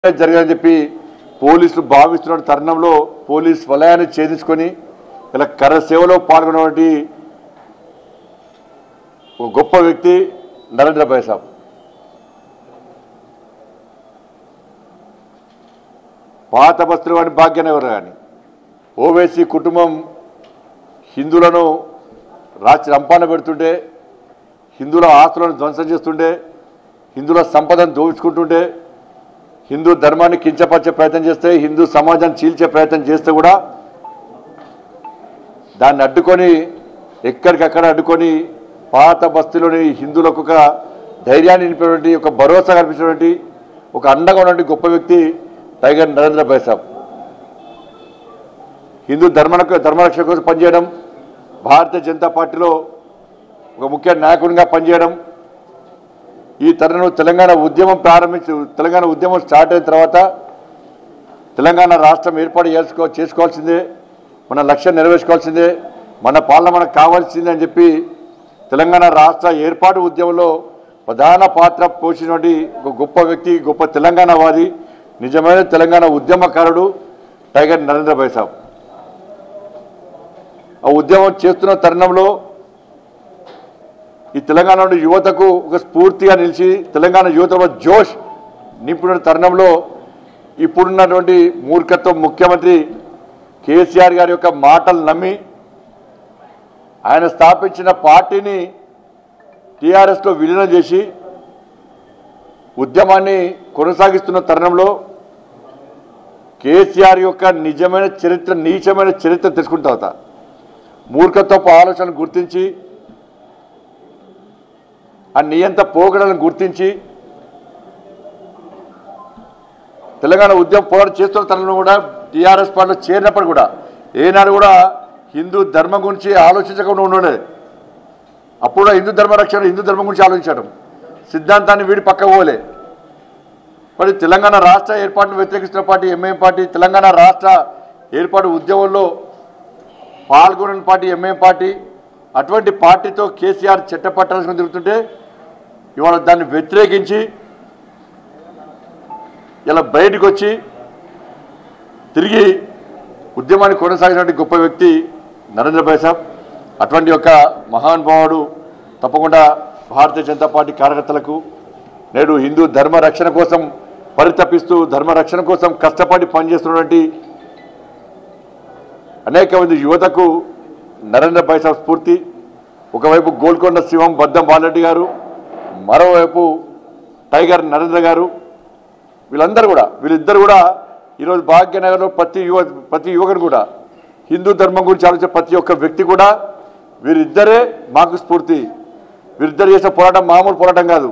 జరిగాయని చెప్పి పోలీసులు భావిస్తున్న తరుణంలో పోలీస్ వలయాన్ని ఛేదించుకొని ఇలా కర సేవలో పాల్గొన్నటువంటి ఒక గొప్ప వ్యక్తి నరేంద్ర భాయ్ సాబ్ పాత బస్తులు కానీ భాగ్యనగర్ కానీ ఓవేసీ కుటుంబం హిందువులను రాత్రి రంపాన పెడుతుంటే హిందువుల ఆస్తులను ధ్వంసం చేస్తుంటే హిందువుల సంపదను దోచుకుంటుంటే హిందూ ధర్మాన్ని కించపరిచే ప్రయత్నం చేస్తే హిందూ సమాజాన్ని చీల్చే ప్రయత్నం చేస్తే కూడా దాన్ని అడ్డుకొని ఎక్కడికక్కడ అడ్డుకొని పాత బస్తీలోని హిందువులకు ఒక ధైర్యాన్ని నింపినటువంటి ఒక భరోసా కల్పించినటువంటి ఒక అండగా ఉన్నటువంటి గొప్ప వ్యక్తి టైగర్ నరేంద్ర భాయ్ సాబ్ హిందూ ధర్మ ధర్మరక్షణ కోసం పనిచేయడం భారతీయ జనతా పార్టీలో ఒక ముఖ్య నాయకునిగా పనిచేయడం ఈ తరుణంలో తెలంగాణ ఉద్యమం ప్రారంభించి తెలంగాణ ఉద్యమం స్టార్ట్ అయిన తర్వాత తెలంగాణ రాష్ట్రం ఏర్పాటు చేసుకో చేసుకోవాల్సిందే మన లక్ష్యం నెరవేర్చుకోవాల్సిందే మన పాలన మనకు కావాల్సిందే అని చెప్పి తెలంగాణ రాష్ట్ర ఏర్పాటు ఉద్యమంలో ప్రధాన పాత్ర పోషించినటువంటి ఒక గొప్ప వ్యక్తి గొప్ప తెలంగాణవాది నిజమైన తెలంగాణ ఉద్యమకారుడు టైగర్ నరేంద్ర భాయ్ సాబ్ ఆ ఉద్యమం చేస్తున్న తరుణంలో ఈ తెలంగాణలో యువతకు ఒక స్ఫూర్తిగా నిలిచి తెలంగాణ యువతలో జోష్ నింపిన తరుణంలో ఇప్పుడున్నటువంటి మూర్ఖత్వం ముఖ్యమంత్రి కేసీఆర్ గారి యొక్క మాటలు నమ్మి ఆయన స్థాపించిన పార్టీని టీఆర్ఎస్లో విలీనం చేసి ఉద్యమాన్ని కొనసాగిస్తున్న తరుణంలో కేసీఆర్ యొక్క నిజమైన చరిత్ర నీచమైన చరిత్ర తెలుసుకున్న తర్వాత మూర్ఖత్వపు ఆలోచనలు గుర్తించి ఆ నియంత పోగడలను గుర్తించి తెలంగాణ ఉద్యమం పోరాటం చేస్తున్న తరుణంలో కూడా టీఆర్ఎస్ పార్టీలో చేరినప్పుడు కూడా ఏనాడు కూడా హిందూ ధర్మం గురించి ఆలోచించకుండా ఉండేది అప్పుడు కూడా హిందూ ధర్మ రక్షణ హిందూ ధర్మం గురించి ఆలోచించడం సిద్ధాంతాన్ని వీడి పక్క పోలే మరి తెలంగాణ రాష్ట్ర ఏర్పాటును వ్యతిరేకిస్తున్న పార్టీ ఎంఐఎం పార్టీ తెలంగాణ రాష్ట్ర ఏర్పాటు ఉద్యమంలో పాల్గొనని పార్టీ ఎంఐఎం పార్టీ అటువంటి పార్టీతో కేసీఆర్ చట్టపట్టాల్సిన తిరుగుతుంటే ఇవాళ దాన్ని వ్యతిరేకించి ఇలా బయటకు వచ్చి తిరిగి ఉద్యమాన్ని కొనసాగినటువంటి గొప్ప వ్యక్తి నరేంద్ర భాయ్ సాబ్ అటువంటి యొక్క మహానుభావుడు తప్పకుండా భారతీయ జనతా పార్టీ కార్యకర్తలకు నేడు హిందూ ధర్మ రక్షణ కోసం పరితపిస్తూ ధర్మ రక్షణ కోసం కష్టపడి పనిచేస్తున్నటువంటి అనేక మంది యువతకు నరేంద్ర భాయ్ సాబ్ స్ఫూర్తి ఒకవైపు గోల్కొండ శివం బద్దం బాలరెడ్డి గారు మరోవైపు టైగర్ నరేంద్ర గారు వీళ్ళందరూ కూడా వీళ్ళిద్దరు కూడా ఈరోజు భాగ్యనగర్లో ప్రతి యువ ప్రతి యువకుడు కూడా హిందూ ధర్మం గురించి ఆలోచించే ప్రతి ఒక్క వ్యక్తి కూడా వీరిద్దరే మాకు స్ఫూర్తి వీరిద్దరు చేసే పోరాటం మామూలు పోరాటం కాదు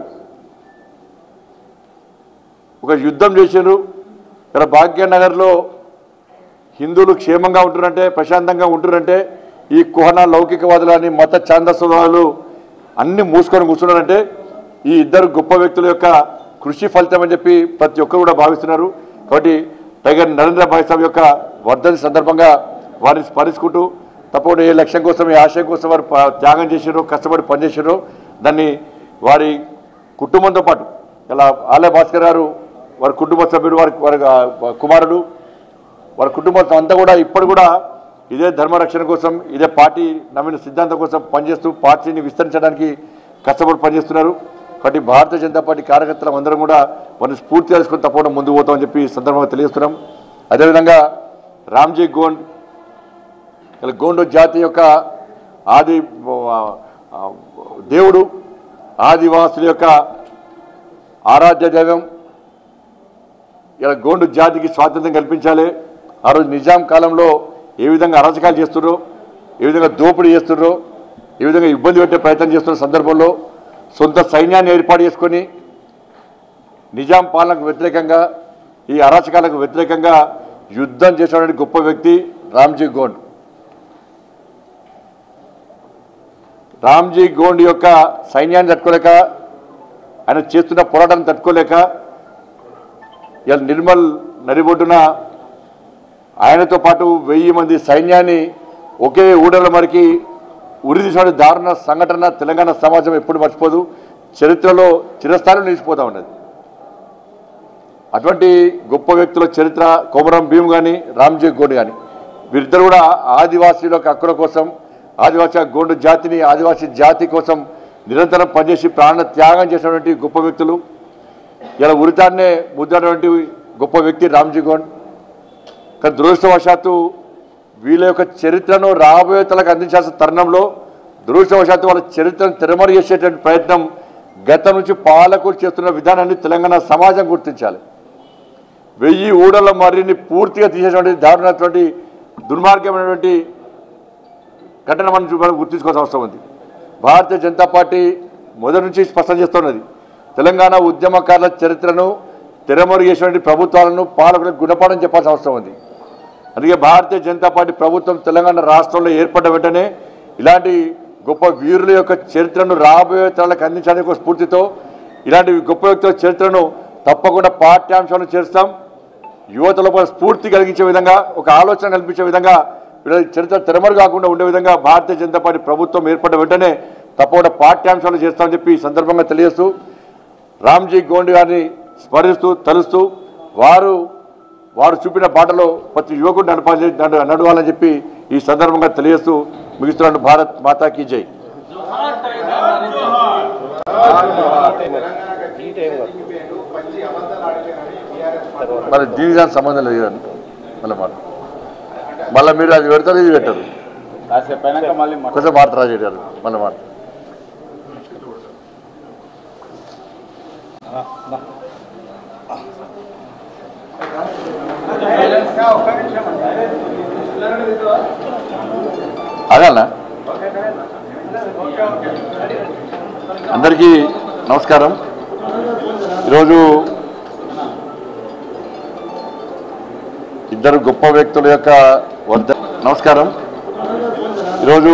ఒక యుద్ధం చేశారు ఇక్కడ భాగ్యనగర్లో హిందువులు క్షేమంగా ఉంటున్నారంటే ప్రశాంతంగా ఉంటున్నారంటే ఈ కుహన లౌకికవాదులని మత ఛాందస్వాదులు అన్ని మూసుకొని కూర్చున్నారంటే ఈ ఇద్దరు గొప్ప వ్యక్తుల యొక్క కృషి ఫలితం అని చెప్పి ప్రతి ఒక్కరు కూడా భావిస్తున్నారు కాబట్టి టైగర్ నరేంద్ర భాయ్ సాబ్ యొక్క వర్ధని సందర్భంగా వారిని స్మరించుకుంటూ తప్పకుండా ఏ లక్ష్యం కోసం ఏ ఆశయం కోసం వారు ప- త్యాగం చేశారో కష్టపడి పనిచేశారో దాన్ని వారి కుటుంబంతో పాటు ఇలా ఆలయ భాస్కర్ గారు వారి కుటుంబ సభ్యుడు వారి వారి ఆ, కుమారుడు వారి కుటుంబం అంతా కూడా ఇప్పుడు కూడా ఇదే ధర్మ రక్షణ కోసం ఇదే పార్టీ నమ్మిన సిద్ధాంతం కోసం పనిచేస్తూ పార్టీని విస్తరించడానికి కష్టపడి పనిచేస్తున్నారు కాబట్టి భారతీయ జనతా పార్టీ కార్యకర్తలు అందరం కూడా వారిని స్ఫూర్తి తెలుసుకొని తప్పకుండా ముందుకు పోతామని చెప్పి ఈ సందర్భంగా తెలియజేస్తున్నాం అదేవిధంగా రామ్జీ గోండ్ ఇలా గోండు జాతి యొక్క ఆది ఆ, ఆ, దేవుడు ఆదివాసుల యొక్క ఆరాధ్య దైవం ఇలా గోండు జాతికి స్వాతంత్రం కల్పించాలి ఆ రోజు నిజాం కాలంలో ఏ విధంగా అరాచకాలు చేస్తున్నారో ఏ విధంగా దోపిడీ చేస్తున్నారో ఏ విధంగా ఇబ్బంది పెట్టే ప్రయత్నం చేస్తున్న సందర్భంలో సొంత సైన్యాన్ని ఏర్పాటు చేసుకొని నిజాం పాలనకు వ్యతిరేకంగా ఈ అరాచకాలకు వ్యతిరేకంగా యుద్ధం చేసినటువంటి గొప్ప వ్యక్తి రామ్జీ గోండ్ రామ్జీ గోండ్ యొక్క సైన్యాన్ని తట్టుకోలేక ఆయన చేస్తున్న పోరాటాన్ని తట్టుకోలేక ఇలా నిర్మల్ నడిబొడ్డున ఆయనతో పాటు వెయ్యి మంది సైన్యాన్ని ఒకే ఊడల మరికి ఉరిదీసిన దారుణ సంఘటన తెలంగాణ సమాజం ఎప్పుడు మర్చిపోదు చరిత్రలో చిరస్థానం నిలిచిపోతా ఉన్నది అటువంటి గొప్ప వ్యక్తుల చరిత్ర కొమరం భీమ్ కానీ రామ్జీ గోండ్ కానీ వీరిద్దరు కూడా ఆదివాసీల యొక్క హక్కుల కోసం ఆదివాసీ గోండు జాతిని ఆదివాసీ జాతి కోసం నిరంతరం పనిచేసి ప్రాణ త్యాగం చేసినటువంటి గొప్ప వ్యక్తులు ఇలా ఉరితాన్నే ముద్దనటువంటి గొప్ప వ్యక్తి రామ్జీ గోండ్ కానీ దురదృష్టవశాత్తు వీళ్ళ యొక్క చరిత్రను రాబోయే తలకు అందించాల్సిన తరుణంలో దురదృష్టవశాత్తు వాళ్ళ చరిత్రను తిరమరు చేసేటువంటి ప్రయత్నం గతం నుంచి పాలకులు చేస్తున్న విధానాన్ని తెలంగాణ సమాజం గుర్తించాలి వెయ్యి ఊడల మర్రిని పూర్తిగా తీసేటువంటి దారుణటువంటి దుర్మార్గమైనటువంటి ఘటన మనం చూ- మనం గుర్తించుకోవాల్సిన అవసరం ఉంది భారతీయ జనతా పార్టీ మొదటి నుంచి స్పష్టం చేస్తున్నది తెలంగాణ ఉద్యమకారుల చరిత్రను తెరమరు చేసినటువంటి ప్రభుత్వాలను పాలకులకు గుణపాఠం చెప్పాల్సిన అవసరం ఉంది అందుకే భారతీయ జనతా పార్టీ ప్రభుత్వం తెలంగాణ రాష్ట్రంలో ఏర్పడ్డ వెంటనే ఇలాంటి గొప్ప వీరుల యొక్క చరిత్రను రాబోయే తరాలకు అందించడానికి ఒక స్ఫూర్తితో ఇలాంటి గొప్ప వ్యక్తుల చరిత్రను తప్పకుండా పాఠ్యాంశాలను చేస్తాం యువతలో ఒక స్ఫూర్తి కలిగించే విధంగా ఒక ఆలోచన కల్పించే విధంగా వీళ్ళ చరిత్ర తెరమరు కాకుండా ఉండే విధంగా భారతీయ జనతా పార్టీ ప్రభుత్వం ఏర్పడ్డ వెంటనే తప్పకుండా పాఠ్యాంశాలు చేస్తామని చెప్పి ఈ సందర్భంగా తెలియజేస్తూ రామ్జీ గోండ్ గారిని స్మరిస్తూ తలుస్తూ వారు వారు చూపిన బాటలో ప్రతి యువకుడు నడపాలి నడు- నడవాలని చెప్పి ఈ సందర్భంగా తెలియజేస్తూ ముగిస్తున్నాను భారత్ మాతాకి జై మరి దీనికి దానికి సంబంధం లేదు కదండి మళ్ళీ మాట మళ్ళీ మీరు అది పెడతారు ఇది పెట్టరు కాసేపు అయినాక మళ్ళీ మాట్లాడు. కొంచెం మాట రాజేటి గారు మళ్ళీ మాట అదన్నా అందరికీ నమస్కారం ఈరోజు ఇద్దరు గొప్ప వ్యక్తుల యొక్క వద్ద నమస్కారం ఈరోజు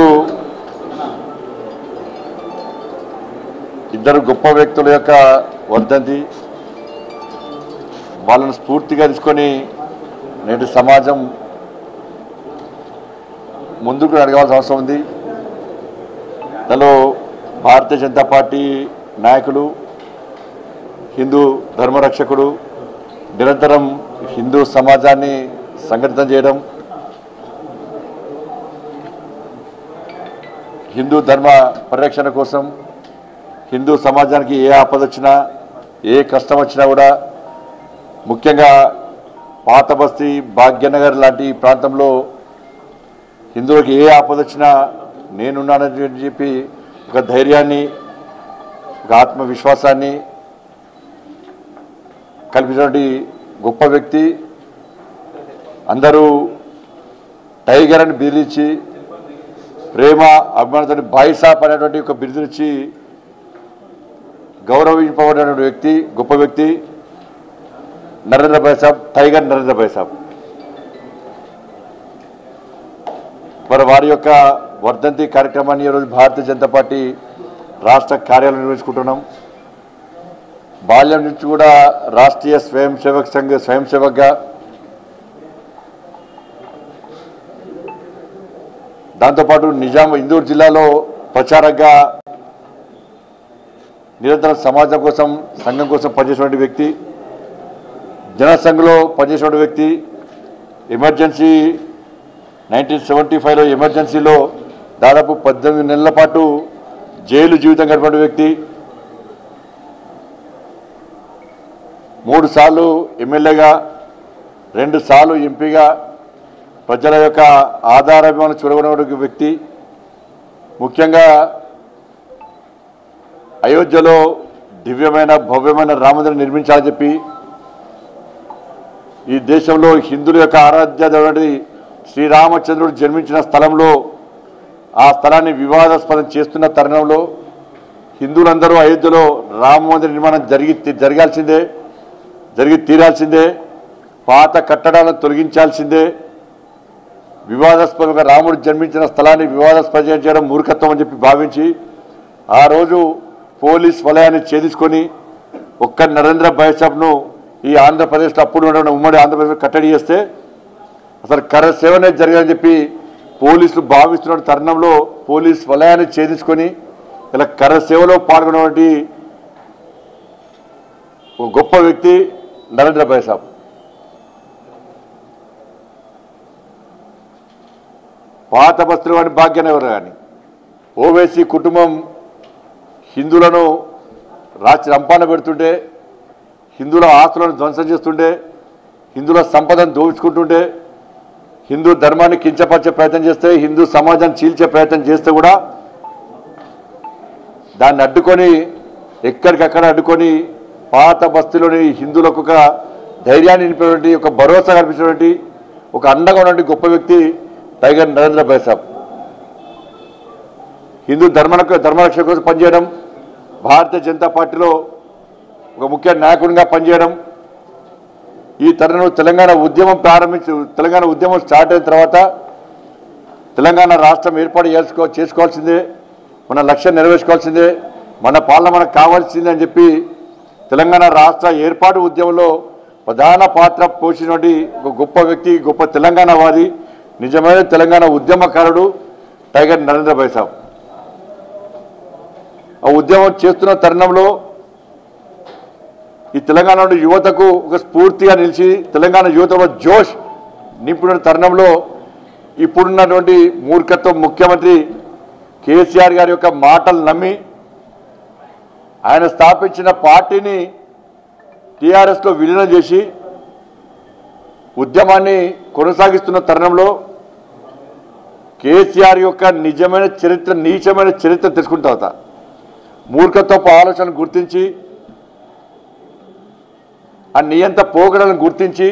ఇద్దరు గొప్ప వ్యక్తుల యొక్క వర్ధంతి వాళ్ళను స్ఫూర్తిగా తీసుకొని నేటి సమాజం ముందుకు అడగాల్సిన అవసరం ఉంది దానిలో భారతీయ జనతా పార్టీ నాయకులు హిందూ ధర్మరక్షకుడు నిరంతరం హిందూ సమాజాన్ని సంఘటితం చేయడం హిందూ ధర్మ పరిరక్షణ కోసం హిందూ సమాజానికి ఏ ఆపద వచ్చినా ఏ కష్టం వచ్చినా కూడా ముఖ్యంగా పాత బస్తీ భాగ్యనగర్ లాంటి ప్రాంతంలో హిందువులకు ఏ ఆపద వచ్చినా నేనున్నానని చెప్పి ఒక ధైర్యాన్ని ఒక ఆత్మవిశ్వాసాన్ని కల్పించినటువంటి గొప్ప వ్యక్తి అందరూ టైగర్ అని బిరిచి ప్రేమ అభిమానంతో బాయిసాప్ అనేటువంటి ఒక బిరుదునిచ్చి గౌరవింపబడినటువంటి వ్యక్తి గొప్ప వ్యక్తి నరేంద్ర భాయ్ సాబ్ టైగర్ నరేంద్ర భాయ్ సాబ్ మరి వారి యొక్క వర్ధంతి కార్యక్రమాన్ని ఈరోజు భారతీయ జనతా పార్టీ రాష్ట్ర కార్యాలయం నిర్వహించుకుంటున్నాం బాల్యం నుంచి కూడా రాష్ట్రీయ స్వయం సేవక్ సంఘ స్వయం సేవక్గా దాంతోపాటు నిజాం ఇందూరు జిల్లాలో ప్రచారంగా నిరంతరం సమాజం కోసం సంఘం కోసం పనిచేసినటువంటి వ్యక్తి జనసంఘలో పనిచేసినటువంటి వ్యక్తి ఎమర్జెన్సీ నైన్టీన్ సెవెంటీ ఫైవ్లో ఎమర్జెన్సీలో దాదాపు పద్దెనిమిది నెలల పాటు జైలు జీవితం గడిపిన వ్యక్తి మూడు సార్లు ఎమ్మెల్యేగా రెండు సార్లు ఎంపీగా ప్రజల యొక్క ఆధారాభిమానం చూడగొన్న వ్యక్తి ముఖ్యంగా అయోధ్యలో దివ్యమైన భవ్యమైన రామమందిరం నిర్మించాలని చెప్పి ఈ దేశంలో హిందువుల యొక్క ఆరాధ్య దేవుడి శ్రీరామచంద్రుడు జన్మించిన స్థలంలో ఆ స్థలాన్ని వివాదాస్పదం చేస్తున్న తరుణంలో హిందువులందరూ అయోధ్యలో రామ మందిర నిర్మాణం జరిగి జరగాల్సిందే జరిగి తీరాల్సిందే పాత కట్టడాలను తొలగించాల్సిందే వివాదాస్పదంగా రాముడు జన్మించిన స్థలాన్ని వివాదాస్పదం చేయడం మూర్ఖత్వం అని చెప్పి భావించి ఆ రోజు పోలీస్ వలయాన్ని ఛేదించుకొని ఒక్క నరేంద్ర బైసాబ్ను ఈ ఆంధ్రప్రదేశ్లో అప్పుడు ఉన్న ఉమ్మడి ఆంధ్రప్రదేశ్ కట్టడి చేస్తే అసలు కర సేవనే జరగాలని చెప్పి పోలీసులు భావిస్తున్న తరుణంలో పోలీస్ వలయాన్ని ఛేదించుకొని ఇలా కర సేవలో పాల్గొన్నటువంటి ఒక గొప్ప వ్యక్తి నరేంద్ర భాయ్ సాబ్ పాత బస్తులు కానీ భాగ్యనగర్ కానీ ఓవైసీ కుటుంబం హిందువులను రాచి రంపాన పెడుతుంటే హిందువుల ఆస్తులను ధ్వంసం చేస్తుంటే హిందువుల సంపదను దోచుకుంటుంటే హిందూ ధర్మాన్ని కించపరిచే ప్రయత్నం చేస్తే హిందూ సమాజాన్ని చీల్చే ప్రయత్నం చేస్తే కూడా దాన్ని అడ్డుకొని ఎక్కడికక్కడ అడ్డుకొని పాత బస్తీలోని హిందువులకు ఒక ధైర్యాన్ని నింపినటువంటి ఒక భరోసా కల్పించినటువంటి ఒక అండగా ఉన్నటువంటి గొప్ప వ్యక్తి టైగర్ నరేంద్ర భాయ్ సాబ్ హిందూ ధర్మ ధర్మరక్షణ కోసం పనిచేయడం భారతీయ జనతా పార్టీలో ఒక ముఖ్య నాయకుడిగా పనిచేయడం ఈ తరుణంలో తెలంగాణ ఉద్యమం ప్రారంభించి తెలంగాణ ఉద్యమం స్టార్ట్ అయిన తర్వాత తెలంగాణ రాష్ట్రం ఏర్పాటు చేసుకో చేసుకోవాల్సిందే మన లక్ష్యం నెరవేర్చుకోవాల్సిందే మన పాలన మనకు కావాల్సిందే అని చెప్పి తెలంగాణ రాష్ట్ర ఏర్పాటు ఉద్యమంలో ప్రధాన పాత్ర పోషించినటువంటి ఒక గొప్ప వ్యక్తి గొప్ప తెలంగాణవాది నిజమైన తెలంగాణ ఉద్యమకారుడు టైగర్ నరేంద్ర భాయ్ సాబ్ ఆ ఉద్యమం చేస్తున్న తరుణంలో ఈ తెలంగాణ యువతకు ఒక స్ఫూర్తిగా నిలిచి తెలంగాణ యువతలో జోష్ నింపుతున్న తరుణంలో ఇప్పుడున్నటువంటి మూర్ఖత్వం ముఖ్యమంత్రి కేసీఆర్ గారి యొక్క మాటలు నమ్మి ఆయన స్థాపించిన పార్టీని టీఆర్ఎస్లో విలీనం చేసి ఉద్యమాన్ని కొనసాగిస్తున్న తరుణంలో కేసీఆర్ యొక్క నిజమైన చరిత్ర నీచమైన చరిత్ర తెలుసుకున్న తర్వాత మూర్ఖత్వపు ఆలోచన గుర్తించి ఆ నియంత పోగడలను గుర్తించి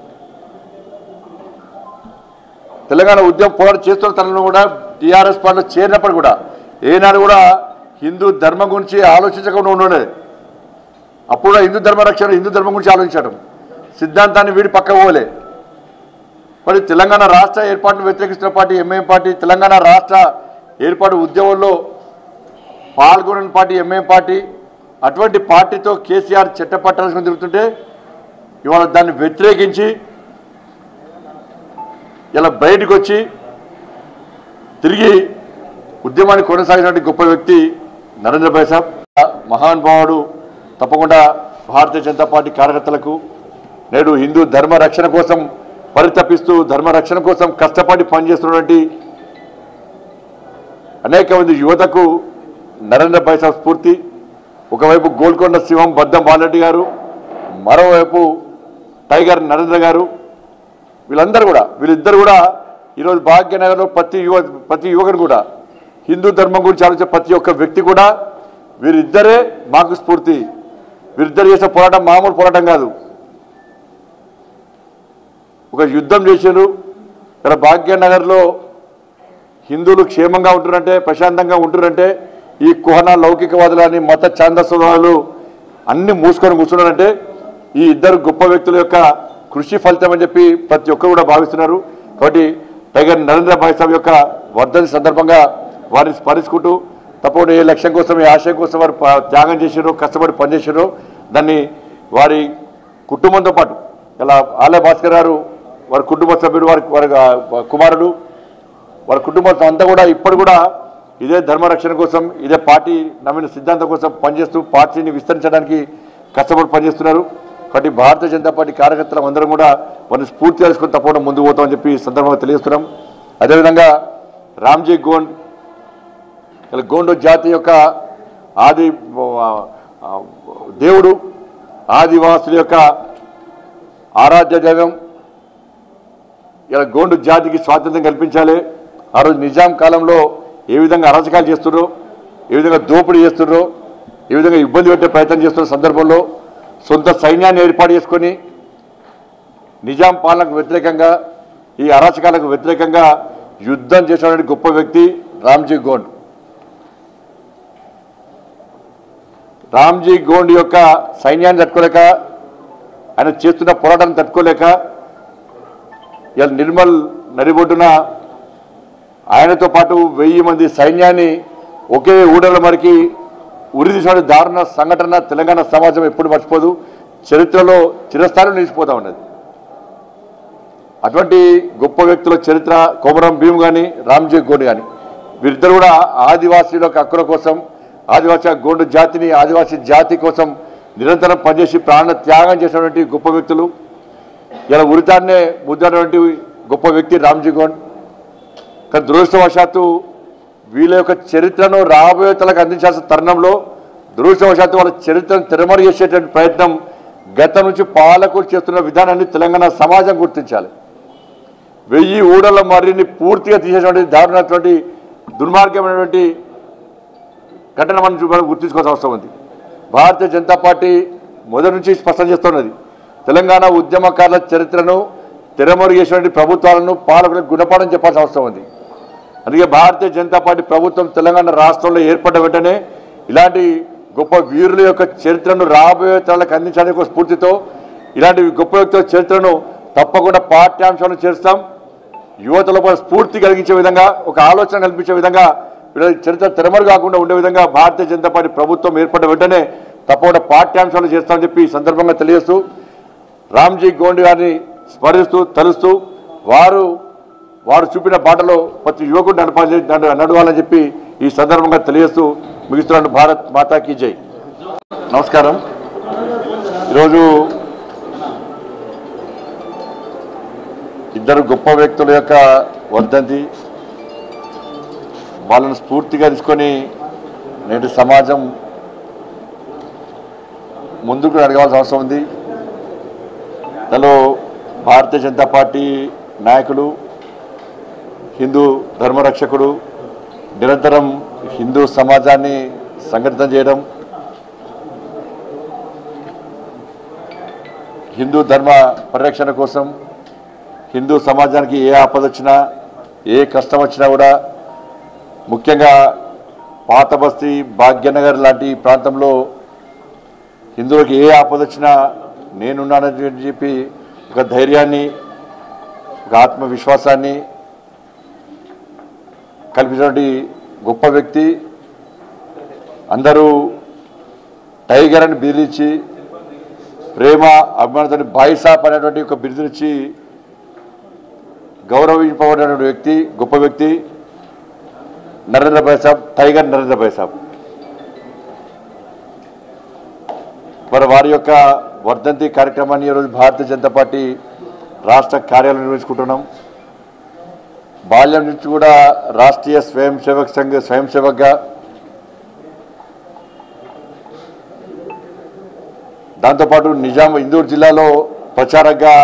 తెలంగాణ ఉద్యమ పోరాటం చేస్తున్న తనలో కూడా టీఆర్ఎస్ పార్టీలో చేరినప్పుడు కూడా ఏనాడు కూడా హిందూ ధర్మం గురించి ఆలోచించకుండా ఉండే అప్పుడు కూడా హిందూ ధర్మ రక్షణ హిందూ ధర్మం గురించి ఆలోచించడం సిద్ధాంతాన్ని వీడి పక్క పోలే మరి తెలంగాణ రాష్ట్ర ఏర్పాటును వ్యతిరేకిస్తున్న పార్టీ ఎంఐఎం పార్టీ తెలంగాణ రాష్ట్ర ఏర్పాటు ఉద్యమంలో పాల్గొనని పార్టీ ఎంఐఎం పార్టీ అటువంటి పార్టీతో కేసీఆర్ చట్టపట్టాల్సి తిరుగుతుంటే ఇవాళ దాన్ని వ్యతిరేకించి ఇలా బయటకు వచ్చి తిరిగి ఉద్యమాన్ని కొనసాగినటువంటి గొప్ప వ్యక్తి నరేంద్ర భాయ్ సాబ్ మహానుభావుడు తప్పకుండా భారతీయ జనతా పార్టీ కార్యకర్తలకు నేడు హిందూ ధర్మ రక్షణ కోసం పరితపిస్తూ ధర్మ రక్షణ కోసం కష్టపడి పనిచేస్తున్నటువంటి అనేక మంది యువతకు నరేంద్ర భాయ్ సాబ్ స్ఫూర్తి ఒకవైపు గోల్కొండ శివం బద్దం బాలరెడ్డి గారు మరోవైపు టైగర్ నరేంద్ర గారు వీళ్ళందరూ కూడా వీళ్ళిద్దరు కూడా ఈరోజు భాగ్యనగర్లో ప్రతి యువ ప్రతి యువకుడు కూడా హిందూ ధర్మం గురించి ఆలోచించే ప్రతి ఒక్క వ్యక్తి కూడా వీరిద్దరే మాకు స్ఫూర్తి వీరిద్దరు చేసే పోరాటం మామూలు పోరాటం కాదు ఒక యుద్ధం చేశారు ఇక్కడ భాగ్యనగర్లో హిందువులు క్షేమంగా ఉంటున్నారంటే ప్రశాంతంగా ఉంటున్నారంటే ఈ కుహన లౌకికవాదులని మత ఛాందస్వాదులు అన్ని మూసుకొని కూర్చున్నారంటే ఈ ఇద్దరు గొప్ప వ్యక్తుల యొక్క కృషి ఫలితం అని చెప్పి ప్రతి ఒక్కరు కూడా భావిస్తున్నారు కాబట్టి టైగర్ నరేంద్ర భాయ్ సాబ్ యొక్క వర్ధని సందర్భంగా వారిని స్మరించుకుంటూ తప్పకుండా ఏ లక్ష్యం కోసం ఏ ఆశయం కోసం వారు ప- త్యాగం చేశారో కష్టపడి పనిచేశారో దాన్ని వారి కుటుంబంతో పాటు ఇలా ఆలయ భాస్కర్ గారు వారి కుటుంబ సభ్యుడు వారి వారి ఆ, కుమారుడు వారి కుటుంబం అంతా కూడా ఇప్పుడు కూడా ఇదే ధర్మ రక్షణ కోసం ఇదే పార్టీ నమ్మిన సిద్ధాంతం కోసం పనిచేస్తూ పార్టీని విస్తరించడానికి కష్టపడి పనిచేస్తున్నారు కాబట్టి భారతీయ జనతా పార్టీ కార్యకర్తలు అందరం కూడా వారిని స్ఫూర్తి తెలుసుకొని తప్పకుండా ముందుకు పోతామని చెప్పి ఈ సందర్భంగా తెలియజేస్తున్నాం అదేవిధంగా రామ్జీ గోండ్ ఇలా గోండు జాతి యొక్క ఆది ఆ, ఆ, దేవుడు ఆదివాసుల యొక్క ఆరాధ్య దైవం ఇలా గోండు జాతికి స్వాతంత్రం కల్పించాలి ఆ రోజు నిజాం కాలంలో ఏ విధంగా అరాచకాలు చేస్తున్నారో ఏ విధంగా దోపిడీ చేస్తున్నారో ఏ విధంగా ఇబ్బంది పెట్టే ప్రయత్నం చేస్తున్న సందర్భంలో సొంత సైన్యాన్ని ఏర్పాటు చేసుకొని నిజాం పాలనకు వ్యతిరేకంగా ఈ అరాచకాలకు వ్యతిరేకంగా యుద్ధం చేసినటువంటి గొప్ప వ్యక్తి రామ్జీ గోండ్ రామ్జీ గోండ్ యొక్క సైన్యాన్ని తట్టుకోలేక ఆయన చేస్తున్న పోరాటాన్ని తట్టుకోలేక ఇలా నిర్మల్ నడిబొడ్డున ఆయనతో పాటు వెయ్యి మంది సైన్యాన్ని ఒకే ఊడల మరికి ఉరిదీసిన దారుణ సంఘటన తెలంగాణ సమాజం ఎప్పుడు మర్చిపోదు చరిత్రలో చిరస్థానం నిలిచిపోతా ఉన్నది అటువంటి గొప్ప వ్యక్తుల చరిత్ర కోమరం భీమ్ కానీ రామ్జీ గోండ్ కానీ వీరిద్దరు కూడా ఆదివాసీల యొక్క హక్కుల కోసం ఆదివాసీ గోండు జాతిని ఆదివాసీ జాతి కోసం నిరంతరం పనిచేసి ప్రాణ త్యాగం చేసినటువంటి గొప్ప వ్యక్తులు ఇలా ఉరితాన్నే ముద్దనటువంటి గొప్ప వ్యక్తి రామ్జీ గోండ్ కానీ దురదృష్టవశాత్తు వీళ్ళ యొక్క చరిత్రను రాబోయే తలకు అందించాల్సిన తరుణంలో దురదృష్టవశాత్తు వాళ్ళ చరిత్రను తెరమరు చేసేటువంటి ప్రయత్నం గతం నుంచి పాలకులు చేస్తున్న విధానాన్ని తెలంగాణ సమాజం గుర్తించాలి వెయ్యి ఊడల మర్రిని పూర్తిగా తీసేటువంటి దారుణమైనటువంటి దుర్మార్గమైనటువంటి ఘటన మనం చూ- మనం గుర్తించుకోవాల్సిన అవసరం ఉంది భారతీయ జనతా పార్టీ మొదటి నుంచి స్పష్టం చేస్తున్నది తెలంగాణ ఉద్యమకారుల చరిత్రను తెరమరుగు చేసినటువంటి ప్రభుత్వాలను పాలకులకు గుణపాఠం చెప్పాల్సిన అవసరం ఉంది అందుకే భారతీయ జనతా పార్టీ ప్రభుత్వం తెలంగాణ రాష్ట్రంలో ఏర్పడ్డ వెంటనే ఇలాంటి గొప్ప వీరుల యొక్క చరిత్రను రాబోయే తరాలకు అందించడానికి ఒక స్ఫూర్తితో ఇలాంటి గొప్ప వ్యక్తుల చరిత్రను తప్పకుండా పాఠ్యాంశాలను చేస్తాం యువతలో కూడా స్ఫూర్తి కలిగించే విధంగా ఒక ఆలోచన కల్పించే విధంగా వీళ్ళ చరిత్ర తెరమరు కాకుండా ఉండే విధంగా భారతీయ జనతా పార్టీ ప్రభుత్వం ఏర్పడిన వెంటనే తప్పకుండా పాఠ్యాంశాలు చేస్తామని చెప్పి ఈ సందర్భంగా తెలియజేస్తూ రామ్జీ గోండ్ గారిని స్మరిస్తూ తలుస్తూ వారు వారు చూపిన బాటలో ప్రతి యువకుడు నడపాలి నడ- నడవాలని చెప్పి ఈ సందర్భంగా తెలియజేస్తూ ముగిస్తున్నాను భారత్ మాతాకి జై నమస్కారం ఈరోజు ఇద్దరు గొప్ప వ్యక్తుల యొక్క వర్ధంతి వాళ్ళను స్ఫూర్తిగా తీసుకొని నేటి సమాజం ముందుకు అడగాల్సిన అవసరం ఉంది దానిలో భారతీయ జనతా పార్టీ నాయకులు హిందూ ధర్మరక్షకుడు నిరంతరం హిందూ సమాజాన్ని సంఘటితం చేయడం హిందూ ధర్మ పరిరక్షణ కోసం హిందూ సమాజానికి ఏ ఆపద వచ్చినా ఏ కష్టం వచ్చినా కూడా ముఖ్యంగా పాత బస్తీ భాగ్యనగర్ లాంటి ప్రాంతంలో హిందువులకు ఏ ఆపద వచ్చినా నేనున్నానని చెప్పి ఒక ధైర్యాన్ని ఒక ఆత్మవిశ్వాసాన్ని కల్పించినటువంటి గొప్ప వ్యక్తి అందరూ టైగర్ అని బెదిరించి ప్రేమ అభిమానంతో బాయిసాప్ అనేటువంటి ఒక బిరుదునిచ్చి గౌరవింపబడినటువంటి వ్యక్తి గొప్ప వ్యక్తి నరేంద్ర భాయ్ సాబ్ టైగర్ నరేంద్ర భాయ్ సాబ్ మరి వారి యొక్క వర్ధంతి కార్యక్రమాన్ని ఈరోజు భారతీయ జనతా పార్టీ రాష్ట్ర కార్యాలయం నిర్వహించుకుంటున్నాం బాల్యం నుంచి కూడా రాష్ట్రీయ స్వయం సేవక్ సంఘ స్వయం సేవక్గా దాంతోపాటు నిజాం ఇందూరు జిల్లాలో ప్రచారంగా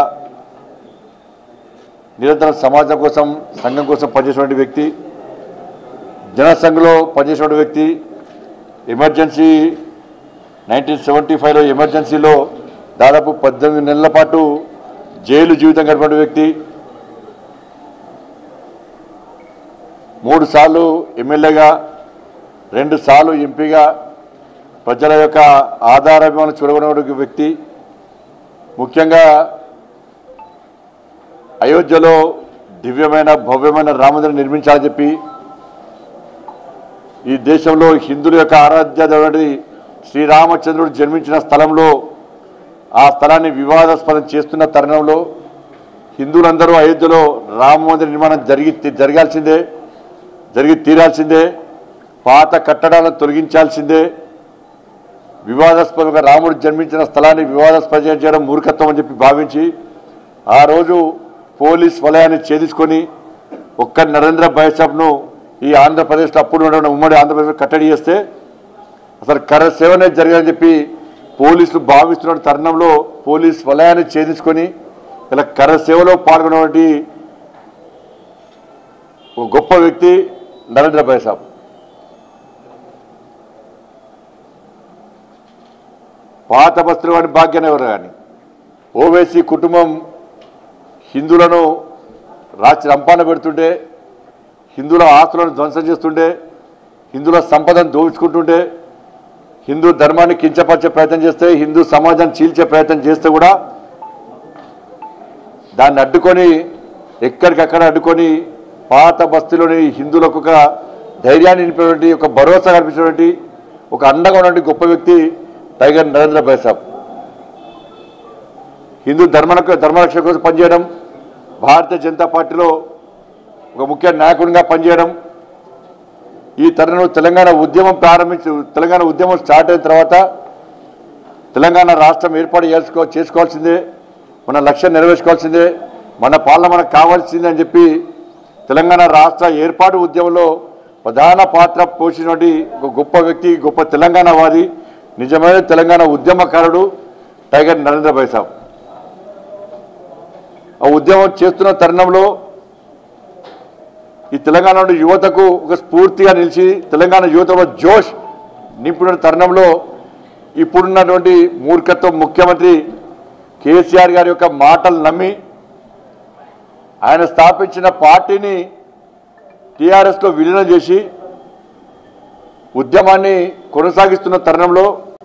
నిరంతరం సమాజం కోసం సంఘం కోసం పనిచేసినటువంటి వ్యక్తి జనసంఘ్లో పనిచేసినటువంటి వ్యక్తి ఎమర్జెన్సీ నైన్టీన్ సెవెంటీ ఫైవ్లో ఎమర్జెన్సీలో దాదాపు పద్దెనిమిది నెలల పాటు జైలు జీవితం గడిపిన వ్యక్తి మూడు సార్లు ఎమ్మెల్యేగా రెండు సార్లు ఎంపీగా ప్రజల యొక్క ఆధారాభిమానం చూడగొన్న వ్యక్తి ముఖ్యంగా అయోధ్యలో దివ్యమైన భవ్యమైన రామమందిరం నిర్మించాలని చెప్పి ఈ దేశంలో హిందువుల యొక్క ఆరాధ్య దేవుడి శ్రీరామచంద్రుడు జన్మించిన స్థలంలో ఆ స్థలాన్ని వివాదాస్పదం చేస్తున్న తరుణంలో హిందువులందరూ అయోధ్యలో రామ మందిర నిర్మాణం జరిగి జరగాల్సిందే జరిగి తీరాల్సిందే పాత కట్టడాలను తొలగించాల్సిందే వివాదాస్పదంగా రాముడు జన్మించిన స్థలాన్ని వివాదాస్పదం చేయడం మూర్ఖత్వం అని చెప్పి భావించి ఆ రోజు పోలీస్ వలయాన్ని ఛేదించుకొని ఒక్క నరేంద్ర బైసాబ్ను ఈ ఆంధ్రప్రదేశ్లో అప్పుడు ఉన్న ఉమ్మడి ఆంధ్రప్రదేశ్లో కట్టడి చేస్తే అసలు కర సేవనే జరగాలని చెప్పి పోలీసులు భావిస్తున్న తరుణంలో పోలీస్ వలయాన్ని ఛేదించుకొని ఇలా కర సేవలో పాల్గొన్నటువంటి ఒక గొప్ప వ్యక్తి నరేంద్ర బైసాబ్ పాత బస్తులు వాడి భాగ్యనగర్ కానీ ఓవేసీ కుటుంబం హిందువులను రాచి రంపాన పెడుతుంటే హిందువుల ఆస్తులను ధ్వంసం చేస్తుంటే హిందువుల సంపదను దోచుకుంటుంటే హిందూ ధర్మాన్ని కించపరిచే ప్రయత్నం చేస్తే హిందూ సమాజాన్ని చీల్చే ప్రయత్నం చేస్తే కూడా దాన్ని అడ్డుకొని ఎక్కడికక్కడ అడ్డుకొని పాత బస్తీలోని హిందువులకు ఒక ధైర్యాన్ని నింపినటువంటి ఒక భరోసా కల్పించినటువంటి ఒక అండగా ఉన్నటువంటి గొప్ప వ్యక్తి టైగర్ నరేంద్ర భాయ్ సాబ్ హిందూ ధర్మ ధర్మరక్షణ కోసం పనిచేయడం భారతీయ జనతా పార్టీలో ఒక ముఖ్య నాయకుడిగా పనిచేయడం ఈ తరుణంలో తెలంగాణ ఉద్యమం ప్రారంభించి తెలంగాణ ఉద్యమం స్టార్ట్ అయిన తర్వాత తెలంగాణ రాష్ట్రం ఏర్పాటు చేసుకో చేసుకోవాల్సిందే మన లక్ష్యం నెరవేర్చుకోవాల్సిందే మన పాలన మనకు కావాల్సిందే అని చెప్పి తెలంగాణ రాష్ట్ర ఏర్పాటు ఉద్యమంలో ప్రధాన పాత్ర పోషించినటువంటి ఒక గొప్ప వ్యక్తి గొప్ప తెలంగాణవాది నిజమైన తెలంగాణ ఉద్యమకారుడు టైగర్ నరేంద్ర భాయ్ సాబ్ ఆ ఉద్యమం చేస్తున్న తరుణంలో ఈ తెలంగాణ యువతకు ఒక స్ఫూర్తిగా నిలిచి తెలంగాణ యువతలో జోష్ నింపుతున్న తరుణంలో ఇప్పుడున్నటువంటి మూర్ఖత్వం ముఖ్యమంత్రి కేసీఆర్ గారి యొక్క మాటలు నమ్మి ఆయన స్థాపించిన పార్టీని టీఆర్ఎస్లో విలీనం చేసి ఉద్యమాన్ని కొనసాగిస్తున్న తరుణంలో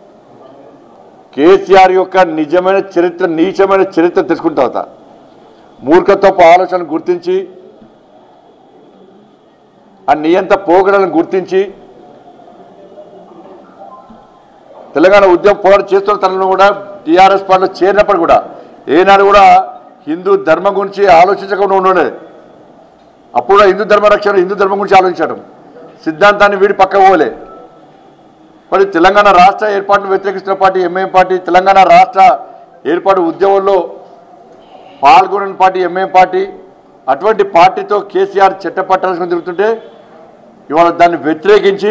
కేసీఆర్ యొక్క నిజమైన చరిత్ర నీచమైన చరిత్ర తెలుసుకున్న తర్వాత మూర్ఖత్వపు ఆలోచనలు గుర్తించి ఆ నియంత పోగడలను గుర్తించి తెలంగాణ ఉద్యమం పోరాటం చేస్తున్న తరుణంలో కూడా టీఆర్ఎస్ పార్టీలో చేరినప్పుడు కూడా ఏనాడు కూడా హిందూ ధర్మం గురించి ఆలోచించకుండా ఉండేది అప్పుడు కూడా హిందూ ధర్మ రక్షణ హిందూ ధర్మం గురించి ఆలోచించడం సిద్ధాంతాన్ని వీడి పక్క పోలే మరి తెలంగాణ రాష్ట్ర ఏర్పాటును వ్యతిరేకిస్తున్న పార్టీ ఎంఐఎం పార్టీ తెలంగాణ రాష్ట్ర ఏర్పాటు ఉద్యమంలో పాల్గొనని పార్టీ ఎంఐఎం పార్టీ అటువంటి పార్టీతో కేసీఆర్ చట్టపట్టాల్సిన తిరుగుతుంటే ఇవాళ దాన్ని వ్యతిరేకించి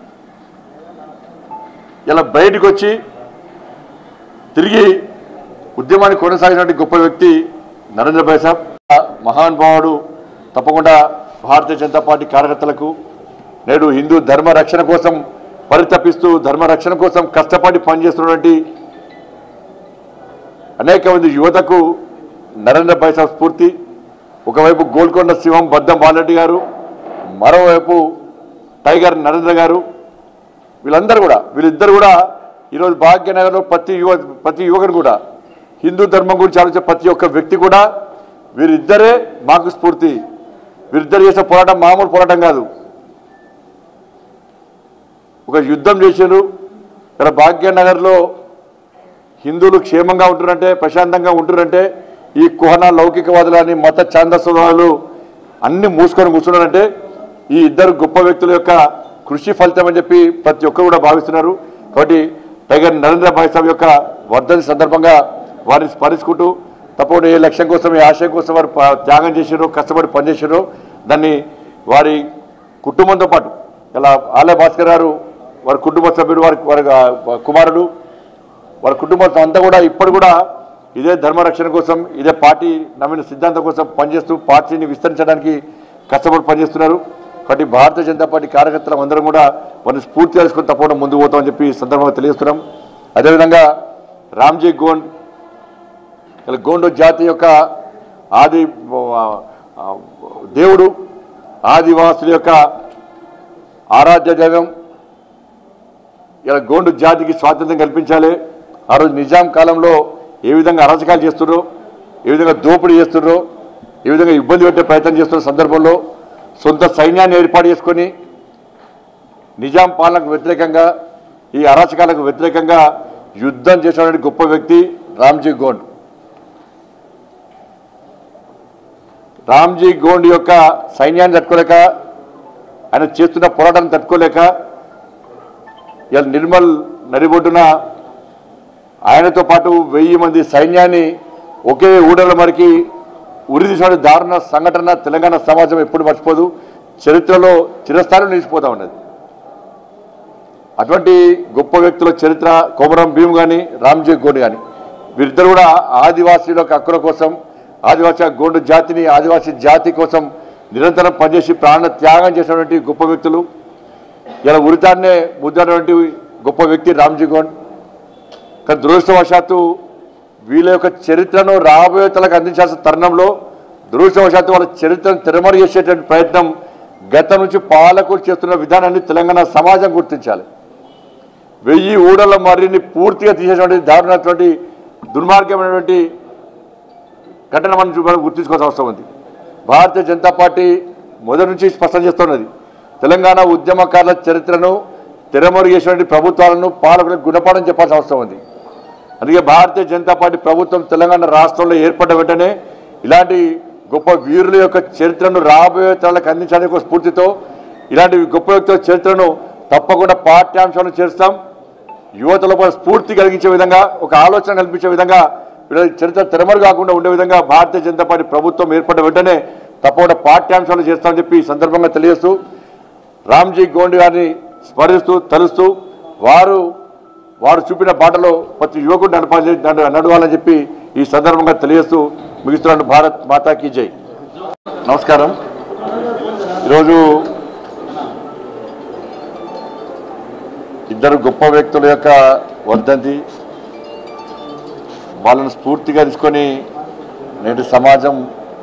ఇలా బయటకు వచ్చి తిరిగి ఉద్యమాన్ని కొనసాగినటువంటి గొప్ప వ్యక్తి నరేంద్ర భాయ్ సాబ్ ఆ మహానుభావుడు తప్పకుండా భారతీయ జనతా పార్టీ కార్యకర్తలకు నేడు హిందూ ధర్మ రక్షణ కోసం పరితపిస్తూ ధర్మ రక్షణ కోసం కష్టపడి పనిచేస్తున్నటువంటి అనేక మంది యువతకు నరేంద్ర భాయ్ సాబ్ స్ఫూర్తి ఒకవైపు గోల్కొండ శివం బద్దం బాలరెడ్డి గారు మరోవైపు టైగర్ నరేంద్ర గారు వీళ్ళందరూ కూడా వీళ్ళిద్దరు కూడా ఈరోజు భాగ్యనగర్లో ప్రతి యువ ప్రతి యువకుడు కూడా హిందూ ధర్మం గురించి ఆలోచించే ప్రతి ఒక్క వ్యక్తి కూడా వీరిద్దరే మాకు స్ఫూర్తి వీరిద్దరు చేసే పోరాటం మామూలు పోరాటం కాదు ఒక యుద్ధం చేశారు ఇక్కడ భాగ్యనగర్లో హిందువులు క్షేమంగా ఉంటున్నారంటే ప్రశాంతంగా ఉంటున్నారంటే ఈ కుహన లౌకికవాదులని మత ఛాందస్వాదులు అన్ని మూసుకొని కూర్చున్నారంటే ఈ ఇద్దరు గొప్ప వ్యక్తుల యొక్క కృషి ఫలితం అని చెప్పి ప్రతి ఒక్కరు కూడా భావిస్తున్నారు కాబట్టి టైగర్ నరేంద్ర భాయ్ సాబ్ యొక్క వర్ధని సందర్భంగా వారిని స్మరించుకుంటూ తప్పకుండా ఏ లక్ష్యం కోసం ఏ ఆశయం కోసం వారు ప- త్యాగం చేశారో కష్టపడి పనిచేశారో దాన్ని వారి కుటుంబంతో పాటు ఇలా ఆలయ భాస్కర్ గారు వారి కుటుంబ సభ్యుడు వారి వారి ఆ, కుమారుడు వారి కుటుంబం అంతా కూడా ఇప్పుడు కూడా ఇదే ధర్మ రక్షణ కోసం ఇదే పార్టీ నమ్మిన సిద్ధాంతం కోసం పనిచేస్తూ పార్టీని విస్తరించడానికి కష్టపడి పనిచేస్తున్నారు కాబట్టి భారతీయ జనతా పార్టీ కార్యకర్తలు అందరం కూడా వారిని స్ఫూర్తి చేసుకుని తప్పకుండా ముందుకు పోతామని చెప్పి ఈ సందర్భంగా తెలియజేస్తున్నాం అదేవిధంగా రామ్జీ గోండ్ ఇలా గోండు జాతి యొక్క ఆది ఆ, ఆ, దేవుడు ఆదివాసుల యొక్క ఆరాధ్య దైవం ఇలా గోండు జాతికి స్వాతంత్రం కల్పించాలి ఆ రోజు నిజాం కాలంలో ఏ విధంగా అరాచకాలు చేస్తున్నారో ఏ విధంగా దోపిడీ చేస్తున్నారో ఏ విధంగా ఇబ్బంది పెట్టే ప్రయత్నం చేస్తున్న సందర్భంలో సొంత సైన్యాన్ని ఏర్పాటు చేసుకొని నిజాం పాలనకు వ్యతిరేకంగా ఈ అరాచకాలకు వ్యతిరేకంగా యుద్ధం చేసినటువంటి గొప్ప వ్యక్తి రామ్జీ గోండ్ రామ్జీ గోండ్ యొక్క సైన్యాన్ని తట్టుకోలేక ఆయన చేస్తున్న పోరాటాన్ని తట్టుకోలేక ఇలా నిర్మల్ నడిబొడ్డున ఆయనతో పాటు వెయ్యి మంది సైన్యాన్ని ఒకే ఊడల మరికి ఉరి తీసిన దారుణ సంఘటన తెలంగాణ సమాజం ఎప్పుడు మర్చిపోదు చరిత్రలో చిరస్థాయిలో నిలిచిపోతా ఉన్నది అటువంటి గొప్ప వ్యక్తుల చరిత్ర కొమరం భీమ్ కానీ రామ్జీ గోండ్ కానీ వీరిద్దరు కూడా ఆదివాసీల యొక్క హక్కుల కోసం ఆదివాసీ గోండు జాతిని ఆదివాసీ జాతి కోసం నిరంతరం పనిచేసి ప్రాణ త్యాగం చేసినటువంటి గొప్ప వ్యక్తులు ఇలా ఉరితాన్నే ముద్దినటువంటి గొప్ప వ్యక్తి రామ్జీ గోండ్ కానీ దురదృష్టవశాత్తు వీళ్ళ యొక్క చరిత్రను రాబోయే తలకు అందించాల్సిన తరుణంలో దురదృష్టవశాత్తు వాళ్ళ చరిత్రను తిరమరు చేసేటువంటి ప్రయత్నం గతం నుంచి పాలకులు చేస్తున్న విధానాన్ని తెలంగాణ సమాజం గుర్తించాలి వెయ్యి ఊడల మర్రిని పూర్తిగా తీసేటువంటి దారుణటువంటి దుర్మార్గమైనటువంటి ఘటన మనం చూ- మనం గుర్తించుకోవాల్సిన అవసరం ఉంది భారతీయ జనతా పార్టీ మొదటి నుంచి స్పష్టం చేస్తున్నది తెలంగాణ ఉద్యమకారుల చరిత్రను తెరమరు చేసినటువంటి ప్రభుత్వాలను పాలకులకు గుణపాఠం చెప్పాల్సిన అవసరం ఉంది అందుకే భారతీయ జనతా పార్టీ ప్రభుత్వం తెలంగాణ రాష్ట్రంలో ఏర్పడ్డ వెంటనే ఇలాంటి గొప్ప వీరుల యొక్క చరిత్రను రాబోయే తరాలకు అందించడానికి ఒక స్ఫూర్తితో ఇలాంటి గొప్ప వ్యక్తుల చరిత్రను తప్పకుండా పాఠ్యాంశాలను చేస్తాం యువతలో కూడా స్ఫూర్తి కలిగించే విధంగా ఒక ఆలోచన కల్పించే విధంగా వీళ్ళ చరిత్ర తెరమరు కాకుండా ఉండే విధంగా భారతీయ జనతా పార్టీ ప్రభుత్వం ఏర్పడిన వెంటనే తప్పకుండా పాఠ్యాంశాలు చేస్తామని చెప్పి ఈ సందర్భంగా తెలియజేస్తూ రామ్జీ గోండ్ గారిని స్మరిస్తూ తలుస్తూ వారు వారు చూపిన బాటలో ప్రతి యువకుడు నడపాలి నడ- నడవాలని చెప్పి ఈ సందర్భంగా తెలియజేస్తూ ముగిస్తున్నాను భారత్ మాతాకి జై నమస్కారం ఈరోజు ఇద్దరు గొప్ప వ్యక్తుల యొక్క వర్ధంతి వాళ్ళను స్ఫూర్తిగా తీసుకొని నేటి సమాజం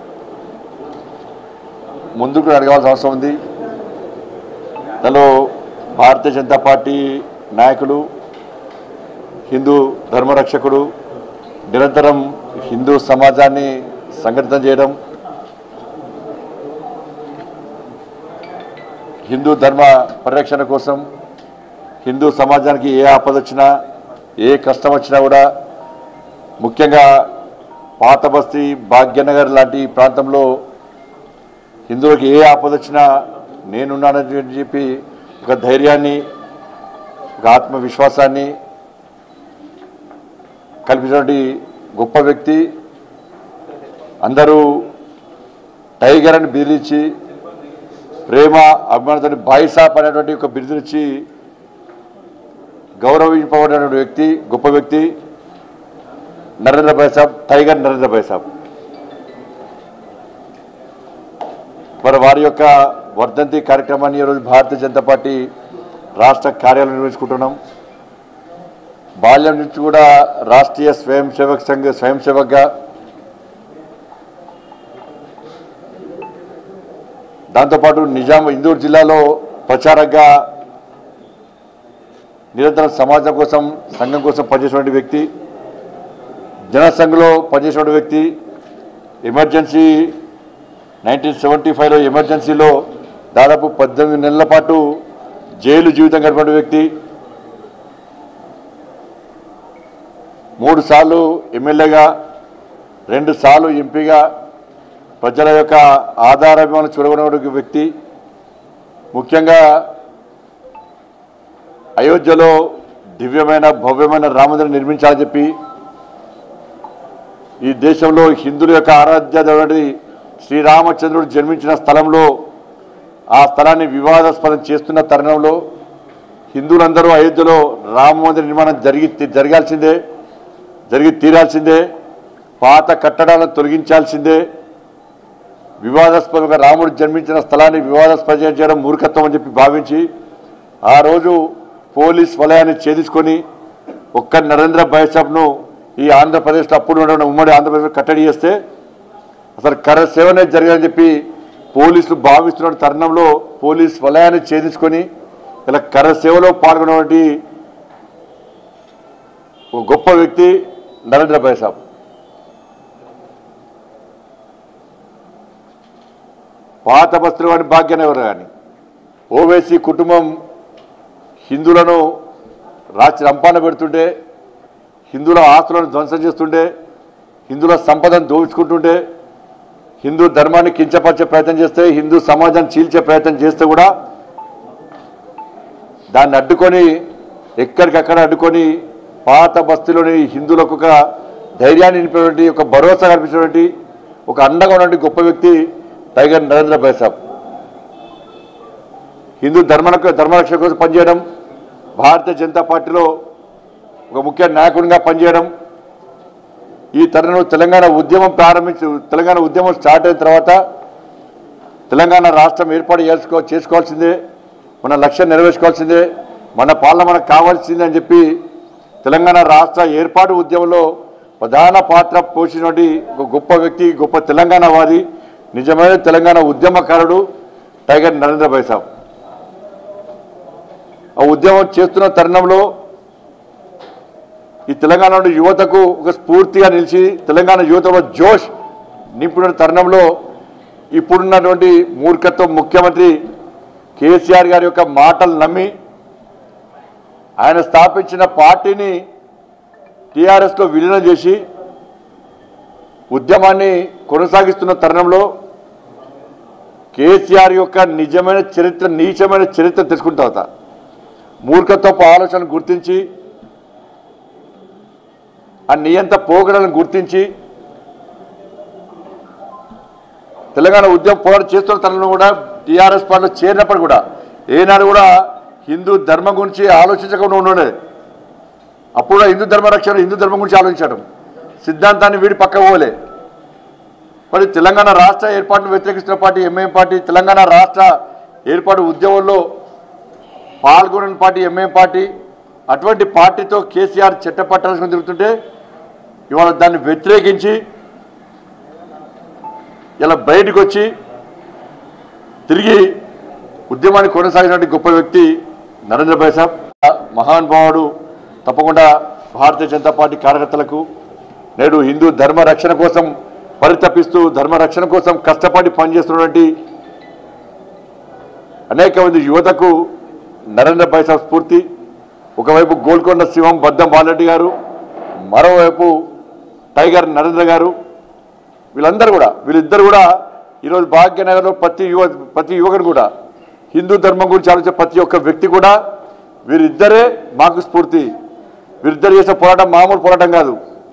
ముందుకు నడగాల్సిన అవసరం ఉంది దానిలో భారతీయ జనతా పార్టీ నాయకులు హిందూ ధర్మరక్షకుడు నిరంతరం హిందూ సమాజాన్ని సంఘటితం చేయడం హిందూ ధర్మ పరిరక్షణ కోసం హిందూ సమాజానికి ఏ ఆపద వచ్చినా ఏ కష్టం వచ్చినా కూడా ముఖ్యంగా పాత బస్తీ భాగ్యనగర్ లాంటి ప్రాంతంలో హిందువులకు ఏ ఆపద వచ్చినా నేనున్నానని చెప్పి ఒక ధైర్యాన్ని ఒక ఆత్మవిశ్వాసాన్ని కల్పించినటువంటి గొప్ప వ్యక్తి అందరూ టైగర్ అని బిరుదిచ్చి ప్రేమ అభిమానంతో బాయిసాప్ అనేటువంటి ఒక బిరుదునిచ్చి గౌరవింపబడినటువంటి వ్యక్తి గొప్ప వ్యక్తి నరేంద్ర భాయ్ సాబ్ టైగర్ నరేంద్ర భాయ్ సాబ్ మరి వారి యొక్క వర్ధంతి కార్యక్రమాన్ని ఈరోజు భారతీయ జనతా పార్టీ రాష్ట్ర కార్యాలయం నిర్వహించుకుంటున్నాం బాల్యం నుంచి కూడా రాష్ట్రీయ స్వయం సేవక్ సంఘ స్వయం సేవక్గా దాంతోపాటు నిజాం ఇందూరు జిల్లాలో ప్రచారంగా నిరంతరం సమాజం కోసం సంఘం కోసం పనిచేసినటువంటి వ్యక్తి జనసంఘలో పనిచేసినటువంటి వ్యక్తి ఎమర్జెన్సీ నైన్టీన్ సెవెంటీ ఫైవ్లో ఎమర్జెన్సీలో దాదాపు పద్దెనిమిది నెలల పాటు జైలు జీవితం గడిపిన వ్యక్తి మూడు సార్లు ఎమ్మెల్యేగా రెండు సార్లు ఎంపీగా ప్రజల యొక్క ఆధారాభిమానం చూడగొన్న వ్యక్తి ముఖ్యంగా అయోధ్యలో దివ్యమైన భవ్యమైన రామమందిరం నిర్మించాలని చెప్పి ఈ దేశంలో హిందువుల యొక్క ఆరాధ్య దేవుడి శ్రీరామచంద్రుడు జన్మించిన స్థలంలో ఆ స్థలాన్ని వివాదాస్పదం చేస్తున్న తరుణంలో హిందువులందరూ అయోధ్యలో రామ మందిర నిర్మాణం జరిగి జరగాల్సిందే జరిగి తీరాల్సిందే పాత కట్టడాలను తొలగించాల్సిందే వివాదాస్పదంగా రాముడు జన్మించిన స్థలాన్ని వివాదాస్పదం చేయడం మూర్ఖత్వం అని చెప్పి భావించి ఆ రోజు పోలీస్ వలయాన్ని ఛేదించుకొని ఒక్క నరేంద్ర బైసాబ్ను ఈ ఆంధ్రప్రదేశ్లో అప్పుడు ఉన్న ఉమ్మడి ఆంధ్రప్రదేశ్ కట్టడి చేస్తే అసలు కర సేవనే జరగాలని చెప్పి పోలీసులు భావిస్తున్న తరుణంలో పోలీస్ వలయాన్ని ఛేదించుకొని ఇలా కర సేవలో పాల్గొన్నటువంటి ఒక గొప్ప వ్యక్తి నరేంద్ర బైసాబ్ పాత బస్తులు వాడి భాగ్యనగర్ కానీ ఓవైసీ కుటుంబం హిందువులను రాచి రంపాన పెడుతుంటే హిందువుల ఆస్తులను ధ్వంసం చేస్తుంటే హిందువుల సంపదను దోచుకుంటుంటే హిందూ ధర్మాన్ని కించపరిచే ప్రయత్నం చేస్తే హిందూ సమాజాన్ని చీల్చే ప్రయత్నం చేస్తే కూడా దాన్ని అడ్డుకొని ఎక్కడికక్కడ అడ్డుకొని పాత బస్తీలోని హిందువులకు ఒక ధైర్యాన్ని నింపినటువంటి ఒక భరోసా కల్పించినటువంటి ఒక అండగా ఉన్నటువంటి గొప్ప వ్యక్తి టైగర్ నరేంద్ర బైసాబ్ హిందూ ధర్మ ధర్మరక్షణ కోసం పనిచేయడం భారతీయ జనతా పార్టీలో ఒక ముఖ్య నాయకుడిగా పనిచేయడం ఈ తరుణంలో తెలంగాణ ఉద్యమం ప్రారంభించి తెలంగాణ ఉద్యమం స్టార్ట్ అయిన తర్వాత తెలంగాణ రాష్ట్రం ఏర్పాటు చేసుకో చేసుకోవాల్సిందే మన లక్ష్యం నెరవేర్చుకోవాల్సిందే మన పాలన మనకు కావాల్సిందే అని చెప్పి తెలంగాణ రాష్ట్ర ఏర్పాటు ఉద్యమంలో ప్రధాన పాత్ర పోషించినటువంటి ఒక గొప్ప వ్యక్తి గొప్ప తెలంగాణవాది నిజమైన తెలంగాణ ఉద్యమకారుడు టైగర్ నరేంద్ర బైసాబ్ ఆ ఉద్యమం చేస్తున్న తరుణంలో ఈ తెలంగాణ యువతకు ఒక స్ఫూర్తిగా నిలిచి తెలంగాణ యువతలో జోష్ నింపుతున్న తరుణంలో ఇప్పుడున్నటువంటి మూర్ఖత్వం ముఖ్యమంత్రి కేసీఆర్ గారి యొక్క మాటలు నమ్మి ఆయన స్థాపించిన పార్టీని టీఆర్ఎస్లో విలీనం చేసి ఉద్యమాన్ని కొనసాగిస్తున్న తరుణంలో కేసీఆర్ యొక్క నిజమైన చరిత్ర నీచమైన చరిత్ర తెలుసుకున్న తర్వాత మూర్ఖత్వపు ఆలోచన గుర్తించి ఆ నియంత పోగడలను గుర్తించి తెలంగాణ ఉద్యమ పోరాటం చేస్తున్న తనను కూడా టీఆర్ఎస్ పార్టీలో చేరినప్పుడు కూడా ఏనాడు కూడా హిందూ ధర్మం గురించి ఆలోచించకుండా ఉండేది అప్పుడు కూడా హిందూ ధర్మ రక్షణ హిందూ ధర్మం గురించి ఆలోచించడం సిద్ధాంతాన్ని వీడి పక్క పోలే మరి తెలంగాణ రాష్ట్ర ఏర్పాటును వ్యతిరేకిస్తున్న పార్టీ ఎంఐఎం పార్టీ తెలంగాణ రాష్ట్ర ఏర్పాటు ఉద్యమంలో పాల్గొనని పార్టీ ఎంఐఎం పార్టీ అటువంటి పార్టీతో కేసీఆర్ చట్టపట్టాల్సి తిరుగుతుంటే ఇవాళ దాన్ని వ్యతిరేకించి ఇలా బయటకు వచ్చి తిరిగి ఉద్యమాన్ని కొనసాగినటువంటి గొప్ప వ్యక్తి నరేంద్ర భాయ్ సాబ్ మహానుభావుడు తప్పకుండా భారతీయ జనతా పార్టీ కార్యకర్తలకు నేడు హిందూ ధర్మ రక్షణ కోసం పరితపిస్తూ ధర్మ రక్షణ కోసం కష్టపడి పనిచేస్తున్నటువంటి అనేక మంది యువతకు నరేంద్ర భాయ్ సాబ్ స్ఫూర్తి ఒకవైపు గోల్కొండ శివం బద్దం బాలరెడ్డి గారు మరోవైపు టైగర్ నరేంద్ర గారు వీళ్ళందరూ కూడా వీళ్ళిద్దరు కూడా ఈరోజు భాగ్యనగర్లో ప్రతి యువ ప్రతి యువకుడు కూడా హిందూ ధర్మం గురించి ఆలోచించే ప్రతి ఒక్క వ్యక్తి కూడా వీరిద్దరే మాకు స్ఫూర్తి వీరిద్దరు చేసే పోరాటం మామూలు పోరాటం కాదు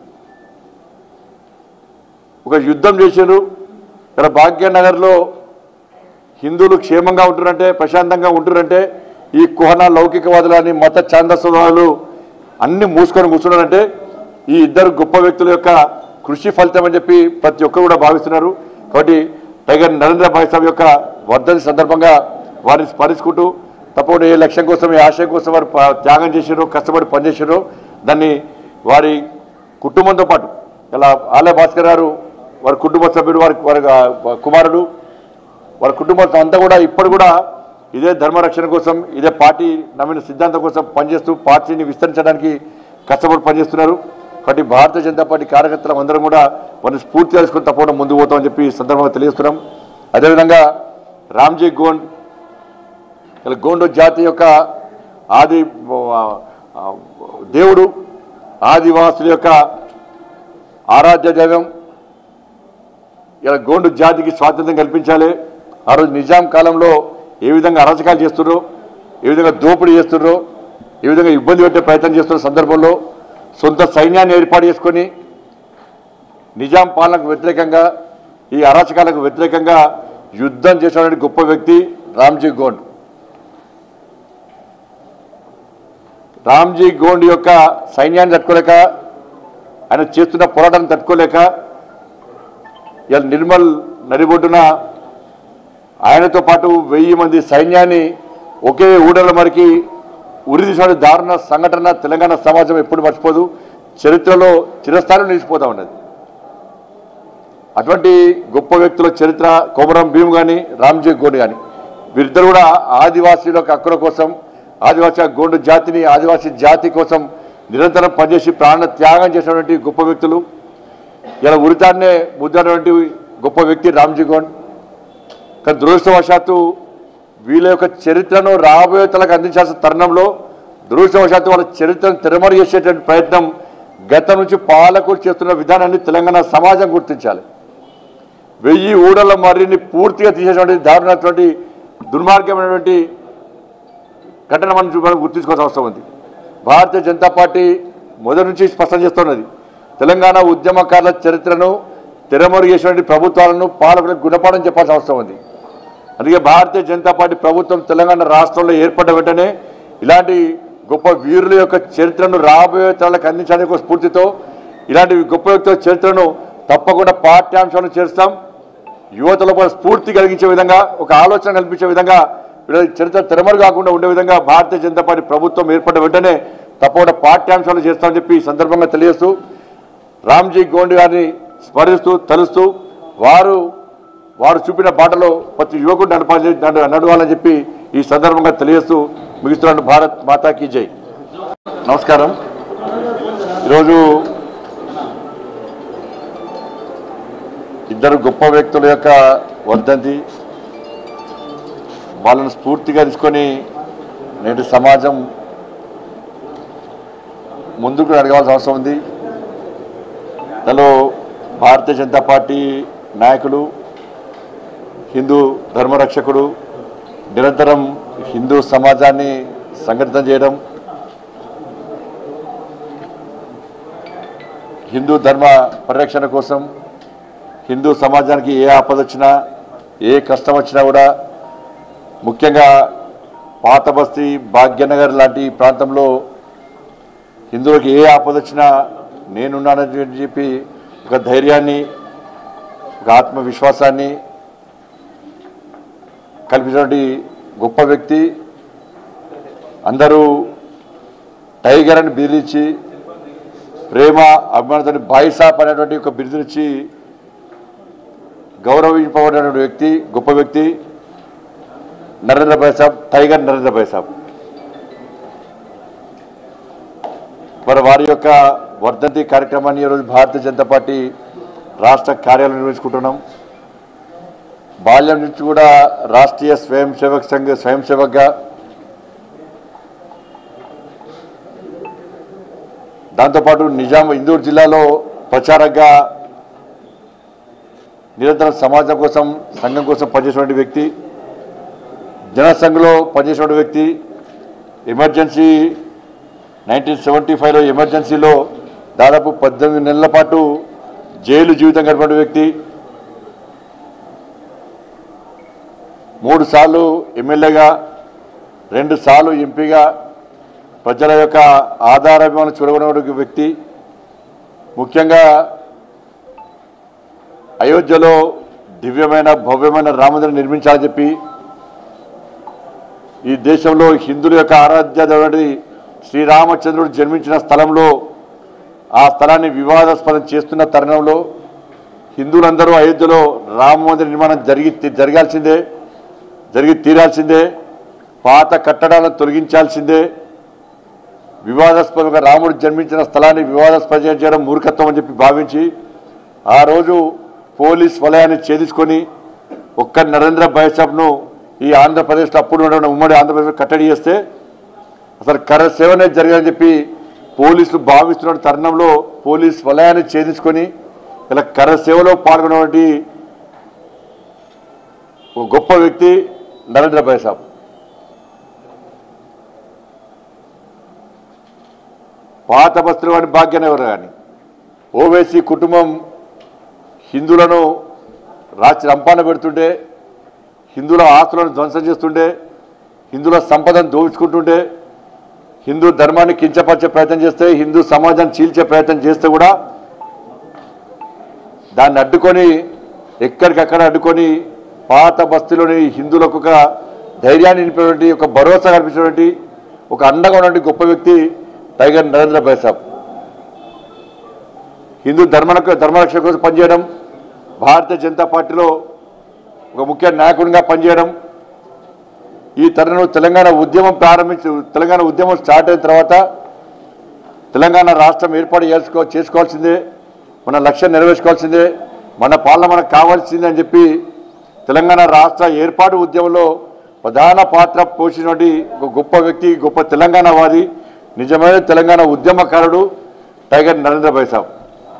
ఒక యుద్ధం చేశారు ఇక్కడ భాగ్యనగర్లో హిందువులు క్షేమంగా ఉంటున్నారంటే ప్రశాంతంగా ఉంటున్నారంటే ఈ కుహన లౌకికవాదులని మత ఛాందస్వాదులు అన్ని మూసుకొని కూర్చున్నారంటే ఈ ఇద్దరు గొప్ప వ్యక్తుల యొక్క కృషి ఫలితం అని చెప్పి ప్రతి ఒక్కరు కూడా భావిస్తున్నారు కాబట్టి టైగర్ నరేంద్ర భాయ్ సాబ్ యొక్క వర్ధని సందర్భంగా వారిని స్మరించుకుంటూ తప్పకుండా ఏ లక్ష్యం కోసం ఏ ఆశయం కోసం వారు ప- త్యాగం చేశారో కష్టపడి పనిచేశారో దాన్ని వారి కుటుంబంతో పాటు ఇలా ఆలయ భాస్కర్ గారు వారి కుటుంబ సభ్యుడు వారి వారి ఆ, కుమారుడు వారి కుటుంబం అంతా కూడా ఇప్పుడు కూడా ఇదే ధర్మ రక్షణ కోసం ఇదే పార్టీ నమ్మిన సిద్ధాంతం కోసం పనిచేస్తూ పార్టీని విస్తరించడానికి కష్టపడి పనిచేస్తున్నారు కాబట్టి భారతీయ జనతా పార్టీ కార్యకర్తలు అందరం కూడా వారిని స్ఫూర్తి తెలుసుకుని తప్పకుండా ముందుకు పోతామని చెప్పి ఈ సందర్భంగా తెలియజేస్తున్నాం అదేవిధంగా రామ్జీ గోండ్ ఇలా గోండు జాతి యొక్క ఆది ఆ, ఆ, దేవుడు ఆదివాసుల యొక్క ఆరాధ్య దైవం ఇలా గోండు జాతికి స్వాతంత్రం కల్పించాలి ఆ రోజు నిజాం కాలంలో ఏ విధంగా అరాచకాలు చేస్తున్నారో ఏ విధంగా దోపిడీ చేస్తున్నారో ఏ విధంగా ఇబ్బంది పెట్టే ప్రయత్నం చేస్తున్న సందర్భంలో సొంత సైన్యాన్ని ఏర్పాటు చేసుకొని నిజాం పాలనకు వ్యతిరేకంగా ఈ అరాచకాలకు వ్యతిరేకంగా యుద్ధం చేసినటువంటి గొప్ప వ్యక్తి రామ్జీ గోండ్ రామ్జీ గోండ్ యొక్క సైన్యాన్ని తట్టుకోలేక ఆయన చేస్తున్న పోరాటాన్ని తట్టుకోలేక ఇలా నిర్మల్ నడిబొడ్డున ఆయనతో పాటు వెయ్యి మంది సైన్యాన్ని ఒకే ఊడల మరికి ఉరిదీసిన దారుణ సంఘటన తెలంగాణ సమాజం ఎప్పుడు మర్చిపోదు చరిత్రలో చిరస్థానం నిలిచిపోతా ఉన్నది అటువంటి గొప్ప వ్యక్తుల చరిత్ర కోమరం భీమ్ కానీ రామ్జీ గోండ్ కానీ వీరిద్దరు కూడా ఆదివాసీల యొక్క హక్కుల కోసం ఆదివాసీ గోండు జాతిని ఆదివాసీ జాతి కోసం నిరంతరం పనిచేసి ప్రాణ త్యాగం చేసినటువంటి గొప్ప వ్యక్తులు ఇలా ఉరితాన్నే ముద్దాడినటువంటి గొప్ప వ్యక్తి రామ్జీ గోండ్ కానీ దురదృష్టవశాత్తు వీళ్ళ యొక్క చరిత్రను రాబోయే తలకు అందించాల్సిన తరుణంలో దురదృష్టవశాత్తు వాళ్ళ చరిత్రను తెరమరు చేసేటువంటి ప్రయత్నం గతం నుంచి పాలకులు చేస్తున్న విధానాన్ని తెలంగాణ సమాజం గుర్తించాలి వెయ్యి ఊడల మర్రిని పూర్తిగా తీసేటువంటి దారుణటువంటి దుర్మార్గమైనటువంటి ఘటన మనం చూ- మనం గుర్తించుకోవాల్సిన అవసరం ఉంది భారతీయ జనతా పార్టీ మొదటి నుంచి స్పష్టం చేస్తున్నది తెలంగాణ ఉద్యమకారుల చరిత్రను తెరమరుగు చేసినటువంటి ప్రభుత్వాలను పాలకులకు గుణపాఠం చెప్పాల్సిన అవసరం ఉంది అందుకే భారతీయ జనతా పార్టీ ప్రభుత్వం తెలంగాణ రాష్ట్రంలో ఏర్పడ్డ వెంటనే ఇలాంటి గొప్ప వీరుల యొక్క చరిత్రను రాబోయే తరాలకు అందించడానికి ఒక స్ఫూర్తితో ఇలాంటి గొప్ప వ్యక్తుల చరిత్రను తప్పకుండా పాఠ్యాంశాలను చేస్తాం యువతలో కూడా స్ఫూర్తి కలిగించే విధంగా ఒక ఆలోచన కల్పించే విధంగా వీళ్ళ చరిత్ర తెరమరు కాకుండా ఉండే విధంగా భారతీయ జనతా పార్టీ ప్రభుత్వం ఏర్పడ్డ వెంటనే తప్పకుండా పాఠ్యాంశాలు చేస్తామని చెప్పి ఈ సందర్భంగా తెలియజేస్తూ రామ్జీ గోండ్ గారిని స్మరిస్తూ తలుస్తూ వారు వారు చూపిన బాటలో ప్రతి యువకుడు నడపాలి నడు- నడవాలని చెప్పి ఈ సందర్భంగా తెలియజేస్తూ ముగిస్తున్నాను భారత్ మాతాకి జై నమస్కారం ఈరోజు ఇద్దరు గొప్ప వ్యక్తుల యొక్క వర్ధంతి వాళ్ళను స్ఫూర్తిగా తీసుకొని నేటి సమాజం ముందుకు అడగాల్సిన అవసరం ఉంది దానిలో భారతీయ జనతా పార్టీ నాయకులు హిందూ ధర్మరక్షకుడు నిరంతరం హిందూ సమాజాన్ని సంఘటితం చేయడం హిందూ ధర్మ పరిరక్షణ కోసం హిందూ సమాజానికి ఏ ఆపద వచ్చినా ఏ కష్టం వచ్చినా కూడా ముఖ్యంగా పాత బస్తీ భాగ్యనగర్ లాంటి ప్రాంతంలో హిందువులకు ఏ ఆపద వచ్చినా నేనున్నానని చెప్పి ఒక ధైర్యాన్ని ఒక ఆత్మవిశ్వాసాన్ని కల్పించినటువంటి గొప్ప వ్యక్తి అందరూ టైగర్ అని బిదిరించి ప్రేమ అభిమానంతో బాయిసాప్ అనేటువంటి ఒక బిరుదునిచ్చి గౌరవింపబడినటువంటి వ్యక్తి గొప్ప వ్యక్తి నరేంద్ర భాయ్ సాబ్ టైగర్ నరేంద్ర భాయ్ సాబ్ మరి వారి యొక్క వర్ధంతి కార్యక్రమాన్ని ఈరోజు భారతీయ జనతా పార్టీ రాష్ట్ర కార్యాలయం నిర్వహించుకుంటున్నాం బాల్యం నుంచి కూడా రాష్ట్రీయ స్వయం సేవక్ సంఘ స్వయం సేవక్గా దాంతోపాటు నిజాం ఇందూరు జిల్లాలో ప్రచారంగా నిరంతరం సమాజం కోసం సంఘం కోసం పనిచేసినటువంటి వ్యక్తి జనసంఘలో పనిచేసినటువంటి వ్యక్తి ఎమర్జెన్సీ నైన్టీన్ సెవెంటీ ఫైవ్లో ఎమర్జెన్సీలో దాదాపు పద్దెనిమిది నెలల పాటు జైలు జీవితం గడిపిన వ్యక్తి మూడు సార్లు ఎమ్మెల్యేగా రెండు సార్లు ఎంపీగా ప్రజల యొక్క ఆధారాభిమానం చూడగొన్న వ్యక్తి ముఖ్యంగా అయోధ్యలో దివ్యమైన భవ్యమైన రామమందిరం నిర్మించాలని చెప్పి ఈ దేశంలో హిందువుల యొక్క ఆరాధ్య దేవుడి శ్రీరామచంద్రుడు జన్మించిన స్థలంలో ఆ స్థలాన్ని వివాదాస్పదం చేస్తున్న తరుణంలో హిందువులందరూ అయోధ్యలో రామ మందిర నిర్మాణం జరిగి జరగాల్సిందే జరిగి తీరాల్సిందే పాత కట్టడాలను తొలగించాల్సిందే వివాదాస్పదంగా రాముడు జన్మించిన స్థలాన్ని వివాదాస్పదం చేయడం మూర్ఖత్వం అని చెప్పి భావించి ఆ రోజు పోలీస్ వలయాన్ని ఛేదించుకొని ఒక్క నరేంద్ర బైసాబ్ను ఈ ఆంధ్రప్రదేశ్లో అప్పుడు ఉన్న ఉమ్మడి ఆంధ్రప్రదేశ్ కట్టడి చేస్తే అసలు కర సేవనే జరగాలని చెప్పి పోలీసులు భావిస్తున్న తరుణంలో పోలీస్ వలయాన్ని ఛేదించుకొని ఇలా కర సేవలో పాల్గొన్నటువంటి ఒక గొప్ప వ్యక్తి నరేంద్ర భాయ్ సాబ్ పాత బస్తులు వాడి భాగ్యనగర్ కానీ ఓవైసీ కుటుంబం హిందువులను రాచి రంపాన పెడుతుంటే హిందువుల ఆస్తులను ధ్వంసం చేస్తుంటే హిందువుల సంపదను దోచుకుంటుంటే హిందూ ధర్మాన్ని కించపరిచే ప్రయత్నం చేస్తే హిందూ సమాజాన్ని చీల్చే ప్రయత్నం చేస్తే కూడా దాన్ని అడ్డుకొని ఎక్కడికక్కడ అడ్డుకొని పాత బస్తీలోని హిందువులకు ఒక ధైర్యాన్ని నింపినటువంటి ఒక భరోసా కల్పించినటువంటి ఒక అండగా ఉన్నటువంటి గొప్ప వ్యక్తి టైగర్ నరేంద్ర భాయ్ సాబ్ హిందూ ధర్మలకు ధర్మరక్షణ కోసం పనిచేయడం భారతీయ జనతా పార్టీలో ఒక ముఖ్య నాయకుడిగా పనిచేయడం ఈ తరుణంలో తెలంగాణ ఉద్యమం ప్రారంభించి తెలంగాణ ఉద్యమం స్టార్ట్ అయిన తర్వాత తెలంగాణ రాష్ట్రం ఏర్పాటు చేసుకో చేసుకోవాల్సిందే మన లక్ష్యం నెరవేర్చుకోవాల్సిందే మన పాలన మనకు కావాల్సిందే అని చెప్పి తెలంగాణ రాష్ట్ర ఏర్పాటు ఉద్యమంలో ప్రధాన పాత్ర పోషించినటువంటి ఒక గొప్ప వ్యక్తి గొప్ప తెలంగాణవాది నిజమైన తెలంగాణ ఉద్యమకారుడు టైగర్ నరేంద్ర భాయ్ సాబ్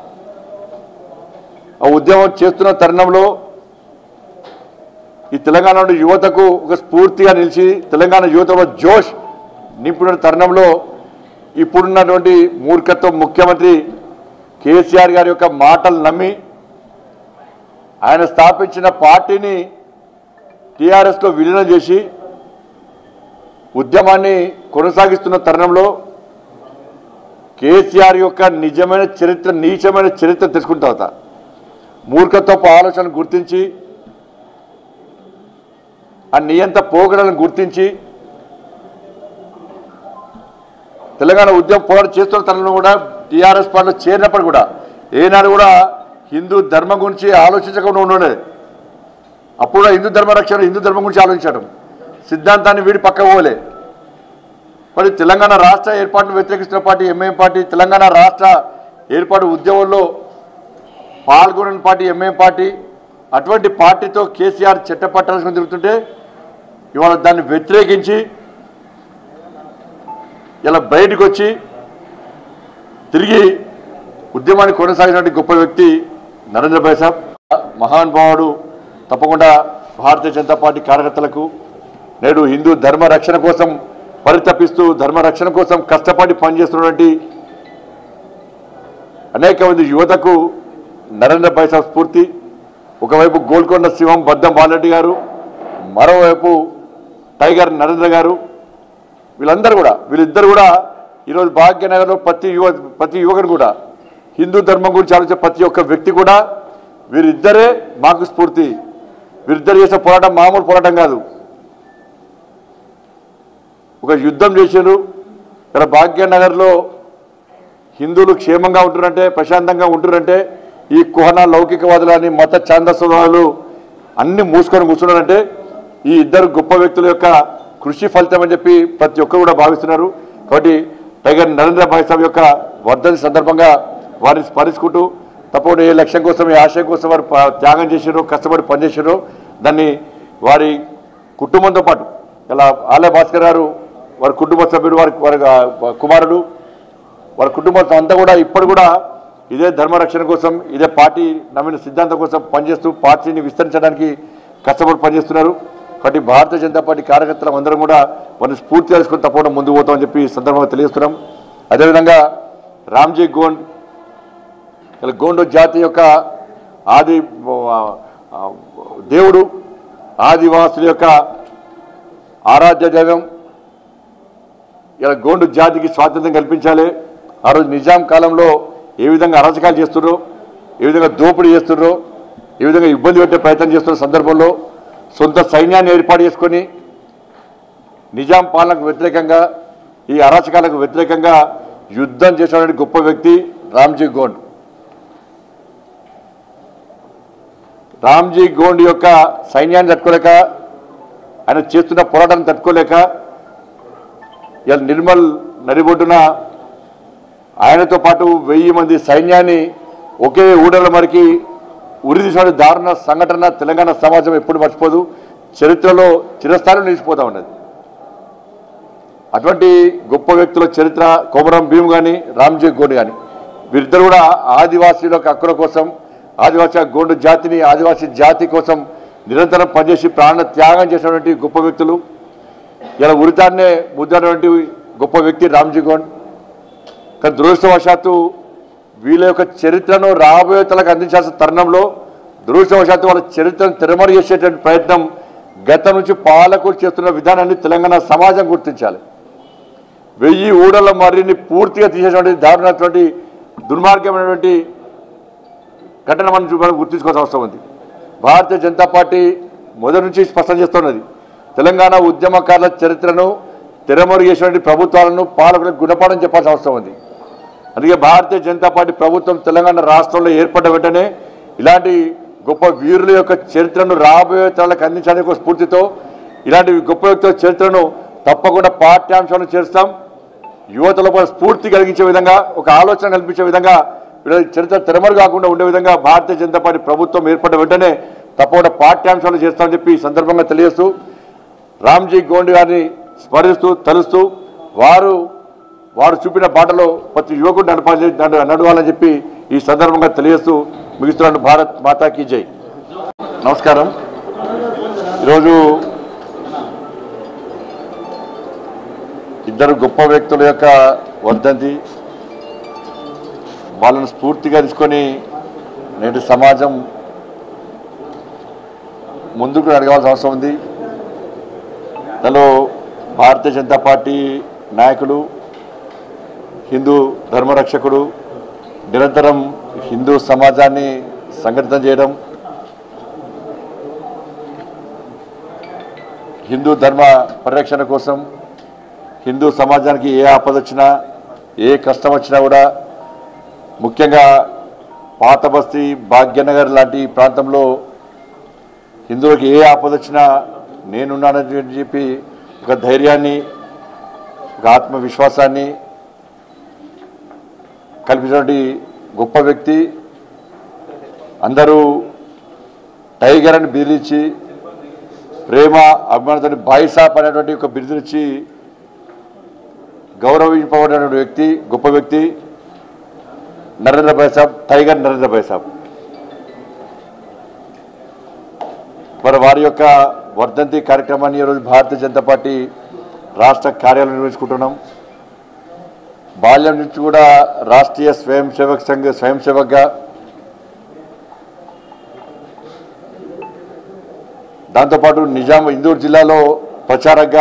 ఆ ఉద్యమం చేస్తున్న తరుణంలో ఈ తెలంగాణ యువతకు ఒక స్ఫూర్తిగా నిలిచి తెలంగాణ యువతలో జోష్ నింపిన తరుణంలో ఇప్పుడున్నటువంటి మూర్ఖత్వం ముఖ్యమంత్రి కేసీఆర్ గారి యొక్క మాటలు నమ్మి ఆయన స్థాపించిన పార్టీని టీఆర్ఎస్లో విలీనం చేసి ఉద్యమాన్ని కొనసాగిస్తున్న తరుణంలో కేసీఆర్ యొక్క నిజమైన చరిత్ర నీచమైన చరిత్ర తెలుసుకున్న తర్వాత మూర్ఖత్వపు ఆలోచనను గుర్తించి ఆ నియంత పోగడలను గుర్తించి తెలంగాణ ఉద్యమం పోరాటం చేస్తున్న తనలో కూడా టీఆర్ఎస్ పార్టీలో చేరినప్పుడు కూడా ఏనాడు కూడా హిందూ ధర్మం గురించి ఆలోచించకుండా ఉండడే అప్పుడు కూడా హిందూ ధర్మ రక్షణ హిందూ ధర్మం గురించి ఆలోచించడం సిద్ధాంతాన్ని వీడి పక్క పోలే మరి తెలంగాణ రాష్ట్ర ఏర్పాటును వ్యతిరేకిస్తున్న పార్టీ ఎంఐఎం పార్టీ తెలంగాణ రాష్ట్ర ఏర్పాటు ఉద్యమంలో పాల్గొనని పార్టీ ఎంఐఎం పార్టీ అటువంటి పార్టీతో కేసీఆర్ చట్టపట్టాల్సుకుని తిరుగుతుంటే ఇవాళ దాన్ని వ్యతిరేకించి ఇలా బయటకు వచ్చి తిరిగి ఉద్యమాన్ని కొనసాగినటువంటి గొప్ప వ్యక్తి నరేంద్ర భాయ్ సాబ్ మహానుభావుడు తప్పకుండా భారతీయ జనతా పార్టీ కార్యకర్తలకు నేడు హిందూ ధర్మ రక్షణ కోసం పరితపిస్తూ ధర్మ రక్షణ కోసం కష్టపడి పనిచేస్తున్నటువంటి అనేక మంది యువతకు నరేంద్ర పైసా స్ఫూర్తి ఒకవైపు గోల్కొండ శివం బద్దం బాలరెడ్డి గారు మరోవైపు టైగర్ నరేంద్ర గారు వీళ్ళందరూ కూడా వీళ్ళిద్దరు కూడా ఈరోజు భాగ్యనగర్లో ప్రతి యువ ప్రతి యువకుడు కూడా హిందూ ధర్మం గురించి ఆలోచించే ప్రతి ఒక్క వ్యక్తి కూడా వీరిద్దరే మాకు స్ఫూర్తి వీరిద్దరు చేసే పోరాటం మామూలు పోరాటం కాదు ఒక యుద్ధం చేశారు ఇక్కడ భాగ్యనగర్లో హిందువులు క్షేమంగా ఉంటున్నారంటే ప్రశాంతంగా ఉంటున్నారంటే ఈ కుహన లౌకికవాదులని మత ఛాందస్వాదులు అన్ని మూసుకొని కూర్చున్నారంటే ఈ ఇద్దరు గొప్ప వ్యక్తుల యొక్క కృషి ఫలితం అని చెప్పి ప్రతి ఒక్కరు కూడా భావిస్తున్నారు కాబట్టి టైగర్ నరేంద్ర భాయ్ సాబ్ యొక్క వర్ధని సందర్భంగా వారిని స్మరించుకుంటూ తప్పకుండా ఏ లక్ష్యం కోసం ఏ ఆశయం కోసం వారు ప- త్యాగం చేశారో కష్టపడి పనిచేశారో దాన్ని వారి కుటుంబంతో పాటు ఇలా ఆలయ భాస్కర్ గారు వారి కుటుంబ సభ్యుడు వారి వారి ఆ, కుమారుడు వారి కుటుంబంతో అంతా కూడా ఇప్పుడు కూడా ఇదే ధర్మరక్షణ కోసం ఇదే పార్టీ నమ్మిన సిద్ధాంతం కోసం పనిచేస్తూ పార్టీని విస్తరించడానికి కష్టపడి పనిచేస్తున్నారు కాబట్టి భారతీయ జనతా పార్టీ కార్యకర్తలు అందరం కూడా వారిని స్ఫూర్తి తెలుసుకుని తప్పకుండా ముందుకు పోతామని చెప్పి ఈ సందర్భంగా తెలియజేస్తున్నాం అదేవిధంగా రామ్జీ గోండ్ ఇలా గోండు జాతి యొక్క ఆది ఆ, ఆ, దేవుడు ఆదివాసుల యొక్క ఆరాధ్య దైవం ఇలా గోండు జాతికి స్వాతంత్రం కల్పించాలి ఆ రోజు నిజాం కాలంలో ఏ విధంగా అరాచకాలు చేస్తున్నారో ఏ విధంగా దోపిడీ చేస్తున్నారో ఏ విధంగా ఇబ్బంది పెట్టే ప్రయత్నం చేస్తున్న సందర్భంలో సొంత సైన్యాన్ని ఏర్పాటు చేసుకొని నిజాం పాలనకు వ్యతిరేకంగా ఈ అరాచకాలకు వ్యతిరేకంగా యుద్ధం చేసినటువంటి గొప్ప వ్యక్తి రామ్జీ గోండ్ రామ్జీ గోండ్ యొక్క సైన్యాన్ని తట్టుకోలేక ఆయన చేస్తున్న పోరాటాన్ని తట్టుకోలేక ఇలా నిర్మల్ నడిబొడ్డున ఆయనతో పాటు వెయ్యి మంది సైన్యాన్ని ఒకే ఊడల మరికి ఉరి తీసిన దారుణ సంఘటన తెలంగాణ సమాజం ఎప్పుడు మర్చిపోదు చరిత్రలో చిరస్థానం నిలిచిపోతా ఉన్నది అటువంటి గొప్ప వ్యక్తుల చరిత్ర కొమరం భీమ్ కానీ రామ్జీ గోండ్ కానీ వీరిద్దరు కూడా ఆదివాసీల యొక్క హక్కుల కోసం ఆదివాసీ గోండు జాతిని ఆదివాసీ జాతి కోసం నిరంతరం పనిచేసి ప్రాణ త్యాగం చేసినటువంటి గొప్ప వ్యక్తులు ఇలా ఉరితాన్నే ముద్దనటువంటి గొప్ప వ్యక్తి రామ్జీ గోండ్ కానీ దురదృష్టవశాత్తు వీళ్ళ యొక్క చరిత్రను రాబోయే తలకు అందించాల్సిన తరుణంలో దురదృష్టవశాత్తు వాళ్ళ చరిత్రను తిరమరు చేసేటువంటి ప్రయత్నం గతం నుంచి పాలకులు చేస్తున్న విధానాన్ని తెలంగాణ సమాజం గుర్తించాలి వెయ్యి ఊడల మర్రిని పూర్తిగా తీసేటువంటి దారుణటువంటి దుర్మార్గమైనటువంటి ఘటన మనం చూ- మనం గుర్తించుకోవాల్సిన అవసరం ఉంది భారతీయ జనతా పార్టీ మొదటి నుంచి స్పష్టం చేస్తున్నది తెలంగాణ ఉద్యమకారుల చరిత్రను తెరమరు చేసినటువంటి ప్రభుత్వాలను పాలకులకు గుణపాఠం చెప్పాల్సిన అవసరం ఉంది అందుకే భారతీయ జనతా పార్టీ ప్రభుత్వం తెలంగాణ రాష్ట్రంలో ఏర్పడ్డ వెంటనే ఇలాంటి గొప్ప వీరుల యొక్క చరిత్రను రాబోయే తరాలకు అందించడానికి ఒక స్ఫూర్తితో ఇలాంటి గొప్ప వ్యక్తుల చరిత్రను తప్పకుండా పాఠ్యాంశాలను చేస్తాం యువతలో కూడా స్ఫూర్తి కలిగించే విధంగా ఒక ఆలోచన కల్పించే విధంగా వీళ్ళ చరిత్ర తెరమరు కాకుండా ఉండే విధంగా భారతీయ జనతా పార్టీ ప్రభుత్వం ఏర్పడ్డ వెంటనే తప్పకుండా పాఠ్యాంశాలు చేస్తామని చెప్పి ఈ సందర్భంగా తెలియజేస్తూ రామ్జీ గోండ్ గారిని స్మరిస్తూ తలుస్తూ వారు వారు చూపిన బాటలో ప్రతి యువకుడు నడపాలి నడ- నడవాలని చెప్పి ఈ సందర్భంగా తెలియజేస్తూ ముగిస్తున్నాను భారత్ మాతాకి జై నమస్కారం ఈరోజు ఇద్దరు గొప్ప వ్యక్తుల యొక్క వర్ధంతి వాళ్ళను స్ఫూర్తిగా తీసుకొని నేటి సమాజం ముందుకు అడగాల్సిన అవసరం ఉంది దానిలో భారతీయ జనతా పార్టీ నాయకులు హిందూ ధర్మరక్షకుడు నిరంతరం హిందూ సమాజాన్ని సంఘటితం చేయడం హిందూ ధర్మ పరిరక్షణ కోసం హిందూ సమాజానికి ఏ ఆపద వచ్చినా ఏ కష్టం వచ్చినా కూడా ముఖ్యంగా పాత బస్తీ భాగ్యనగర్ లాంటి ప్రాంతంలో హిందువులకు ఏ ఆపద వచ్చినా నేనున్నానని చెప్పి ఒక ధైర్యాన్ని ఒక ఆత్మవిశ్వాసాన్ని కల్పించినటువంటి గొప్ప వ్యక్తి అందరూ టైగర్ అని బిరుదిచ్చి ప్రేమ అభిమానంతో బాయిసాప్ అనేటువంటి ఒక బిరుదునిచ్చి గౌరవింపబడినటువంటి వ్యక్తి గొప్ప వ్యక్తి నరేంద్ర భాయ్ సాబ్ టైగర్ నరేంద్ర భాయ్ సాబ్ మరి వారి యొక్క వర్ధంతి కార్యక్రమాన్ని ఈరోజు భారతీయ జనతా పార్టీ రాష్ట్ర కార్యాలయం నిర్వహించుకుంటున్నాం బాల్యం నుంచి కూడా రాష్ట్రీయ స్వయం సేవక్ సంఘ స్వయం సేవక్గా దాంతోపాటు నిజాం ఇందూరు జిల్లాలో ప్రచారంగా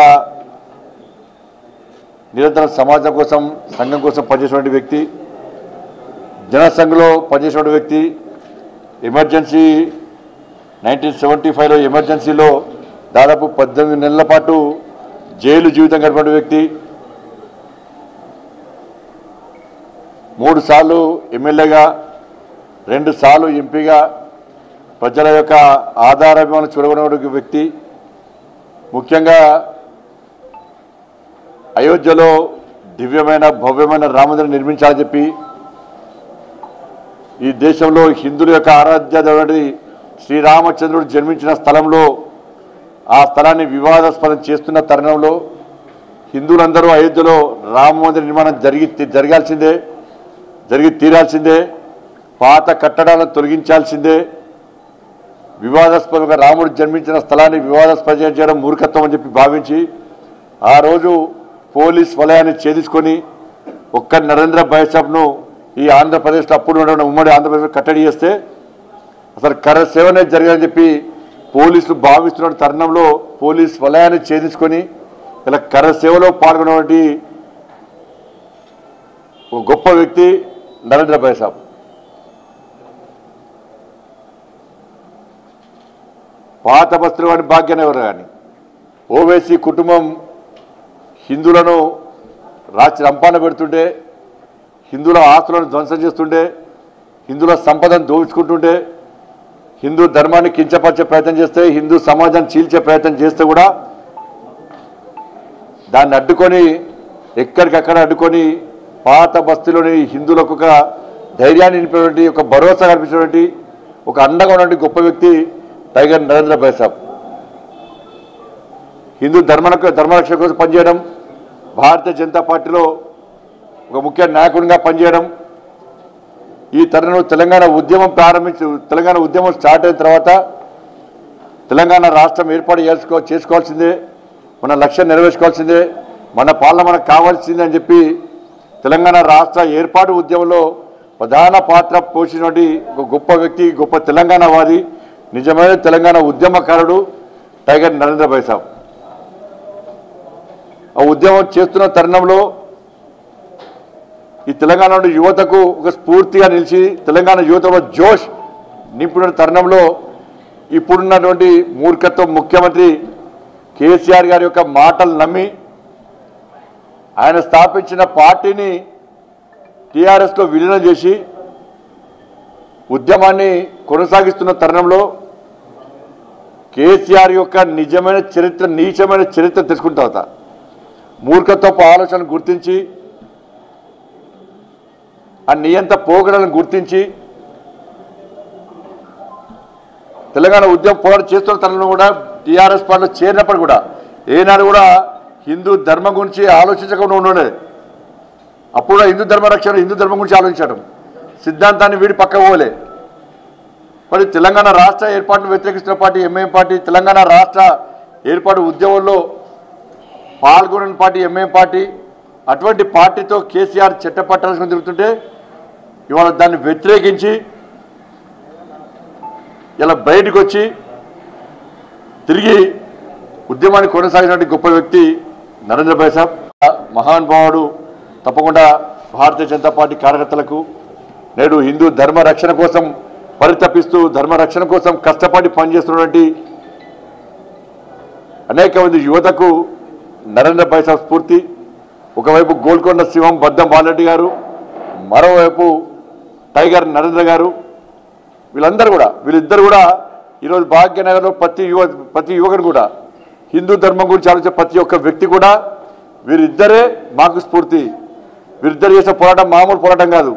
నిరంతరం సమాజం కోసం సంఘం కోసం పనిచేసినటువంటి వ్యక్తి జనసంఘలో పనిచేసినటువంటి వ్యక్తి ఎమర్జెన్సీ నైన్టీన్ సెవెంటీ ఫైవ్లో ఎమర్జెన్సీలో దాదాపు పద్దెనిమిది నెలల పాటు జైలు జీవితం గడిపిన వ్యక్తి మూడు సార్లు ఎమ్మెల్యేగా రెండు సార్లు ఎంపీగా ప్రజల యొక్క ఆధారాభిమానం చూడబడిన వ్యక్తి ముఖ్యంగా అయోధ్యలో దివ్యమైన భవ్యమైన రామమందిరం నిర్మించాలని చెప్పి ఈ దేశంలో హిందువుల యొక్క ఆరాధ్య దేవుడి శ్రీరామచంద్రుడు జన్మించిన స్థలంలో ఆ స్థలాన్ని వివాదాస్పదం చేస్తున్న తరుణంలో హిందువులందరూ అయోధ్యలో రామ మందిర నిర్మాణం జరిగి జరగాల్సిందే జరిగి తీరాల్సిందే పాత కట్టడాలను తొలగించాల్సిందే వివాదాస్పదంగా రాముడు జన్మించిన స్థలాన్ని వివాదాస్పదం చేయడం మూర్ఖత్వం అని చెప్పి భావించి ఆ రోజు పోలీస్ వలయాన్ని ఛేదించుకొని ఒక్క నరేంద్ర బైసాబ్ను ఈ ఆంధ్రప్రదేశ్లో అప్పుడు ఉన్న ఉమ్మడి ఆంధ్రప్రదేశ్లో కట్టడి చేస్తే అసలు కర సేవనే జరగాలని చెప్పి పోలీసులు భావిస్తున్న తరుణంలో పోలీస్ వలయాన్ని ఛేదించుకొని ఇలా కర సేవలో పాల్గొన్నటువంటి ఒక గొప్ప వ్యక్తి నరేంద్ర బైసాబ్ పాత బస్తులు వాడి భాగ్యాన్ని ఎవరు కానీ ఓవైసీ కుటుంబం హిందువులను రాచి రంపాన పెడుతుంటే హిందువుల ఆస్తులను ధ్వంసం చేస్తుంటే హిందువుల సంపదను దోచుకుంటుంటే హిందూ ధర్మాన్ని కించపరిచే ప్రయత్నం చేస్తే హిందూ సమాజాన్ని చీల్చే ప్రయత్నం చేస్తే కూడా దాన్ని అడ్డుకొని ఎక్కడికక్కడ అడ్డుకొని పాత బస్తీలోని హిందువులకు ఒక ధైర్యాన్ని నింపినటువంటి ఒక భరోసా కల్పించినటువంటి ఒక అండగా ఉన్నటువంటి గొప్ప వ్యక్తి టైగర్ నరేంద్ర బైసాబ్ హిందూ ధర్మ ధర్మరక్షణ కోసం పనిచేయడం భారతీయ జనతా పార్టీలో ఒక ముఖ్య నాయకుడిగా పనిచేయడం ఈ తరుణంలో తెలంగాణ ఉద్యమం ప్రారంభించి తెలంగాణ ఉద్యమం స్టార్ట్ అయిన తర్వాత తెలంగాణ రాష్ట్రం ఏర్పాటు చేసుకో చేసుకోవాల్సిందే మన లక్ష్యం నెరవేర్చుకోవాల్సిందే మన పాలన మనకు కావాల్సిందే అని చెప్పి తెలంగాణ రాష్ట్ర ఏర్పాటు ఉద్యమంలో ప్రధాన పాత్ర పోషించినటువంటి ఒక గొప్ప వ్యక్తి గొప్ప తెలంగాణవాది నిజమైన తెలంగాణ ఉద్యమకారుడు టైగర్ నరేంద్ర బైసాబ్ ఆ ఉద్యమం చేస్తున్న తరుణంలో ఈ తెలంగాణలో యువతకు ఒక స్ఫూర్తిగా నిలిచి తెలంగాణ యువతలో జోష్ నింపిన తరుణంలో ఇప్పుడున్నటువంటి మూర్ఖత్వం ముఖ్యమంత్రి కేసీఆర్ గారి యొక్క మాటలు నమ్మి ఆయన స్థాపించిన పార్టీని టీఆర్ఎస్లో విలీనం చేసి ఉద్యమాన్ని కొనసాగిస్తున్న తరుణంలో కేసీఆర్ యొక్క నిజమైన చరిత్ర నీచమైన చరిత్ర తెలుసుకున్న తర్వాత మూర్ఖత్వపు ఆలోచనలు గుర్తించి ఆ నియంత పోగడలను గుర్తించి తెలంగాణ ఉద్యమం పోరాటం చేస్తున్న తరుణంలో కూడా టీఆర్ఎస్ పార్టీలో చేరినప్పుడు కూడా ఏనాడు కూడా హిందూ ధర్మం గురించి ఆలోచించకుండా ఉండేది అప్పుడు హిందూ ధర్మ రక్షణ హిందూ ధర్మం గురించి ఆలోచించడం సిద్ధాంతాన్ని వీడి పక్క పోలే మరి తెలంగాణ రాష్ట్ర ఏర్పాటును వ్యతిరేకిస్తున్న పార్టీ ఎంఐఎం పార్టీ తెలంగాణ రాష్ట్ర ఏర్పాటు ఉద్యమంలో పాల్గొనని పార్టీ ఎంఐఎం పార్టీ అటువంటి పార్టీతో కేసీఆర్ చట్టపట్టాల్సిన తిరుగుతుంటే ఇవాళ దాన్ని వ్యతిరేకించి ఇలా బయటకు వచ్చి తిరిగి ఉద్యమాన్ని కొనసాగినటువంటి గొప్ప వ్యక్తి నరేంద్ర భాయ్ సాబ్ మహానుభావుడు తప్పకుండా భారతీయ జనతా పార్టీ కార్యకర్తలకు నేడు హిందూ ధర్మ రక్షణ కోసం పరితపిస్తూ ధర్మ రక్షణ కోసం కష్టపడి పనిచేస్తున్నటువంటి అనేక మంది యువతకు నరేంద్ర భాయ్ సాబ్ స్ఫూర్తి ఒకవైపు గోల్కొండ శివం బద్దం బాలరెడ్డి గారు మరోవైపు టైగర్ నరేంద్ర గారు వీళ్ళందరూ కూడా వీళ్ళిద్దరు కూడా ఈరోజు భాగ్యనగర్లో ప్రతి యువ ప్రతి యువకుడు కూడా హిందూ ధర్మం గురించి ఆలోచించే ప్రతి ఒక్క వ్యక్తి కూడా వీరిద్దరే మాకు స్ఫూర్తి వీరిద్దరు చేసే పోరాటం మామూలు పోరాటం కాదు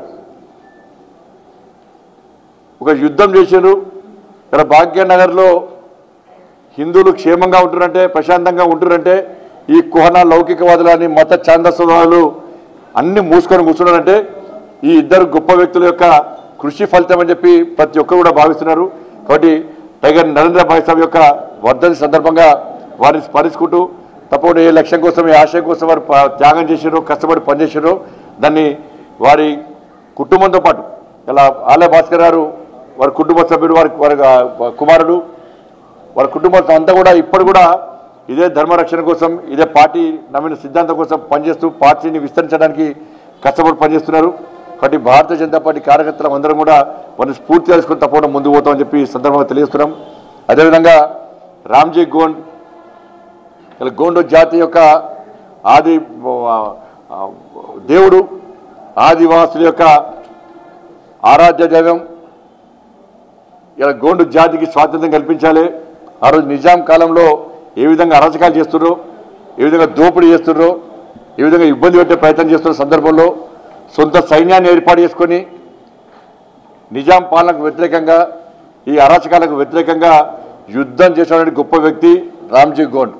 ఒక యుద్ధం చేశారు ఇక్కడ భాగ్యనగర్లో హిందువులు క్షేమంగా ఉంటున్నారంటే ప్రశాంతంగా ఉంటున్నారంటే ఈ కుహన లౌకికవాదులని మత ఛాందస్వాదులు అన్ని మూసుకొని కూర్చున్నారంటే ఈ ఇద్దరు గొప్ప వ్యక్తుల యొక్క కృషి ఫలితం అని చెప్పి ప్రతి ఒక్కరు కూడా భావిస్తున్నారు కాబట్టి టైగర్ నరేంద్ర భాయ్ సాబ్ యొక్క వర్ధని సందర్భంగా వారిని స్మరించుకుంటూ తప్పకుండా ఏ లక్ష్యం కోసం ఏ ఆశయం కోసం వారు ప- త్యాగం చేశారో కష్టపడి పనిచేశారో దాన్ని వారి కుటుంబంతో పాటు ఇలా ఆలయ భాస్కర్ గారు వారి కుటుంబ సభ్యుడు వారి వారి ఆ, కుమారుడు వారి కుటుంబం అంతా కూడా ఇప్పుడు కూడా ఇదే ధర్మరక్షణ కోసం ఇదే పార్టీ నమ్మిన సిద్ధాంతం కోసం పనిచేస్తూ పార్టీని విస్తరించడానికి కష్టపడి పనిచేస్తున్నారు కాబట్టి భారతీయ జనతా పార్టీ కార్యకర్తలు అందరం కూడా వారిని స్ఫూర్తి తెలుసుకుని తప్పకుండా ముందుకు పోతామని చెప్పి ఈ సందర్భంగా తెలియజేస్తున్నాం అదేవిధంగా రామ్జీ గోండ్ ఇలా గోండు జాతి యొక్క ఆది ఆ, ఆ, దేవుడు ఆదివాసుల యొక్క ఆరాధ్య దైవం ఇలా గోండు జాతికి స్వాతంత్రం కల్పించాలి ఆ రోజు నిజాం కాలంలో ఏ విధంగా అరాచకాలు చేస్తున్నారో ఏ విధంగా దోపిడీ చేస్తున్నారో ఏ విధంగా ఇబ్బంది పెట్టే ప్రయత్నం చేస్తున్న సందర్భంలో సొంత సైన్యాన్ని ఏర్పాటు చేసుకొని నిజాం పాలనకు వ్యతిరేకంగా ఈ అరాచకాలకు వ్యతిరేకంగా యుద్ధం చేసినటువంటి గొప్ప వ్యక్తి రామ్జీ గోండ్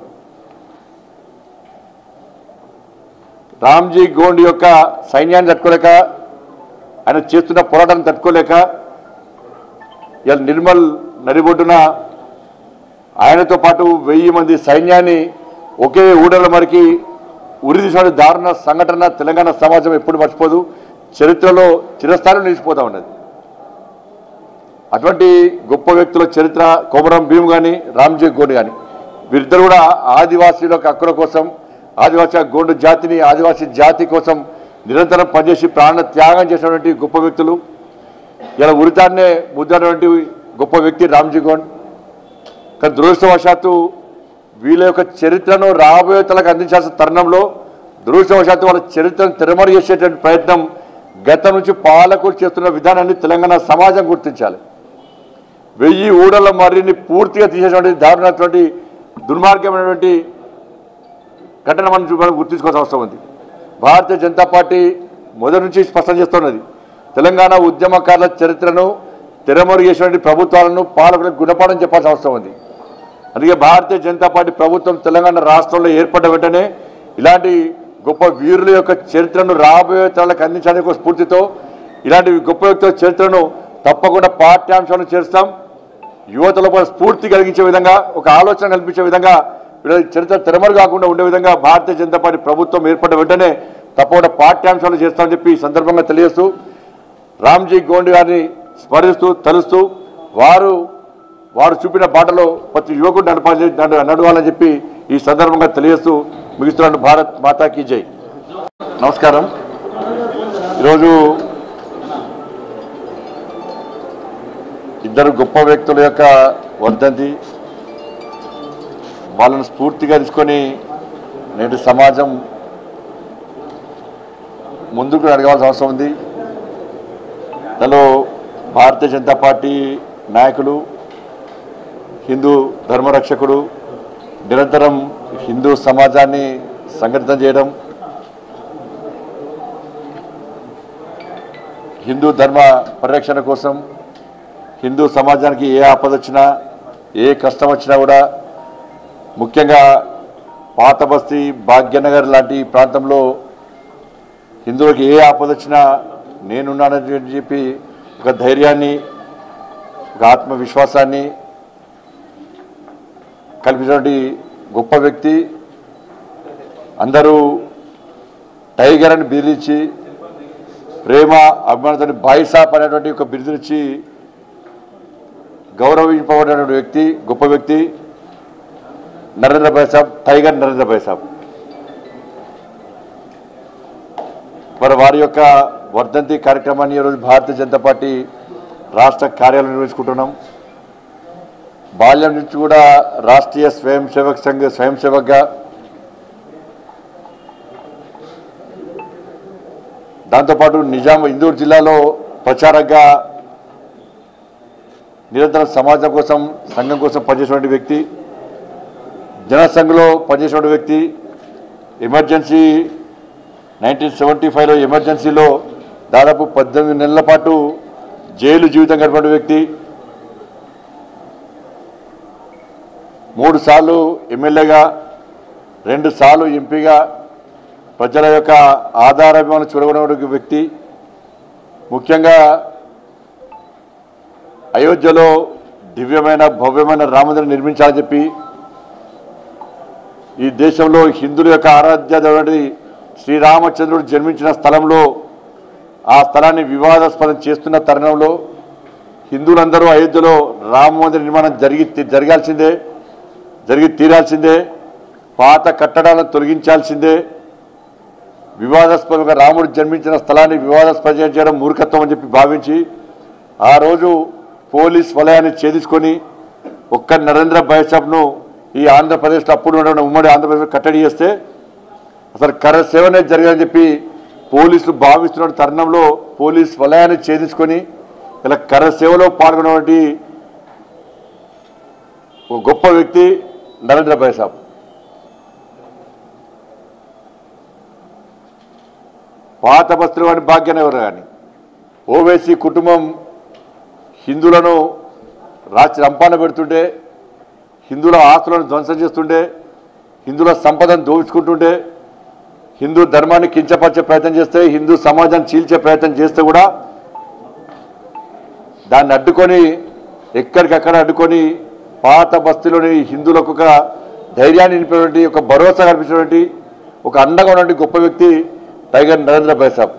రామ్జీ గోండ్ యొక్క సైన్యాన్ని తట్టుకోలేక ఆయన చేస్తున్న పోరాటాన్ని తట్టుకోలేక ఇలా నిర్మల్ నడిబొడ్డున ఆయనతో పాటు వెయ్యి మంది సైన్యాన్ని ఒకే ఊడల మరికి ఉరిదీసిన దారుణ సంఘటన తెలంగాణ సమాజం ఎప్పుడు మర్చిపోదు చరిత్రలో చిరస్థానం నిలిచిపోతా ఉన్నది అటువంటి గొప్ప వ్యక్తుల చరిత్ర కొమరం భీమ్ కానీ రామ్జీ గోండ్ కానీ వీరిద్దరు కూడా ఆదివాసీల యొక్క హక్కుల కోసం ఆదివాసీ గోండు జాతిని ఆదివాసీ జాతి కోసం నిరంతరం పనిచేసి ప్రాణ త్యాగం చేసినటువంటి గొప్ప వ్యక్తులు ఇలా ఉరితాన్నే ముద్దనటువంటి గొప్ప వ్యక్తి రామ్జీ గోండ్ కానీ దురదృష్టవశాత్తు వీళ్ళ యొక్క చరిత్రను రాబోయే తలకు అందించాల్సిన తరుణంలో దురదృష్టవశాత్తు వాళ్ళ చరిత్రను తిరమరు చేసేటువంటి ప్రయత్నం గతం నుంచి పాలకులు చేస్తున్న విధానాన్ని తెలంగాణ సమాజం గుర్తించాలి వెయ్యి ఊడల మర్రిని పూర్తిగా తీసేటువంటి దారుణటువంటి దుర్మార్గమైనటువంటి ఘటన మనం చూ- మనం గుర్తించుకోవాల్సిన అవసరం ఉంది భారతీయ జనతా పార్టీ మొదటి నుంచి స్పష్టం చేస్తున్నది తెలంగాణ ఉద్యమకారుల చరిత్రను తెరమరుగు చేసినటువంటి ప్రభుత్వాలను పాలకులకు గుణపాఠం చెప్పాల్సిన అవసరం ఉంది అందుకే భారతీయ జనతా పార్టీ ప్రభుత్వం తెలంగాణ రాష్ట్రంలో ఏర్పడ్డ వెంటనే ఇలాంటి గొప్ప వీరుల యొక్క చరిత్రను రాబోయే తరాలకు అందించడానికి ఒక స్ఫూర్తితో ఇలాంటి గొప్ప వ్యక్తుల చరిత్రను తప్పకుండా పాఠ్యాంశాలను చేస్తాం యువతలో కూడా స్ఫూర్తి కలిగించే విధంగా ఒక ఆలోచన కల్పించే విధంగా వీళ్ళ చరిత్ర తెరమరు కాకుండా ఉండే విధంగా భారతీయ జనతా పార్టీ ప్రభుత్వం ఏర్పడ్డ వెంటనే తప్పకుండా పాఠ్యాంశాలు చేస్తామని చెప్పి ఈ సందర్భంగా తెలియజేస్తూ రామ్జీ గోండ్ గారిని స్మరిస్తూ తలుస్తూ వారు వారు చూపిన బాటలో ప్రతి యువకుడు నడపాలి నడు- నడవాలని చెప్పి ఈ సందర్భంగా తెలియజేస్తూ ముగిస్తున్నాను భారత్ మాతాకి జై నమస్కారం ఈరోజు ఇద్దరు గొప్ప వ్యక్తుల యొక్క వర్ధంతి వాళ్ళను స్ఫూర్తిగా తీసుకొని నేటి సమాజం ముందుకు అడగాల్సిన అవసరం ఉంది దానిలో భారతీయ జనతా పార్టీ నాయకులు హిందూ ధర్మరక్షకుడు నిరంతరం హిందూ సమాజాన్ని సంఘటితం చేయడం హిందూ ధర్మ పరిరక్షణ కోసం హిందూ సమాజానికి ఏ ఆపద వచ్చినా ఏ కష్టం వచ్చినా కూడా ముఖ్యంగా పాత బస్తీ భాగ్యనగర్ లాంటి ప్రాంతంలో హిందువులకు ఏ ఆపద వచ్చినా నేనున్నానని చెప్పి ఒక ధైర్యాన్ని ఒక ఆత్మవిశ్వాసాన్ని కల్పించినటువంటి గొప్ప వ్యక్తి అందరూ టైగర్ అని బిరుదిచ్చి ప్రేమ అభిమానంతో బాయిసాప్ అనేటువంటి ఒక బిరుదునిచ్చి గౌరవింపబడినటువంటి వ్యక్తి గొప్ప వ్యక్తి నరేంద్ర భాయ్ సాబ్ టైగర్ నరేంద్ర భాయ్ సాబ్ మరి వారి యొక్క వర్ధంతి కార్యక్రమాన్ని ఈరోజు భారతీయ జనతా పార్టీ రాష్ట్ర కార్యాలయం నిర్వహించుకుంటున్నాం బాల్యం నుంచి కూడా రాష్ట్రీయ స్వయం సేవక్ సంఘ స్వయం సేవక్గా దాంతోపాటు నిజాం ఇందూరు జిల్లాలో ప్రచారంగా నిరంతరం సమాజం కోసం సంఘం కోసం పనిచేసినటువంటి వ్యక్తి జనసంఘలో పనిచేసినటువంటి వ్యక్తి ఎమర్జెన్సీ నైన్టీన్ సెవెంటీ ఫైవ్లో ఎమర్జెన్సీలో దాదాపు పద్దెనిమిది నెలల పాటు జైలు జీవితం గడిపిన వ్యక్తి మూడు సార్లు ఎమ్మెల్యేగా రెండు సార్లు ఎంపీగా ప్రజల యొక్క ఆధారాభిమానం చూడగొన్న వ్యక్తి ముఖ్యంగా అయోధ్యలో దివ్యమైన భవ్యమైన రామమందిరం నిర్మించాలని చెప్పి ఈ దేశంలో హిందువుల యొక్క ఆరాధ్య దేవుడి శ్రీరామచంద్రుడు జన్మించిన స్థలంలో ఆ స్థలాన్ని వివాదాస్పదం చేస్తున్న తరుణంలో హిందువులందరూ అయోధ్యలో రామ మందిర నిర్మాణం జరిగి జరగాల్సిందే జరిగి తీరాల్సిందే పాత కట్టడాలను తొలగించాల్సిందే వివాదాస్పదంగా రాముడు జన్మించిన స్థలాన్ని వివాదాస్పదం చేయడం మూర్ఖత్వం అని చెప్పి భావించి ఆ రోజు పోలీస్ వలయాన్ని ఛేదించుకొని ఒక్క నరేంద్ర బైసాబ్ను ఈ ఆంధ్రప్రదేశ్లో అప్పుడు ఉన్న ఉమ్మడి ఆంధ్రప్రదేశ్ కట్టడి చేస్తే అసలు కర సేవనే జరగదని చెప్పి పోలీసులు భావిస్తున్న తరుణంలో పోలీస్ వలయాన్ని ఛేదించుకొని ఇలా కర సేవలో పాల్గొన్నటువంటి ఒక గొప్ప వ్యక్తి నరేంద్ర బైసాబ్ పాత బస్తులు వాడి భాగ్యనగర్ కానీ ఓవైసీ కుటుంబం హిందువులను రాచి రంపాన పెడుతుంటే హిందువుల ఆస్తులను ధ్వంసం చేస్తుంటే హిందువుల సంపదను దోచుకుంటుంటే హిందూ ధర్మాన్ని కించపరిచే ప్రయత్నం చేస్తే హిందూ సమాజాన్ని చీల్చే ప్రయత్నం చేస్తే కూడా దాన్ని అడ్డుకొని ఎక్కడికక్కడ అడ్డుకొని పాత బస్తీలోని హిందువులకు ఒక ధైర్యాన్ని నింపినటువంటి ఒక భరోసా కల్పించినటువంటి ఒక అండగా ఉన్నటువంటి గొప్ప వ్యక్తి టైగర్ నరేంద్ర బైసాబ్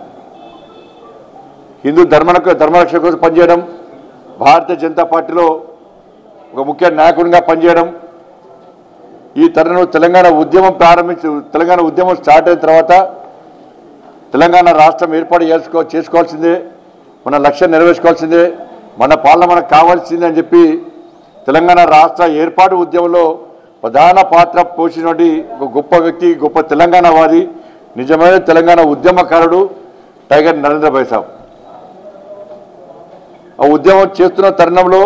హిందూ ధర్మలకు ధర్మరక్షణ కోసం పనిచేయడం భారతీయ జనతా పార్టీలో ఒక ముఖ్య నాయకుడిగా పనిచేయడం ఈ తరుణంలో తెలంగాణ ఉద్యమం ప్రారంభించి తెలంగాణ ఉద్యమం స్టార్ట్ అయిన తర్వాత తెలంగాణ రాష్ట్రం ఏర్పాటు చేసుకో చేసుకోవాల్సిందే మన లక్ష్యం నెరవేర్చుకోవాల్సిందే మన పాలన మనకు కావాల్సిందే అని చెప్పి తెలంగాణ రాష్ట్ర ఏర్పాటు ఉద్యమంలో ప్రధాన పాత్ర పోషించినటువంటి ఒక గొప్ప వ్యక్తి గొప్ప తెలంగాణవాది నిజమైన తెలంగాణ ఉద్యమకారుడు టైగర్ నరేంద్ర బైసాబ్ ఆ ఉద్యమం చేస్తున్న తరుణంలో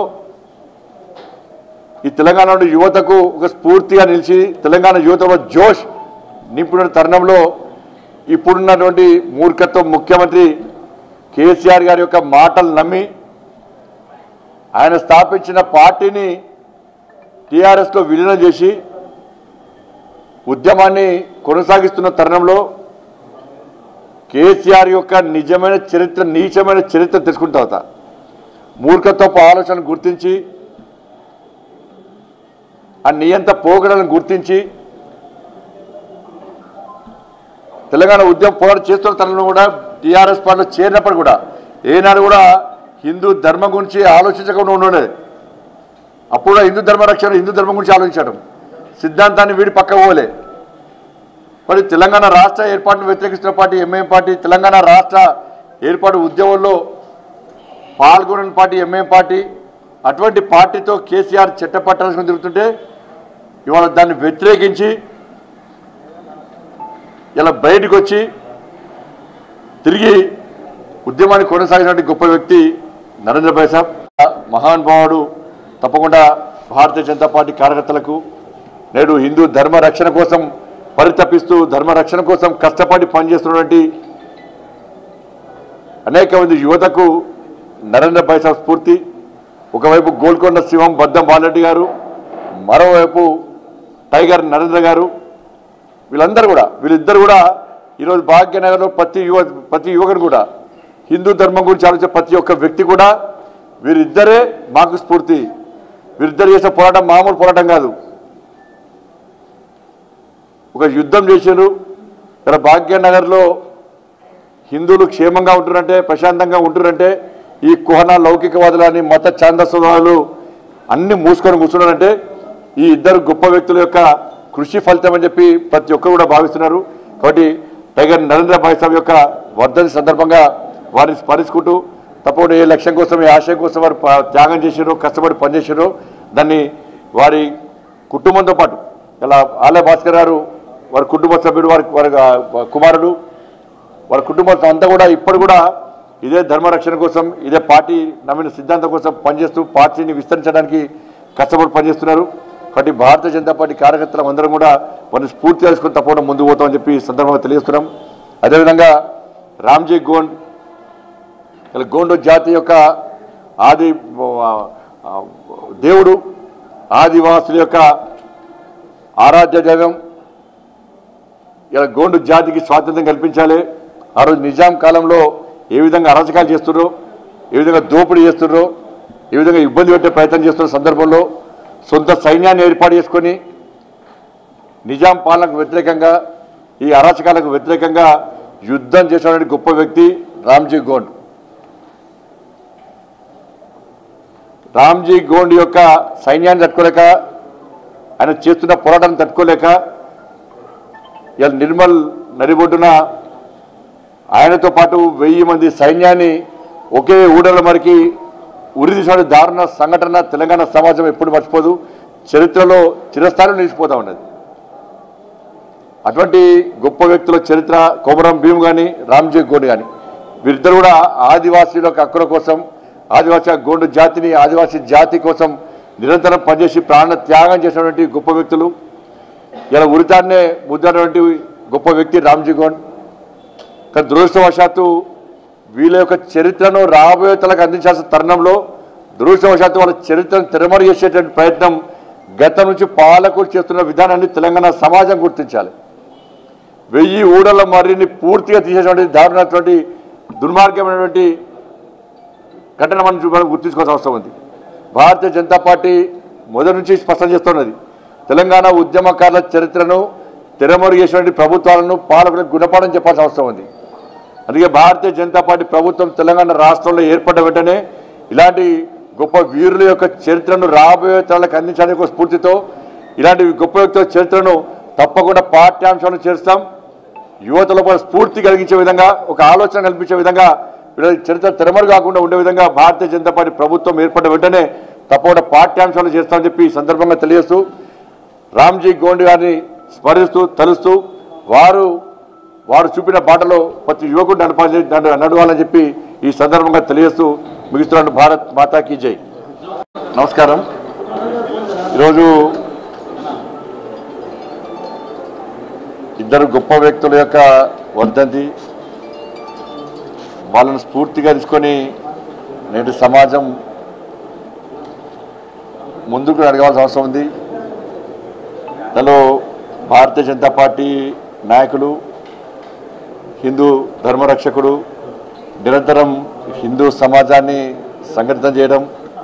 ఈ తెలంగాణ యువతకు ఒక స్ఫూర్తిగా నిలిచి తెలంగాణ యువతలో జోష్ నింపిన తరుణంలో ఇప్పుడున్నటువంటి మూర్ఖత్వం ముఖ్యమంత్రి కేసీఆర్ గారి యొక్క మాటలు నమ్మి ఆయన స్థాపించిన పార్టీని టీఆర్ఎస్లో విలీనం చేసి ఉద్యమాన్ని కొనసాగిస్తున్న తరుణంలో కేసీఆర్ యొక్క నిజమైన చరిత్ర నీచమైన చరిత్ర తెలుసుకున్న తర్వాత మూర్ఖత్వపు ఆలోచనను గుర్తించి ఆ నియంత పోగడలను గుర్తించి తెలంగాణ ఉద్యమం పోరాటం చేస్తున్న తనలో కూడా టీఆర్ఎస్ పార్టీలో చేరినప్పుడు కూడా ఏనాడు కూడా హిందూ ధర్మం గురించి ఆలోచించకుండా ఉండలేదు అప్పుడు కూడా హిందూ ధర్మ రక్షణ హిందూ ధర్మం గురించి ఆలోచించడం సిద్ధాంతాన్ని వీడి పక్క పోలే మరి తెలంగాణ రాష్ట్ర ఏర్పాటును వ్యతిరేకిస్తున్న పార్టీ ఎంఐఎం పార్టీ తెలంగాణ రాష్ట్ర ఏర్పాటు ఉద్యమంలో పాల్గొనని పార్టీ ఎంఐఎం పార్టీ అటువంటి పార్టీతో కేసీఆర్ చట్టపట్టాల్సుకుని తిరుగుతుంటే ఇవాళ దాన్ని వ్యతిరేకించి ఇలా బయటకు వచ్చి తిరిగి ఉద్యమాన్ని కొనసాగినటువంటి గొప్ప వ్యక్తి నరేంద్ర భాయ్ సాబ్ మహానుభావుడు తప్పకుండా భారతీయ జనతా పార్టీ కార్యకర్తలకు నేడు హిందూ ధర్మ రక్షణ కోసం పరితపిస్తూ ధర్మ రక్షణ కోసం కష్టపడి పనిచేస్తున్నటువంటి అనేక మంది యువతకు నరేంద్ర భాయ్ సాబ్ స్ఫూర్తి ఒకవైపు గోల్కొండ శివం బద్దం బాలరెడ్డి గారు మరోవైపు టైగర్ నరేంద్ర గారు వీళ్ళందరూ కూడా వీళ్ళిద్దరు కూడా ఈరోజు భాగ్యనగర్లో ప్రతి యువ ప్రతి యువకుడు కూడా హిందూ ధర్మం గురించి ఆలోచించే ప్రతి ఒక్క వ్యక్తి కూడా వీరిద్దరే మాకు స్ఫూర్తి వీరిద్దరు చేసే పోరాటం మామూలు పోరాటం కాదు ఒక యుద్ధం చేశారు ఇక్కడ భాగ్యనగర్లో హిందువులు క్షేమంగా ఉంటున్నారంటే ప్రశాంతంగా ఉంటున్నారంటే ఈ కుహన లౌకికవాదులని మత ఛాందస్వాదులు అన్ని మూసుకొని కూర్చున్నారంటే ఈ ఇద్దరు గొప్ప వ్యక్తుల యొక్క కృషి ఫలితం అని చెప్పి ప్రతి ఒక్కరు కూడా భావిస్తున్నారు కాబట్టి టైగర్ నరేంద్ర భాయ్ సాబ్ యొక్క వర్ధని సందర్భంగా వారిని స్మరించుకుంటూ తప్పకుండా ఏ లక్ష్యం కోసం ఏ ఆశయం కోసం వారు ప- త్యాగం చేశారో కష్టపడి పనిచేశారో దాన్ని వారి కుటుంబంతో పాటు ఇలా ఆలయ భాస్కర్ గారు వారి కుటుంబ సభ్యుడు వారి వారి ఆ, కుమారుడు వారి కుటుంబం అంతా కూడా ఇప్పుడు కూడా ఇదే ధర్మ రక్షణ కోసం ఇదే పార్టీ నమ్మిన సిద్ధాంతం కోసం పనిచేస్తూ పార్టీని విస్తరించడానికి కష్టపడి పనిచేస్తున్నారు కాబట్టి భారతీయ జనతా పార్టీ కార్యకర్తలు అందరం కూడా వారిని స్ఫూర్తి చేసుకుని తప్పకుండా ముందుకు పోతామని చెప్పి ఈ సందర్భంగా తెలియజేస్తున్నాం అదేవిధంగా రామ్జీ గోండ్ ఇలా గోండు జాతి యొక్క ఆది ఆ, ఆ, దేవుడు ఆదివాసుల యొక్క ఆరాధ్య దైవం ఇలా గోండు జాతికి స్వాతంత్రం కల్పించాలి ఆ రోజు నిజాం కాలంలో ఏ విధంగా అరాచకాలు చేస్తున్నారో ఏ విధంగా దోపిడీ చేస్తున్నారో ఏ విధంగా ఇబ్బంది పెట్టే ప్రయత్నం చేస్తున్న సందర్భంలో సొంత సైన్యాన్ని ఏర్పాటు చేసుకొని నిజాం పాలనకు వ్యతిరేకంగా ఈ అరాచకాలకు వ్యతిరేకంగా యుద్ధం చేసినటువంటి గొప్ప వ్యక్తి రామ్జీ గోండ్ రామ్జీ గోండ్ యొక్క సైన్యాన్ని తట్టుకోలేక ఆయన చేస్తున్న పోరాటాన్ని తట్టుకోలేక ఇలా నిర్మల్ నడిబొడ్డున ఆయనతో పాటు వెయ్యి మంది సైన్యాన్ని ఒకే ఊడల మరికి ఉరి తీసిన దారుణ సంఘటన తెలంగాణ సమాజం ఎప్పుడు మర్చిపోదు చరిత్రలో చిరస్థాయిలో నిలిచిపోతా ఉన్నది అటువంటి గొప్ప వ్యక్తుల చరిత్ర కొమరం భీమ్ కానీ రామ్జీ గోండ్ కానీ వీరిద్దరు కూడా ఆదివాసీల యొక్క హక్కుల కోసం ఆదివాసీ గోండు జాతిని ఆదివాసీ జాతి కోసం నిరంతరం పనిచేసి ప్రాణ త్యాగం చేసినటువంటి గొప్ప వ్యక్తులు ఇలా ఉరితాన్నే ముద్దనటువంటి గొప్ప వ్యక్తి రామ్జీ గోండ్ కానీ దురదృష్టవశాత్తు వీళ్ళ యొక్క చరిత్రను రాబోయే తలకు అందించాల్సిన తరుణంలో దురదృష్టవశాత్తు వాళ్ళ చరిత్రను తిరమరు చేసేటువంటి ప్రయత్నం గతం నుంచి పాలకులు చేస్తున్న విధానాన్ని తెలంగాణ సమాజం గుర్తించాలి వెయ్యి ఊడల మర్రిని పూర్తిగా తీసేటువంటి దారుణటువంటి దుర్మార్గమైనటువంటి ఘటన మనం చూ- మనం గుర్తించుకోవాల్సిన అవసరం ఉంది భారతీయ జనతా పార్టీ మొదటి నుంచి స్పష్టం చేస్తున్నది తెలంగాణ ఉద్యమకారుల చరిత్రను తెరమరు చేసినటువంటి ప్రభుత్వాలను పాలకులకు గుణపాఠం చెప్పాల్సిన అవసరం ఉంది అందుకే భారతీయ జనతా పార్టీ ప్రభుత్వం తెలంగాణ రాష్ట్రంలో ఏర్పడ్డ వెంటనే ఇలాంటి గొప్ప వీరుల యొక్క చరిత్రను రాబోయే తరాలకు అందించడానికి ఒక స్ఫూర్తితో ఇలాంటి గొప్ప వ్యక్తుల చరిత్రను తప్పకుండా పాఠ్యాంశాలను చేస్తాం యువతలో కూడా స్ఫూర్తి కలిగించే విధంగా ఒక ఆలోచన కల్పించే విధంగా వీళ్ళ చరిత్ర తెరమరు కాకుండా ఉండే విధంగా భారతీయ జనతా పార్టీ ప్రభుత్వం ఏర్పడ్డ వెంటనే తప్పకుండా పాఠ్యాంశాలు చేస్తామని చెప్పి ఈ సందర్భంగా తెలియజేస్తూ రామ్జీ గోండ్ గారిని స్మరిస్తూ తలుస్తూ వారు వారు చూపిన బాటలో ప్రతి యువకుడు నడపాలి నడ- నడవాలని చెప్పి ఈ సందర్భంగా తెలియజేస్తూ ముగిస్తున్నాను భారత్ మాతాకి జై నమస్కారం ఈరోజు ఇద్దరు గొప్ప వ్యక్తుల యొక్క వర్ధంతి వాళ్ళను స్ఫూర్తిగా తీసుకొని నేటి సమాజం ముందుకు అడగాల్సిన అవసరం ఉంది దానిలో భారతీయ జనతా పార్టీ నాయకులు హిందూ ధర్మరక్షకుడు నిరంతరం హిందూ సమాజాన్ని సంఘటితం చేయడం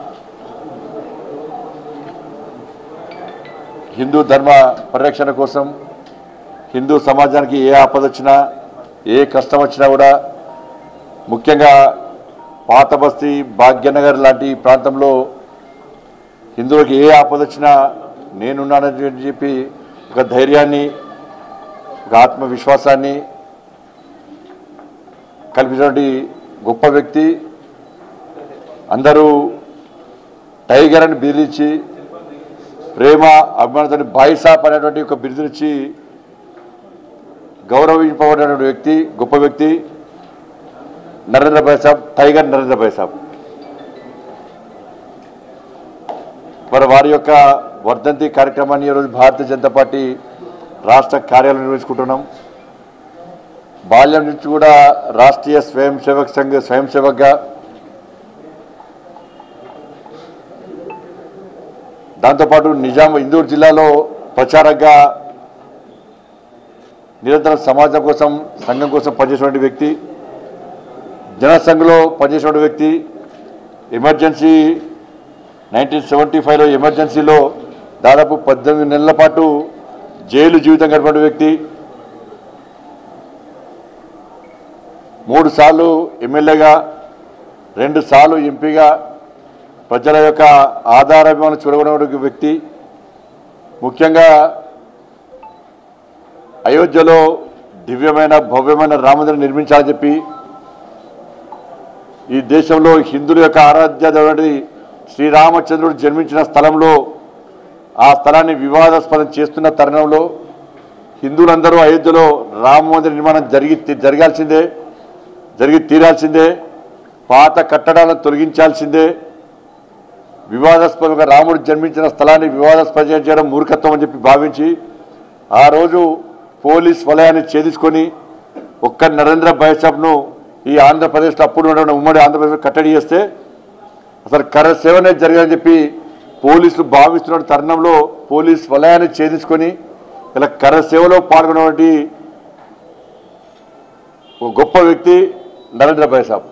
హిందూ ధర్మ పరిరక్షణ కోసం హిందూ సమాజానికి ఏ ఆపద వచ్చినా ఏ కష్టం వచ్చినా కూడా ముఖ్యంగా పాత బస్తీ భాగ్యనగర్ లాంటి ప్రాంతంలో హిందువులకు ఏ ఆపద వచ్చినా నేనున్నానని చెప్పి ఒక ధైర్యాన్ని ఒక ఆత్మవిశ్వాసాన్ని కల్పించినటువంటి గొప్ప వ్యక్తి అందరూ టైగర్ అని బిరుదిచ్చి ప్రేమ అభిమానంతో బాయిసాప్ అనేటువంటి ఒక బిరుదునిచ్చి గౌరవింపబడినటువంటి వ్యక్తి గొప్ప వ్యక్తి నరేంద్ర భాయ్ సాబ్ టైగర్ నరేంద్ర భాయ్ సాబ్ మరి వారి యొక్క వర్ధంతి కార్యక్రమాన్ని ఈరోజు భారతీయ జనతా పార్టీ రాష్ట్ర కార్యాలయం నిర్వహించుకుంటున్నాం బాల్యం నుంచి కూడా రాష్ట్రీయ స్వయం సేవక్ సంఘ స్వయం సేవక్గా దాంతోపాటు నిజాం ఇందూరు జిల్లాలో ప్రచారంగా నిరంతరం సమాజం కోసం సంఘం కోసం పనిచేసినటువంటి వ్యక్తి జనసంఘలో పనిచేసినటువంటి వ్యక్తి ఎమర్జెన్సీ నైన్టీన్ సెవెంటీ ఫైవ్లో ఎమర్జెన్సీలో దాదాపు పద్దెనిమిది నెలల పాటు జైలు జీవితం గడిపిన వ్యక్తి మూడు సార్లు ఎమ్మెల్యేగా రెండు సార్లు ఎంపీగా ప్రజల యొక్క ఆధారాభిమానం చూడగొన్న వ్యక్తి ముఖ్యంగా అయోధ్యలో దివ్యమైన భవ్యమైన రామమందిరం నిర్మించాలని చెప్పి ఈ దేశంలో హిందువుల యొక్క ఆరాధ్య దేవుడి శ్రీరామచంద్రుడు జన్మించిన స్థలంలో ఆ స్థలాన్ని వివాదాస్పదం చేస్తున్న తరుణంలో హిందువులందరూ అయోధ్యలో రామ మందిర నిర్మాణం జరిగి జరగాల్సిందే జరిగి తీరాల్సిందే పాత కట్టడాలను తొలగించాల్సిందే వివాదాస్పదంగా రాముడు జన్మించిన స్థలాన్ని వివాదాస్పదం చేయడం మూర్ఖత్వం అని చెప్పి భావించి ఆ రోజు పోలీస్ వలయాన్ని ఛేదించుకొని ఒక్క నరేంద్ర బైసాబ్ను ఈ ఆంధ్రప్రదేశ్లో అప్పుడు ఉన్న ఉమ్మడి ఆంధ్రప్రదేశ్లో కట్టడి చేస్తే అసలు కర సేవనే జరిగిందని చెప్పి పోలీసులు భావిస్తున్న తరుణంలో పోలీస్ వలయాన్ని ఛేదించుకొని ఇలా కర సేవలో పాల్గొన్నటువంటి ఒక గొప్ప వ్యక్తి నరేంద్ర బైసాబ్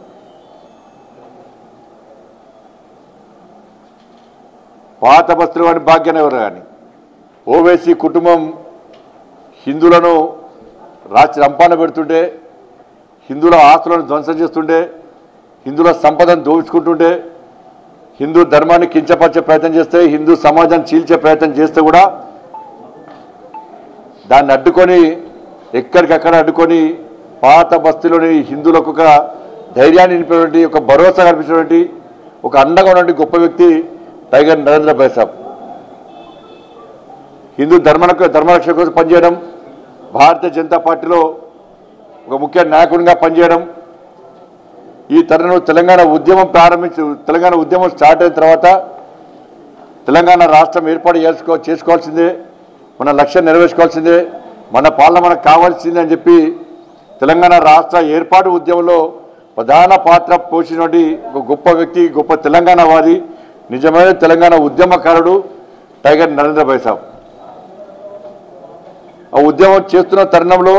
పాత బస్తులు కానీ భాగ్యనగర్ కానీ ఓవైసీ కుటుంబం హిందువులను రాత్రి రంపాన పెడుతుంటే హిందువుల ఆస్తులను ధ్వంసం చేస్తుంటే హిందువుల సంపదను దోచుకుంటుంటే హిందూ ధర్మాన్ని కించపరిచే ప్రయత్నం చేస్తే హిందూ సమాజాన్ని చీల్చే ప్రయత్నం చేస్తే కూడా దాన్ని అడ్డుకొని ఎక్కడికక్కడ అడ్డుకొని పాత బస్తీలోని హిందువులకు ఒక ధైర్యాన్ని నింపినటువంటి ఒక భరోసా కల్పించినటువంటి ఒక అండగా ఉన్నటువంటి గొప్ప వ్యక్తి టైగర్ నరేంద్ర భాయ్ సాబ్ హిందూ ధర్మ ధర్మరక్షణ కోసం పనిచేయడం భారతీయ జనతా పార్టీలో ఒక ముఖ్య నాయకుడిగా పనిచేయడం ఈ తరుణంలో తెలంగాణ ఉద్యమం ప్రారంభించి తెలంగాణ ఉద్యమం స్టార్ట్ అయిన తర్వాత తెలంగాణ రాష్ట్రం ఏర్పాటు చేసుకో చేసుకోవాల్సిందే మన లక్ష్యం నెరవేర్చుకోవాల్సిందే మన పాలన మనకు కావాల్సిందే అని చెప్పి తెలంగాణ రాష్ట్ర ఏర్పాటు ఉద్యమంలో ప్రధాన పాత్ర పోషించినటువంటి ఒక గొప్ప వ్యక్తి గొప్ప తెలంగాణవాది నిజమైన తెలంగాణ ఉద్యమకారుడు టైగర్ నరేంద్ర భాయ్ సాబ్ ఆ ఉద్యమం చేస్తున్న తరుణంలో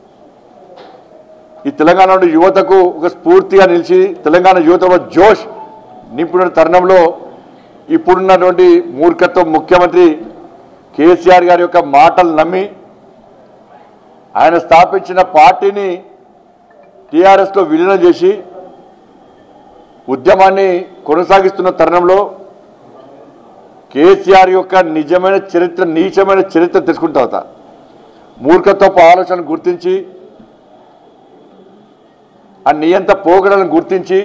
ఈ తెలంగాణలో యువతకు ఒక స్ఫూర్తిగా నిలిచి తెలంగాణ యువతలో జోష్ నింపిన తరుణంలో ఇప్పుడున్నటువంటి మూర్ఖత్వం ముఖ్యమంత్రి కేసీఆర్ గారి యొక్క మాటలు నమ్మి ఆయన స్థాపించిన పార్టీని టీఆర్ఎస్లో విలీనం చేసి ఉద్యమాన్ని కొనసాగిస్తున్న తరుణంలో కేసీఆర్ యొక్క నిజమైన చరిత్ర నీచమైన చరిత్ర తెలుసుకున్న తర్వాత మూర్ఖత్వపు ఆలోచన గుర్తించి ఆ నియంత పోగడలను గుర్తించి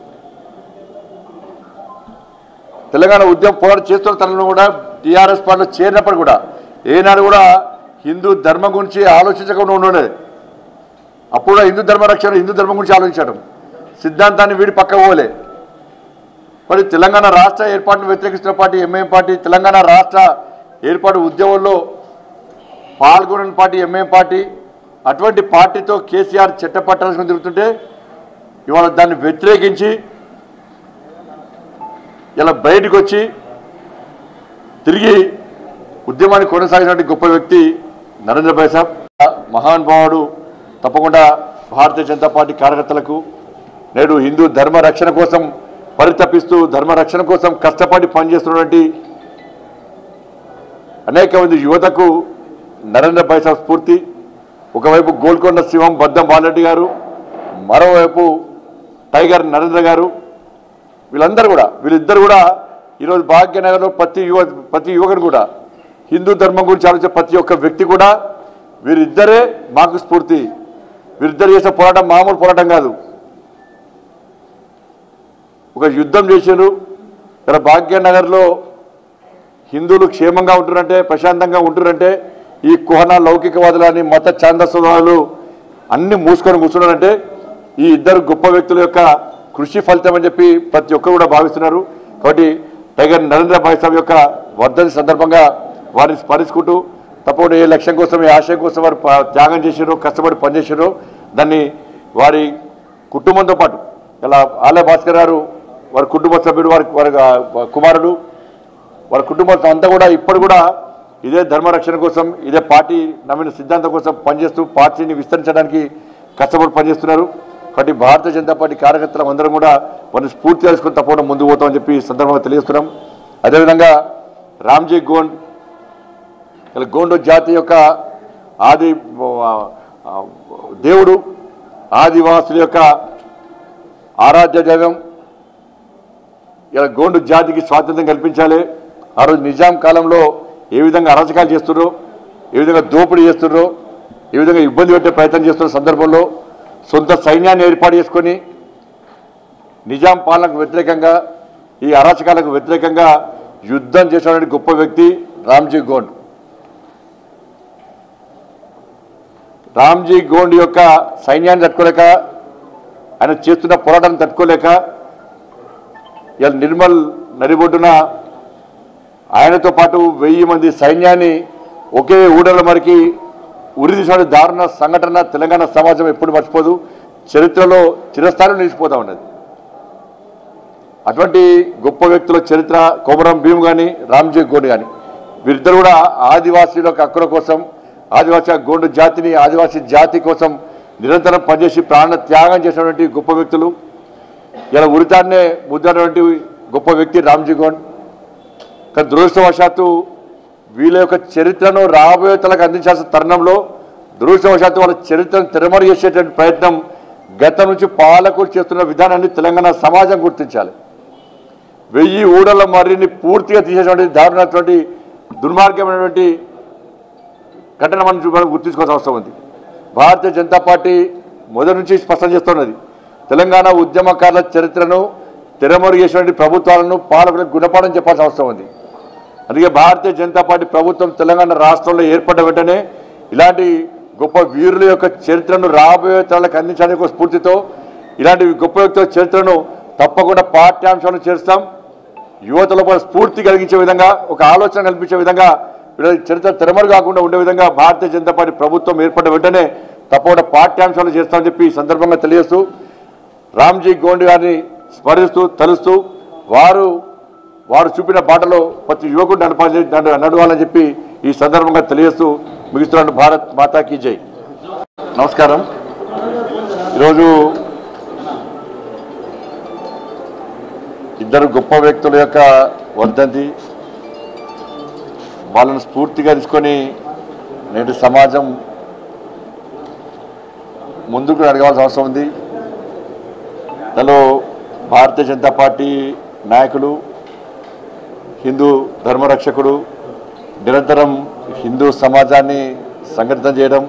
తెలంగాణ ఉద్యమం పోరాటం చేస్తున్న తరుణంలో కూడా టీఆర్ఎస్ పార్టీలో చేరినప్పుడు కూడా ఏనాడు కూడా హిందూ ధర్మం గురించి ఆలోచించకుండా ఉండేది అప్పుడు కూడా హిందూ ధర్మ రక్షణ హిందూ ధర్మం గురించి ఆలోచించడం సిద్ధాంతాన్ని వీడి పక్క పోలే మరి తెలంగాణ రాష్ట్ర ఏర్పాటును వ్యతిరేకిస్తున్న పార్టీ ఎంఐఎం పార్టీ తెలంగాణ రాష్ట్ర ఏర్పాటు ఉద్యమంలో పాల్గొనని పార్టీ ఎంఐఎం పార్టీ అటువంటి పార్టీతో కేసీఆర్ చట్టపట్టాల్సి తిరుగుతుంటే ఇవాళ దాన్ని వ్యతిరేకించి ఇలా బయటకు వచ్చి తిరిగి ఉద్యమాన్ని కొనసాగినటువంటి గొప్ప వ్యక్తి నరేంద్ర భాయ్ సాబ్ మహానుభావుడు తప్పకుండా భారతీయ జనతా పార్టీ కార్యకర్తలకు నేడు హిందూ ధర్మ రక్షణ కోసం పరితపిస్తూ ధర్మ రక్షణ కోసం కష్టపడి పనిచేస్తున్నటువంటి అనేక మంది యువతకు నరేంద్ర భాయ్ సాబ్ స్ఫూర్తి ఒకవైపు గోల్కొండ శివం బద్దం బాలరెడ్డి గారు మరోవైపు టైగర్ నరేంద్ర గారు వీళ్ళందరూ కూడా వీళ్ళిద్దరు కూడా ఈరోజు భాగ్యనగర్లో ప్రతి యువ ప్రతి యువకుడు కూడా హిందూ ధర్మం గురించి ఆలోచించే ప్రతి ఒక్క వ్యక్తి కూడా వీరిద్దరే మాకు స్ఫూర్తి వీరిద్దరు చేసే పోరాటం మామూలు పోరాటం కాదు ఒక యుద్ధం చేశారు ఇక్కడ భాగ్యనగర్లో హిందువులు క్షేమంగా ఉంటున్నారంటే ప్రశాంతంగా ఉంటున్నారంటే ఈ కుహన లౌకికవాదులని మత ఛాందస్వాదులు అన్ని మూసుకొని కూర్చున్నారంటే ఈ ఇద్దరు గొప్ప వ్యక్తుల యొక్క కృషి ఫలితం అని చెప్పి ప్రతి ఒక్కరు కూడా భావిస్తున్నారు కాబట్టి టైగర్ నరేంద్ర భాయ్ సాబ్ యొక్క వర్ధని సందర్భంగా వారిని స్మరించుకుంటూ తప్పకుండా ఏ లక్ష్యం కోసం ఏ ఆశయం కోసం వారు ప- త్యాగం చేశారో కష్టపడి పనిచేశారో దాన్ని వారి కుటుంబంతో పాటు ఇలా ఆలయ భాస్కర్ గారు వారి కుటుంబ సభ్యుడు వారి వారి ఆ, కుమారుడు వారి కుటుంబం అంతా కూడా ఇప్పుడు కూడా ఇదే ధర్మ రక్షణ కోసం ఇదే పార్టీ నమ్మిన సిద్ధాంతం కోసం పనిచేస్తూ పార్టీని విస్తరించడానికి కష్టపడి పనిచేస్తున్నారు కాబట్టి భారతీయ జనతా పార్టీ కార్యకర్తలు అందరం కూడా వారిని స్ఫూర్తి తెలుసుకుని తప్పకుండా ముందుకు పోతామని చెప్పి ఈ సందర్భంగా తెలియజేస్తున్నాం అదేవిధంగా రామ్జీ గోండ్ ఇలా గోండు జాతి యొక్క ఆది ఆ, ఆ, దేవుడు ఆదివాసుల యొక్క ఆరాధ్య దైవం ఇలా గోండు జాతికి స్వాతంత్రం కల్పించాలి ఆ రోజు నిజాం కాలంలో ఏ విధంగా అరాచకాలు చేస్తున్నారో ఏ విధంగా దోపిడీ చేస్తున్నారో ఏ విధంగా ఇబ్బంది పెట్టే ప్రయత్నం చేస్తున్న సందర్భంలో సొంత సైన్యాన్ని ఏర్పాటు చేసుకొని నిజాం పాలనకు వ్యతిరేకంగా ఈ అరాచకాలకు వ్యతిరేకంగా యుద్ధం చేసినటువంటి గొప్ప వ్యక్తి రామ్జీ గోండ్ రామ్జీ గోండ్ యొక్క సైన్యాన్ని తట్టుకోలేక ఆయన చేస్తున్న పోరాటాన్ని తట్టుకోలేక ఇలా నిర్మల్ నడిబొడ్డున ఆయనతో పాటు వెయ్యి మంది సైన్యాన్ని ఒకే ఊడల మరికి ఉరిదీసిన దారుణ సంఘటన తెలంగాణ సమాజం ఎప్పుడు మర్చిపోదు చరిత్రలో చిరస్థానం నిలిచిపోతా ఉన్నది అటువంటి గొప్ప వ్యక్తుల చరిత్ర కొమరం భీమ్ కానీ రామ్జీ గోండ్ కానీ వీరిద్దరు కూడా ఆదివాసీల యొక్క హక్కుల కోసం ఆదివాసీ గోండు జాతిని ఆదివాసీ జాతి కోసం నిరంతరం పనిచేసి ప్రాణ త్యాగం చేసినటువంటి గొప్ప వ్యక్తులు ఇలా ఉరితాన్నే ముద్రటువంటి గొప్ప వ్యక్తి రామ్జీ గోండ్ కానీ దురదృష్టవశాత్తు వీళ్ళ యొక్క చరిత్రను రాబోయే తలకు అందించాల్సిన తరుణంలో దురదృష్టవశాత్తు వాళ్ళ చరిత్రను తిరమరు చేసేటువంటి ప్రయత్నం గతం నుంచి పాలకులు చేస్తున్న విధానాన్ని తెలంగాణ సమాజం గుర్తించాలి వెయ్యి ఊడల మర్రిని పూర్తిగా తీసేటువంటి దారుణటువంటి దుర్మార్గమైనటువంటి ఘటన మనం చూ- మనం గుర్తించుకోవాల్సిన అవసరం ఉంది భారతీయ జనతా పార్టీ మొదటి నుంచి స్పష్టం చేస్తున్నది తెలంగాణ ఉద్యమకారుల చరిత్రను తెరమరుగు చేసినటువంటి ప్రభుత్వాలను పాలకులకు గుణపాఠం చెప్పాల్సిన అవసరం ఉంది అందుకే భారతీయ జనతా పార్టీ ప్రభుత్వం తెలంగాణ రాష్ట్రంలో ఏర్పడ్డ వెంటనే ఇలాంటి గొప్ప వీరుల యొక్క చరిత్రను రాబోయే తరాలకు అందించడానికి ఒక స్ఫూర్తితో ఇలాంటి గొప్ప వ్యక్తుల చరిత్రను తప్పకుండా పాఠ్యాంశాలను చేస్తాం యువతలో కూడా స్ఫూర్తి కలిగించే విధంగా ఒక ఆలోచన కల్పించే విధంగా వీళ్ళ చరిత్ర తెరమరు కాకుండా ఉండే విధంగా భారతీయ జనతా పార్టీ ప్రభుత్వం ఏర్పడ్డ వెంటనే తప్పకుండా పాఠ్యాంశాలు చేస్తామని చెప్పి ఈ సందర్భంగా తెలియజేస్తూ రామ్జీ గోండ్ గారిని స్మరిస్తూ తలుస్తూ వారు వారు చూపిన బాటలో ప్రతి యువకుడు నడపాలి నడ- నడవాలని చెప్పి ఈ సందర్భంగా తెలియజేస్తూ ముగిస్తున్నాను భారత్ మాతాకి జై నమస్కారం ఈరోజు ఇద్దరు గొప్ప వ్యక్తుల యొక్క వర్ధంతి వాళ్ళను స్ఫూర్తిగా తీసుకొని నేటి సమాజం ముందుకు అడగాల్సిన అవసరం ఉంది దానిలో భారతీయ జనతా పార్టీ నాయకులు హిందూ ధర్మరక్షకుడు నిరంతరం హిందూ సమాజాన్ని సంఘటితం చేయడం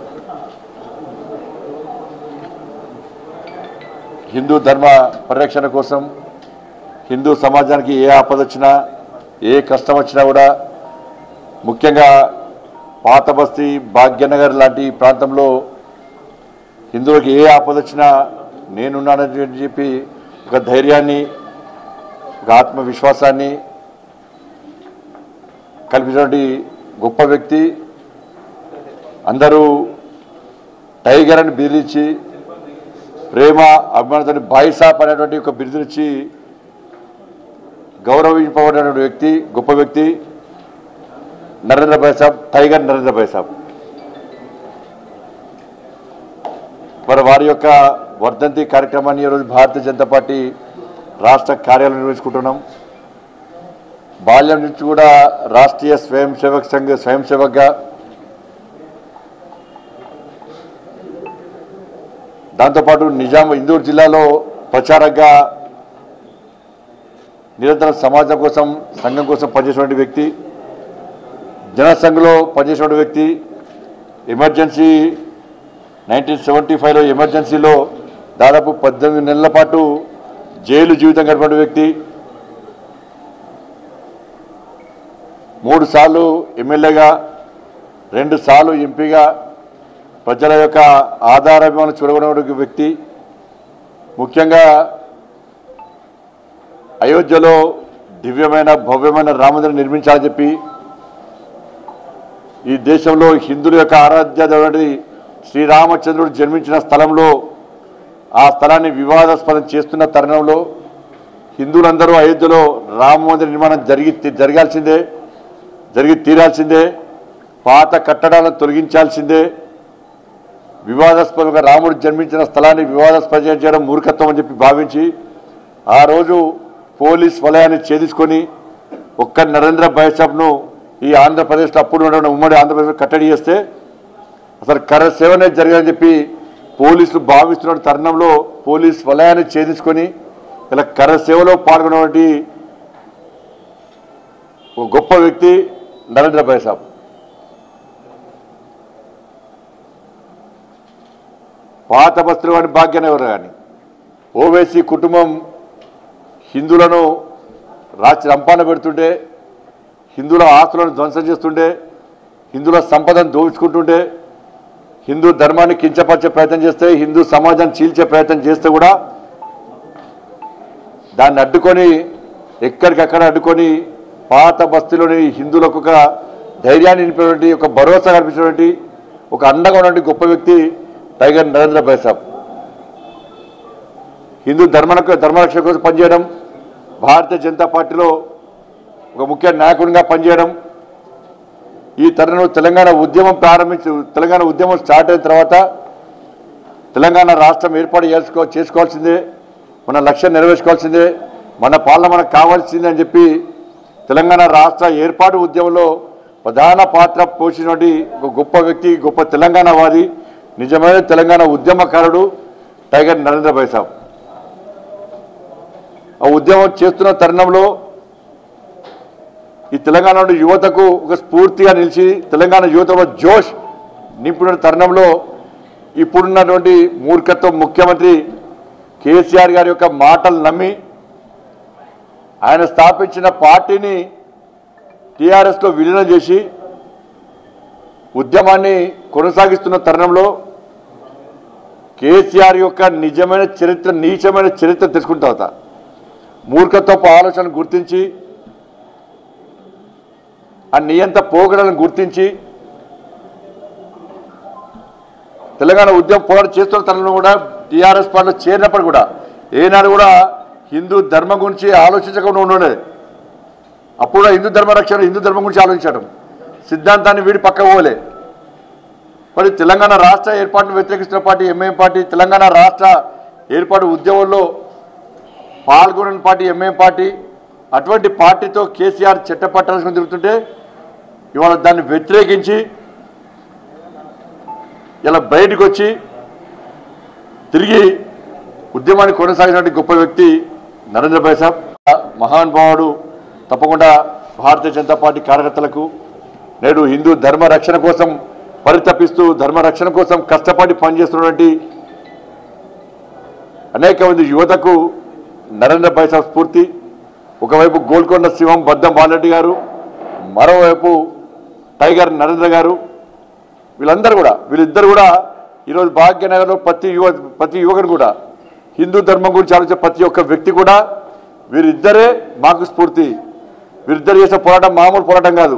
హిందూ ధర్మ పరిరక్షణ కోసం హిందూ సమాజానికి ఏ ఆపద వచ్చినా ఏ కష్టం వచ్చినా కూడా ముఖ్యంగా పాత బస్తీ భాగ్యనగర్ లాంటి ప్రాంతంలో హిందువులకు ఏ ఆపద వచ్చినా నేనున్నానని చెప్పి ఒక ధైర్యాన్ని ఒక ఆత్మవిశ్వాసాన్ని కల్పించినటువంటి గొప్ప వ్యక్తి అందరూ టైగర్ అని బిరుదిచ్చి ప్రేమ అభిమానంతో బాయిసాప్ అనేటువంటి ఒక బిరుదునిచ్చి గౌరవింపబడినటువంటి వ్యక్తి గొప్ప వ్యక్తి నరేంద్ర భాయ్ సాబ్ టైగర్ నరేంద్ర భాయ్ సాబ్ మరి వారి యొక్క వర్ధంతి కార్యక్రమాన్ని ఈరోజు భారతీయ జనతా పార్టీ రాష్ట్ర కార్యాలయం నిర్వహించుకుంటున్నాం బాల్యం నుంచి కూడా రాష్ట్రీయ స్వయం సేవక్ సంఘ్ స్వయం సేవక్గా దాంతోపాటు నిజాం ఇందూరు జిల్లాలో ప్రచారంగా నిరంతరం సమాజం కోసం సంఘం కోసం పనిచేసినటువంటి వ్యక్తి జనసంఘ్లో పనిచేసినటువంటి వ్యక్తి ఎమర్జెన్సీ నైన్టీన్ సెవెంటీ ఫైవ్లో ఎమర్జెన్సీలో దాదాపు పద్దెనిమిది నెలల పాటు జైలు జీవితం గడిపిన వ్యక్తి మూడు సార్లు ఎమ్మెల్యేగా రెండు సార్లు ఎంపీగా ప్రజల యొక్క ఆధారాభిమానం చూడగొన్న వ్యక్తి ముఖ్యంగా అయోధ్యలో దివ్యమైన భవ్యమైన రామమందిరం నిర్మించాలని చెప్పి ఈ దేశంలో హిందువుల యొక్క ఆరాధ్య దేవుడి శ్రీరామచంద్రుడు జన్మించిన స్థలంలో ఆ స్థలాన్ని వివాదాస్పదం చేస్తున్న తరుణంలో హిందువులందరూ అయోధ్యలో రామ మందిర నిర్మాణం జరిగి జరగాల్సిందే జరిగి తీరాల్సిందే పాత కట్టడాలను తొలగించాల్సిందే వివాదాస్పదంగా రాముడు జన్మించిన స్థలాన్ని వివాదాస్పదం చేయడం మూర్ఖత్వం అని చెప్పి భావించి ఆ రోజు పోలీస్ వలయాన్ని ఛేదించుకొని ఒక్క నరేంద్ర బైసాబ్ను ఈ ఆంధ్రప్రదేశ్లో అప్పుడు ఉన్న ఉమ్మడి ఆంధ్రప్రదేశ్ కట్టడి చేస్తే అసలు కర సేవనే జరగదని చెప్పి పోలీసులు భావిస్తున్న తరుణంలో పోలీస్ వలయాన్ని ఛేదించుకొని ఇలా కర సేవలో పాల్గొన్నటువంటి ఒక గొప్ప వ్యక్తి నరేంద్ర బైసాబ్ పాత బస్తులు కానీ భాగ్యనగర్ కానీ ఓవైసీ కుటుంబం హిందువులను రాచి రంపాన పెడుతుంటే హిందువుల ఆస్తులను ధ్వంసం చేస్తుంటే హిందువుల సంపదను దోచుకుంటుంటే హిందూ ధర్మాన్ని కించపరిచే ప్రయత్నం చేస్తే హిందూ సమాజాన్ని చీల్చే ప్రయత్నం చేస్తే కూడా దాన్ని అడ్డుకొని ఎక్కడికక్కడ అడ్డుకొని పాత బస్తీలోని హిందువులకు ఒక ధైర్యాన్ని నింపినటువంటి ఒక భరోసా కల్పించినటువంటి ఒక అండగా ఉన్నటువంటి గొప్ప వ్యక్తి టైగర్ నరేంద్ర బైసాబ్ హిందూ ధర్మలకు ధర్మరక్షణ కోసం పనిచేయడం భారతీయ జనతా పార్టీలో ఒక ముఖ్య నాయకుడిగా పనిచేయడం ఈ తరుణంలో తెలంగాణ ఉద్యమం ప్రారంభించి తెలంగాణ ఉద్యమం స్టార్ట్ అయిన తర్వాత తెలంగాణ రాష్ట్రం ఏర్పాటు చేసుకో చేసుకోవాల్సిందే మన లక్ష్యం నెరవేర్చుకోవాల్సిందే మన పాలన మనకు కావాల్సిందే అని చెప్పి తెలంగాణ రాష్ట్ర ఏర్పాటు ఉద్యమంలో ప్రధాన పాత్ర పోషించినటువంటి ఒక గొప్ప వ్యక్తి గొప్ప తెలంగాణవాది నిజమైన తెలంగాణ ఉద్యమకారుడు టైగర్ నరేంద్ర భాయ్ సాబ్ ఆ ఉద్యమం చేస్తున్న తరుణంలో ఈ తెలంగాణ యువతకు ఒక స్ఫూర్తిగా నిలిచి తెలంగాణ యువతలో జోష్ నింపిన తరుణంలో ఇప్పుడున్నటువంటి మూర్ఖత్వం ముఖ్యమంత్రి కేసీఆర్ గారి యొక్క మాటలు నమ్మి ఆయన స్థాపించిన పార్టీని టీఆర్ఎస్లో విలీనం చేసి ఉద్యమాన్ని కొనసాగిస్తున్న తరుణంలో కేసీఆర్ యొక్క నిజమైన చరిత్ర నీచమైన చరిత్ర తెలుసుకున్న తర్వాత మూర్ఖత్వపు ఆలోచన గుర్తించి ఆ నియంత పోగడలను గుర్తించి తెలంగాణ ఉద్యమం పోరాటం చేస్తున్న తనలో కూడా టీఆర్ఎస్ పార్టీలో చేరినప్పుడు కూడా ఏనాడు కూడా హిందూ ధర్మం గురించి ఆలోచించకుండా ఉండేది అప్పుడు కూడా హిందూ ధర్మ రక్షణ హిందూ ధర్మం గురించి ఆలోచించడం సిద్ధాంతాన్ని వీడి పక్క పోలే మరి తెలంగాణ రాష్ట్ర ఏర్పాటును వ్యతిరేకిస్తున్న పార్టీ ఎంఐఎం పార్టీ తెలంగాణ రాష్ట్ర ఏర్పాటు ఉద్యమంలో పాల్గొనని పార్టీ ఎంఐఎం పార్టీ అటువంటి పార్టీతో కేసీఆర్ చట్టపట్టాల్సుకుని తిరుగుతుంటే ఇవాళ దాన్ని వ్యతిరేకించి ఇలా బయటకు వచ్చి తిరిగి ఉద్యమాన్ని కొనసాగినటువంటి గొప్ప వ్యక్తి నరేంద్ర భాయ్ సాబ్ మహానుభావుడు తప్పకుండా భారతీయ జనతా పార్టీ కార్యకర్తలకు నేడు హిందూ ధర్మ రక్షణ కోసం పరితపిస్తూ ధర్మ రక్షణ కోసం కష్టపడి పనిచేస్తున్నటువంటి అనేక మంది యువతకు నరేంద్ర భాయ్ సాబ్ స్ఫూర్తి ఒకవైపు గోల్కొండ శివం బద్దం బాలరెడ్డి గారు మరోవైపు టైగర్ నరేంద్ర గారు వీళ్ళందరూ కూడా వీళ్ళిద్దరు కూడా ఈరోజు భాగ్యనగర్లో ప్రతి యువ ప్రతి యువకుడు కూడా హిందూ ధర్మం గురించి ఆలోచించే ప్రతి ఒక్క వ్యక్తి కూడా వీరిద్దరే మాకు స్ఫూర్తి వీరిద్దరు చేసే పోరాటం మామూలు పోరాటం కాదు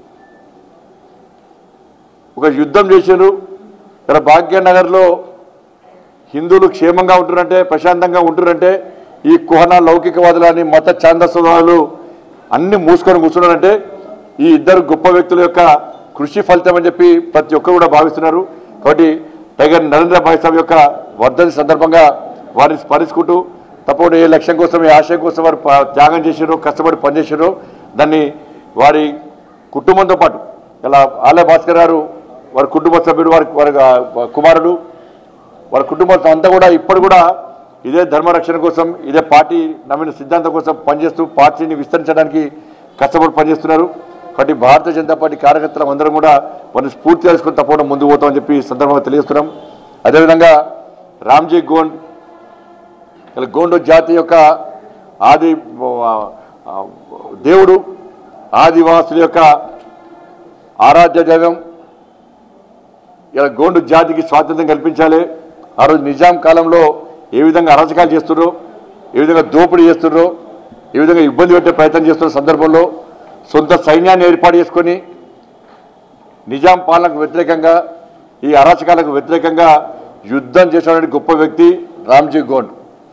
ఒక యుద్ధం చేశారు ఇక్కడ భాగ్యనగర్లో హిందువులు క్షేమంగా ఉంటున్నారంటే ప్రశాంతంగా ఉంటున్నారంటే ఈ కుహన లౌకికవాదులని మత ఛాందస్వాదులు అన్ని మూసుకొని కూర్చున్నారంటే ఈ ఇద్దరు గొప్ప వ్యక్తుల యొక్క కృషి ఫలితం అని చెప్పి ప్రతి ఒక్కరు కూడా భావిస్తున్నారు కాబట్టి టైగర్ నరేంద్ర భాయ్ సాబ్ యొక్క వర్ధని సందర్భంగా వారిని స్మరించుకుంటూ తప్పకుండా ఏ లక్ష్యం కోసం ఏ ఆశయం కోసం వారు ప- త్యాగం చేశారో కష్టపడి పనిచేశారో దాన్ని వారి కుటుంబంతో పాటు ఇలా ఆలయ భాస్కర్ గారు వారి కుటుంబ సభ్యుడు వారి వారి ఆ, కుమారుడు వారి కుటుంబం అంతా కూడా ఇప్పుడు కూడా ఇదే ధర్మ రక్షణ కోసం ఇదే పార్టీ నమ్మిన సిద్ధాంతం కోసం పనిచేస్తూ పార్టీని విస్తరించడానికి కష్టపడి పనిచేస్తున్నారు కాబట్టి భారతీయ జనతా పార్టీ కార్యకర్తలు అందరం కూడా వారిని స్ఫూర్తి చేసుకుని తప్పకుండా ముందుకు పోతామని చెప్పి ఈ సందర్భంగా తెలియజేస్తున్నాం అదేవిధంగా రామ్జీ గోండ్ ఇలా గోండు జాతి యొక్క ఆది ఆ, ఆ, దేవుడు ఆదివాసుల యొక్క ఆరాధ్య దైవం ఇలా గోండు జాతికి స్వాతంత్రం కల్పించాలి ఆ రోజు నిజాం కాలంలో ఏ విధంగా అరాచకాలు చేస్తున్నారో ఏ విధంగా దోపిడీ చేస్తున్నారో ఏ విధంగా ఇబ్బంది పెట్టే ప్రయత్నం చేస్తున్న సందర్భంలో సొంత సైన్యాన్ని ఏర్పాటు చేసుకొని నిజాం పాలనకు వ్యతిరేకంగా ఈ అరాచకాలకు వ్యతిరేకంగా యుద్ధం చేసినటువంటి గొప్ప వ్యక్తి రామ్జీ గోండ్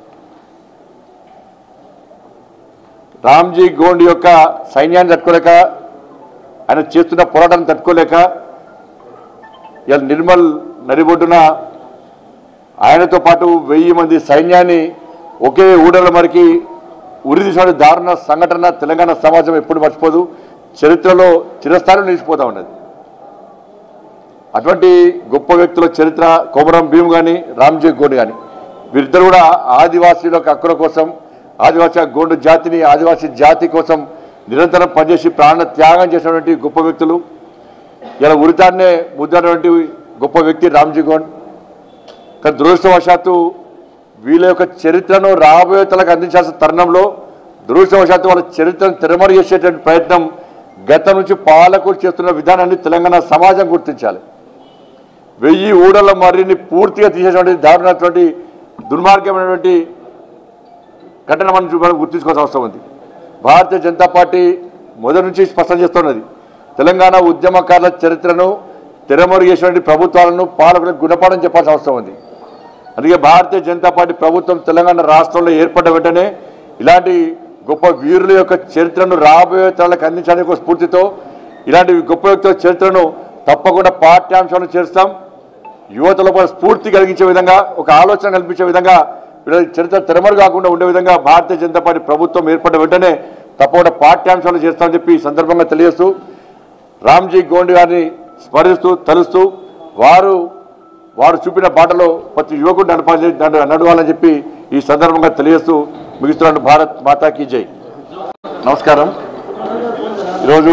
రామ్జీ గోండ్ యొక్క సైన్యాన్ని తట్టుకోలేక ఆయన చేస్తున్న పోరాటాన్ని తట్టుకోలేక ఇలా నిర్మల్ నడిబొడ్డున ఆయనతో పాటు వెయ్యి మంది సైన్యాన్ని ఒకే ఊడల మరికి ఉరిదీసిన దారుణ సంఘటన తెలంగాణ సమాజం ఎప్పుడు మర్చిపోదు చరిత్రలో చిరస్థాయిలో నిలిచిపోతా ఉన్నది అటువంటి గొప్ప వ్యక్తుల చరిత్ర కోమరం భీమ్ కానీ రామ్జీ గోండ్ కానీ వీరిద్దరు కూడా ఆదివాసీల యొక్క హక్కుల కోసం ఆదివాసీ గోండు జాతిని ఆదివాసీ జాతి కోసం నిరంతరం పనిచేసి ప్రాణ త్యాగం చేసినటువంటి గొప్ప వ్యక్తులు ఇలా ఉరితాన్నే ముద్దనటువంటి గొప్ప వ్యక్తి రామ్జీ గోండ్ కానీ దురదృష్టవశాత్తు వీళ్ళ యొక్క చరిత్రను రాబోయే తలకు అందించాల్సిన తరుణంలో దురదృష్టవశాత్తు వాళ్ళ చరిత్రను తెరమరు చేసేటువంటి ప్రయత్నం గతం నుంచి పాలకులు చేస్తున్న విధానాన్ని తెలంగాణ సమాజం గుర్తించాలి వెయ్యి ఊడల మర్రిని పూర్తిగా తీసేటువంటి దారుణటువంటి దుర్మార్గమైనటువంటి ఘటన మనం చూ- మనం గుర్తించుకోవాల్సిన అవసరం ఉంది భారతీయ జనతా పార్టీ మొదటి నుంచి స్పష్టం చేస్తున్నది తెలంగాణ ఉద్యమకారుల చరిత్రను తెరమరు చేసినటువంటి ప్రభుత్వాలను పాలకులకు గుణపాఠం చెప్పాల్సిన అవసరం ఉంది అందుకే భారతీయ జనతా పార్టీ ప్రభుత్వం తెలంగాణ రాష్ట్రంలో ఏర్పడ్డ వెంటనే ఇలాంటి గొప్ప వీరుల యొక్క చరిత్రను రాబోయే తరాలకు అందించడానికి ఒక స్ఫూర్తితో ఇలాంటి గొప్ప వ్యక్తుల చరిత్రను తప్పకుండా పాఠ్యాంశాలను చేస్తాం యువతలో కూడా స్ఫూర్తి కలిగించే విధంగా ఒక ఆలోచన కల్పించే విధంగా వీళ్ళ చరిత్ర తెరమరు కాకుండా ఉండే విధంగా భారతీయ జనతా పార్టీ ప్రభుత్వం ఏర్పడ్డ వెంటనే తప్పకుండా పాఠ్యాంశాలు చేస్తామని చెప్పి ఈ సందర్భంగా తెలియజేస్తూ రామ్జీ గోండ్ గారిని స్మరిస్తూ తలుస్తూ వారు వారు చూపిన బాటలో ప్రతి యువకుడు నడపాలి నడ- నడవాలని చెప్పి ఈ సందర్భంగా తెలియజేస్తూ ముగిస్తున్నాను భారత్ మాతాకి జై నమస్కారం ఈరోజు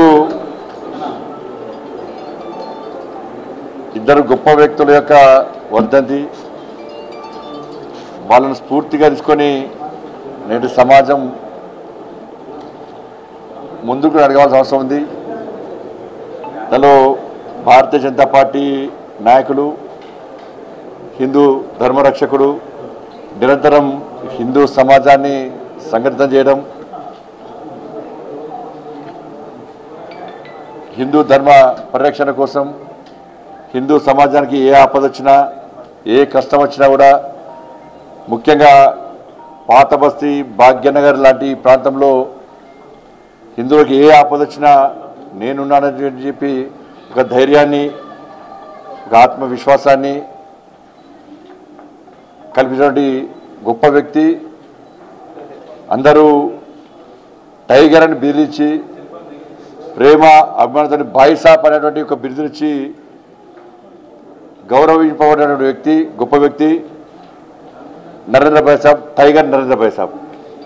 ఇద్దరు గొప్ప వ్యక్తుల యొక్క వర్ధంతి వాళ్ళను స్ఫూర్తిగా తీసుకొని నేటి సమాజం ముందుకు అడగాల్సిన అవసరం ఉంది దానిలో భారతీయ జనతా పార్టీ నాయకులు హిందూ ధర్మరక్షకుడు నిరంతరం హిందూ సమాజాన్ని సంఘటితం చేయడం హిందూ ధర్మ పరిరక్షణ కోసం హిందూ సమాజానికి ఏ ఆపద వచ్చినా ఏ కష్టం వచ్చినా కూడా ముఖ్యంగా పాత బస్తీ భాగ్యనగర్ లాంటి ప్రాంతంలో హిందువులకు ఏ ఆపద వచ్చినా నేనున్నానని చెప్పి ఒక ధైర్యాన్ని ఒక ఆత్మవిశ్వాసాన్ని కల్పించినటువంటి గొప్ప వ్యక్తి అందరూ టైగర్ అని బెదిరించి ప్రేమ అభిమానంతో బాయిసాప్ అనేటువంటి ఒక బిరుదునిచ్చి గౌరవింపబడినటువంటి వ్యక్తి గొప్ప వ్యక్తి నరేంద్ర భాయ్ సాబ్ టైగర్ నరేంద్ర భాయ్ సాబ్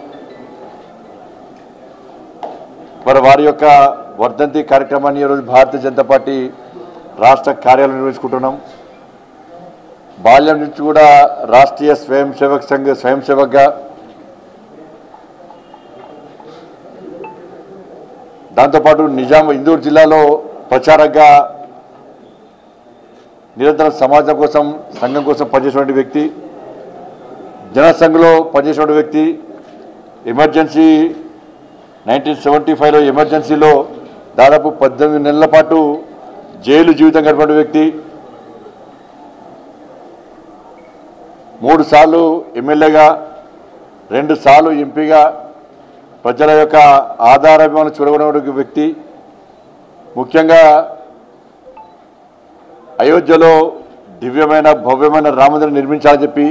మరి వారి యొక్క వర్ధంతి కార్యక్రమాన్ని ఈరోజు భారతీయ జనతా పార్టీ రాష్ట్ర కార్యాలయం నిర్వహించుకుంటున్నాం బాల్యం నుంచి కూడా రాష్ట్రీయ స్వయం సేవక్ సంఘ స్వయం సేవక్గా దాంతోపాటు నిజాం ఇందూరు జిల్లాలో ప్రచారంగా నిరంతరం సమాజం కోసం సంఘం కోసం పనిచేసినటువంటి వ్యక్తి జనసంఘ్లో పనిచేసినటువంటి వ్యక్తి ఎమర్జెన్సీ నైన్టీన్ సెవెంటీ ఫైవ్లో ఎమర్జెన్సీలో దాదాపు పద్దెనిమిది నెలల పాటు జైలు జీవితం గడిపిన వ్యక్తి మూడు సార్లు ఎమ్మెల్యేగా రెండు సార్లు ఎంపీగా ప్రజల యొక్క ఆధారాభిమానం చూడగొన్న వ్యక్తి ముఖ్యంగా అయోధ్యలో దివ్యమైన భవ్యమైన రామమందిరం నిర్మించాలని చెప్పి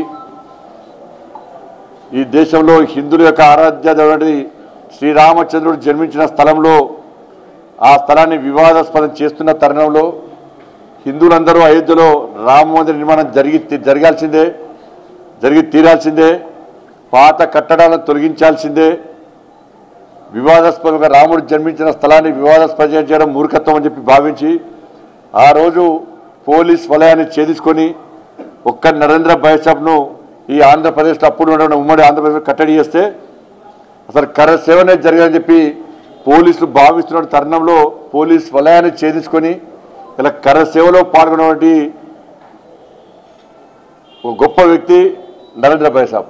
ఈ దేశంలో హిందువుల యొక్క ఆరాధ్య దేవుడి శ్రీరామచంద్రుడు జన్మించిన స్థలంలో ఆ స్థలాన్ని వివాదాస్పదం చేస్తున్న తరుణంలో హిందువులందరూ అయోధ్యలో రామ మందిర నిర్మాణం జరిగి జరగాల్సిందే జరిగి తీరాల్సిందే పాత కట్టడాలను తొలగించాల్సిందే వివాదాస్పదంగా రాముడు జన్మించిన స్థలాన్ని వివాదాస్పదం చేయడం మూర్ఖత్వం అని చెప్పి భావించి ఆ రోజు పోలీస్ వలయాన్ని ఛేదించుకొని ఒక్క నరేంద్ర బైసాబ్ను ఈ ఆంధ్రప్రదేశ్లో అప్పుడు ఉన్న ఉమ్మడి ఆంధ్రప్రదేశ్లో కట్టడి చేస్తే అసలు కర సేవనే జరగాలని చెప్పి పోలీసులు భావిస్తున్న తరుణంలో పోలీస్ వలయాన్ని ఛేదించుకొని ఇలా కర సేవలో పాల్గొన్నటువంటి ఒక గొప్ప వ్యక్తి నరేంద్ర బైసాబ్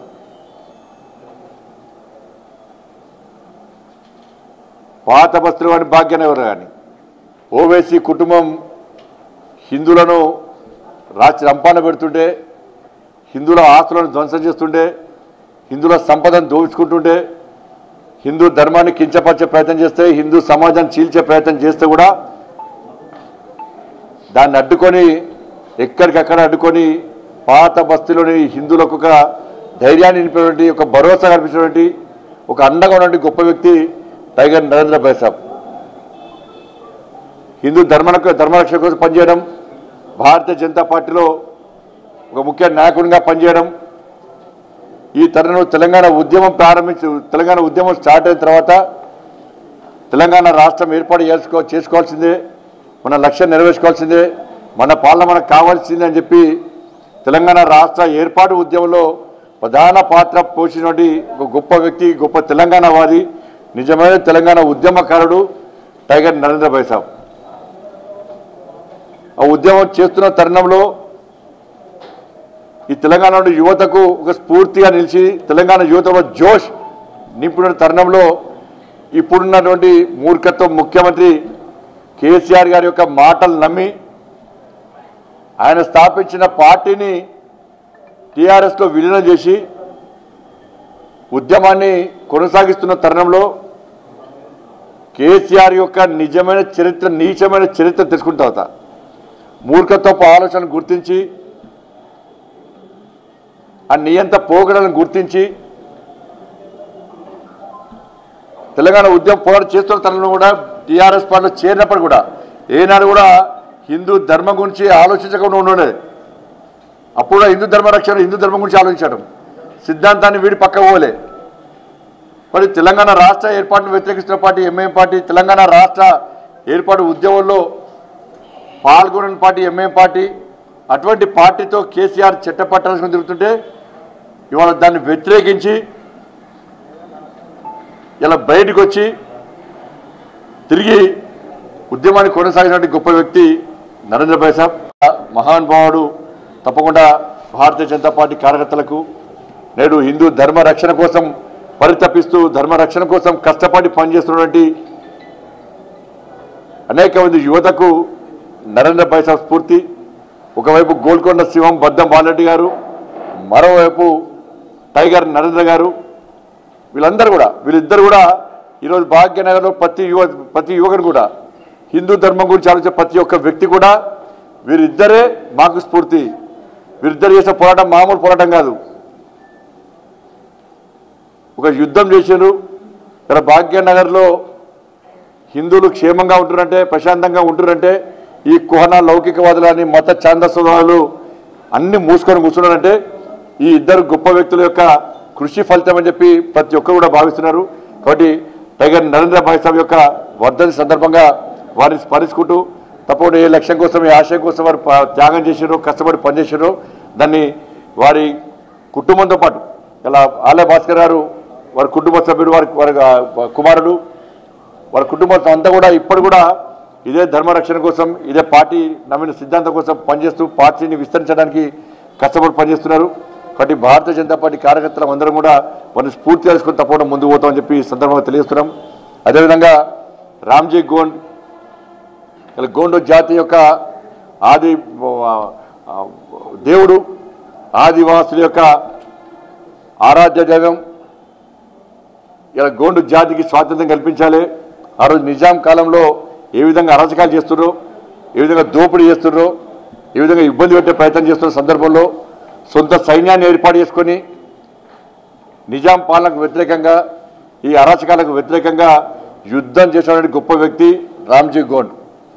పాత బస్తులు వాడి భాగ్యనగర్ కానీ ఓవేసీ కుటుంబం హిందువులను రాచి రంపాన పెడుతుంటే హిందువుల ఆస్తులను ధ్వంసం చేస్తుంటే హిందువుల సంపదను దోచుకుంటుంటే హిందూ ధర్మాన్ని కించపరిచే ప్రయత్నం చేస్తే హిందూ సమాజాన్ని చీల్చే ప్రయత్నం చేస్తే కూడా దాన్ని అడ్డుకొని ఎక్కడికక్కడ అడ్డుకొని పాత బస్తీలోని హిందువులకు ఒక ధైర్యాన్ని నింపినటువంటి ఒక భరోసా కల్పించినటువంటి ఒక అండగా ఉన్నటువంటి గొప్ప వ్యక్తి టైగర్ నరేంద్ర భాయ్ సాబ్ హిందూ ధర్మ ధర్మరక్షణ కోసం పనిచేయడం భారతీయ జనతా పార్టీలో ఒక ముఖ్య నాయకుడిగా పనిచేయడం ఈ తరుణంలో తెలంగాణ ఉద్యమం ప్రారంభించి తెలంగాణ ఉద్యమం స్టార్ట్ అయిన తర్వాత తెలంగాణ రాష్ట్రం ఏర్పాటు చేసుకో చేసుకోవాల్సిందే మన లక్ష్యం నెరవేర్చుకోవాల్సిందే మన పాలన మనకు కావాల్సిందే అని చెప్పి తెలంగాణ రాష్ట్ర ఏర్పాటు ఉద్యమంలో ప్రధాన పాత్ర పోషించినటువంటి ఒక గొప్ప వ్యక్తి గొప్ప తెలంగాణవాది నిజమైన తెలంగాణ ఉద్యమకారుడు టైగర్ నరేంద్ర భాయ్ సాబ్ ఆ ఉద్యమం చేస్తున్న తరుణంలో ఈ తెలంగాణ యువతకు ఒక స్ఫూర్తిగా నిలిచి తెలంగాణ యువతలో జోష్ నింపిన తరుణంలో ఇప్పుడున్నటువంటి మూర్ఖత్వం ముఖ్యమంత్రి కేసీఆర్ గారి యొక్క మాటలు నమ్మి ఆయన స్థాపించిన పార్టీని టీఆర్ఎస్లో విలీనం చేసి ఉద్యమాన్ని కొనసాగిస్తున్న తరుణంలో కేసీఆర్ యొక్క నిజమైన చరిత్ర నీచమైన చరిత్ర తెలుసుకున్న తర్వాత మూర్ఖత్వపు ఆలోచనలు గుర్తించి ఆ నియంత పోగడలను గుర్తించి తెలంగాణ ఉద్యమం పోరాటం చేస్తున్న తరుణంలో కూడా టీఆర్ఎస్ పార్టీలో చేరినప్పుడు కూడా ఏనాడు కూడా హిందూ ధర్మం గురించి ఆలోచించకుండా ఉండేది అప్పుడు కూడా హిందూ ధర్మ రక్షణ హిందూ ధర్మం గురించి ఆలోచించడం సిద్ధాంతాన్ని వీడి పక్క పోలే మరి తెలంగాణ రాష్ట్ర ఏర్పాటును వ్యతిరేకిస్తున్న పార్టీ ఎంఐఎం పార్టీ తెలంగాణ రాష్ట్ర ఏర్పాటు ఉద్యమంలో పాల్గొనని పార్టీ ఎంఐఎం పార్టీ అటువంటి పార్టీతో కేసీఆర్ చట్టపట్టాల్సిన తిరుగుతుంటే ఇవాళ దాన్ని వ్యతిరేకించి ఇలా బయటకు వచ్చి తిరిగి ఉద్యమాన్ని కొనసాగినటువంటి గొప్ప వ్యక్తి నరేంద్ర భాయ్ సాబ్ మహానుభావుడు తప్పకుండా భారతీయ జనతా పార్టీ కార్యకర్తలకు నేడు హిందూ ధర్మ రక్షణ కోసం పరితపిస్తూ ధర్మ రక్షణ కోసం కష్టపడి పనిచేస్తున్నటువంటి అనేక మంది యువతకు నరేంద్ర భాయ్ సాబ్ స్ఫూర్తి ఒకవైపు గోల్కొండ శివం బద్దం బాలరెడ్డి గారు మరోవైపు టైగర్ నరేంద్ర గారు వీళ్ళందరూ కూడా వీళ్ళిద్దరు కూడా ఈరోజు భాగ్యనగర్లో ప్రతి యువ ప్రతి యువకుడు కూడా హిందూ ధర్మం గురించి ఆలోచించే ప్రతి ఒక్క వ్యక్తి కూడా వీరిద్దరే మాకు స్ఫూర్తి వీరిద్దరు చేసే పోరాటం మామూలు పోరాటం కాదు ఒక యుద్ధం చేశారు ఇక్కడ భాగ్యనగర్లో హిందువులు క్షేమంగా ఉంటున్నారంటే ప్రశాంతంగా ఉంటున్నారంటే ఈ కుహన లౌకికవాదులని మత ఛాందస్వాదులు అన్ని మూసుకొని కూర్చున్నారంటే ఈ ఇద్దరు గొప్ప వ్యక్తుల యొక్క కృషి ఫలితం అని చెప్పి ప్రతి ఒక్కరు కూడా భావిస్తున్నారు కాబట్టి టైగర్ నరేంద్ర భాయ్ సాబ్ యొక్క వర్ధని సందర్భంగా వారిని స్మరించుకుంటూ తప్పకుండా ఏ లక్ష్యం కోసం ఏ ఆశయం కోసం వారు ప- త్యాగం చేశారో కష్టపడి పనిచేశారో దాన్ని వారి కుటుంబంతో పాటు ఇలా ఆలయ భాస్కర్ గారు వారి కుటుంబ సభ్యుడు వారి వారి ఆ, కుమారుడు వారి కుటుంబం అంతా కూడా ఇప్పుడు కూడా ఇదే ధర్మ రక్షణ కోసం ఇదే పార్టీ నమ్మిన సిద్ధాంతం కోసం పనిచేస్తూ పార్టీని విస్తరించడానికి కష్టపడి పనిచేస్తున్నారు కాబట్టి భారతీయ జనతా పార్టీ కార్యకర్తలు అందరం కూడా వారిని స్ఫూర్తి తెలుసుకొని తప్పకుండా ముందుకు పోతామని చెప్పి ఈ సందర్భంగా తెలియజేస్తున్నాం అదేవిధంగా రామ్జీ గోండ్ ఇలా గోండు జాతి యొక్క ఆది ఆ, ఆ, దేవుడు ఆదివాసుల యొక్క ఆరాధ్య దైవం ఇలా గోండు జాతికి స్వాతంత్రం కల్పించాలి ఆ రోజు నిజాం కాలంలో ఏ విధంగా అరాచకాలు చేస్తున్నారో ఏ విధంగా దోపిడీ చేస్తున్నారో ఏ విధంగా ఇబ్బంది పెట్టే ప్రయత్నం చేస్తున్న సందర్భంలో సొంత సైన్యాన్ని ఏర్పాటు చేసుకొని నిజాం పాలనకు వ్యతిరేకంగా ఈ అరాచకాలకు వ్యతిరేకంగా యుద్ధం చేసినటువంటి గొప్ప వ్యక్తి రామ్జీ గోండ్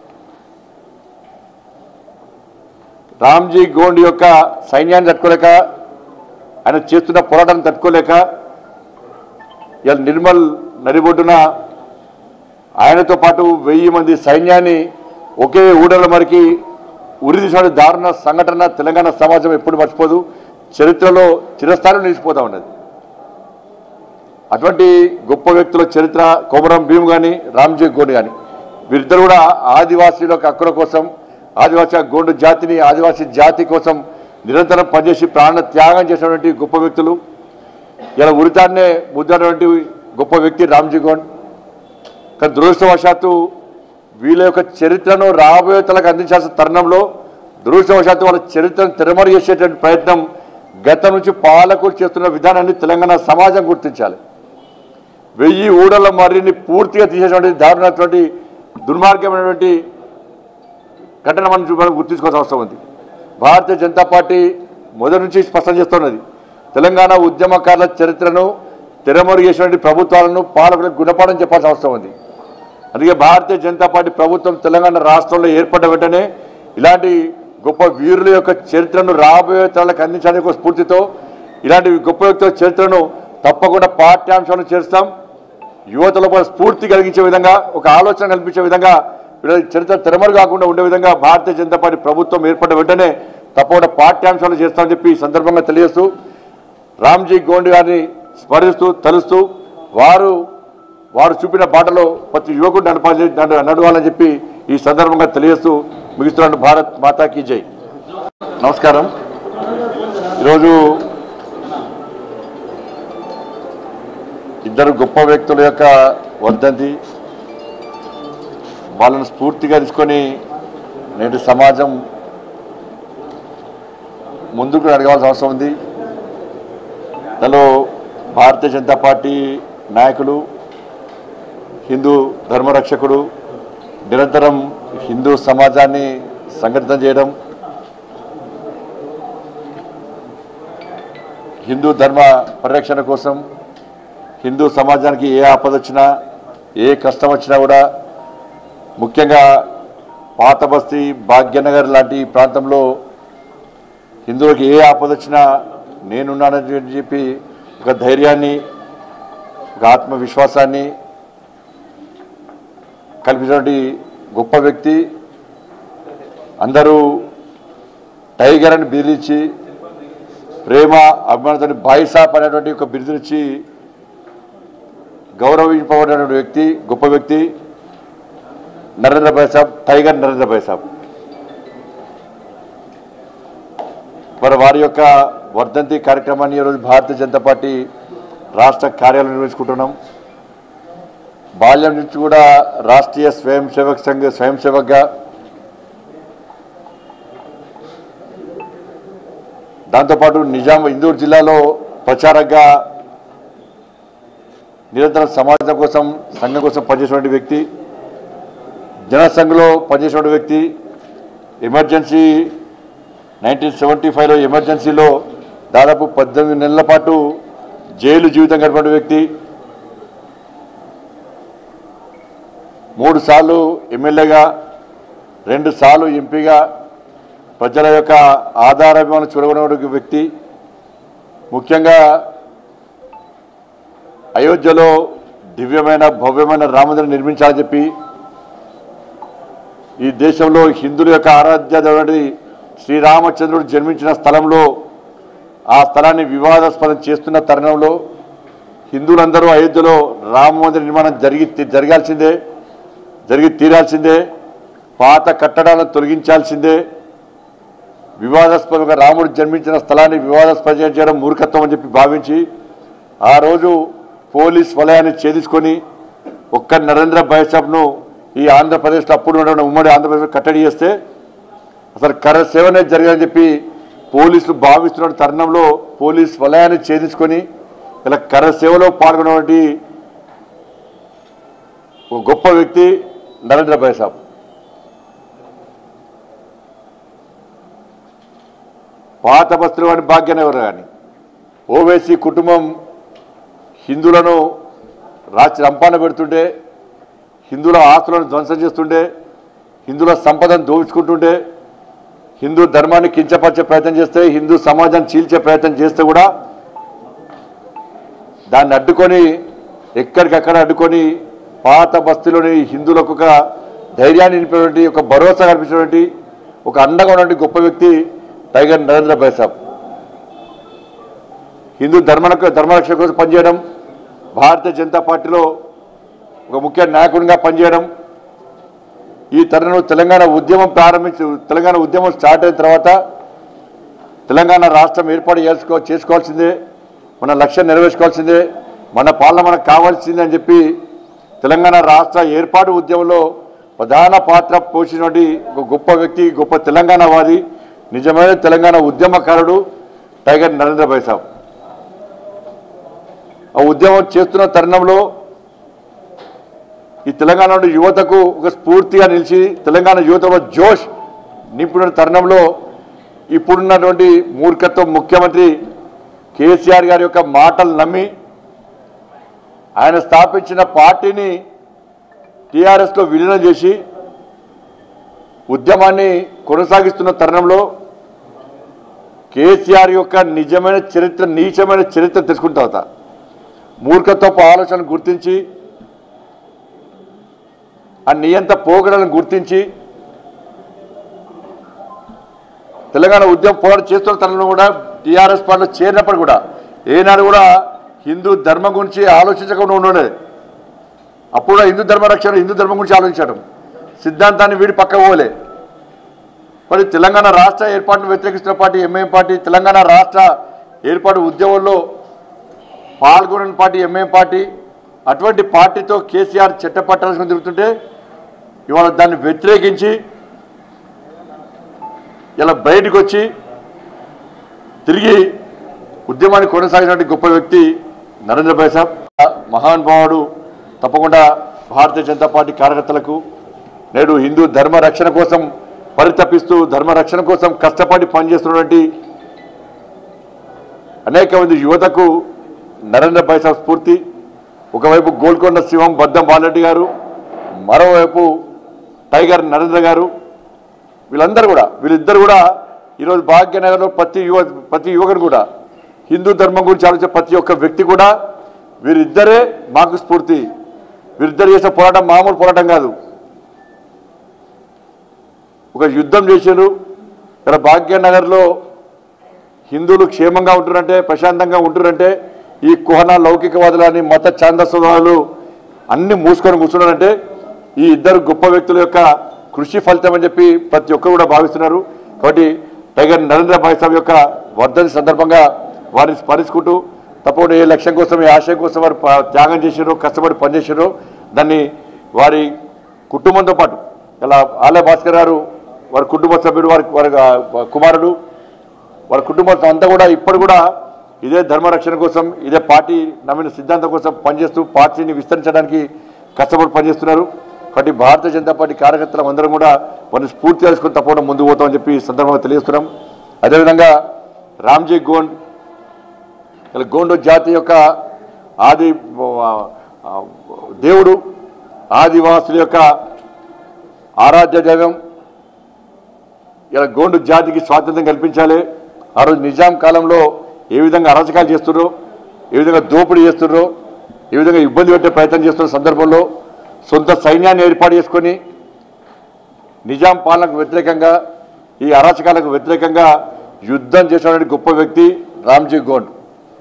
రామ్జీ గోండ్ యొక్క సైన్యాన్ని తట్టుకోలేక ఆయన చేస్తున్న పోరాటాన్ని తట్టుకోలేక ఇలా నిర్మల్ నడిబొడ్డున ఆయనతో పాటు వెయ్యి మంది సైన్యాన్ని ఒకే ఊడల మరికి ఉరిదీసిన దారుణ సంఘటన తెలంగాణ సమాజం ఎప్పుడు మర్చిపోదు చరిత్రలో చిరస్థానం నిలిచిపోతా ఉన్నది అటువంటి గొప్ప వ్యక్తుల చరిత్ర కొమరం భీమ్ కానీ రామ్జీ గోండ్ కానీ వీరిద్దరు కూడా ఆదివాసీల యొక్క హక్కుల కోసం ఆదివాసీ గోండు జాతిని ఆదివాసీ జాతి కోసం నిరంతరం పనిచేసి ప్రాణ త్యాగం చేసినటువంటి గొప్ప వ్యక్తులు ఇలా ఉరితాన్నే ముద్దాడినటువంటి గొప్ప వ్యక్తి రామ్జీ గోండ్ కానీ దురదృష్టవశాత్తు వీళ్ళ యొక్క చరిత్రను రాబోయే తలకు అందించాల్సిన తరుణంలో దురదృష్టవశాత్తు వాళ్ళ చరిత్రను తెరమరు చేసేటువంటి ప్రయత్నం గతం నుంచి పాలకులు చేస్తున్న విధానాన్ని తెలంగాణ సమాజం గుర్తించాలి వెయ్యి ఊడల మర్రిని పూర్తిగా తీసేటువంటి దారుణటువంటి దుర్మార్గమైనటువంటి ఘటన మనం చూ- మనం గుర్తించుకోవాల్సిన అవసరం ఉంది భారతీయ జనతా పార్టీ మొదటి నుంచి స్పష్టం చేస్తున్నది తెలంగాణ ఉద్యమకారుల చరిత్రను తెరమరుగు చేసినటువంటి ప్రభుత్వాలను పాలకులకు గుణపాఠం చెప్పాల్సిన అవసరం ఉంది అందుకే భారతీయ జనతా పార్టీ ప్రభుత్వం తెలంగాణ రాష్ట్రంలో ఏర్పడ్డ వెంటనే ఇలాంటి గొప్ప వీరుల యొక్క చరిత్రను రాబోయే తరాలకు అందించడానికి ఒక స్ఫూర్తితో ఇలాంటి గొప్ప వ్యక్తుల చరిత్రను తప్పకుండా పాఠ్యాంశాలను చేస్తాం యువతలో కూడా స్ఫూర్తి కలిగించే విధంగా ఒక ఆలోచన కల్పించే విధంగా వీళ్ళ చరిత్ర తెరమరు కాకుండా ఉండే విధంగా భారతీయ జనతా పార్టీ ప్రభుత్వం ఏర్పడ్డ వెంటనే తప్పకుండా పాఠ్యాంశాలు చేస్తామని చెప్పి ఈ సందర్భంగా తెలియజేస్తూ రామ్జీ గోండ్ గారిని స్మరిస్తూ తలుస్తూ వారు వారు చూపిన బాటలో ప్రతి యువకుడు నడపాలి నడ- నడవాలని చెప్పి ఈ సందర్భంగా తెలియజేస్తూ ముగిస్తున్నాను భారత్ మాతాకి జై నమస్కారం ఈరోజు ఇద్దరు గొప్ప వ్యక్తుల యొక్క వర్ధంతి వాళ్ళను స్ఫూర్తిగా తీసుకొని నేటి సమాజం ముందుకు అడగాల్సిన అవసరం ఉంది దానిలో భారతీయ జనతా పార్టీ నాయకులు హిందూ ధర్మరక్షకుడు నిరంతరం హిందూ సమాజాన్ని సంఘటితం చేయడం హిందూ ధర్మ పరిరక్షణ కోసం హిందూ సమాజానికి ఏ ఆపద వచ్చినా ఏ కష్టం వచ్చినా కూడా ముఖ్యంగా పాత బస్తీ భాగ్యనగర్ లాంటి ప్రాంతంలో హిందువులకు ఏ ఆపద వచ్చినా నేనున్నానని చెప్పి ఒక ధైర్యాన్ని ఒక ఆత్మవిశ్వాసాన్ని కల్పించినటువంటి గొప్ప వ్యక్తి అందరూ టైగర్ అని బెదిరించి ప్రేమ అభిమానంతో బాయిసాప్ అనేటువంటి ఒక బిరుదునిచ్చి గౌరవింపబడినటువంటి వ్యక్తి గొప్ప వ్యక్తి నరేంద్ర భాయ్ సాబ్ టైగర్ నరేంద్ర భాయ్ సాబ్ మరి వారి యొక్క వర్ధంతి కార్యక్రమాన్ని ఈరోజు భారతీయ జనతా పార్టీ రాష్ట్ర కార్యాలయం నిర్వహించుకుంటున్నాం బాల్యం నుంచి కూడా రాష్ట్రీయ స్వయం సేవక్ సంఘ స్వయం సేవక్గా దాంతోపాటు నిజాం ఇందూరు జిల్లాలో ప్రచారంగా నిరంతరం సమాజం కోసం సంఘం కోసం పనిచేసినటువంటి వ్యక్తి జనసంఘలో పనిచేసినటువంటి వ్యక్తి ఎమర్జెన్సీ నైన్టీన్ సెవెంటీ ఫైవ్లో ఎమర్జెన్సీలో దాదాపు పద్దెనిమిది నెలల పాటు జైలు జీవితం గడిపిన వ్యక్తి మూడు సార్లు ఎమ్మెల్యేగా రెండు సార్లు ఎంపీగా ప్రజల యొక్క ఆధారాభిమానం చూడగొన్న వ్యక్తి ముఖ్యంగా అయోధ్యలో దివ్యమైన భవ్యమైన రామమందిరం నిర్మించాలని చెప్పి ఈ దేశంలో హిందువుల యొక్క ఆరాధ్య దేవుడి శ్రీరామచంద్రుడు జన్మించిన స్థలంలో ఆ స్థలాన్ని వివాదాస్పదం చేస్తున్న తరుణంలో హిందువులందరూ అయోధ్యలో రామ మందిర నిర్మాణం జరిగి జరగాల్సిందే జరిగి తీరాల్సిందే పాత కట్టడాలను తొలగించాల్సిందే వివాదాస్పదంగా రాముడు జన్మించిన స్థలాన్ని వివాదాస్పదం చేయడం మూర్ఖత్వం అని చెప్పి భావించి ఆ రోజు పోలీస్ వలయాన్ని ఛేదించుకొని ఒక్క నరేంద్ర బైసాబ్ను ఈ ఆంధ్రప్రదేశ్లో అప్పుడు ఉన్న ఉమ్మడి ఆంధ్రప్రదేశ్ కట్టడి చేస్తే అసలు కర సేవనే జరగాలని చెప్పి పోలీసులు భావిస్తున్న తరుణంలో పోలీస్ వలయాన్ని ఛేదించుకొని ఇలా కర సేవలో పాల్గొన్నటువంటి ఒక గొప్ప వ్యక్తి నరేంద్ర బైసాబ్ పాత బస్తులు కానీ భాగ్యనగర్ కానీ ఓవైసీ కుటుంబం హిందువులను రాచి రంపాన పెడుతుంటే హిందువుల ఆస్తులను ధ్వంసం చేస్తుంటే హిందువుల సంపదను దోచుకుంటుంటే హిందూ ధర్మాన్ని కించపరిచే ప్రయత్నం చేస్తే హిందూ సమాజాన్ని చీల్చే ప్రయత్నం చేస్తే కూడా దాన్ని అడ్డుకొని ఎక్కడికక్కడ అడ్డుకొని పాత బస్తీలోని హిందువులకు ఒక ధైర్యాన్ని నింపినటువంటి ఒక భరోసా కల్పించినటువంటి ఒక అండగా ఉన్నటువంటి గొప్ప వ్యక్తి టైగర్ నరేంద్ర బైసాబ్ హిందూ ధర్మ ధర్మరక్షణ కోసం పనిచేయడం భారతీయ జనతా పార్టీలో ఒక ముఖ్య నాయకుడిగా పనిచేయడం ఈ తరుణంలో తెలంగాణ ఉద్యమం ప్రారంభించి తెలంగాణ ఉద్యమం స్టార్ట్ అయిన తర్వాత తెలంగాణ రాష్ట్రం ఏర్పాటు చేసుకో చేసుకోవాల్సిందే మన లక్ష్యం నెరవేర్చుకోవాల్సిందే మన పాలన మనకు కావాల్సిందే అని చెప్పి తెలంగాణ రాష్ట్ర ఏర్పాటు ఉద్యమంలో ప్రధాన పాత్ర పోషించినటువంటి ఒక గొప్ప వ్యక్తి గొప్ప తెలంగాణవాది నిజమైన తెలంగాణ ఉద్యమకారుడు టైగర్ నరేంద్ర బైసాబ్ ఆ ఉద్యమం చేస్తున్న తరుణంలో ఈ తెలంగాణ యువతకు ఒక స్ఫూర్తిగా నిలిచి తెలంగాణ యువతలో జోష్ నింపిన తరుణంలో ఇప్పుడున్నటువంటి మూర్ఖత్వం ముఖ్యమంత్రి కేసీఆర్ గారి యొక్క మాటలు నమ్మి ఆయన స్థాపించిన పార్టీని టీఆర్ఎస్లో విలీనం చేసి ఉద్యమాన్ని కొనసాగిస్తున్న తరుణంలో కేసీఆర్ యొక్క నిజమైన చరిత్ర నీచమైన చరిత్ర తెలుసుకున్న తర్వాత మూర్ఖత్వపు ఆలోచన గుర్తించి ఆ నియంత పోగడలను గుర్తించి తెలంగాణ ఉద్యమం పోరాటం చేస్తున్న తనలో కూడా టీఆర్ఎస్ పార్టీలో చేరినప్పుడు కూడా ఏనాడు కూడా హిందూ ధర్మం గురించి ఆలోచించకుండా ఉండేది అప్పుడు కూడా హిందూ ధర్మ రక్షణ హిందూ ధర్మం గురించి ఆలోచించడం సిద్ధాంతాన్ని వీడి పక్క పోలే మరి తెలంగాణ రాష్ట్ర ఏర్పాటును వ్యతిరేకిస్తున్న పార్టీ ఎంఐఎం పార్టీ తెలంగాణ రాష్ట్ర ఏర్పాటు ఉద్యమంలో పాల్గొనని పార్టీ ఎంఐఎం పార్టీ అటువంటి పార్టీతో కేసీఆర్ చట్టపట్టాల్సిన తిరుగుతుంటే ఇవాళ దాన్ని వ్యతిరేకించి ఇలా బయటకు వచ్చి తిరిగి ఉద్యమాన్ని కొనసాగినటువంటి గొప్ప వ్యక్తి నరేంద్ర భాయ్ సాబ్ మహానుభావుడు తప్పకుండా భారతీయ జనతా పార్టీ కార్యకర్తలకు నేడు హిందూ ధర్మ రక్షణ కోసం పరితపిస్తూ ధర్మ రక్షణ కోసం కష్టపడి పనిచేస్తున్నటువంటి అనేక మంది యువతకు నరేంద్ర భాయ్ సాబ్ స్ఫూర్తి ఒకవైపు గోల్కొండ శివం బద్దం బాలరెడ్డి గారు మరోవైపు టైగర్ నరేంద్ర గారు వీళ్ళందరూ కూడా వీళ్ళిద్దరు కూడా ఈరోజు భాగ్యనగర్లో ప్రతి యువ ప్రతి యువకుడు కూడా హిందూ ధర్మం గురించి ఆలోచించే ప్రతి ఒక్క వ్యక్తి కూడా వీరిద్దరే మాకు స్ఫూర్తి వీరిద్దరు చేసే పోరాటం మామూలు పోరాటం కాదు ఒక యుద్ధం చేశారు ఇక్కడ భాగ్యనగర్లో హిందువులు క్షేమంగా ఉంటున్నారంటే ప్రశాంతంగా ఉంటున్నారంటే ఈ కుహన లౌకికవాదులని మత ఛాందస్వాదులు అన్ని మూసుకొని కూర్చున్నారంటే ఈ ఇద్దరు గొప్ప వ్యక్తుల యొక్క కృషి ఫలితం అని చెప్పి ప్రతి ఒక్కరు కూడా భావిస్తున్నారు కాబట్టి టైగర్ నరేంద్ర భాయ్ సాబ్ యొక్క వర్ధని సందర్భంగా వారిని స్మరించుకుంటూ తప్పకుండా ఏ లక్ష్యం కోసం ఏ ఆశయం కోసం వారు ప- త్యాగం చేశారో కష్టపడి పనిచేశారో దాన్ని వారి కుటుంబంతో పాటు ఇలా ఆలయ భాస్కర్ గారు వారి కుటుంబ సభ్యుడు వారి వారి ఆ, కుమారుడు వారి కుటుంబం అంతా కూడా ఇప్పుడు కూడా ఇదే ధర్మరక్షణ కోసం ఇదే పార్టీ నమ్మిన సిద్ధాంతం కోసం పనిచేస్తూ పార్టీని విస్తరించడానికి కష్టపడి పనిచేస్తున్నారు కాబట్టి భారతీయ జనతా పార్టీ కార్యకర్తలు అందరం కూడా వారిని స్ఫూర్తి చేసుకుని తప్పకుండా ముందుకు పోతామని చెప్పి ఈ సందర్భంగా తెలియజేస్తున్నాం అదేవిధంగా రామ్జీ గోండ్ ఇలా గోండు జాతి యొక్క ఆది ఆ, ఆ, దేవుడు ఆదివాసుల యొక్క ఆరాధ్య దైవం ఇలా గోండు జాతికి స్వాతంత్రం కల్పించాలి ఆ రోజు నిజాం కాలంలో ఏ విధంగా అరాచకాలు చేస్తున్నారో ఏ విధంగా దోపిడీ చేస్తున్నారో ఏ విధంగా ఇబ్బంది పెట్టే ప్రయత్నం చేస్తున్న సందర్భంలో సొంత సైన్యాన్ని ఏర్పాటు చేసుకొని నిజాం పాలనకు వ్యతిరేకంగా ఈ అరాచకాలకు వ్యతిరేకంగా యుద్ధం చేసినటువంటి గొప్ప వ్యక్తి రామ్జీ గోండ్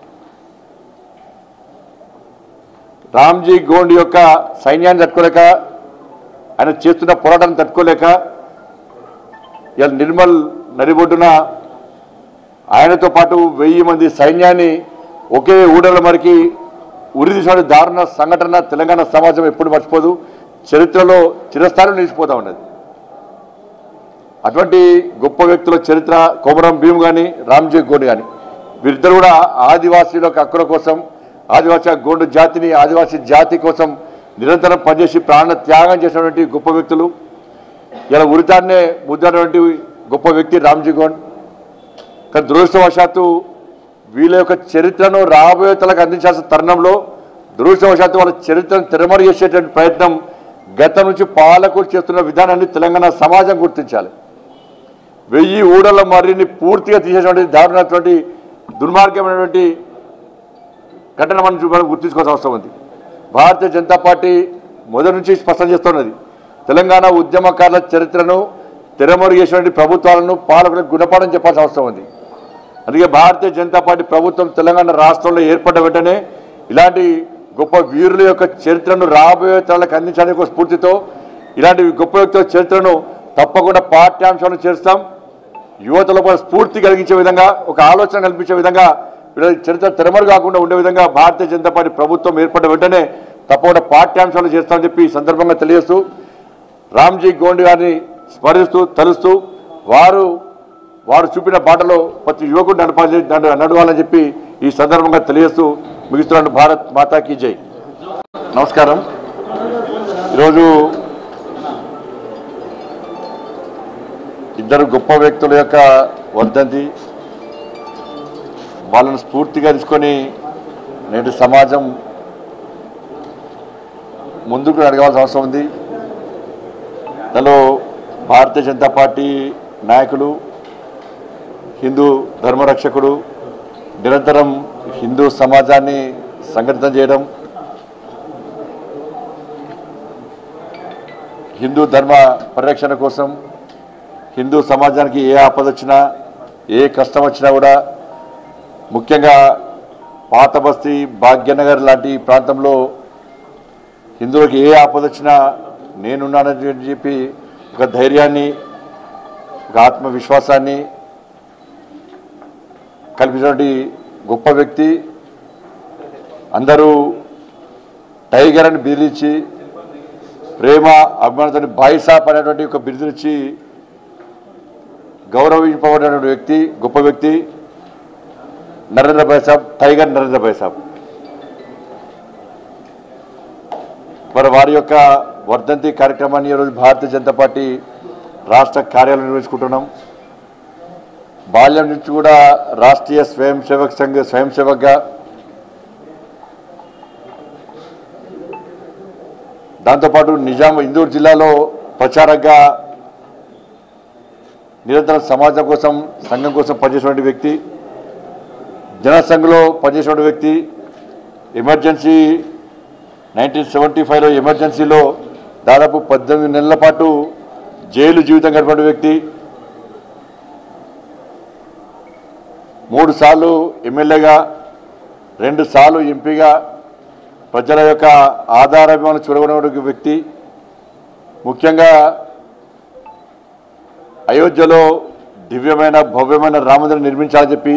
రామ్జీ గోండ్ యొక్క సైన్యాన్ని తట్టుకోలేక ఆయన చేస్తున్న పోరాటాన్ని తట్టుకోలేక ఇలా నిర్మల్ నడిబొడ్డున ఆయనతో పాటు వెయ్యి మంది సైన్యాన్ని ఒకే ఊడల మరికి ఉరి తీసిన దారుణ సంఘటన తెలంగాణ సమాజం ఎప్పుడు మర్చిపోదు చరిత్రలో చిరస్థాయిలో నిలిచిపోతా ఉన్నది అటువంటి గొప్ప వ్యక్తుల చరిత్ర కొమరం భీమ్ కానీ రామ్జీ గోండ్ కానీ వీరిద్దరు కూడా ఆదివాసీల యొక్క హక్కుల కోసం ఆదివాసీ గోండు జాతిని ఆదివాసీ జాతి కోసం నిరంతరం పనిచేసి ప్రాణ త్యాగం చేసినటువంటి గొప్ప వ్యక్తులు ఇలా ఉరితాన్నే ముద్దనటువంటి గొప్ప వ్యక్తి రామ్జీ గోండ్ కానీ దురదృష్టవశాత్తు వీళ్ళ యొక్క చరిత్రను రాబోయే తలకు అందించాల్సిన తరుణంలో దురదృష్టవశాత్తు వాళ్ళ చరిత్రను తిరమరు చేసేటువంటి ప్రయత్నం గతం నుంచి పాలకులు చేస్తున్న విధానాన్ని తెలంగాణ సమాజం గుర్తించాలి వెయ్యి ఊడల మర్రిని పూర్తిగా తీసేటువంటి దారుణమైనటువంటి దుర్మార్గమైనటువంటి ఘటన మనం చూ- మనం గుర్తించుకోవాల్సిన అవసరం ఉంది భారతీయ జనతా పార్టీ మొదటి నుంచి స్పష్టం చేస్తున్నది తెలంగాణ ఉద్యమకారుల చరిత్రను తెరమరు చేసినటువంటి ప్రభుత్వాలను పాలకులకు గుణపాఠం చెప్పాల్సిన అవసరం ఉంది అందుకే భారతీయ జనతా పార్టీ ప్రభుత్వం తెలంగాణ రాష్ట్రంలో ఏర్పడ్డ వెంటనే ఇలాంటి గొప్ప వీరుల యొక్క చరిత్రను రాబోయే తరాలకు అందించడానికి ఒక స్ఫూర్తితో ఇలాంటి గొప్ప వ్యక్తుల చరిత్రను తప్పకుండా పాఠ్యాంశాలను చేస్తాం యువతలో కూడా స్ఫూర్తి కలిగించే విధంగా ఒక ఆలోచన కల్పించే విధంగా వీళ్ళ చరిత్ర తెరమరు కాకుండా ఉండే విధంగా భారతీయ జనతా పార్టీ ప్రభుత్వం ఏర్పడ్డ వెంటనే తప్పకుండా పాఠ్యాంశాలు చేస్తామని చెప్పి ఈ సందర్భంగా తెలియజేస్తూ రామ్జీ గోండ్ గారిని స్మరిస్తూ తలుస్తూ వారు వారు చూపిన బాటలో ప్రతి యువకుడు నడపాలి నడ- నడవాలని చెప్పి ఈ సందర్భంగా తెలియజేస్తూ ముగిస్తున్నాను భారత్ మాతాకి జై నమస్కారం ఈరోజు ఇద్దరు గొప్ప వ్యక్తుల యొక్క వర్ధంతి వాళ్ళను స్ఫూర్తిగా తీసుకొని నేటి సమాజం ముందుకు అడగాల్సిన అవసరం ఉంది దానిలో భారతీయ జనతా పార్టీ నాయకులు హిందూ ధర్మరక్షకుడు నిరంతరం హిందూ సమాజాన్ని సంఘటితం చేయడం హిందూ ధర్మ పరిరక్షణ కోసం హిందూ సమాజానికి ఏ ఆపద వచ్చినా ఏ కష్టం వచ్చినా కూడా ముఖ్యంగా పాత బస్తీ భాగ్యనగర్ లాంటి ప్రాంతంలో హిందువులకు ఏ ఆపద వచ్చినా నేనున్నానని చెప్పి ఒక ధైర్యాన్ని ఒక ఆత్మవిశ్వాసాన్ని కల్పించినటువంటి గొప్ప వ్యక్తి అందరూ టైగర్ అని బిరుదిచ్చి ప్రేమ అభిమానంతో బాయిసాప్ అనేటువంటి ఒక బిరుదునిచ్చి గౌరవింపబడినటువంటి వ్యక్తి గొప్ప వ్యక్తి నరేంద్ర భాయ్ సాబ్ టైగర్ నరేంద్ర భాయ్ సాబ్ మరి వారి యొక్క వర్ధంతి కార్యక్రమాన్ని ఈరోజు భారతీయ జనతా పార్టీ రాష్ట్ర కార్యాలయం నిర్వహించుకుంటున్నాం బాల్యం నుంచి కూడా రాష్ట్రీయ స్వయం సేవక్ సంఘ స్వయం సేవక్గా దాంతోపాటు నిజాం ఇందూరు జిల్లాలో ప్రచారంగా నిరంతరం సమాజం కోసం సంఘం కోసం పనిచేసినటువంటి వ్యక్తి జనసంఘలో పనిచేసినటువంటి వ్యక్తి ఎమర్జెన్సీ నైన్టీన్ సెవెంటీ ఫైవ్లో ఎమర్జెన్సీలో దాదాపు పద్దెనిమిది నెలల పాటు జైలు జీవితం గడిపిన వ్యక్తి మూడు సార్లు ఎమ్మెల్యేగా రెండు సార్లు ఎంపీగా ప్రజల యొక్క ఆధారాభిమానం చూడగొన్న వ్యక్తి ముఖ్యంగా అయోధ్యలో దివ్యమైన భవ్యమైన రామమందిరం నిర్మించాలని చెప్పి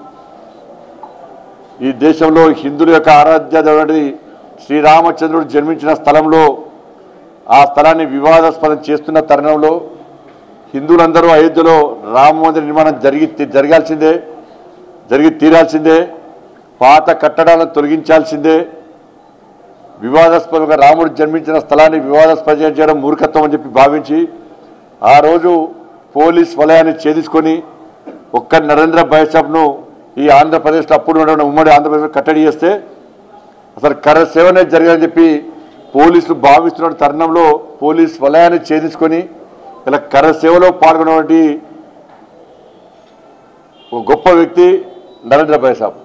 ఈ దేశంలో హిందువుల యొక్క ఆరాధ్య దేవుడి శ్రీరామచంద్రుడు జన్మించిన స్థలంలో ఆ స్థలాన్ని వివాదాస్పదం చేస్తున్న తరుణంలో హిందువులందరూ అయోధ్యలో రామ మందిర నిర్మాణం జరిగి జరగాల్సిందే జరిగి తీరాల్సిందే పాత కట్టడాలను తొలగించాల్సిందే వివాదాస్పదంగా రాముడు జన్మించిన స్థలాన్ని వివాదాస్పదం చేయడం మూర్ఖత్వం అని చెప్పి భావించి ఆ రోజు పోలీస్ వలయాన్ని ఛేదించుకొని ఒక్క నరేంద్ర బైసాబ్ను ఈ ఆంధ్రప్రదేశ్లో అప్పుడు ఉన్నటువంటి ఉమ్మడి ఆంధ్రప్రదేశ్లో కట్టడి చేస్తే అసలు కర సేవనే జరగాలని చెప్పి పోలీసులు భావిస్తున్న తరుణంలో పోలీస్ వలయాన్ని ఛేదించుకొని ఇలా కర సేవలో పాల్గొన్నటువంటి ఒక గొప్ప వ్యక్తి నరేంద్ర బైసాబ్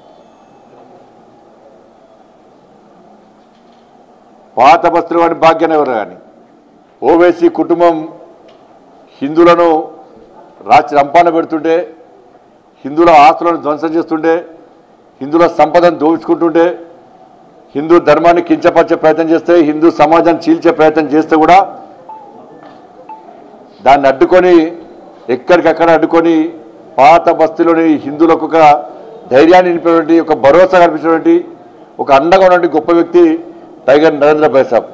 పాత బస్తులు వాడి భాగ్యాన్ని ఎవరు కానీ ఓవైసీ కుటుంబం హిందువులను రాచి రంపాన పెడుతుంటే హిందువుల ఆస్తులను ధ్వంసం చేస్తుంటే హిందువుల సంపదను దోచుకుంటుంటే హిందూ ధర్మాన్ని కించపరిచే ప్రయత్నం చేస్తే హిందూ సమాజాన్ని చీల్చే ప్రయత్నం చేస్తే కూడా దాన్ని అడ్డుకొని ఎక్కడికక్కడ అడ్డుకొని పాత బస్తీలోని హిందువులకు ఒక ధైర్యాన్ని నింపినటువంటి ఒక భరోసా కల్పించినటువంటి ఒక అండగా ఉన్నటువంటి గొప్ప వ్యక్తి టైగర్ నరేంద్ర బైసాబ్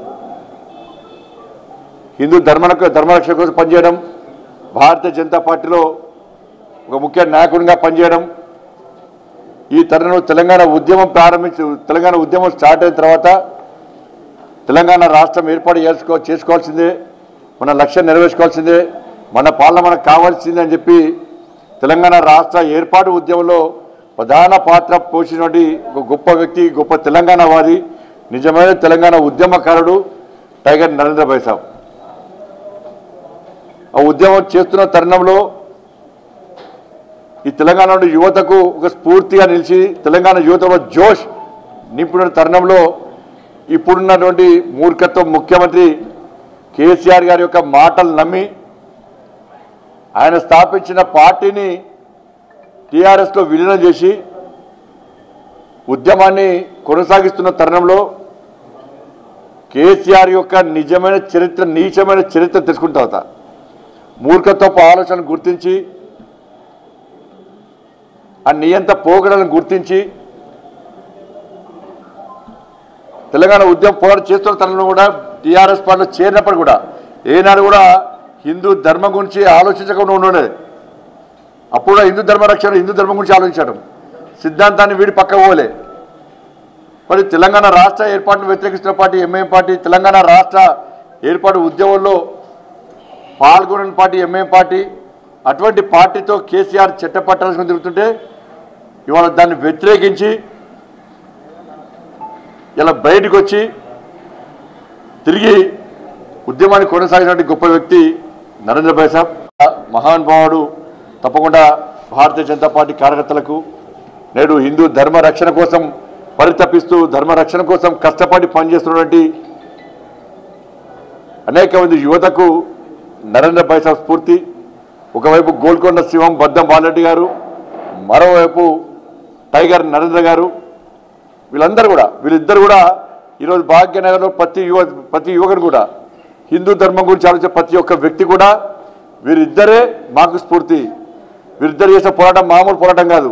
హిందూ ధర్మ ధర్మరక్షణ కోసం పనిచేయడం భారతీయ జనతా పార్టీలో ఒక ముఖ్య నాయకుడిగా పనిచేయడం ఈ తరుణంలో తెలంగాణ ఉద్యమం ప్రారంభించి తెలంగాణ ఉద్యమం స్టార్ట్ అయిన తర్వాత తెలంగాణ రాష్ట్రం ఏర్పాటు చేసుకో చేసుకోవాల్సిందే మన లక్ష్యం నెరవేర్చుకోవాల్సిందే మన పాలన మనకు కావాల్సిందే అని చెప్పి తెలంగాణ రాష్ట్ర ఏర్పాటు ఉద్యమంలో ప్రధాన పాత్ర పోషించినటువంటి ఒక గొప్ప వ్యక్తి గొప్ప తెలంగాణ వాది నిజమైన తెలంగాణ ఉద్యమకారుడు టైగర్ నరేంద్ర బైసాబ్ ఆ ఉద్యమం చేస్తున్న తరుణంలో ఈ తెలంగాణలో యువతకు ఒక స్ఫూర్తిగా నిలిచి తెలంగాణ యువతలో జోష్ నింపిన తరుణంలో ఇప్పుడున్నటువంటి మూర్ఖత్వం ముఖ్యమంత్రి కేసీఆర్ గారి యొక్క మాటలు నమ్మి ఆయన స్థాపించిన పార్టీని టీఆర్ఎస్లో విలీనం చేసి ఉద్యమాన్ని కొనసాగిస్తున్న తరుణంలో కేసీఆర్ యొక్క నిజమైన చరిత్ర నీచమైన చరిత్ర తెలుసుకున్న తర్వాత మూర్ఖత్వపు ఆలోచనను గుర్తించి ఆ నియంత పోగడలను గుర్తించి తెలంగాణ ఉద్యమం పోరాటం చేస్తున్న తరుణంలో కూడా టీఆర్ఎస్ పార్టీలో చేరినప్పుడు కూడా ఏనాడు కూడా హిందూ ధర్మం గురించి ఆలోచించకుండా ఉండేది అప్పుడు కూడా హిందూ ధర్మ రక్షణ హిందూ ధర్మం గురించి ఆలోచించడం సిద్ధాంతాన్ని వీడి పక్క పోలే మరి తెలంగాణ రాష్ట్ర ఏర్పాటును వ్యతిరేకిస్తున్న పార్టీ ఎంఐఎం పార్టీ తెలంగాణ రాష్ట్ర ఏర్పాటు ఉద్యమంలో పాల్గొనని పార్టీ ఎంఐఎం పార్టీ అటువంటి పార్టీతో కేసీఆర్ చట్టపట్టాల్సి తిరుగుతుంటే ఇవాళ దాన్ని వ్యతిరేకించి ఇలా బయటకు వచ్చి తిరిగి ఉద్యమాన్ని కొనసాగినటువంటి గొప్ప వ్యక్తి నరేంద్ర భాయ్ సాబ్ మహానుభావుడు తప్పకుండా భారతీయ జనతా పార్టీ కార్యకర్తలకు నేడు హిందూ ధర్మ రక్షణ కోసం పరితపిస్తూ ధర్మ రక్షణ కోసం కష్టపడి పనిచేస్తున్నటువంటి అనేక మంది యువతకు నరేంద్ర భాయ్ సాబ్ స్ఫూర్తి ఒకవైపు గోల్కొండ శివం బద్దం బాలరెడ్డి గారు మరోవైపు టైగర్ నరేంద్ర గారు వీళ్ళందరూ కూడా వీళ్ళిద్దరు కూడా ఈరోజు భాగ్యనగర్లో ప్రతి యువ ప్రతి యువకుడు కూడా హిందూ ధర్మం గురించి ఆలోచించే ప్రతి ఒక్క వ్యక్తి కూడా వీరిద్దరే మాకు స్ఫూర్తి వీరిద్దరు చేసే పోరాటం మామూలు పోరాటం కాదు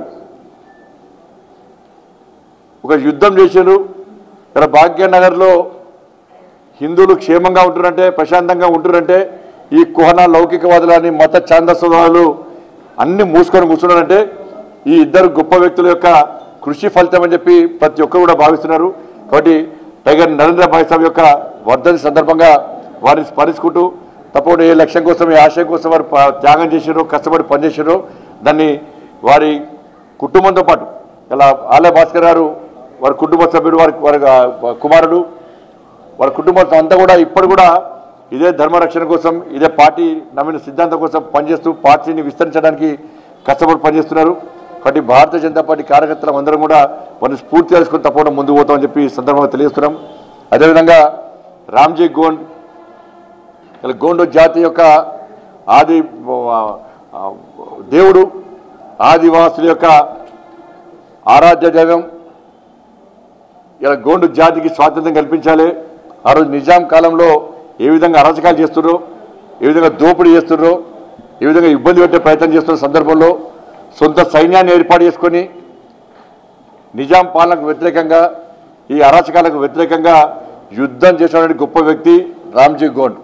ఒక యుద్ధం చేశారు ఇక్కడ భాగ్యనగర్లో హిందువులు క్షేమంగా ఉంటున్నారంటే ప్రశాంతంగా ఉంటున్నారంటే ఈ కుహన లౌకికవాదులని మత ఛాందస్వాదులు అన్ని మూసుకొని కూర్చున్నారంటే ఈ ఇద్దరు గొప్ప వ్యక్తుల యొక్క కృషి ఫలితం అని చెప్పి ప్రతి ఒక్కరు కూడా భావిస్తున్నారు కాబట్టి టైగర్ నరేంద్ర భాయ్ సాబ్ యొక్క వర్ధని సందర్భంగా వారిని స్మరించుకుంటూ తప్పకుండా ఏ లక్ష్యం కోసం ఏ ఆశయం కోసం వారు ప- త్యాగం చేశారో కష్టపడి పనిచేశారో దాన్ని వారి కుటుంబంతో పాటు ఇలా ఆలయ భాస్కర్ గారు వారి కుటుంబ సభ్యుడు వారి వారి ఆ, కుమారుడు వారి కుటుంబం అంతా కూడా ఇప్పుడు కూడా ఇదే ధర్మరక్షణ కోసం ఇదే పార్టీ నమ్మిన సిద్ధాంతం కోసం పనిచేస్తూ పార్టీని విస్తరించడానికి కష్టపడి పనిచేస్తున్నారు కాబట్టి భారతీయ జనతా పార్టీ కార్యకర్తలు అందరం కూడా వారిని స్ఫూర్తి తెలుసుకుని తప్పకుండా ముందుకు పోతామని చెప్పి ఈ సందర్భంగా తెలియజేస్తున్నాం అదేవిధంగా రామ్జీ గోండ్ ఇలా గోండు జాతి యొక్క ఆది ఆ, ఆ, దేవుడు ఆదివాసుల యొక్క ఆరాధ్య దైవం ఇలా గోండు జాతికి స్వాతంత్రం కల్పించాలి ఆ రోజు నిజాం కాలంలో ఏ విధంగా అరాచకాలు చేస్తున్నారో ఏ విధంగా దోపిడీ చేస్తున్నారో ఏ విధంగా ఇబ్బంది పెట్టే ప్రయత్నం చేస్తున్న సందర్భంలో సొంత సైన్యాన్ని ఏర్పాటు చేసుకొని నిజాం పాలనకు వ్యతిరేకంగా ఈ అరాచకాలకు వ్యతిరేకంగా యుద్ధం చేసినటువంటి గొప్ప వ్యక్తి రామ్జీ గోండ్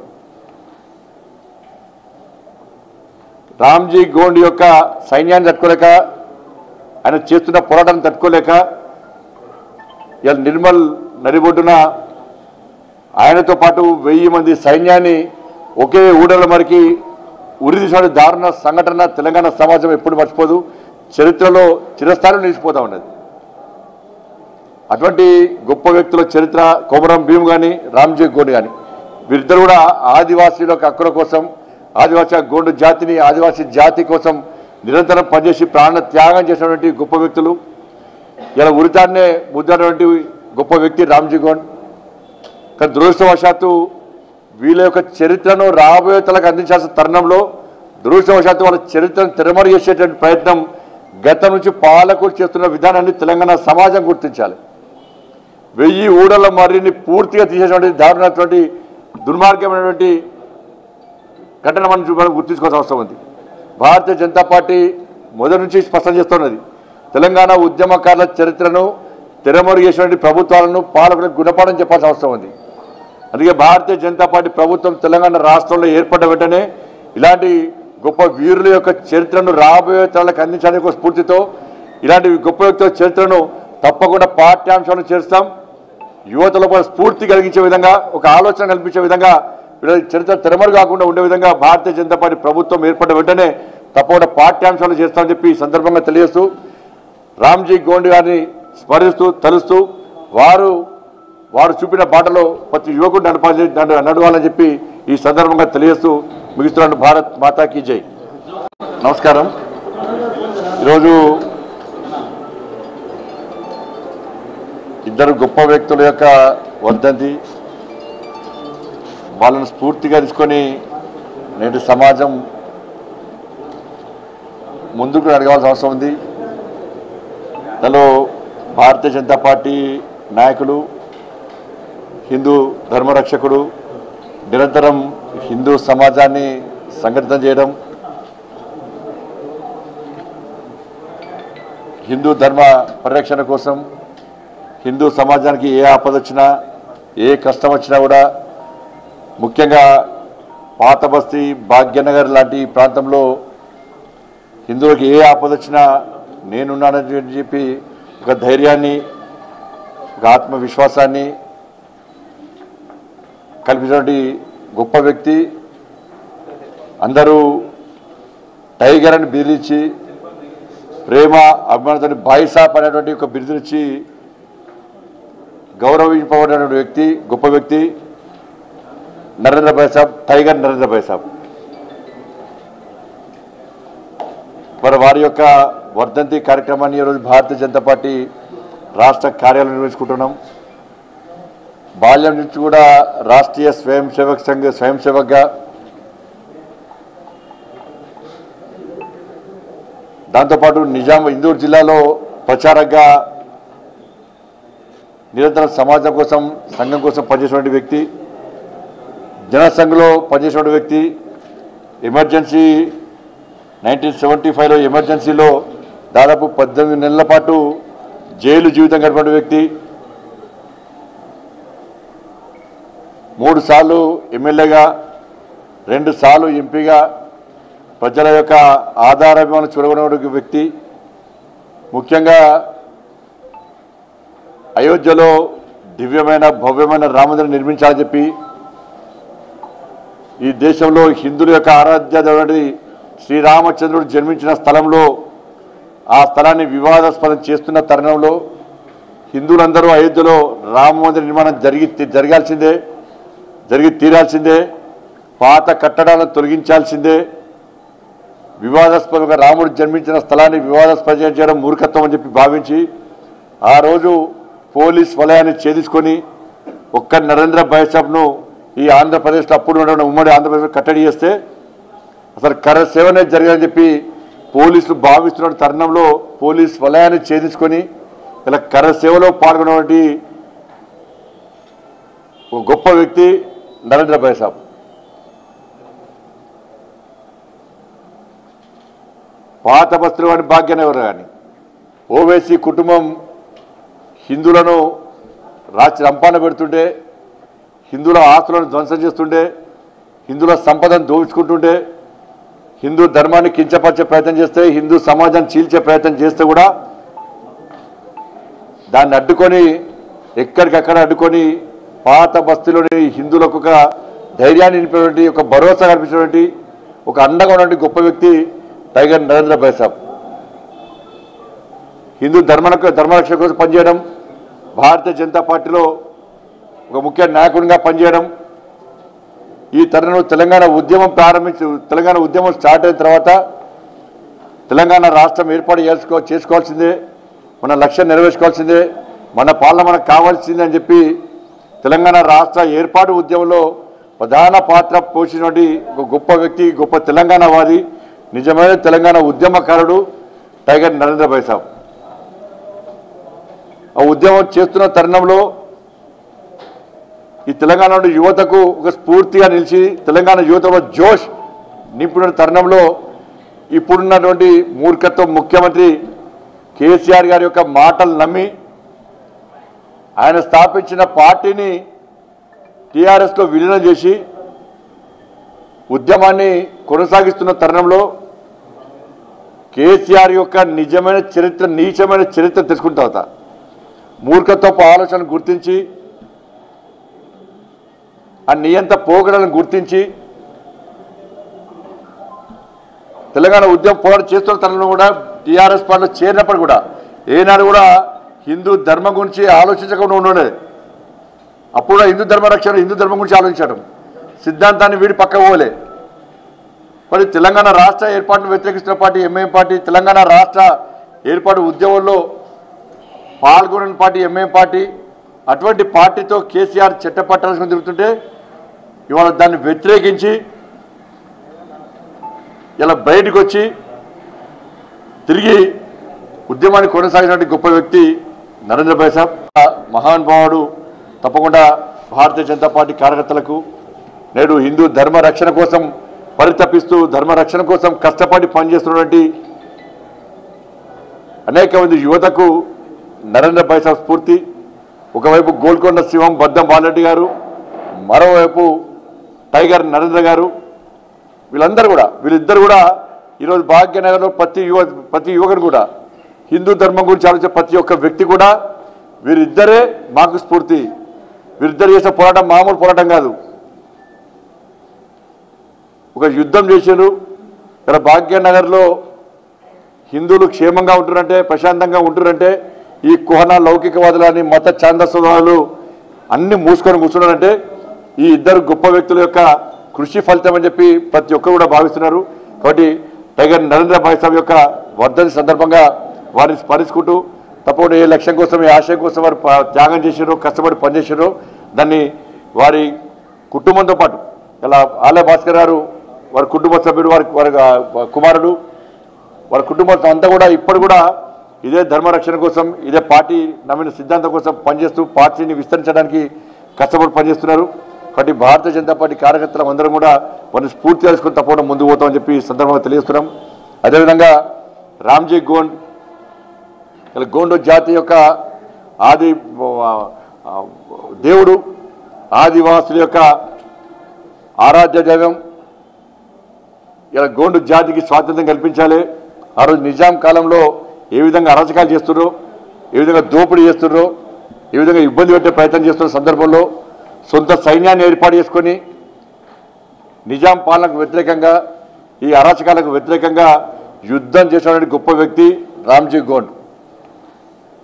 రామ్జీ గోండ్ యొక్క సైన్యాన్ని తట్టుకోలేక ఆయన చేస్తున్న పోరాటాన్ని తట్టుకోలేక ఇలా నిర్మల్ నడిబొడ్డున ఆయనతో పాటు వెయ్యి మంది సైన్యాన్ని ఒకే ఊడల మరికి ఉరిదీసిన దారుణ సంఘటన తెలంగాణ సమాజం ఎప్పుడు మర్చిపోదు చరిత్రలో చిరస్థానం నిలిచిపోతా ఉన్నది అటువంటి గొప్ప వ్యక్తుల చరిత్ర కొమరం భీమ్ కానీ రామ్జీ గోండ్ కానీ వీరిద్దరు కూడా ఆదివాసీల యొక్క హక్కుల కోసం ఆదివాసీ గోండు జాతిని ఆదివాసీ జాతి కోసం నిరంతరం పనిచేసి ప్రాణ త్యాగం చేసినటువంటి గొప్ప వ్యక్తులు ఇలా ఉరితాన్నే ముద్దాడినటువంటి గొప్ప వ్యక్తి రామ్జీ గోండ్ కానీ దురదృష్టవశాత్తు వీళ్ళ యొక్క చరిత్రను రాబోయే తలకు అందించాల్సిన తరుణంలో దురదృష్టవశాత్తు వాళ్ళ చరిత్రను తెరమరు చేసేటువంటి ప్రయత్నం గతం నుంచి పాలకులు చేస్తున్న విధానాన్ని తెలంగాణ సమాజం గుర్తించాలి వెయ్యి ఊడల మర్రిని పూర్తిగా తీసేటువంటి దారుణటువంటి దుర్మార్గమైనటువంటి ఘటన మనం చూ- మనం గుర్తించుకోవాల్సిన అవసరం ఉంది భారతీయ జనతా పార్టీ మొదటి నుంచి స్పష్టం చేస్తున్నది తెలంగాణ ఉద్యమకారుల చరిత్రను తెరమరుగు చేసినటువంటి ప్రభుత్వాలను పాలకులకు గుణపాఠం చెప్పాల్సిన అవసరం ఉంది అందుకే భారతీయ జనతా పార్టీ ప్రభుత్వం తెలంగాణ రాష్ట్రంలో ఏర్పడ్డ వెంటనే ఇలాంటి గొప్ప వీరుల యొక్క చరిత్రను రాబోయే తరాలకు అందించడానికి ఒక స్ఫూర్తితో ఇలాంటి గొప్ప వ్యక్తుల చరిత్రను తప్పకుండా పాఠ్యాంశాలను చేస్తాం యువతలో కూడా స్ఫూర్తి కలిగించే విధంగా ఒక ఆలోచన కల్పించే విధంగా వీళ్ళ చరిత్ర తెరమరు కాకుండా ఉండే విధంగా భారతీయ జనతా పార్టీ ప్రభుత్వం ఏర్పడ్డ వెంటనే తప్పకుండా పాఠ్యాంశాలు చేస్తామని చెప్పి ఈ సందర్భంగా తెలియజేస్తూ రామ్జీ గోండ్ గారిని స్మరిస్తూ తలుస్తూ వారు వారు చూపిన బాటలో ప్రతి యువకుడు నడపాలి నడ- నడవాలని చెప్పి ఈ సందర్భంగా తెలియజేస్తూ ముగిస్తున్నాను భారత్ మాతాకి జై నమస్కారం ఈరోజు ఇద్దరు గొప్ప వ్యక్తుల యొక్క వర్ధంతి వాళ్ళను స్ఫూర్తిగా తీసుకొని నేటి సమాజం ముందుకు అడగాల్సిన అవసరం ఉంది దానిలో భారతీయ జనతా పార్టీ నాయకులు హిందూ ధర్మరక్షకుడు నిరంతరం హిందూ సమాజాన్ని సంఘటితం చేయడం హిందూ ధర్మ పరిరక్షణ కోసం హిందూ సమాజానికి ఏ ఆపద వచ్చినా ఏ కష్టం వచ్చినా కూడా ముఖ్యంగా పాత బస్తీ భాగ్యనగర్ లాంటి ప్రాంతంలో హిందువులకు ఏ ఆపద వచ్చినా నేనున్నానని చెప్పి ఒక ధైర్యాన్ని ఒక ఆత్మవిశ్వాసాన్ని కల్పించినటువంటి గొప్ప వ్యక్తి అందరూ టైగర్ అని బిరుదిచ్చి ప్రేమ అభిమానంతో బాయిసాప్ అనేటువంటి ఒక బిరుదునిచ్చి గౌరవింపబడినటువంటి వ్యక్తి గొప్ప వ్యక్తి నరేంద్ర భాయ్ సాబ్ టైగర్ నరేంద్ర భాయ్ సాబ్ మరి వారి యొక్క వర్ధంతి కార్యక్రమాన్ని ఈరోజు భారతీయ జనతా పార్టీ రాష్ట్ర కార్యాలయం నిర్వహించుకుంటున్నాం బాల్యం నుంచి కూడా రాష్ట్రీయ స్వయం సేవక్ సంఘ స్వయం సేవక్గా దాంతోపాటు నిజాం ఇందూరు జిల్లాలో ప్రచారంగా నిరంతరం సమాజం కోసం సంఘం కోసం పనిచేసినటువంటి వ్యక్తి జనసంఘలో పనిచేసినటువంటి వ్యక్తి ఎమర్జెన్సీ నైన్టీన్ సెవెంటీ ఫైవ్లో ఎమర్జెన్సీలో దాదాపు పద్దెనిమిది నెలల పాటు జైలు జీవితం గడిపిన వ్యక్తి మూడు సార్లు ఎమ్మెల్యేగా రెండు సార్లు ఎంపీగా ప్రజల యొక్క ఆధారాభిమానం చూడగొన్న వ్యక్తి ముఖ్యంగా అయోధ్యలో దివ్యమైన భవ్యమైన రామమందిరం నిర్మించాలని చెప్పి ఈ దేశంలో హిందువుల యొక్క ఆరాధ్య దేవుడి శ్రీరామచంద్రుడు జన్మించిన స్థలంలో ఆ స్థలాన్ని వివాదాస్పదం చేస్తున్న తరుణంలో హిందువులందరూ అయోధ్యలో రామ మందిర నిర్మాణం జరిగి జరగాల్సిందే జరిగి తీరాల్సిందే పాత కట్టడాలను తొలగించాల్సిందే వివాదాస్పదంగా రాముడు జన్మించిన స్థలాన్ని వివాదాస్పదం చేయడం మూర్ఖత్వం అని చెప్పి భావించి ఆ రోజు పోలీస్ వలయాన్ని ఛేదించుకొని ఒక్క నరేంద్ర బైసాబ్ను ఈ ఆంధ్రప్రదేశ్లో అప్పుడు ఉన్న ఉమ్మడి ఆంధ్రప్రదేశ్ కట్టడి చేస్తే అసలు కర సేవనే జరిగిందని చెప్పి పోలీసులు భావిస్తున్న తరుణంలో పోలీస్ వలయాన్ని ఛేదించుకొని ఇలా కర సేవలో పాల్గొన్నటువంటి ఒక గొప్ప వ్యక్తి నరేంద్ర బైసాబ్ పాత బస్తులు వాడి భాగ్యనగర్ కానీ ఓవైసీ కుటుంబం హిందువులను రాచి రంపాన పెడుతుంటే హిందువుల ఆస్తులను ధ్వంసం చేస్తుంటే హిందువుల సంపదను దోచుకుంటుంటే హిందూ ధర్మాన్ని కించపరిచే ప్రయత్నం చేస్తే హిందూ సమాజాన్ని చీల్చే ప్రయత్నం చేస్తే కూడా దాన్ని అడ్డుకొని ఎక్కడికక్కడ అడ్డుకొని పాత బస్తీలోని హిందువులకు ఒక ధైర్యాన్ని నింపినటువంటి ఒక భరోసా కల్పించినటువంటి ఒక అండగా ఉన్నటువంటి గొప్ప వ్యక్తి టైగర్ నరేంద్ర బైసాబ్ హిందూ ధర్మ ధర్మరక్షణ కోసం పనిచేయడం భారతీయ జనతా పార్టీలో ఒక ముఖ్య నాయకుడిగా పనిచేయడం ఈ తరుణంలో తెలంగాణ ఉద్యమం ప్రారంభించి తెలంగాణ ఉద్యమం స్టార్ట్ అయిన తర్వాత తెలంగాణ రాష్ట్రం ఏర్పాటు చేసుకో చేసుకోవాల్సిందే మన లక్ష్యం నెరవేర్చుకోవాల్సిందే మన పాలన మనకు కావాల్సిందే అని చెప్పి తెలంగాణ రాష్ట్ర ఏర్పాటు ఉద్యమంలో ప్రధాన పాత్ర పోషించినటువంటి ఒక గొప్ప వ్యక్తి గొప్ప తెలంగాణవాది నిజమైన తెలంగాణ ఉద్యమకారుడు టైగర్ నరేంద్ర బైసాబ్ ఆ ఉద్యమం చేస్తున్న తరుణంలో ఈ తెలంగాణ యువతకు ఒక స్ఫూర్తిగా నిలిచి తెలంగాణ యువతలో జోష్ నింపుతున్న తరుణంలో ఇప్పుడున్నటువంటి మూర్ఖత్వం ముఖ్యమంత్రి కేసీఆర్ గారి యొక్క మాటలు నమ్మి ఆయన స్థాపించిన పార్టీని టీఆర్ఎస్లో విలీనం చేసి ఉద్యమాన్ని కొనసాగిస్తున్న తరుణంలో కేసీఆర్ యొక్క నిజమైన చరిత్ర నీచమైన చరిత్ర తెలుసుకున్న తర్వాత మూర్ఖత్వపు ఆలోచన గుర్తించి ఆ నియంత పోగడలను గుర్తించి తెలంగాణ ఉద్యమ పోరాటం చేస్తున్న తనలో కూడా టీఆర్ఎస్ పార్టీలో చేరినప్పుడు కూడా ఏనాడు కూడా హిందూ ధర్మం గురించి ఆలోచించకుండా ఉండే అప్పుడు కూడా హిందూ ధర్మ రక్షణ హిందూ ధర్మం గురించి ఆలోచించడం సిద్ధాంతాన్ని వీడి పక్క పోలే మరి తెలంగాణ రాష్ట్ర ఏర్పాటును వ్యతిరేకిస్తున్న పార్టీ ఎంఐఎం పార్టీ తెలంగాణ రాష్ట్ర ఏర్పాటు ఉద్యమంలో పాల్గొనని పార్టీ ఎంఐఎం పార్టీ అటువంటి పార్టీతో కేసీఆర్ చట్టపట్టాల్సి తిరుగుతుంటే ఇవాళ దాన్ని వ్యతిరేకించి ఇలా బయటకు వచ్చి తిరిగి ఉద్యమాన్ని కొనసాగినటువంటి గొప్ప వ్యక్తి నరేంద్ర భాయ్ సాబ్ ఆ మహానుభావుడు తప్పకుండా భారతీయ జనతా పార్టీ కార్యకర్తలకు నేడు హిందూ ధర్మ రక్షణ కోసం పరితపిస్తూ ధర్మ రక్షణ కోసం కష్టపడి పనిచేస్తున్నటువంటి అనేక మంది యువతకు నరేంద్ర భాయ్ సాబ్ స్ఫూర్తి ఒకవైపు గోల్కొండ శివం బద్దం బాలరెడ్డి గారు మరోవైపు టైగర్ నరేంద్ర గారు వీళ్ళందరూ కూడా వీళ్ళిద్దరు కూడా ఈరోజు భాగ్యనగర్లో ప్రతి యువ ప్రతి యువకుడు కూడా హిందూ ధర్మం గురించి ఆలోచించే ప్రతి ఒక్క వ్యక్తి కూడా వీరిద్దరే మాకు స్ఫూర్తి వీరిద్దరు చేసే పోరాటం మామూలు పోరాటం కాదు ఒక యుద్ధం చేశారు ఇక్కడ భాగ్యనగర్లో హిందువులు క్షేమంగా ఉంటున్నారంటే ప్రశాంతంగా ఉంటున్నారంటే ఈ కుహన లౌకికవాదులని మత ఛాందస్వాదులు అన్ని మూసుకొని కూర్చున్నారంటే ఈ ఇద్దరు గొప్ప వ్యక్తుల యొక్క కృషి ఫలితం అని చెప్పి ప్రతి ఒక్కరు కూడా భావిస్తున్నారు కాబట్టి టైగర్ నరేంద్ర భాయ్ సాబ్ యొక్క వర్ధని సందర్భంగా వారిని స్మరించుకుంటూ తప్పకుండా ఏ లక్ష్యం కోసం ఏ ఆశయం కోసం వారు ప- త్యాగం చేశారో కష్టపడి పనిచేశారో దాన్ని వారి కుటుంబంతో పాటు ఇలా ఆలయ భాస్కర్ గారు వారి కుటుంబ సభ్యుడు వారి వారి ఆ, కుమారుడు వారి కుటుంబం అంతా కూడా ఇప్పుడు కూడా ఇదే ధర్మ రక్షణ కోసం ఇదే పార్టీ నమ్మిన సిద్ధాంతం కోసం పనిచేస్తూ పార్టీని విస్తరించడానికి కష్టపడి పనిచేస్తున్నారు కాబట్టి భారతీయ జనతా పార్టీ కార్యకర్తలు అందరం కూడా వారిని స్ఫూర్తి చేసుకుని తప్పకుండా ముందుకు పోతామని చెప్పి ఈ సందర్భంగా తెలియజేస్తున్నాం అదేవిధంగా రామ్జీ గోండ్ ఇలా గోండు జాతి యొక్క ఆది ఆ, ఆ, దేవుడు ఆదివాసుల యొక్క ఆరాధ్య దైవం ఇలా గోండు జాతికి స్వాతంత్రం కల్పించాలి ఆ రోజు నిజాం కాలంలో ఏ విధంగా అరాచకాలు చేస్తున్నారో ఏ విధంగా దోపిడీ చేస్తున్నారో ఏ విధంగా ఇబ్బంది పెట్టే ప్రయత్నం చేస్తున్న సందర్భంలో సొంత సైన్యాన్ని ఏర్పాటు చేసుకొని నిజాం పాలనకు వ్యతిరేకంగా ఈ అరాచకాలకు వ్యతిరేకంగా యుద్ధం చేసినటువంటి గొప్ప వ్యక్తి రామ్జీ గోండ్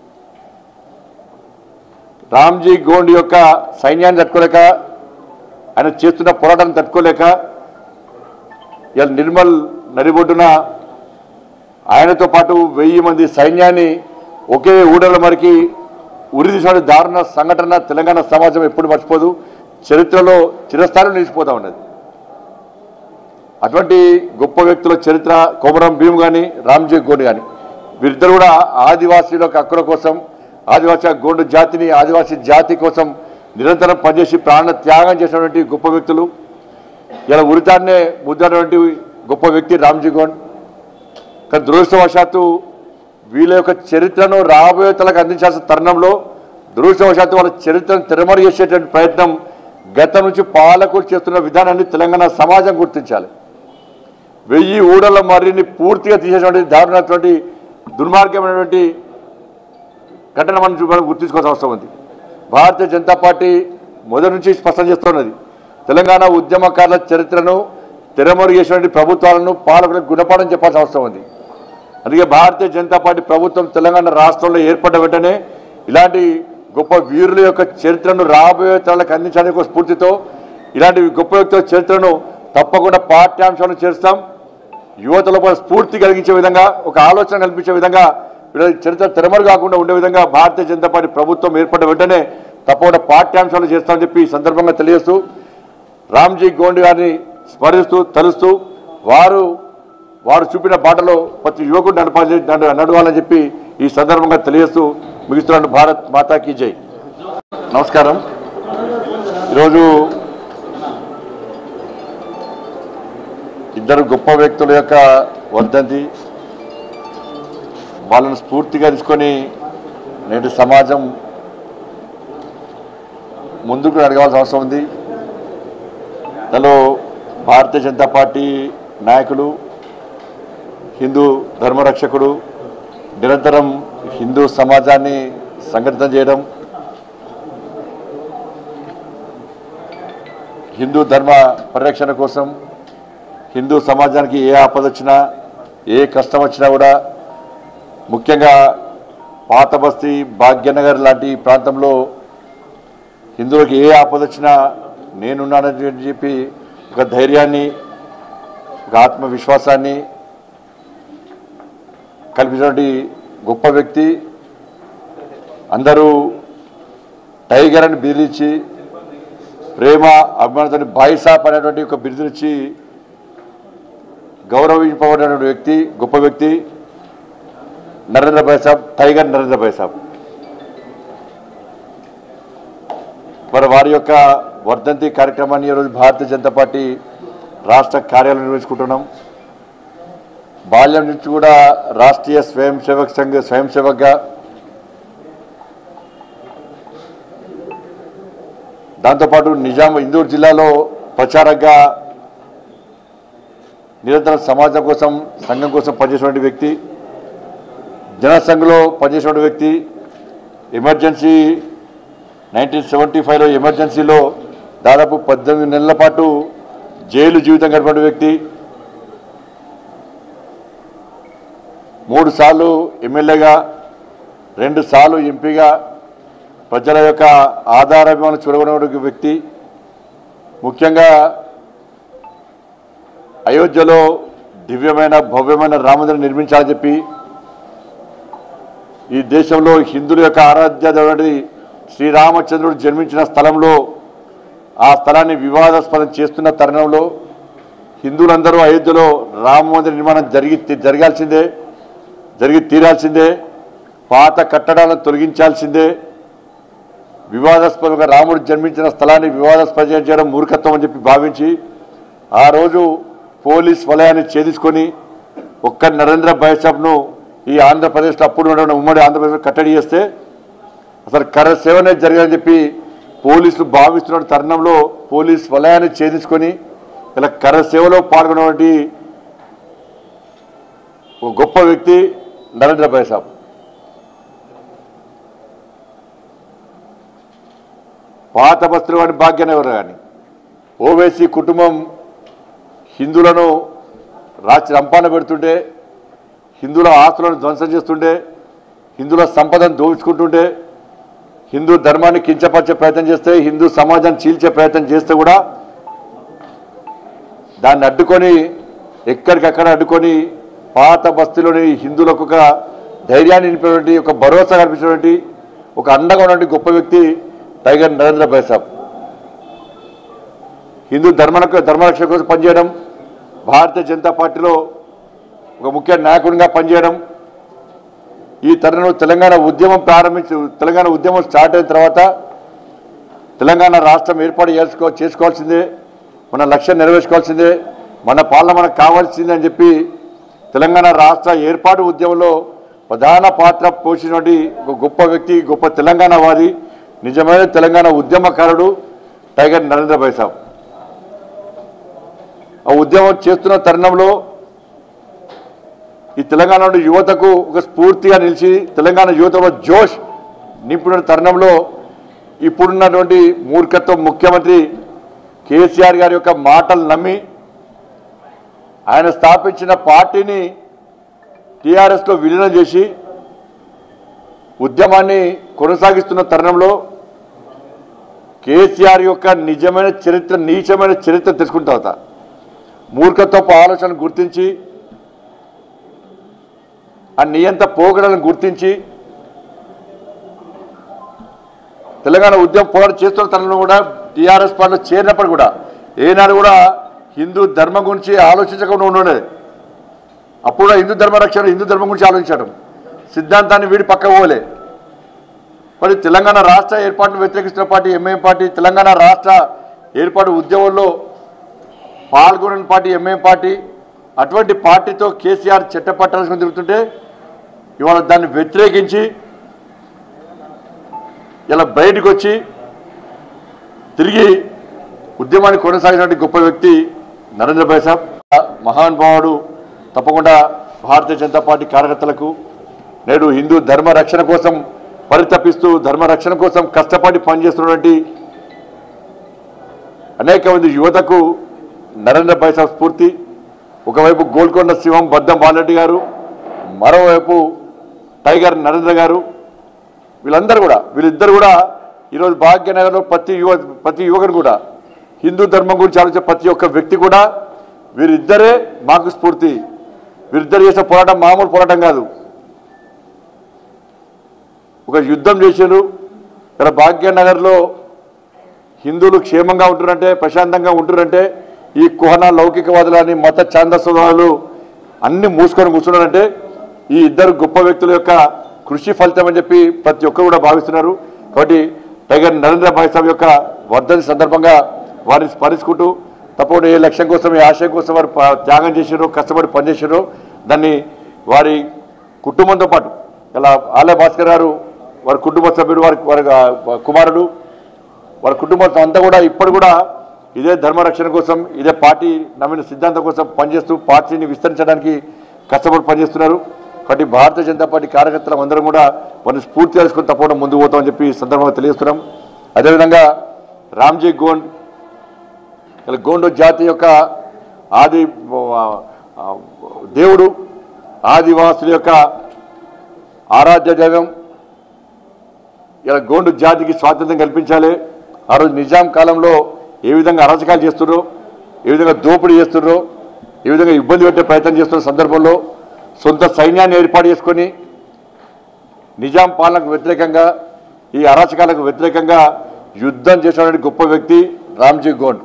రామ్జీ గోండ్ యొక్క సైన్యాన్ని తట్టుకోలేక ఆయన చేస్తున్న పోరాటాన్ని తట్టుకోలేక ఇవాళ నిర్మల్ నడిబొడ్డున ఆయనతో పాటు వెయ్యి మంది సైన్యాన్ని ఒకే ఊడల మరికి ఉరిదీసిన దారుణ సంఘటన తెలంగాణ సమాజం ఎప్పుడు మర్చిపోదు చరిత్రలో చిరస్థానం నిలిచిపోతా ఉన్నది అటువంటి గొప్ప వ్యక్తుల చరిత్ర కోమరం భీమ్ కానీ రామ్జీ గోండ్ కానీ వీరిద్దరు కూడా ఆదివాసీల హక్కుల కోసం ఆదివాసీ గోండు జాతిని ఆదివాసీ జాతి కోసం నిరంతరం పనిచేసి ప్రాణ త్యాగం చేసినటువంటి గొప్ప వ్యక్తులు ఇలా ఉరితాన్నే ముద్దినటువంటి గొప్ప వ్యక్తి రామ్జీ గోండ్ కానీ దురదృష్టవశాత్తు వీళ్ళ యొక్క చరిత్రను రాబోయే తలకు అందించాల్సిన తరుణంలో దురదృష్టవశాత్తు వాళ్ళ చరిత్రను తెరమరు చేసేటువంటి ప్రయత్నం గతం నుంచి పాలకులు చేస్తున్న విధానాన్ని తెలంగాణ సమాజం గుర్తించాలి వెయ్యి ఊడల మర్రిని పూర్తిగా తీసేటువంటి దారుణమైనటువంటి దుర్మార్గమైనటువంటి ఘటన మనం చూ- మనం గుర్తించుకోవాల్సిన అవసరం ఉంది భారతీయ జనతా పార్టీ మొదటి నుంచి స్పష్టం చేస్తున్నది తెలంగాణ ఉద్యమకారుల చరిత్రను తెరమరు చేసినటువంటి ప్రభుత్వాలను పాలకులకు గుణపాఠం చెప్పాల్సిన అవసరం ఉంది అందుకే భారతీయ జనతా పార్టీ ప్రభుత్వం తెలంగాణ రాష్ట్రంలో ఏర్పడ్డ వెంటనే ఇలాంటి గొప్ప వీరుల యొక్క చరిత్రను రాబోయే తరాలకు అందించడానికి ఒక స్ఫూర్తితో ఇలాంటి గొప్ప వ్యక్తుల చరిత్రను తప్పకుండా పాఠ్యాంశాలను చేస్తాం యువతలో కూడా స్ఫూర్తి కలిగించే విధంగా ఒక ఆలోచన కల్పించే విధంగా వీళ్ళ చరిత్ర తెరమరు కాకుండా ఉండే విధంగా భారతీయ జనతా పార్టీ ప్రభుత్వం ఏర్పడ్డ వెంటనే తప్పకుండా పాఠ్యాంశాలు చేస్తామని చెప్పి ఈ సందర్భంగా తెలియజేస్తూ రామ్జీ గోండ్ గారిని స్మరిస్తూ తలుస్తూ వారు వారు చూపిన బాటలో ప్రతి యువకుడు నడపాలి నడ- నడవాలని చెప్పి ఈ సందర్భంగా తెలియజేస్తూ ముగిస్తున్నాను భారత్ మాతాకి జై నమస్కారం ఈరోజు ఇద్దరు గొప్ప వ్యక్తుల యొక్క వర్ధంతి వాళ్ళను స్ఫూర్తిగా తీసుకొని నేటి సమాజం ముందుకు అడగాల్సిన అవసరం ఉంది దానిలో భారతీయ జనతా పార్టీ నాయకులు హిందూ ధర్మరక్షకుడు నిరంతరం హిందూ సమాజాన్ని సంఘటితం చేయడం హిందూ ధర్మ పరిరక్షణ కోసం హిందూ సమాజానికి ఏ ఆపద వచ్చినా ఏ కష్టం వచ్చినా కూడా ముఖ్యంగా పాత బస్తీ భాగ్యనగర్ లాంటి ప్రాంతంలో హిందువులకు ఏ ఆపద వచ్చినా నేనున్నానని చెప్పి ఒక ధైర్యాన్ని ఒక ఆత్మవిశ్వాసాన్ని కల్పించినటువంటి గొప్ప వ్యక్తి అందరూ టైగర్ అని బెదిరించి ప్రేమ అభిమానంతో బాయిసాప్ అనేటువంటి ఒక బిరుదునిచ్చి గౌరవింపబడినటువంటి వ్యక్తి గొప్ప వ్యక్తి నరేంద్ర భాయ్ సాబ్ టైగర్ నరేంద్ర భాయ్ సాబ్ మరి వారి యొక్క వర్ధంతి కార్యక్రమాన్ని ఈరోజు భారతీయ జనతా పార్టీ రాష్ట్ర కార్యాలయం నిర్వహించుకుంటున్నాం బాల్యం నుంచి కూడా రాష్ట్రీయ స్వయం సేవక్ సంఘ స్వయం సేవక్గా దాంతోపాటు నిజాం ఇందూరు జిల్లాలో ప్రచారంగా నిరంతరం సమాజం కోసం సంఘం కోసం పనిచేసినటువంటి వ్యక్తి జనసంఘ్లో పనిచేసినటువంటి వ్యక్తి ఎమర్జెన్సీ నైన్టీన్ సెవెంటీ ఫైవ్లో ఎమర్జెన్సీలో దాదాపు పద్దెనిమిది నెలల పాటు జైలు జీవితం గడిపిన వ్యక్తి మూడు సార్లు ఎమ్మెల్యేగా రెండు సార్లు ఎంపీగా ప్రజల యొక్క ఆధారాభిమానం చూడగొన్న వ్యక్తి ముఖ్యంగా అయోధ్యలో దివ్యమైన భవ్యమైన రామమందిరం నిర్మించాలని చెప్పి ఈ దేశంలో హిందువుల యొక్క ఆరాధ్య దేవుడి శ్రీరామచంద్రుడు జన్మించిన స్థలంలో ఆ స్థలాన్ని వివాదాస్పదం చేస్తున్న తరుణంలో హిందువులందరూ అయోధ్యలో రామ మందిర నిర్మాణం జరిగి జరగాల్సిందే జరిగి తీరాల్సిందే పాత కట్టడాలను తొలగించాల్సిందే వివాదాస్పదంగా రాముడు జన్మించిన స్థలాన్ని వివాదాస్పదం చేయడం మూర్ఖత్వం అని చెప్పి భావించి ఆ రోజు పోలీస్ వలయాన్ని ఛేదించుకొని ఒక్క నరేంద్ర బైసాబ్ను ఈ ఆంధ్రప్రదేశ్లో అప్పుడు ఉన్న ఉమ్మడి ఆంధ్రప్రదేశ్లో కట్టడి చేస్తే అసలు కర సేవనే జరగాలని చెప్పి పోలీసులు భావిస్తున్న తరుణంలో పోలీస్ వలయాన్ని ఛేదించుకొని ఇలా కర సేవలో పాల్గొన్నటువంటి ఒక గొప్ప వ్యక్తి నరేంద్ర బైసాబ్ పాత బస్తులు వాడి భాగ్యనగర్ కానీ ఓవేసీ కుటుంబం హిందువులను రాచి రంపాన పెడుతుంటే హిందువుల ఆస్తులను ధ్వంసం చేస్తుంటే హిందువుల సంపదను దోచుకుంటుంటే హిందూ ధర్మాన్ని కించపరిచే ప్రయత్నం చేస్తే హిందూ సమాజాన్ని చీల్చే ప్రయత్నం చేస్తే కూడా దాన్ని అడ్డుకొని ఎక్కడికక్కడ అడ్డుకొని పాత బస్తీలోని హిందువులకు ఒక ధైర్యాన్ని నింపినటువంటి ఒక భరోసా కల్పించినటువంటి ఒక అండగా ఉన్నటువంటి గొప్ప వ్యక్తి టైగర్ నరేంద్ర భాయ్ సాబ్ హిందూ ధర్మ ధర్మరక్షణ కోసం పనిచేయడం భారతీయ జనతా పార్టీలో ఒక ముఖ్య నాయకుడిగా పనిచేయడం ఈ తరుణంలో తెలంగాణ ఉద్యమం ప్రారంభించి తెలంగాణ ఉద్యమం స్టార్ట్ అయిన తర్వాత తెలంగాణ రాష్ట్రం ఏర్పాటు చేసుకో చేసుకోవాల్సిందే మన లక్ష్యం నెరవేర్చుకోవాల్సిందే మన పాలన మనకు కావాల్సిందే అని చెప్పి తెలంగాణ రాష్ట్ర ఏర్పాటు ఉద్యమంలో ప్రధాన పాత్ర పోషించినటువంటి ఒక గొప్ప వ్యక్తి గొప్ప తెలంగాణవాది నిజమైన తెలంగాణ ఉద్యమకారుడు టైగర్ నరేంద్ర భాయ్ సాబ్ ఆ ఉద్యమం చేస్తున్న తరుణంలో ఈ తెలంగాణ యువతకు ఒక స్ఫూర్తిగా నిలిచి తెలంగాణ యువతలో జోష్ నింపిన తరుణంలో ఇప్పుడున్నటువంటి మూర్ఖత్వం ముఖ్యమంత్రి కేసీఆర్ గారి యొక్క మాటలు నమ్మి ఆయన స్థాపించిన పార్టీని టీఆర్ఎస్లో విలీనం చేసి ఉద్యమాన్ని కొనసాగిస్తున్న తరుణంలో కేసీఆర్ యొక్క నిజమైన చరిత్ర నీచమైన చరిత్ర తెలుసుకున్న తర్వాత మూర్ఖత్వపు ఆలోచనలు గుర్తించి ఆ నియంత పోగడలను గుర్తించి తెలంగాణ ఉద్యమం పోరాటం చేస్తున్న తనలో కూడా టీఆర్ఎస్ పార్టీలో చేరినప్పుడు కూడా ఏనాడు కూడా హిందూ ధర్మం గురించి ఆలోచించకుండా ఉండేది అప్పుడు కూడా హిందూ ధర్మ రక్షణ హిందూ ధర్మం గురించి ఆలోచించడం సిద్ధాంతాన్ని వీడి పక్క పోలే మరి తెలంగాణ రాష్ట్ర ఏర్పాటును వ్యతిరేకిస్తున్న పార్టీ ఎంఐఎం పార్టీ తెలంగాణ రాష్ట్ర ఏర్పాటు ఉద్యమంలో పాల్గొనని పార్టీ ఎంఐఎం పార్టీ అటువంటి పార్టీతో కేసీఆర్ చట్టపట్టాల్సి తిరుగుతుంటే ఇవాళ దాన్ని వ్యతిరేకించి ఇలా బయటకు వచ్చి తిరిగి ఉద్యమాన్ని కొనసాగినటువంటి గొప్ప వ్యక్తి నరేంద్ర భాయ్ సాబ్ మహానుభావుడు తప్పకుండా భారతీయ జనతా పార్టీ కార్యకర్తలకు నేడు హిందూ ధర్మ రక్షణ కోసం పరితపిస్తూ ధర్మ రక్షణ కోసం కష్టపడి పనిచేస్తున్నటువంటి అనేక మంది యువతకు నరేంద్ర భాయ్ సాబ్ స్ఫూర్తి ఒకవైపు గోల్కొండ శివం బద్దం బాలరెడ్డి గారు మరోవైపు టైగర్ నరేంద్ర గారు వీళ్ళందరూ కూడా వీళ్ళిద్దరు కూడా ఈరోజు భాగ్యనగర్లో ప్రతి యువ ప్రతి యువకుడు కూడా హిందూ ధర్మం గురించి ఆలోచించే ప్రతి ఒక్క వ్యక్తి కూడా వీరిద్దరే మాకు స్ఫూర్తి వీరిద్దరు చేసే పోరాటం మామూలు పోరాటం కాదు ఒక యుద్ధం చేశారు ఇక్కడ భాగ్యనగర్లో హిందువులు క్షేమంగా ఉంటున్నారంటే ప్రశాంతంగా ఉంటున్నారంటే ఈ కుహన లౌకికవాదులని మత ఛాందస్వాదులు అన్ని మూసుకొని కూర్చున్నారంటే ఈ ఇద్దరు గొప్ప వ్యక్తుల యొక్క కృషి ఫలితం అని చెప్పి ప్రతి ఒక్కరు కూడా భావిస్తున్నారు కాబట్టి టైగర్ నరేంద్ర భాయ్ సాబ్ యొక్క వర్ధని సందర్భంగా వారిని స్మరించుకుంటూ తప్పకుండా ఏ లక్ష్యం కోసం ఏ ఆశయం కోసం వారు ప- త్యాగం చేశారో కష్టపడి పనిచేశారో దాన్ని వారి కుటుంబంతో పాటు ఇలా ఆలయ భాస్కర్ గారు వారి కుటుంబ సభ్యుడు వారి వారి ఆ, కుమారుడు వారి కుటుంబంతో అంతా కూడా ఇప్పుడు కూడా ఇదే ధర్మ రక్షణ కోసం ఇదే పార్టీ నమ్మిన సిద్ధాంతం కోసం పనిచేస్తూ పార్టీని విస్తరించడానికి కష్టపడి పనిచేస్తున్నారు కాబట్టి భారతీయ జనతా పార్టీ కార్యకర్తలు అందరం కూడా వారిని స్ఫూర్తి తెలుసుకొని తప్పకుండా ముందుకు పోతామని చెప్పి ఈ సందర్భంగా తెలియజేస్తున్నాం అదేవిధంగా రామ్జీ గోండ్ ఇలా గోండు జాతి యొక్క ఆది ఆ, ఆ, దేవుడు ఆదివాసుల యొక్క ఆరాధ్య దైవం ఇలా గోండు జాతికి స్వాతంత్రం కల్పించాలి ఆ రోజు నిజాం కాలంలో ఏ విధంగా అరాచకాలు చేస్తున్నారో ఏ విధంగా దోపిడీ చేస్తున్నారో ఏ విధంగా ఇబ్బంది పెట్టే ప్రయత్నం చేస్తున్న సందర్భంలో సొంత సైన్యాన్ని ఏర్పాటు చేసుకొని నిజాం పాలనకు వ్యతిరేకంగా ఈ అరాచకాలకు వ్యతిరేకంగా యుద్ధం చేసినటువంటి గొప్ప వ్యక్తి రామ్జీ గోండ్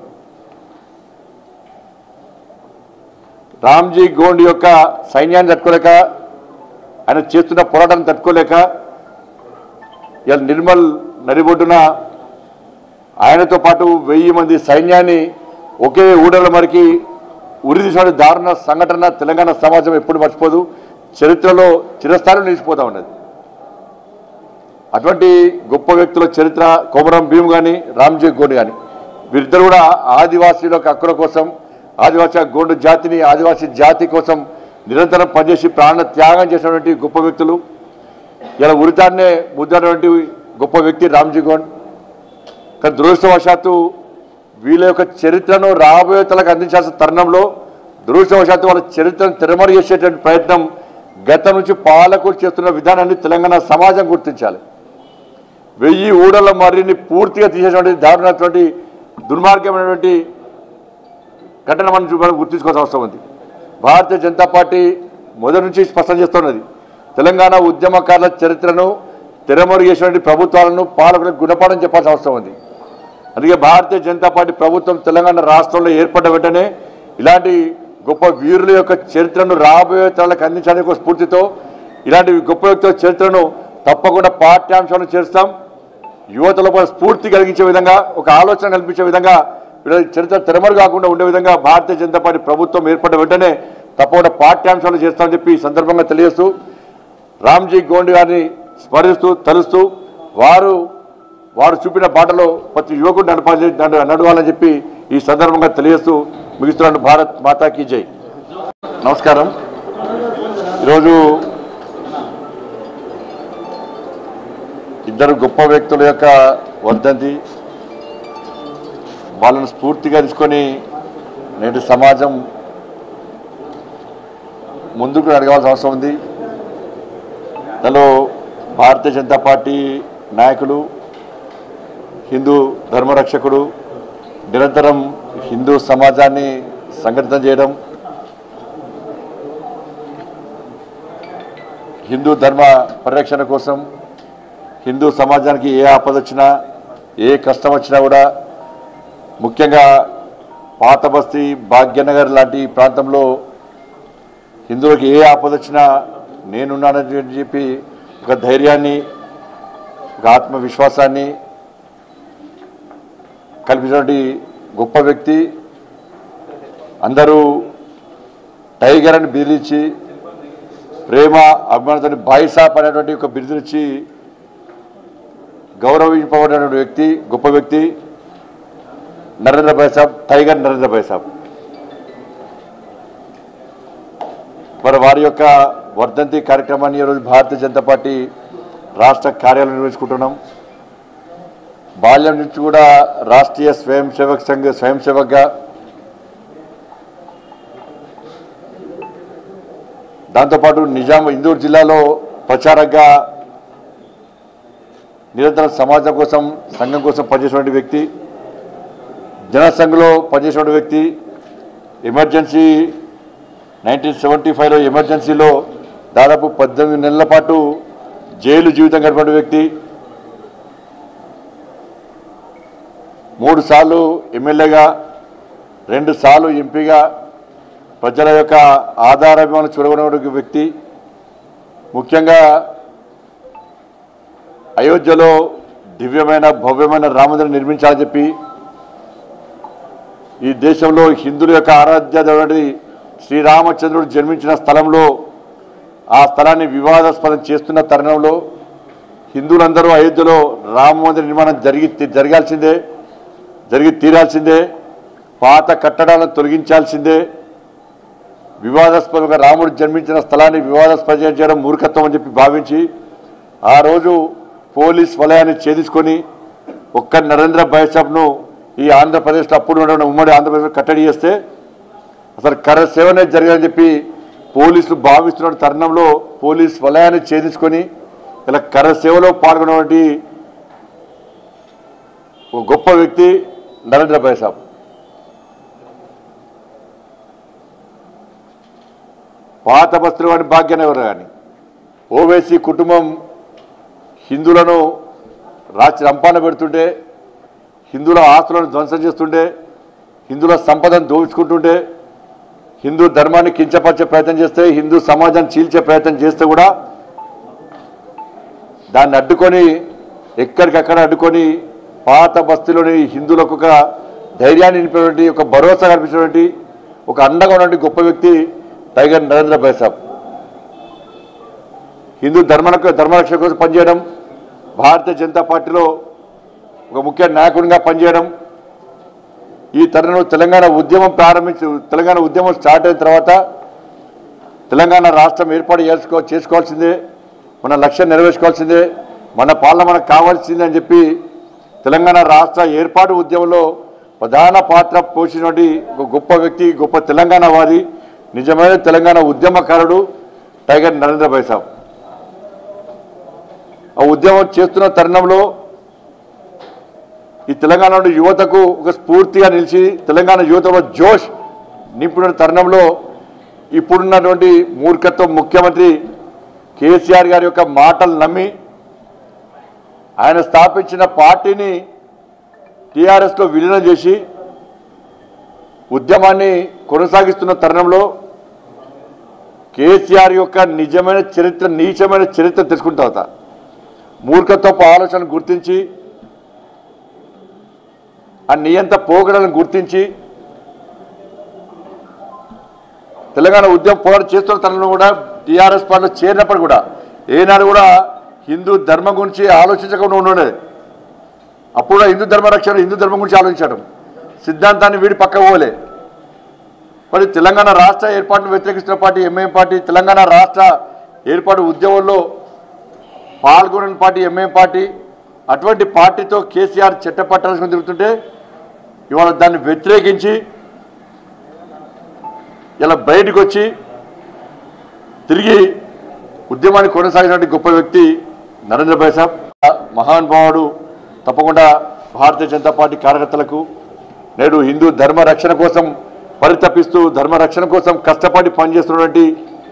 రామ్జీ గోండ్ యొక్క సైన్యాన్ని తట్టుకోలేక ఆయన చేస్తున్న పోరాటాన్ని తట్టుకోలేక ఇలా నిర్మల్ నడిబొడ్డున ఆయనతో పాటు వెయ్యి మంది సైన్యాన్ని ఒకే ఊడల మరికి ఉరిదీసిన దారుణ సంఘటన తెలంగాణ సమాజం ఎప్పుడు మర్చిపోదు చరిత్రలో చిరస్థానం నిలిచిపోతా ఉన్నది అటువంటి గొప్ప వ్యక్తుల చరిత్ర కొమరం భీమ్ కానీ రామ్జీ గోండ్ కానీ వీరిద్దరు కూడా ఆదివాసీల యొక్క హక్కుల కోసం ఆదివాసీ గోండు జాతిని ఆదివాసీ జాతి కోసం నిరంతరం పనిచేసి ప్రాణ త్యాగం చేసినటువంటి గొప్ప వ్యక్తులు ఇలా ఉరితాన్నే ముద్రటువంటి గొప్ప వ్యక్తి రామ్జీ గోండ్ కానీ దురదృష్టవశాత్తు వీళ్ళ యొక్క చరిత్రను రాబోయే తలకు అందించాల్సిన తరుణంలో దురదృష్టవశాత్తు వాళ్ళ చరిత్రను తిరమరు చేసేటువంటి ప్రయత్నం గతం నుంచి పాలకులు చేస్తున్న విధానాన్ని తెలంగాణ సమాజం గుర్తించాలి వెయ్యి ఊడల మర్రిని పూర్తిగా తీసేటువంటి దారుణటువంటి దుర్మార్గమైనటువంటి ఘటన మనం చూ- మనం గుర్తుంచుకోవాల్సిన అవసరం ఉంది భారతీయ జనతా పార్టీ మొదటి నుంచి స్పష్టం చేస్తున్నది తెలంగాణ ఉద్యమకారుల చరిత్రను తెరమరుగు చేసినటువంటి ప్రభుత్వాలను పాలకులకు గుణపాఠం చెప్పాల్సిన అవసరం ఉంది అందుకే భారతీయ జనతా పార్టీ ప్రభుత్వం తెలంగాణ రాష్ట్రంలో ఏర్పడ్డ వెంటనే ఇలాంటి గొప్ప వీరుల యొక్క చరిత్రను రాబోయే తరాలకు అందించడానికి ఒక స్ఫూర్తితో ఇలాంటి గొప్ప వ్యక్తుల చరిత్రను తప్పకుండా పాఠ్యాంశాలను చేస్తాం యువతలో కూడా స్ఫూర్తి కలిగించే విధంగా ఒక ఆలోచన కల్పించే విధంగా వీళ్ళ చరిత్ర తెరమరు కాకుండా ఉండే విధంగా భారతీయ జనతా పార్టీ ప్రభుత్వం ఏర్పడ్డ వెంటనే తప్పకుండా పాఠ్యాంశాలు చేస్తామని చెప్పి ఈ సందర్భంగా తెలియజేస్తూ రామ్జీ గోండ్ గారిని స్మరిస్తూ తలుస్తూ వారు వారు చూపిన బాటలో ప్రతి యువకుడు నడపాలి నడ- నడవాలని చెప్పి ఈ సందర్భంగా తెలియజేస్తూ ముగిస్తున్నాను భారత్ మాతాకి జై నమస్కారం ఈరోజు ఇద్దరు గొప్ప వ్యక్తుల యొక్క వర్ధంతి వాళ్ళను స్ఫూర్తిగా తీసుకొని నేటి సమాజం ముందుకు నడగాల్సిన అవసరం ఉంది దానిలో భారతీయ జనతా పార్టీ నాయకులు హిందూ ధర్మరక్షకుడు నిరంతరం హిందూ సమాజాన్ని సంఘటితం చేయడం హిందూ ధర్మ పరిరక్షణ కోసం హిందూ సమాజానికి ఏ ఆపద వచ్చినా ఏ కష్టం వచ్చినా కూడా ముఖ్యంగా పాత బస్తీ భాగ్యనగర్ లాంటి ప్రాంతంలో హిందువులకు ఏ ఆపద వచ్చినా నేనున్నానని చెప్పి ఒక ధైర్యాన్ని ఒక ఆత్మవిశ్వాసాన్ని కల్పించినటువంటి గొప్ప వ్యక్తి అందరూ టైగర్ అని బిరుదిచ్చి ప్రేమ అభిమానంతో బాయిసాప్ అనేటువంటి ఒక బిరుదునిచ్చి గౌరవింపబడినటువంటి వ్యక్తి గొప్ప వ్యక్తి నరేంద్ర భాయ్ సాబ్ టైగర్ నరేంద్ర భాయ్ సాబ్ మరి వారి యొక్క వర్ధంతి కార్యక్రమాన్ని ఈరోజు భారతీయ జనతా పార్టీ రాష్ట్ర కార్యాలయం నిర్వహించుకుంటున్నాం బాల్యం నుంచి కూడా రాష్ట్రీయ స్వయం సేవక్ సంఘ స్వయం సేవక్గా దాంతోపాటు నిజాం ఇందూరు జిల్లాలో ప్రచారంగా నిరంతరం సమాజం కోసం సంఘం కోసం పనిచేసినటువంటి వ్యక్తి జనసంఘలో పనిచేసినటువంటి వ్యక్తి ఎమర్జెన్సీ నైన్టీన్ సెవెంటీ ఫైవ్లో ఎమర్జెన్సీలో దాదాపు పద్దెనిమిది నెలల పాటు జైలు జీవితం గడిపిన వ్యక్తి మూడు సార్లు ఎమ్మెల్యేగా రెండు సార్లు ఎంపీగా ప్రజల యొక్క ఆధారాభిమానం చూడగొన్న వ్యక్తి ముఖ్యంగా అయోధ్యలో దివ్యమైన భవ్యమైన రామమందిరం నిర్మించాలని చెప్పి ఈ దేశంలో హిందువుల యొక్క ఆరాధ్య దేవుడి శ్రీరామచంద్రుడు జన్మించిన స్థలంలో ఆ స్థలాన్ని వివాదాస్పదం చేస్తున్న తరుణంలో హిందువులందరూ అయోధ్యలో రామ మందిర నిర్మాణం జరిగి జరగాల్సిందే జరిగి తీరాల్సిందే పాత కట్టడాలను తొలగించాల్సిందే వివాదాస్పదంగా రాముడు జన్మించిన స్థలాన్ని వివాదాస్పదం చేయడం మూర్ఖత్వం అని చెప్పి భావించి ఆ రోజు పోలీస్ వలయాన్ని ఛేదించుకొని ఒక్క నరేంద్ర బైసాబ్ను ఈ ఆంధ్రప్రదేశ్లో అప్పుడు ఉన్న ఉమ్మడి ఆంధ్రప్రదేశ్లో కట్టడి చేస్తే అసలు కర సేవనే జరగాలని చెప్పి పోలీసులు భావిస్తున్న తరుణంలో పోలీస్ వలయాన్ని ఛేదించుకొని ఇలా కర సేవలో పాల్గొన్నటువంటి ఒక గొప్ప వ్యక్తి నరేంద్ర బైసాబ్ పాత బస్తులు వాడి భాగ్యనగర్ కానీ ఓవైసీ కుటుంబం హిందువులను రాచి రంపాన పెడుతుంటే హిందువుల ఆస్తులను ధ్వంసం చేస్తుంటే హిందువుల సంపదను దోచుకుంటుంటే హిందూ ధర్మాన్ని కించపరిచే ప్రయత్నం చేస్తే హిందూ సమాజాన్ని చీల్చే ప్రయత్నం చేస్తే కూడా దాన్ని అడ్డుకొని ఎక్కడికక్కడ అడ్డుకొని పాత బస్తీలోని హిందువులకు ఒక ధైర్యాన్ని నింపినటువంటి ఒక భరోసా కల్పించినటువంటి ఒక అండగా ఉన్నటువంటి గొప్ప వ్యక్తి టైగర్ నరేంద్ర బైసాబ్ హిందూ ధర్మ ధర్మరక్షణ కోసం పనిచేయడం భారతీయ జనతా పార్టీలో ఒక ముఖ్య నాయకుడిగా పనిచేయడం ఈ తరుణంలో తెలంగాణ ఉద్యమం ప్రారంభించి తెలంగాణ ఉద్యమం స్టార్ట్ అయిన తర్వాత తెలంగాణ రాష్ట్రం ఏర్పాటు చేసుకో చేసుకోవాల్సిందే మన లక్ష్యం నెరవేర్చుకోవాల్సిందే మన పాలన మనకు కావాల్సిందే అని చెప్పి తెలంగాణ రాష్ట్ర ఏర్పాటు ఉద్యమంలో ప్రధాన పాత్ర పోషించినటువంటి ఒక గొప్ప వ్యక్తి గొప్ప తెలంగాణవాది నిజమైన తెలంగాణ ఉద్యమకారుడు టైగర్ నరేంద్ర బైసాబ్ ఆ ఉద్యమం చేస్తున్న తరుణంలో ఈ తెలంగాణ యువతకు ఒక స్ఫూర్తిగా నిలిచి తెలంగాణ యువతలో జోష్ నింపుతున్న తరుణంలో ఇప్పుడున్నటువంటి మూర్ఖత్వం ముఖ్యమంత్రి కేసీఆర్ గారి యొక్క మాటలు నమ్మి ఆయన స్థాపించిన పార్టీని టీఆర్ఎస్లో విలీనం చేసి ఉద్యమాన్ని కొనసాగిస్తున్న తరుణంలో కేసీఆర్ యొక్క నిజమైన చరిత్ర నీచమైన చరిత్ర తెలుసుకున్న తర్వాత మూర్ఖత్వపు ఆలోచన గుర్తించి ఆ నియంత పోగడలను గుర్తించి తెలంగాణ ఉద్యమ పోరాటం చేస్తున్న తనలో కూడా టీఆర్ఎస్ పార్టీలో చేరినప్పుడు కూడా ఏనాడు కూడా హిందూ ధర్మం గురించి ఆలోచించకుండా ఉండేది అప్పుడు కూడా హిందూ ధర్మ రక్షణ హిందూ ధర్మం గురించి ఆలోచించడం సిద్ధాంతాన్ని వీడి పక్క పోలే మరి తెలంగాణ రాష్ట్ర ఏర్పాటును వ్యతిరేకిస్తున్న పార్టీ ఎంఐఎం పార్టీ తెలంగాణ రాష్ట్ర ఏర్పాటు ఉద్యమంలో పాల్గొనని పార్టీ ఎంఐఎం పార్టీ అటువంటి పార్టీతో కేసీఆర్ చట్టపట్టాల్సి తిరుగుతుంటే ఇవాళ దాన్ని వ్యతిరేకించి ఇలా బయటకు వచ్చి తిరిగి ఉద్యమాన్ని కొనసాగినటువంటి గొప్ప వ్యక్తి నరేంద్ర భాయ్ సాబ్ మహానుభావుడు తప్పకుండా భారతీయ జనతా పార్టీ కార్యకర్తలకు నేడు హిందూ ధర్మ రక్షణ కోసం పరితపిస్తూ ధర్మ రక్షణ కోసం కష్టపడి పనిచేస్తున్నటువంటి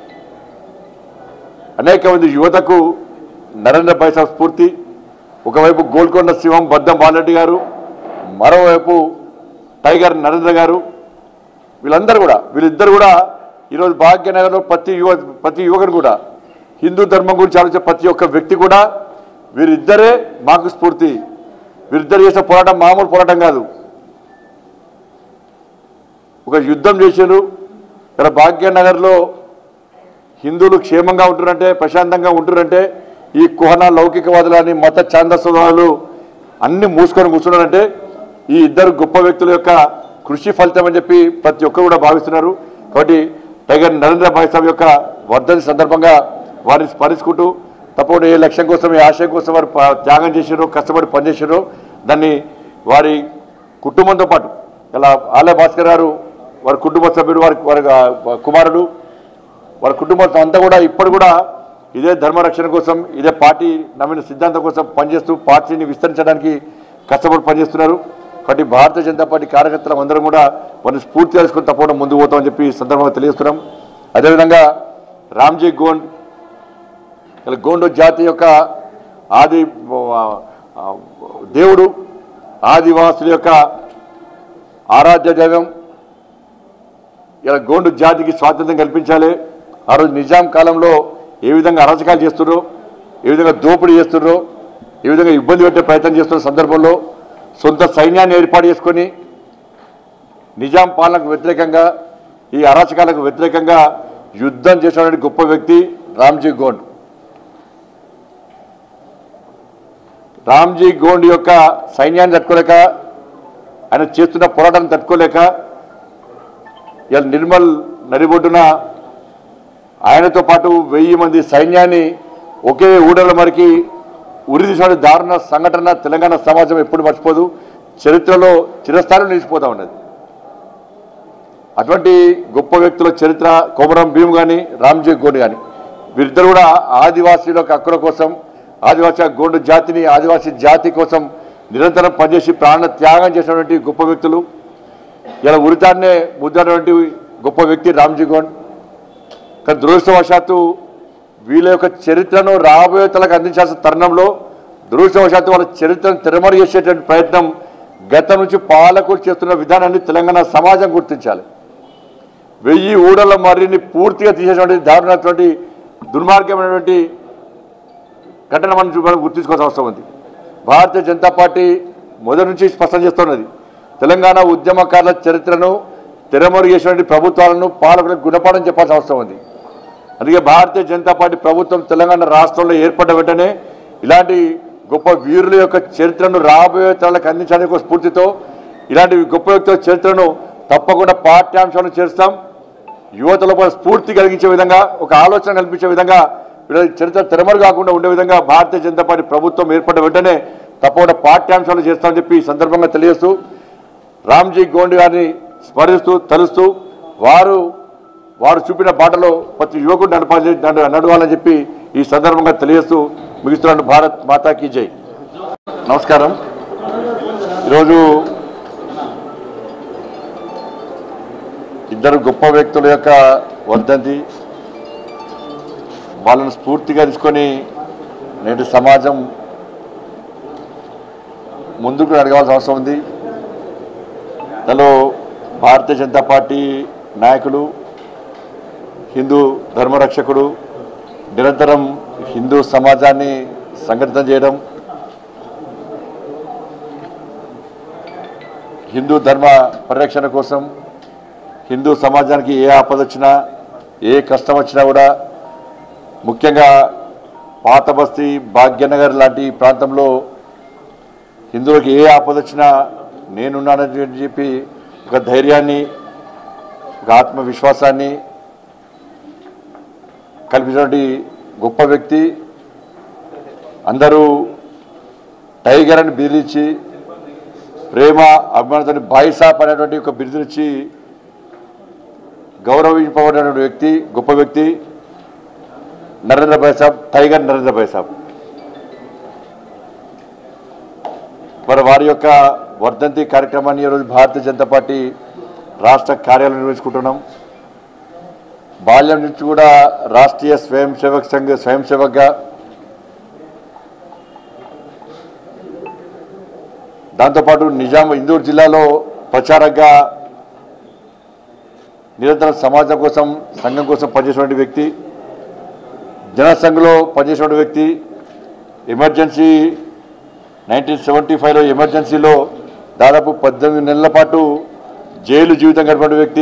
అనేక మంది యువతకు నరేంద్ర భాయ్ సాబ్ స్ఫూర్తి ఒకవైపు గోల్కొండ శివం బద్దం బాలరెడ్డి గారు మరోవైపు టైగర్ నరేంద్ర గారు వీళ్ళందరూ కూడా వీళ్ళిద్దరు కూడా ఈరోజు భాగ్యనగర్లో ప్రతి యువ ప్రతి యువకుడు కూడా హిందూ ధర్మం గురించి ఆలోచించే ప్రతి ఒక్క వ్యక్తి కూడా వీరిద్దరే మాకు స్ఫూర్తి వీరిద్దరు చేసే పోరాటం మామూలు పోరాటం కాదు ఒక యుద్ధం చేశారు ఇక్కడ భాగ్యనగర్లో హిందువులు క్షేమంగా ఉంటున్నారంటే ప్రశాంతంగా ఉంటున్నారంటే ఈ కుహన లౌకికవాదులని మత ఛాందస్వాదులు అన్ని మూసుకొని కూర్చున్నారంటే ఈ ఇద్దరు గొప్ప వ్యక్తుల యొక్క కృషి ఫలితం అని చెప్పి ప్రతి ఒక్కరు కూడా భావిస్తున్నారు కాబట్టి టైగర్ నరేంద్ర భాయ్ సాబ్ యొక్క వర్ధని సందర్భంగా వారిని స్మరించుకుంటూ తప్పకుండా ఏ లక్ష్యం కోసం ఏ ఆశయం కోసం వారు ప- త్యాగం చేశారో కష్టపడి పనిచేశారో దాన్ని వారి కుటుంబంతో పాటు ఇలా ఆలయ భాస్కర్ గారు వారి కుటుంబ సభ్యుడు వారి వారి ఆ, కుమారుడు వారి కుటుంబం అంతా కూడా ఇప్పుడు కూడా ఇదే ధర్మ రక్షణ కోసం ఇదే పార్టీ నమ్మిన సిద్ధాంతం కోసం పనిచేస్తూ పార్టీని విస్తరించడానికి కష్టపడి పనిచేస్తున్నారు కాబట్టి భారతీయ జనతా పార్టీ కార్యకర్తలు అందరం కూడా వారిని స్ఫూర్తి తెలుసుకుని తప్పకుండా ముందుకు పోతామని చెప్పి ఈ సందర్భంగా తెలియజేస్తున్నాం అదేవిధంగా రామ్జీ గోండ్ ఇలా గోండు జాతి యొక్క ఆది ఆ, ఆ, దేవుడు ఆదివాసుల యొక్క ఆరాధ్య దైవం ఇలా గోండు జాతికి స్వాతంత్రం కల్పించాలి ఆ రోజు నిజాం కాలంలో ఏ విధంగా అరాచకాలు చేస్తున్నారో ఏ విధంగా దోపిడీ చేస్తున్నారో ఏ విధంగా ఇబ్బంది పెట్టే ప్రయత్నం చేస్తున్న సందర్భంలో సొంత సైన్యాన్ని ఏర్పాటు చేసుకొని నిజాం పాలనకు వ్యతిరేకంగా ఈ అరాచకాలకు వ్యతిరేకంగా యుద్ధం చేసినటువంటి గొప్ప వ్యక్తి రామ్జీ గోండ్ రామ్జీ గోండ్ యొక్క సైన్యాన్ని తట్టుకోలేక ఆయన చేస్తున్న పోరాటాన్ని తట్టుకోలేక ఇలా నిర్మల్ నడిబొడ్డున ఆయనతో పాటు వెయ్యి మంది సైన్యాన్ని ఒకే ఊడల మరికి ఉరిదీసిన దారుణ సంఘటన తెలంగాణ సమాజం ఎప్పుడు మర్చిపోదు చరిత్రలో చిరస్థానం నిలిచిపోతా ఉన్నది అటువంటి గొప్ప వ్యక్తుల చరిత్ర కోమరం భీమ్ కానీ రామ్జీ గోండ్ కానీ వీరిద్దరు కూడా ఆదివాసీల యొక్క హక్కుల కోసం ఆదివాసీ గోండు జాతిని ఆదివాసీ జాతి కోసం నిరంతరం పనిచేసి ప్రాణ త్యాగం చేసినటువంటి గొప్ప వ్యక్తులు ఇలా ఉరితాన్నే ముద్దాడినటువంటి గొప్ప వ్యక్తి రామ్జీ గోండ్ కానీ దురదృష్టవశాత్తు వీళ్ళ యొక్క చరిత్రను రాబోయే తలకు అందించాల్సిన తరుణంలో దురదృష్టవశాత్తు వాళ్ళ చరిత్రను తెరమరు చేసేటువంటి ప్రయత్నం గతం నుంచి పాలకులు చేస్తున్న విధానాన్ని తెలంగాణ సమాజం గుర్తించాలి వెయ్యి ఊడల మర్రిని పూర్తిగా తీసేటువంటి దారుణటువంటి దుర్మార్గమైనటువంటి ఘటన మనం చూ- మనం గుర్తించుకోవాల్సిన అవసరం ఉంది భారతీయ జనతా పార్టీ మొదటి నుంచి స్పష్టం చేస్తున్నది తెలంగాణ ఉద్యమకారుల చరిత్రను తెరమరుగు చేసినటువంటి ప్రభుత్వాలను పాలకులకు గుణపాఠం చెప్పాల్సిన అవసరం ఉంది అందుకే భారతీయ జనతా పార్టీ ప్రభుత్వం తెలంగాణ రాష్ట్రంలో ఏర్పడ్డ వెంటనే ఇలాంటి గొప్ప వీరుల యొక్క చరిత్రను రాబోయే తరాలకు అందించడానికి ఒక స్ఫూర్తితో ఇలాంటి గొప్ప వ్యక్తుల చరిత్రను తప్పకుండా పాఠ్యాంశాలను చేస్తాం యువతలో కూడా స్ఫూర్తి కలిగించే విధంగా ఒక ఆలోచన కల్పించే విధంగా వీళ్ళ చరిత్ర తెరమరు కాకుండా ఉండే విధంగా భారతీయ జనతా పార్టీ ప్రభుత్వం ఏర్పడిన వెంటనే తప్పకుండా పాఠ్యాంశాలు చేస్తామని చెప్పి ఈ సందర్భంగా తెలియజేస్తూ రామ్జీ గోండ్ గారిని స్మరిస్తూ తలుస్తూ వారు వారు చూపిన బాటలో ప్రతి యువకుడు నడపాలి నడు- నడవాలని చెప్పి ఈ సందర్భంగా తెలియజేస్తూ ముగిస్తున్నాను భారత్ మాతాకి జై నమస్కారం ఈరోజు ఇద్దరు గొప్ప వ్యక్తుల యొక్క వర్ధంతి వాళ్ళను స్ఫూర్తిగా తీసుకొని నేటి సమాజం ముందుకు అడగాల్సిన అవసరం ఉంది దానిలో భారతీయ జనతా పార్టీ నాయకులు హిందూ ధర్మరక్షకుడు నిరంతరం హిందూ సమాజాన్ని సంఘటితం చేయడం హిందూ ధర్మ పరిరక్షణ కోసం హిందూ సమాజానికి ఏ ఆపద వచ్చినా ఏ కష్టం వచ్చినా కూడా ముఖ్యంగా పాత బస్తీ భాగ్యనగర్ లాంటి ప్రాంతంలో హిందువులకు ఏ ఆపద వచ్చినా నేనున్నానని చెప్పి ఒక ధైర్యాన్ని ఒక ఆత్మవిశ్వాసాన్ని కల్పించినటువంటి గొప్ప వ్యక్తి అందరూ టైగర్ అని బెదిరించి ప్రేమ అభిమానంతో బాయిసాప్ అనేటువంటి ఒక బిరుదునిచ్చి గౌరవింపబడినటువంటి వ్యక్తి గొప్ప వ్యక్తి నరేంద్ర భాయ్ సాబ్ టైగర్ నరేంద్ర భాయ్ సాబ్ మరి వారి యొక్క వర్ధంతి కార్యక్రమాన్ని ఈరోజు భారతీయ జనతా పార్టీ రాష్ట్ర కార్యాలయం నిర్వహించుకుంటున్నాం బాల్యం నుంచి కూడా రాష్ట్రీయ స్వయం సేవక్ సంఘ స్వయం సేవక్గా దాంతోపాటు నిజాం ఇందూరు జిల్లాలో ప్రచారంగా నిరంతరం సమాజం కోసం సంఘం కోసం పనిచేసినటువంటి వ్యక్తి జనసంఘలో పనిచేసినటువంటి వ్యక్తి ఎమర్జెన్సీ నైన్టీన్ సెవెంటీ ఫైవ్లో ఎమర్జెన్సీలో దాదాపు పద్దెనిమిది నెలల పాటు జైలు జీవితం గడిపిన వ్యక్తి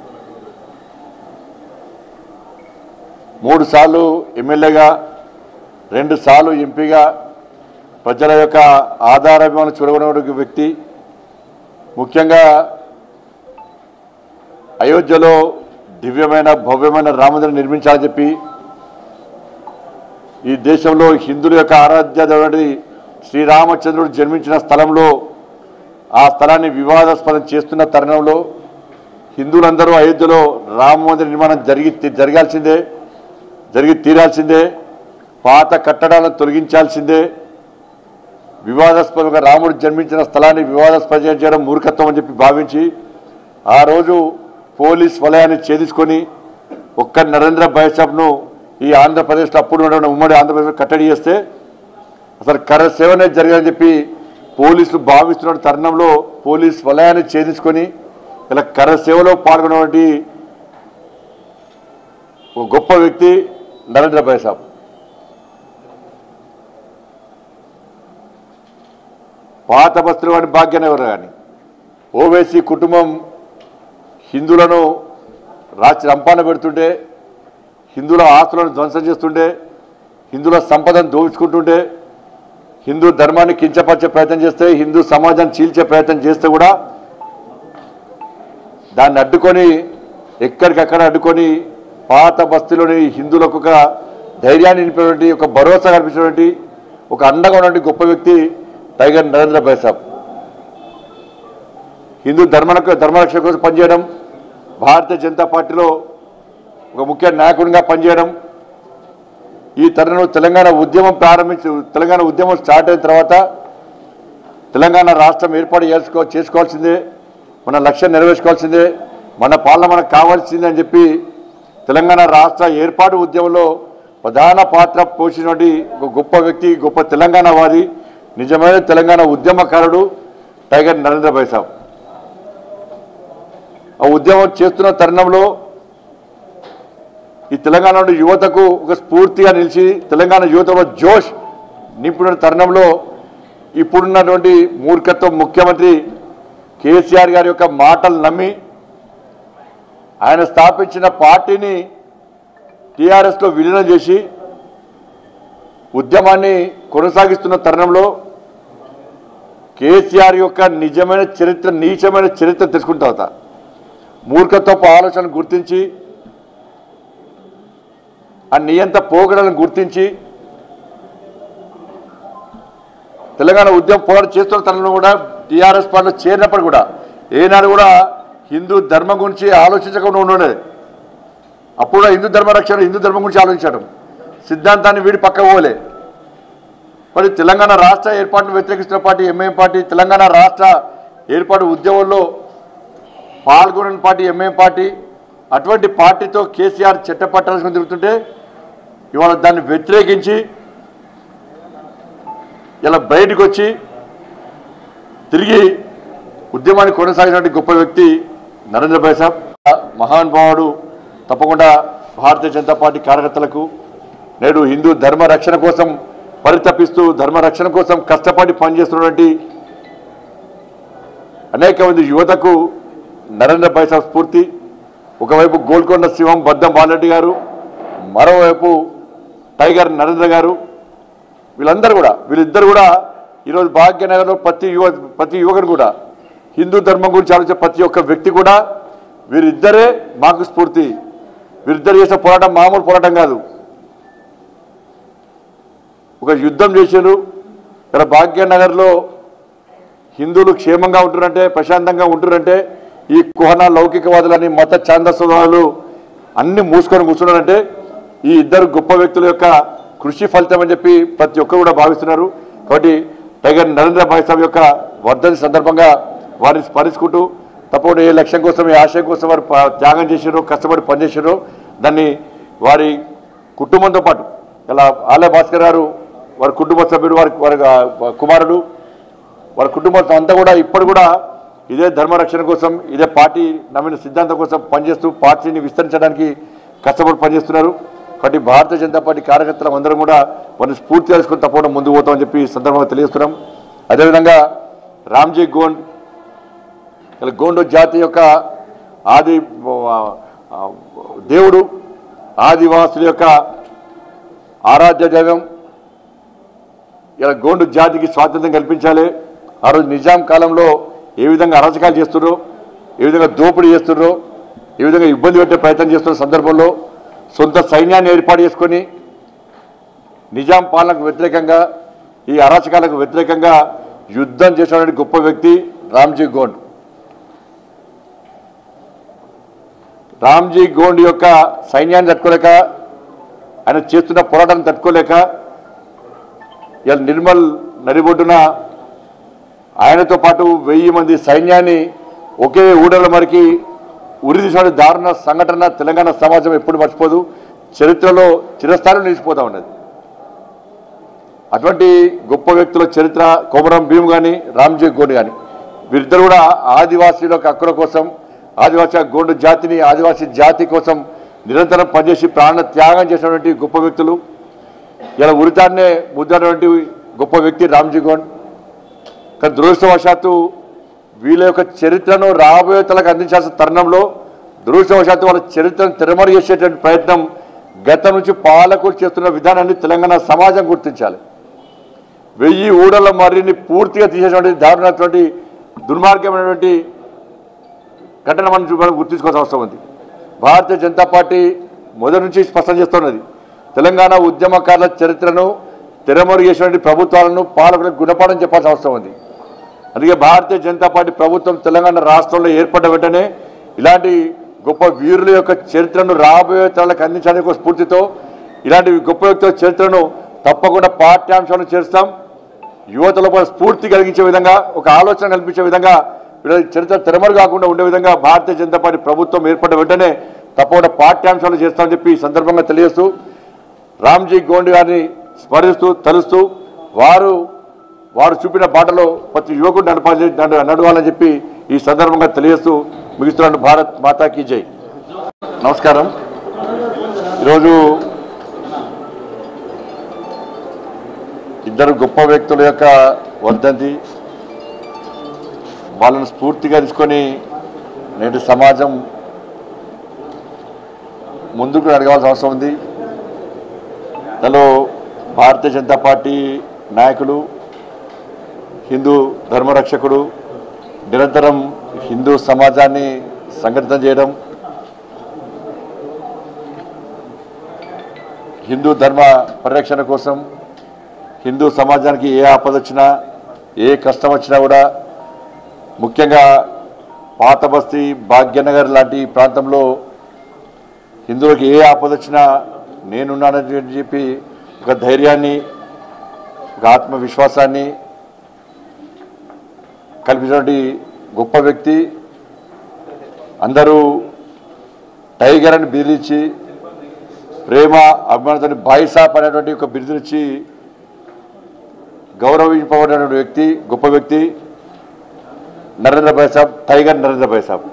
మూడు సార్లు ఎమ్మెల్యేగా రెండు సార్లు ఎంపీగా ప్రజల యొక్క ఆధారాభిమానం చూడగొన్న వ్యక్తి ముఖ్యంగా అయోధ్యలో దివ్యమైన భవ్యమైన రామమందిరం నిర్మించాలని చెప్పి ఈ దేశంలో హిందువుల యొక్క ఆరాధ్య దేవుడి శ్రీరామచంద్రుడు జన్మించిన స్థలంలో ఆ స్థలాన్ని వివాదాస్పదం చేస్తున్న తరుణంలో హిందువులందరూ అయోధ్యలో రామ మందిర నిర్మాణం జరిగి జరగాల్సిందే జరిగి తీరాల్సిందే పాత కట్టడాలను తొలగించాల్సిందే వివాదాస్పదంగా రాముడు జన్మించిన స్థలాన్ని వివాదాస్పదం చేయడం మూర్ఖత్వం అని చెప్పి భావించి ఆ రోజు పోలీస్ వలయాన్ని ఛేదించుకొని ఒక్క నరేంద్ర బైసాబ్ను ఈ ఆంధ్రప్రదేశ్లో అప్పుడు ఉన్న ఉమ్మడి ఆంధ్రప్రదేశ్ కట్టడి చేస్తే అసలు కర సేవనే జరగాలని చెప్పి పోలీసులు భావిస్తున్న తరుణంలో పోలీస్ వలయాన్ని ఛేదించుకొని ఇలా కర సేవలో పాల్గొన్నటువంటి ఒక గొప్ప వ్యక్తి నరేంద్ర భాయ్ సాబ్ పాత బస్తులు వాడి భాగ్యనగర్ కానీ ఓవైసీ కుటుంబం హిందువులను రాచి రంపాన పెడుతుంటే హిందువుల ఆస్తులను ధ్వంసం చేస్తుంటే హిందువుల సంపదను దోచుకుంటుంటే హిందూ ధర్మాన్ని కించపరిచే ప్రయత్నం చేస్తే హిందూ సమాజాన్ని చీల్చే ప్రయత్నం చేస్తే కూడా దాన్ని అడ్డుకొని ఎక్కడికక్కడ అడ్డుకొని పాత బస్తీలోని హిందువులకు ఒక ధైర్యాన్ని నింపినటువంటి ఒక భరోసా కల్పించినటువంటి ఒక అండగా ఉన్నటువంటి గొప్ప వ్యక్తి టైగర్ నరేంద్ర భాయ్ సాబ్ హిందూ ధర్మలకు ధర్మరక్షణ కోసం పనిచేయడం భారతీయ జనతా పార్టీలో ఒక ముఖ్య నాయకుడిగా పనిచేయడం ఈ తరుణంలో తెలంగాణ ఉద్యమం ప్రారంభించి తెలంగాణ ఉద్యమం స్టార్ట్ అయిన తర్వాత తెలంగాణ రాష్ట్రం ఏర్పాటు చేసుకో చేసుకోవాల్సిందే మన లక్ష్యం నెరవేర్చుకోవాల్సిందే మన పాలన మనకు కావాల్సిందే అని చెప్పి తెలంగాణ రాష్ట్ర ఏర్పాటు ఉద్యమంలో ప్రధాన పాత్ర పోషించినటువంటి ఒక గొప్ప వ్యక్తి గొప్ప తెలంగాణవాది నిజమైన తెలంగాణ ఉద్యమకారుడు టైగర్ నరేంద్ర భాయ్ సాబ్ ఆ ఉద్యమం చేస్తున్న తరుణంలో ఈ తెలంగాణలో యువతకు ఒక స్ఫూర్తిగా నిలిచి తెలంగాణ యువతలో జోష్ నింపిన తరుణంలో ఇప్పుడున్నటువంటి మూర్ఖత్వం ముఖ్యమంత్రి కేసీఆర్ గారి యొక్క మాటలు నమ్మి ఆయన స్థాపించిన పార్టీని టీఆర్ఎస్లో విలీనం చేసి ఉద్యమాన్ని కొనసాగిస్తున్న తరుణంలో కేసీఆర్ యొక్క నిజమైన చరిత్ర నీచమైన చరిత్ర తెలుసుకున్న తర్వాత మూర్ఖత్వపు ఆలోచనను గుర్తించి ఆ నియంత పోగడలను గుర్తించి తెలంగాణ ఉద్యమం పోరాటం చేస్తున్న తనలో కూడా టీఆర్ఎస్ పార్టీలో చేరినప్పుడు కూడా ఏనాడు కూడా హిందూ ధర్మం గురించి ఆలోచించకుండా ఉండేది అప్పుడు కూడా హిందూ ధర్మ రక్షణ హిందూ ధర్మం గురించి ఆలోచించడం సిద్ధాంతాన్ని వీడి పక్క పోలే మరి తెలంగాణ రాష్ట్ర ఏర్పాటును వ్యతిరేకిస్తున్న పార్టీ ఎంఐఎం పార్టీ తెలంగాణ రాష్ట్ర ఏర్పాటు ఉద్యమంలో పాల్గొనని పార్టీ ఎంఏం పార్టీ అటువంటి పార్టీతో కేసీఆర్ చెట్టపట్టాల్సిన తిరుగుతుంటే ఇవాళ దాన్ని వ్యతిరేకించి ఇలా బయటకు వచ్చి తిరిగి ఉద్యమాన్ని కొనసాగినటువంటి గొప్ప వ్యక్తి నరేంద్ర భాయ్ సాబ్ మహానుభావుడు తప్పకుండా భారతీయ జనతా పార్టీ కార్యకర్తలకు నేడు హిందూ ధర్మ రక్షణ కోసం పరితపిస్తూ ధర్మ రక్షణ కోసం కష్టపడి పనిచేస్తున్నటువంటి అనేక మంది యువతకు నరేంద్ర భాయ్ సాబ్ స్ఫూర్తి ఒకవైపు గోల్కొండ శివం బద్దం బాలరెడ్డి గారు మరోవైపు టైగర్ నరేంద్ర గారు వీళ్ళందరూ కూడా వీళ్ళిద్దరు కూడా ఈరోజు భాగ్యనగర్లో ప్రతి యువ ప్రతి యువకుడు కూడా హిందూ ధర్మం గురించి ఆలోచించే ప్రతి ఒక్క వ్యక్తి కూడా వీరిద్దరే మాకు స్ఫూర్తి వీరిద్దరు చేసే పోరాటం మామూలు పోరాటం కాదు ఒక యుద్ధం చేశారు ఇక్కడ భాగ్యనగర్లో హిందువులు క్షేమంగా ఉంటున్నారంటే ప్రశాంతంగా ఉంటున్నారంటే ఈ కుహన లౌకికవాదులని మత ఛాందస్వాదులు అన్ని మూసుకొని కూర్చున్నారంటే ఈ ఇద్దరు గొప్ప వ్యక్తుల యొక్క కృషి ఫలితం అని చెప్పి ప్రతి ఒక్కరు కూడా భావిస్తున్నారు కాబట్టి టైగర్ నరేంద్ర భాయ్ సాబ్ యొక్క వర్ధని సందర్భంగా వారిని స్మరించుకుంటూ తప్పకుండా ఏ లక్ష్యం కోసం ఏ ఆశయం కోసం వారు ప- త్యాగం చేశారో కష్టపడి పనిచేశారో దాన్ని వారి కుటుంబంతో పాటు ఇలా ఆలయ భాస్కర్ గారు వారి కుటుంబ సభ్యుడు వారి వారి ఆ, కుమారుడు వారి కుటుంబం అంతా కూడా ఇప్పుడు కూడా ఇదే ధర్మ రక్షణ కోసం ఇదే పార్టీ నమ్మిన సిద్ధాంతం కోసం పనిచేస్తూ పార్టీని విస్తరించడానికి కష్టపడి పనిచేస్తున్నారు కాబట్టి భారతీయ జనతా పార్టీ కార్యకర్తలు అందరం కూడా వారిని స్ఫూర్తి తెలుసుకుని తప్పకుండా ముందుకు పోతామని చెప్పి ఈ సందర్భంగా తెలియజేస్తున్నాం అదేవిధంగా రామ్జీ గోండ్ ఇలా గోండు జాతి యొక్క ఆది ఆ, ఆ, దేవుడు ఆదివాసుల యొక్క ఆరాధ్య దైవం ఇలా గోండు జాతికి స్వాతంత్రం కల్పించాలి ఆ రోజు నిజాం కాలంలో ఏ విధంగా అరాచకాలు చేస్తున్నారో ఏ విధంగా దోపిడీ చేస్తున్నారో ఏ విధంగా ఇబ్బంది పెట్టే ప్రయత్నం చేస్తున్న సందర్భంలో సొంత సైన్యాన్ని ఏర్పాటు చేసుకొని నిజాం పాలనకు వ్యతిరేకంగా ఈ అరాచకాలకు వ్యతిరేకంగా యుద్ధం చేసినటువంటి గొప్ప వ్యక్తి రామ్జీ గోండ్ రామ్జీ గోండ్ యొక్క సైన్యాన్ని తట్టుకోలేక ఆయన చేస్తున్న పోరాటాన్ని తట్టుకోలేక ఇలా నిర్మల్ నడిబొడ్డున ఆయనతో పాటు వెయ్యి మంది సైన్యాన్ని ఒకే ఊడల మరికి ఉరి తీసిన దారుణ సంఘటన తెలంగాణ సమాజం ఎప్పుడు మర్చిపోదు చరిత్రలో చిరస్థాయిలో నిలిచిపోతా ఉన్నది అటువంటి గొప్ప వ్యక్తుల చరిత్ర కొమరం భీమ్ కానీ రామ్జీ గోండ్ కానీ వీరిద్దరు కూడా ఆదివాసీల యొక్క హక్కుల కోసం ఆదివాసీ గోండు జాతిని ఆదివాసీ జాతి కోసం నిరంతరం పనిచేసి ప్రాణ త్యాగం చేసినటువంటి గొప్ప వ్యక్తులు ఇలా ఉరితాన్నే ముద్దినటువంటి గొప్ప వ్యక్తి రామ్జీ గోండ్ కానీ దురదృష్టవశాత్తు వీళ్ళ యొక్క చరిత్రను రాబోయే తలకు అందించాల్సిన తరుణంలో దురదృష్టవశాత్తు వాళ్ళ చరిత్రను తిరమరు చేసేటువంటి ప్రయత్నం గతం నుంచి పాలకులు చేస్తున్న విధానాన్ని తెలంగాణ సమాజం గుర్తించాలి వెయ్యి ఊడల మర్రిని పూర్తిగా తీసేటువంటి దారుణమైనటువంటి దుర్మార్గమైనటువంటి ఘటన మనం చూ- మనం గుర్తించుకోవాల్సిన అవసరం ఉంది భారతీయ జనతా పార్టీ మొదటి నుంచి స్పష్టం చేస్తున్నది తెలంగాణ ఉద్యమకారుల చరిత్రను తెరమరు చేసినటువంటి ప్రభుత్వాలను పాలకులకు గుణపాఠం చెప్పాల్సిన అవసరం ఉంది అందుకే భారతీయ జనతా పార్టీ ప్రభుత్వం తెలంగాణ రాష్ట్రంలో ఏర్పడ్డ వెంటనే ఇలాంటి గొప్ప వీరుల యొక్క చరిత్రను రాబోయే తరాలకు అందించడానికి ఒక స్ఫూర్తితో ఇలాంటి గొప్ప వ్యక్తుల చరిత్రను తప్పకుండా పాఠ్యాంశాలను చేస్తాం యువతలో కూడా స్ఫూర్తి కలిగించే విధంగా ఒక ఆలోచన కల్పించే విధంగా వీళ్ళ చరిత్ర తెరమరు కాకుండా ఉండే విధంగా భారతీయ జనతా పార్టీ ప్రభుత్వం ఏర్పడ్డ వెంటనే తప్పకుండా పాఠ్యాంశాలు చేస్తామని చెప్పి ఈ సందర్భంగా తెలియజేస్తూ రామ్జీ గోండ్ గారిని స్మరిస్తూ తలుస్తూ వారు వారు చూపిన బాటలో ప్రతి యువకుడు నడపాలి నడ- నడవాలని చెప్పి ఈ సందర్భంగా తెలియజేస్తూ ముగిస్తున్నాను భారత్ మాతాకి జై నమస్కారం ఈరోజు ఇద్దరు గొప్ప వ్యక్తుల యొక్క వర్ధంతి వాళ్ళని స్ఫూర్తిగా తీసుకొని నేటి సమాజం ముందుకు అడగాల్సిన అవసరం ఉంది దానిలో భారతీయ జనతా పార్టీ నాయకులు హిందూ ధర్మరక్షకుడు నిరంతరం హిందూ సమాజాన్ని సంఘటితం చేయడం హిందూ ధర్మ పరిరక్షణ కోసం హిందూ సమాజానికి ఏ ఆపద వచ్చినా ఏ కష్టం వచ్చినా కూడా ముఖ్యంగా పాత బస్తీ భాగ్యనగర్ లాంటి ప్రాంతంలో హిందువులకు ఏ ఆపద వచ్చినా నేనున్నానని చెప్పి ఒక ధైర్యాన్ని ఒక ఆత్మవిశ్వాసాన్ని కల్పించినటువంటి గొప్ప వ్యక్తి అందరూ టైగర్ అని బిరుదిచ్చి ప్రేమ అభిమానంతో బాయిసాప్ అనేటువంటి ఒక బిరుదునిచ్చి గౌరవింపబడినటువంటి వ్యక్తి గొప్ప వ్యక్తి నరేంద్ర భాయ్ సాబ్ టైగర్ నరేంద్ర భాయ్ సాబ్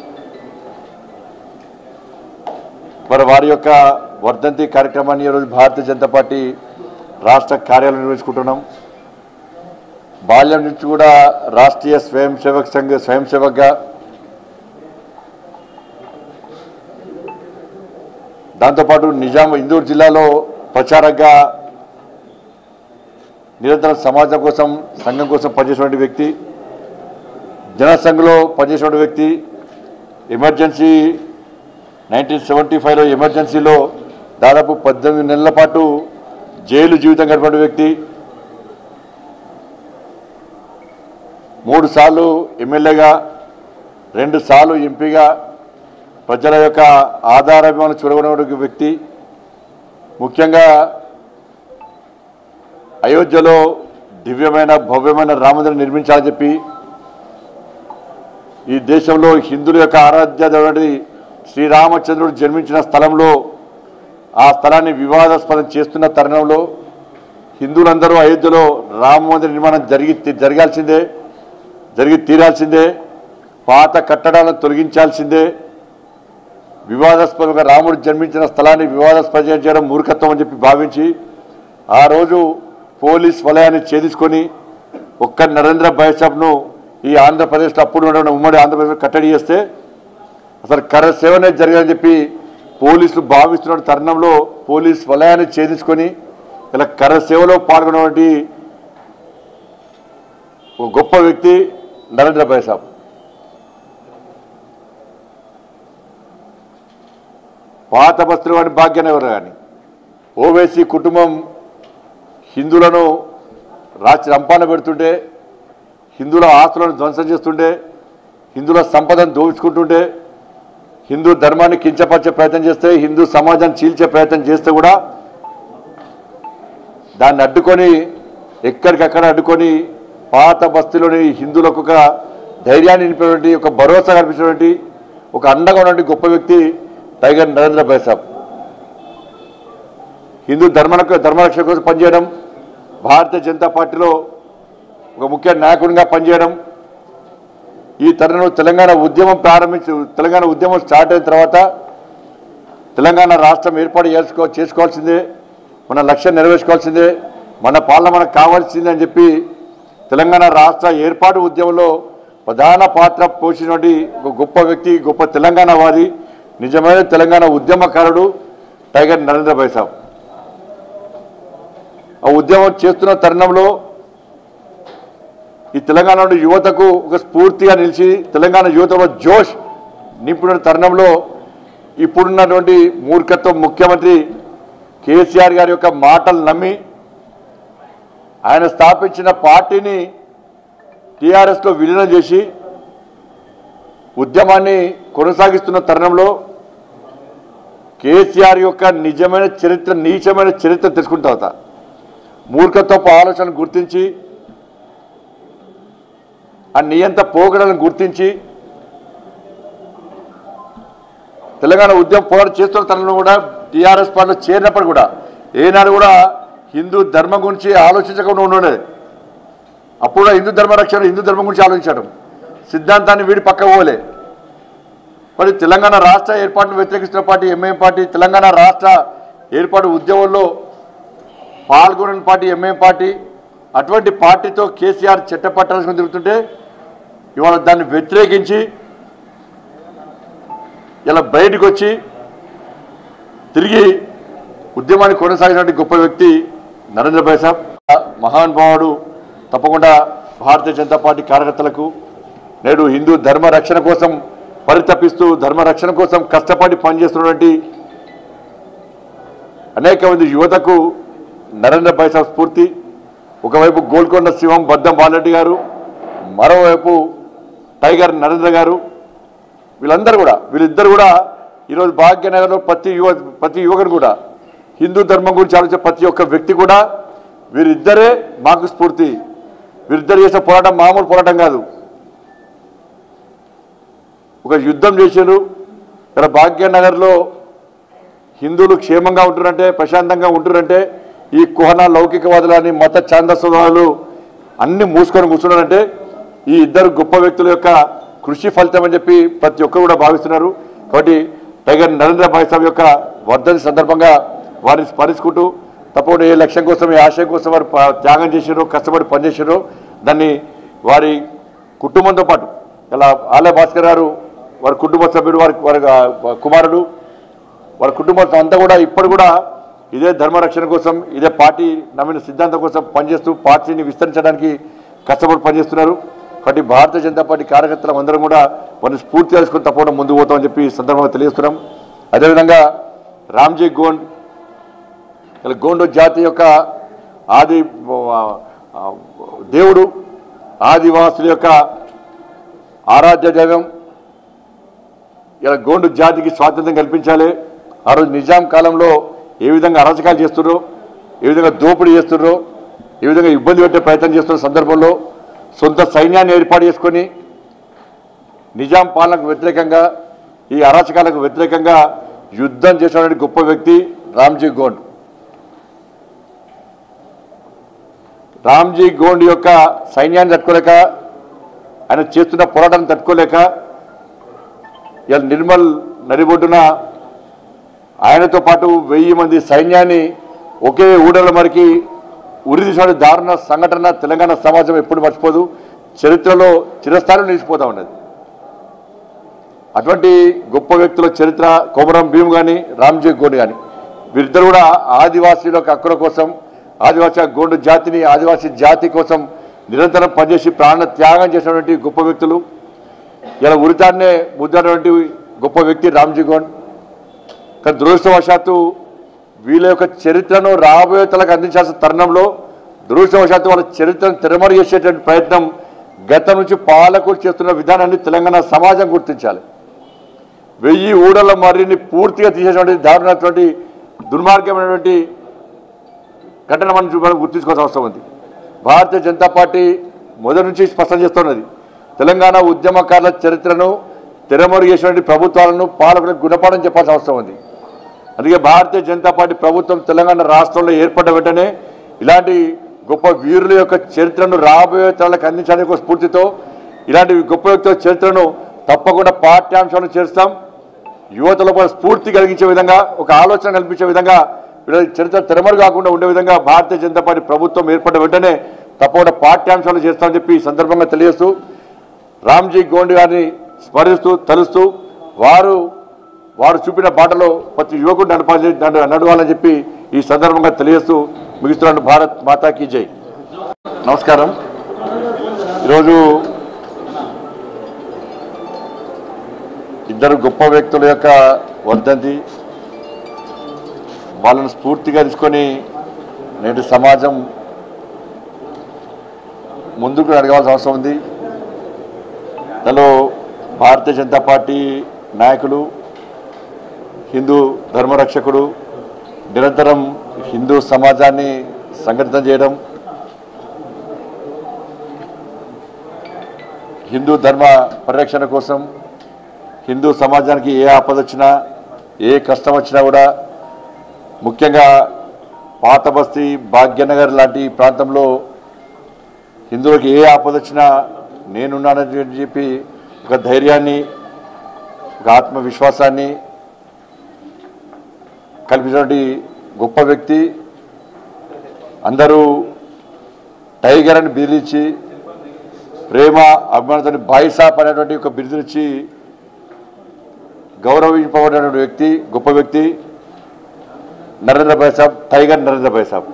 మరి వారి యొక్క వర్ధంతి కార్యక్రమాన్ని ఈరోజు భారతీయ జనతా పార్టీ రాష్ట్ర కార్యాలయం నిర్వహించుకుంటున్నాం బాల్యం నుంచి కూడా రాష్ట్రీయ స్వయం సేవక్ సంఘ స్వయం సేవక్గా దాంతోపాటు నిజాం ఇందూరు జిల్లాలో ప్రచారంగా నిరంతరం సమాజం కోసం సంఘం కోసం పనిచేసినటువంటి వ్యక్తి జనసంఘలో పనిచేసినటువంటి వ్యక్తి ఎమర్జెన్సీ నైన్టీన్ సెవెంటీ ఫైవ్లో ఎమర్జెన్సీలో దాదాపు పద్దెనిమిది నెలల పాటు జైలు జీవితం గడిపిన వ్యక్తి మూడు సార్లు ఎమ్మెల్యేగా రెండు సార్లు ఎంపీగా ప్రజల యొక్క ఆధారాభిమానం చూడగొన్న వ్యక్తి ముఖ్యంగా అయోధ్యలో దివ్యమైన భవ్యమైన రామమందిరం నిర్మించాలని చెప్పి ఈ దేశంలో హిందువుల యొక్క ఆరాధ్య దేవుడి శ్రీరామచంద్రుడు జన్మించిన స్థలంలో ఆ స్థలాన్ని వివాదాస్పదం చేస్తున్న తరుణంలో హిందువులందరూ అయోధ్యలో రామ మందిర నిర్మాణం జరిగి జరగాల్సిందే జరిగి తీరాల్సిందే పాత కట్టడాలను తొలగించాల్సిందే వివాదాస్పదంగా రాముడు జన్మించిన స్థలాన్ని వివాదాస్పదం చేయడం మూర్ఖత్వం అని చెప్పి భావించి ఆ రోజు పోలీస్ వలయాన్ని ఛేదించుకొని ఒక్క నరేంద్ర బైసాబ్ను ఈ ఆంధ్రప్రదేశ్లో అప్పుడు ఉన్నటువంటి ఉమ్మడి ఆంధ్రప్రదేశ్లో కట్టడి చేస్తే అసలు కర సేవనే జరగాలని చెప్పి పోలీసులు భావిస్తున్న తరుణంలో పోలీస్ వలయాన్ని ఛేదించుకొని ఇలా కర సేవలో పాల్గొన్నటువంటి ఒక గొప్ప వ్యక్తి నరేంద్ర భాయ్ సాబ్ పాత బస్తులు వాడి భాగ్యనగర్ కానీ ఓవైసీ కుటుంబం హిందువులను రాచి రంపాన పెడుతుంటే హిందువుల ఆస్తులను ధ్వంసం చేస్తుంటే హిందువుల సంపదను దోచుకుంటుంటే హిందూ ధర్మాన్ని కించపరిచే ప్రయత్నం చేస్తే హిందూ సమాజాన్ని చీల్చే ప్రయత్నం చేస్తే కూడా దాన్ని అడ్డుకొని ఎక్కడికక్కడ అడ్డుకొని పాత బస్తీలోని హిందువులకు ఒక ధైర్యాన్ని నింపినటువంటి ఒక భరోసా కల్పించినటువంటి ఒక అండగా ఉన్నటువంటి గొప్ప వ్యక్తి టైగర్ నరేంద్ర భాయ్ సాబ్ హిందూ ధర్మ ధర్మరక్షణ కోసం పనిచేయడం భారతీయ జనతా పార్టీలో ఒక ముఖ్య నాయకుడిగా పనిచేయడం ఈ తరుణంలో తెలంగాణ ఉద్యమం ప్రారంభించి తెలంగాణ ఉద్యమం స్టార్ట్ అయిన తర్వాత తెలంగాణ రాష్ట్రం ఏర్పాటు చేసుకో చేసుకోవాల్సిందే మన లక్ష్యం నెరవేర్చుకోవాల్సిందే మన పాలన మనకు కావాల్సిందే అని చెప్పి తెలంగాణ రాష్ట్ర ఏర్పాటు ఉద్యమంలో ప్రధాన పాత్ర పోషించినటువంటి ఒక గొప్ప వ్యక్తి గొప్ప తెలంగాణ వాది నిజమైన తెలంగాణ ఉద్యమకారుడు టైగర్ నరేంద్ర భాయ్ సాబ్ ఆ ఉద్యమం చేస్తున్న తరుణంలో ఈ తెలంగాణలో యువతకు ఒక స్ఫూర్తిగా నిలిచి తెలంగాణ యువతలో జోష్ నింపిన తరుణంలో ఇప్పుడున్నటువంటి మూర్ఖత్వం ముఖ్యమంత్రి కేసీఆర్ గారి యొక్క మాటలు నమ్మి ఆయన స్థాపించిన పార్టీని టీఆర్ఎస్లో విలీనం చేసి ఉద్యమాన్ని కొనసాగిస్తున్న తరుణంలో కేసీఆర్ యొక్క నిజమైన చరిత్ర నీచమైన చరిత్ర తెలుసుకున్న తర్వాత మూర్ఖత్వపు ఆలోచనను గుర్తించి ఆ నియంత పోగడలను గుర్తించి తెలంగాణ ఉద్యమం పోరాటం చేస్తున్న తరుణంలో కూడా టీఆర్ఎస్ పార్టీలో చేరినప్పుడు కూడా ఏనాడు కూడా హిందూ ధర్మం గురించి ఆలోచించకుండా ఉండేది అప్పుడు కూడా హిందూ ధర్మ రక్షణ హిందూ ధర్మం గురించి ఆలోచించడం సిద్ధాంతాన్ని వీడి పక్క పోలే మరి తెలంగాణ రాష్ట్ర ఏర్పాటును వ్యతిరేకిస్తున్న పార్టీ ఎంఐఎం పార్టీ తెలంగాణ రాష్ట్ర ఏర్పాటు ఉద్యమంలో పాల్గొనని పార్టీ ఎంఐఎం పార్టీ అటువంటి పార్టీతో కేసీఆర్ చట్టపట్టాల్సి తిరుగుతుంటే ఇవాళ దాన్ని వ్యతిరేకించి ఇలా బయటకు వచ్చి తిరిగి ఉద్యమాన్ని కొనసాగినటువంటి గొప్ప వ్యక్తి నరేంద్ర భాయ్ సాబ్ మహానుభావుడు తప్పకుండా భారతీయ జనతా పార్టీ కార్యకర్తలకు నేడు హిందూ ధర్మ రక్షణ కోసం పరితపిస్తూ ధర్మ రక్షణ కోసం కష్టపడి పనిచేస్తున్నటువంటి అనేక మంది యువతకు నరేంద్ర భాయ్ సాబ్ స్ఫూర్తి ఒకవైపు గోల్కొండ శివం బద్దం బాలరెడ్డి గారు మరోవైపు టైగర్ నరేంద్ర గారు వీళ్ళందరూ కూడా వీళ్ళిద్దరు కూడా ఈరోజు భాగ్యనగర్లో ప్రతి యువ ప్రతి యువకుడు కూడా హిందూ ధర్మం గురించి ఆలోచించే ప్రతి ఒక్క వ్యక్తి కూడా వీరిద్దరే మాకు స్ఫూర్తి వీరిద్దరు చేసే పోరాటం మామూలు పోరాటం కాదు ఒక యుద్ధం చేశారు ఇక్కడ భాగ్యనగర్లో హిందువులు క్షేమంగా ఉంటున్నారంటే ప్రశాంతంగా ఉంటున్నారంటే ఈ కుహన లౌకికవాదులని మత ఛాందస్వాదులు అన్ని మూసుకొని కూర్చున్నారంటే ఈ ఇద్దరు గొప్ప వ్యక్తుల యొక్క కృషి ఫలితం అని చెప్పి ప్రతి ఒక్కరు కూడా భావిస్తున్నారు కాబట్టి టైగర్ నరేంద్ర భాయ్ సాబ్ యొక్క వర్ధని సందర్భంగా వారిని స్మరించుకుంటూ తప్పకుండా ఏ లక్ష్యం కోసం ఏ ఆశయం కోసం వారు ప- త్యాగం చేశారో కష్టపడి పనిచేశారో దాన్ని వారి కుటుంబంతో పాటు ఇలా ఆలయ భాస్కర్ గారు వారి కుటుంబ సభ్యుడు వారి వారి ఆ, కుమారుడు వారి కుటుంబం అంతా కూడా ఇప్పుడు కూడా ఇదే ధర్మ రక్షణ కోసం ఇదే పార్టీ నమ్మిన సిద్ధాంతం కోసం పనిచేస్తూ పార్టీని విస్తరించడానికి కష్టపడి పనిచేస్తున్నారు కాబట్టి భారతీయ జనతా పార్టీ కార్యకర్తలు అందరం కూడా వారిని స్ఫూర్తి తెలుసుకుని తప్పకుండా ముందుకు పోతామని చెప్పి ఈ సందర్భంగా తెలియజేస్తున్నాం అదేవిధంగా రామ్జీ గోండ్ ఇలా గోండు జాతి యొక్క ఆది ఆ, ఆ, దేవుడు ఆదివాసుల యొక్క ఆరాధ్య దైవం ఇలా గోండు జాతికి స్వాతంత్రం కల్పించాలి ఆ రోజు నిజాం కాలంలో ఏ విధంగా అరాచకాలు చేస్తున్నారో ఏ విధంగా దోపిడీ చేస్తున్నారో ఏ విధంగా ఇబ్బంది పెట్టే ప్రయత్నం చేస్తున్న సందర్భంలో సొంత సైన్యాన్ని ఏర్పాటు చేసుకొని నిజాం పాలనకు వ్యతిరేకంగా ఈ అరాచకాలకు వ్యతిరేకంగా యుద్ధం చేసినటువంటి గొప్ప వ్యక్తి రామ్జీ గోండ్ రామ్జీ గోండ్ యొక్క సైన్యాన్ని తట్టుకోలేక ఆయన చేస్తున్న పోరాటాన్ని తట్టుకోలేక ఇలా నిర్మల్ నడిబొడ్డున ఆయనతో పాటు వెయ్యి మంది సైన్యాన్ని ఒకే ఊడల మరికి ఉరిదీసిన దారుణ సంఘటన తెలంగాణ సమాజం ఎప్పుడు మర్చిపోదు చరిత్రలో చిరస్థానం నిలిచిపోతా ఉన్నది అటువంటి గొప్ప వ్యక్తుల చరిత్ర కొమరం భీమ్ కానీ రామ్జీ గోండ్ కానీ వీరిద్దరు కూడా ఆదివాసీల యొక్క హక్కుల కోసం ఆదివాసీ గోండు జాతిని ఆదివాసీ జాతి కోసం నిరంతరం పనిచేసి ప్రాణ త్యాగం చేసినటువంటి గొప్ప వ్యక్తులు ఇలా ఉరితాన్నే ముద్దాడినటువంటి గొప్ప వ్యక్తి రామ్జీ గోండ్ కానీ దురదృష్టవశాత్తు వీళ్ళ యొక్క చరిత్రను రాబోయే తలకు అందించాల్సిన తరుణంలో దురదృష్టవశాత్తు వాళ్ళ చరిత్రను తెరమరు చేసేటువంటి ప్రయత్నం గతం నుంచి పాలకులు చేస్తున్న విధానాన్ని తెలంగాణ సమాజం గుర్తించాలి వెయ్యి ఊడల మర్రిని పూర్తిగా తీసేటువంటి దారుణటువంటి దుర్మార్గమైనటువంటి ఘటన మనం చూ- మనం గుర్తించుకోవాల్సిన అవసరం ఉంది భారతీయ జనతా పార్టీ మొదటి నుంచి స్పష్టం చేస్తున్నది తెలంగాణ ఉద్యమకారుల చరిత్రను తెరమరుగు చేసినటువంటి ప్రభుత్వాలను పాలకులకు గుణపాఠం చెప్పాల్సిన అవసరం ఉంది అందుకే భారతీయ జనతా పార్టీ ప్రభుత్వం తెలంగాణ రాష్ట్రంలో ఏర్పడ్డ వెంటనే ఇలాంటి గొప్ప వీరుల యొక్క చరిత్రను రాబోయే తరాలకు అందించడానికి ఒక స్ఫూర్తితో ఇలాంటి గొప్ప వ్యక్తుల చరిత్రను తప్పకుండా పాఠ్యాంశాలను చేస్తాం యువతలో కూడా స్ఫూర్తి కలిగించే విధంగా ఒక ఆలోచన కల్పించే విధంగా వీళ్ళ చరిత్ర తెరమరు కాకుండా ఉండే విధంగా భారతీయ జనతా పార్టీ ప్రభుత్వం ఏర్పడ్డ వెంటనే తప్పకుండా పాఠ్యాంశాలు చేస్తామని చెప్పి ఈ సందర్భంగా తెలియజేస్తూ రామ్జీ గోండ్ గారిని స్మరిస్తూ తలుస్తూ వారు వారు చూపిన బాటలో ప్రతి యువకుడు నడపాలి నడ- నడవాలని చెప్పి ఈ సందర్భంగా తెలియజేస్తూ ముగిస్తున్నాను భారత్ మాతాకి జై నమస్కారం ఈరోజు ఇద్దరు గొప్ప వ్యక్తుల యొక్క వర్ధంతి వాళ్ళను స్ఫూర్తిగా తీసుకొని నేటి సమాజం ముందుకు అడగాల్సిన అవసరం ఉంది దానిలో భారతీయ జనతా పార్టీ నాయకులు హిందూ ధర్మరక్షకుడు నిరంతరం హిందూ సమాజాన్ని సంఘటితం చేయడం హిందూ ధర్మ పరిరక్షణ కోసం హిందూ సమాజానికి ఏ ఆపద వచ్చినా ఏ కష్టం వచ్చినా కూడా ముఖ్యంగా పాత బస్తీ భాగ్యనగర్ లాంటి ప్రాంతంలో హిందువులకు ఏ ఆపద వచ్చినా నేనున్నానని చెప్పి ఒక ధైర్యాన్ని ఒక ఆత్మవిశ్వాసాన్ని కల్పించినటువంటి గొప్ప వ్యక్తి అందరూ టైగర్ అని బిదిరించి ప్రేమ అభిమానంతో బాయిసాప్ అనేటువంటి ఒక బిరుదునిచ్చి గౌరవింపబడినటువంటి వ్యక్తి గొప్ప వ్యక్తి నరేంద్ర భాయ్ సాబ్ టైగర్ నరేంద్ర భాయ్ సాబ్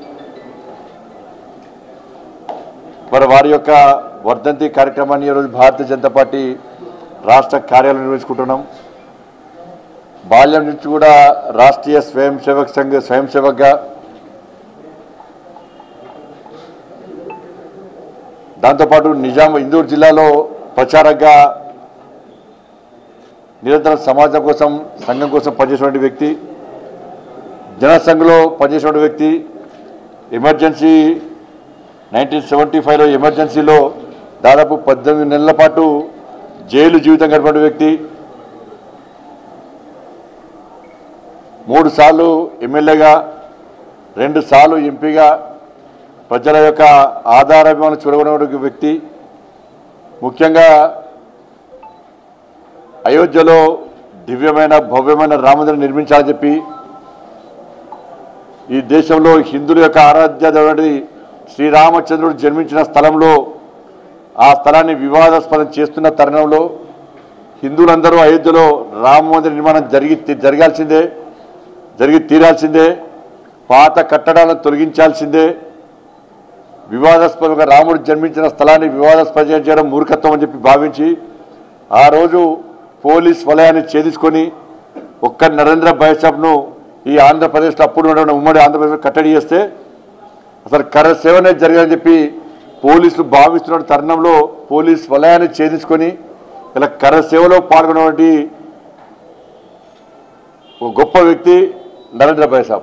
మరి వారి యొక్క వర్ధంతి కార్యక్రమాన్ని ఈరోజు భారతీయ జనతా పార్టీ రాష్ట్ర కార్యాలయం నిర్వహించుకుంటున్నాం బాల్యం నుంచి కూడా రాష్ట్రీయ స్వయం సేవక్ సంఘ్ స్వయం సేవక్గా దాంతోపాటు నిజాం ఇందూరు జిల్లాలో ప్రచారంగా నిరంతరం సమాజం కోసం సంఘం కోసం పనిచేసినటువంటి వ్యక్తి జనసంఘ్లో పనిచేసినటువంటి వ్యక్తి ఎమర్జెన్సీ నైన్టీన్ సెవెంటీ ఫైవ్లో ఎమర్జెన్సీలో దాదాపు పద్దెనిమిది నెలల పాటు జైలు జీవితం గడిపిన వ్యక్తి మూడు సార్లు ఎమ్మెల్యేగా రెండు సార్లు ఎంపీగా ప్రజల యొక్క ఆధారాభిమానం చూడగొన్న వ్యక్తి ముఖ్యంగా అయోధ్యలో దివ్యమైన భవ్యమైన రామమందిరం నిర్మించాలని చెప్పి ఈ దేశంలో హిందువుల యొక్క ఆరాధ్య దేవుడి శ్రీరామచంద్రుడు జన్మించిన స్థలంలో ఆ స్థలాన్ని వివాదాస్పదం చేస్తున్న తరుణంలో హిందువులందరూ అయోధ్యలో రామ మందిర నిర్మాణం జరిగి జరగాల్సిందే జరిగి తీరాల్సిందే పాత కట్టడాలను తొలగించాల్సిందే వివాదాస్పదంగా రాముడు జన్మించిన స్థలాన్ని వివాదాస్పదం చేయడం మూర్ఖత్వం అని చెప్పి భావించి ఆ రోజు పోలీస్ వలయాన్ని ఛేదించుకొని ఒక్క నరేంద్ర బైసాబ్ను ఈ ఆంధ్రప్రదేశ్లో అప్పుడు ఉన్న ఉమ్మడి ఆంధ్రప్రదేశ్ కట్టడి చేస్తే అసలు కర సేవనే జరగాలని చెప్పి పోలీసులు భావిస్తున్న తరుణంలో పోలీస్ వలయాన్ని ఛేదించుకొని ఇలా కర సేవలో పాల్గొన్నటువంటి ఒక గొప్ప వ్యక్తి నరేంద్ర బైసాబ్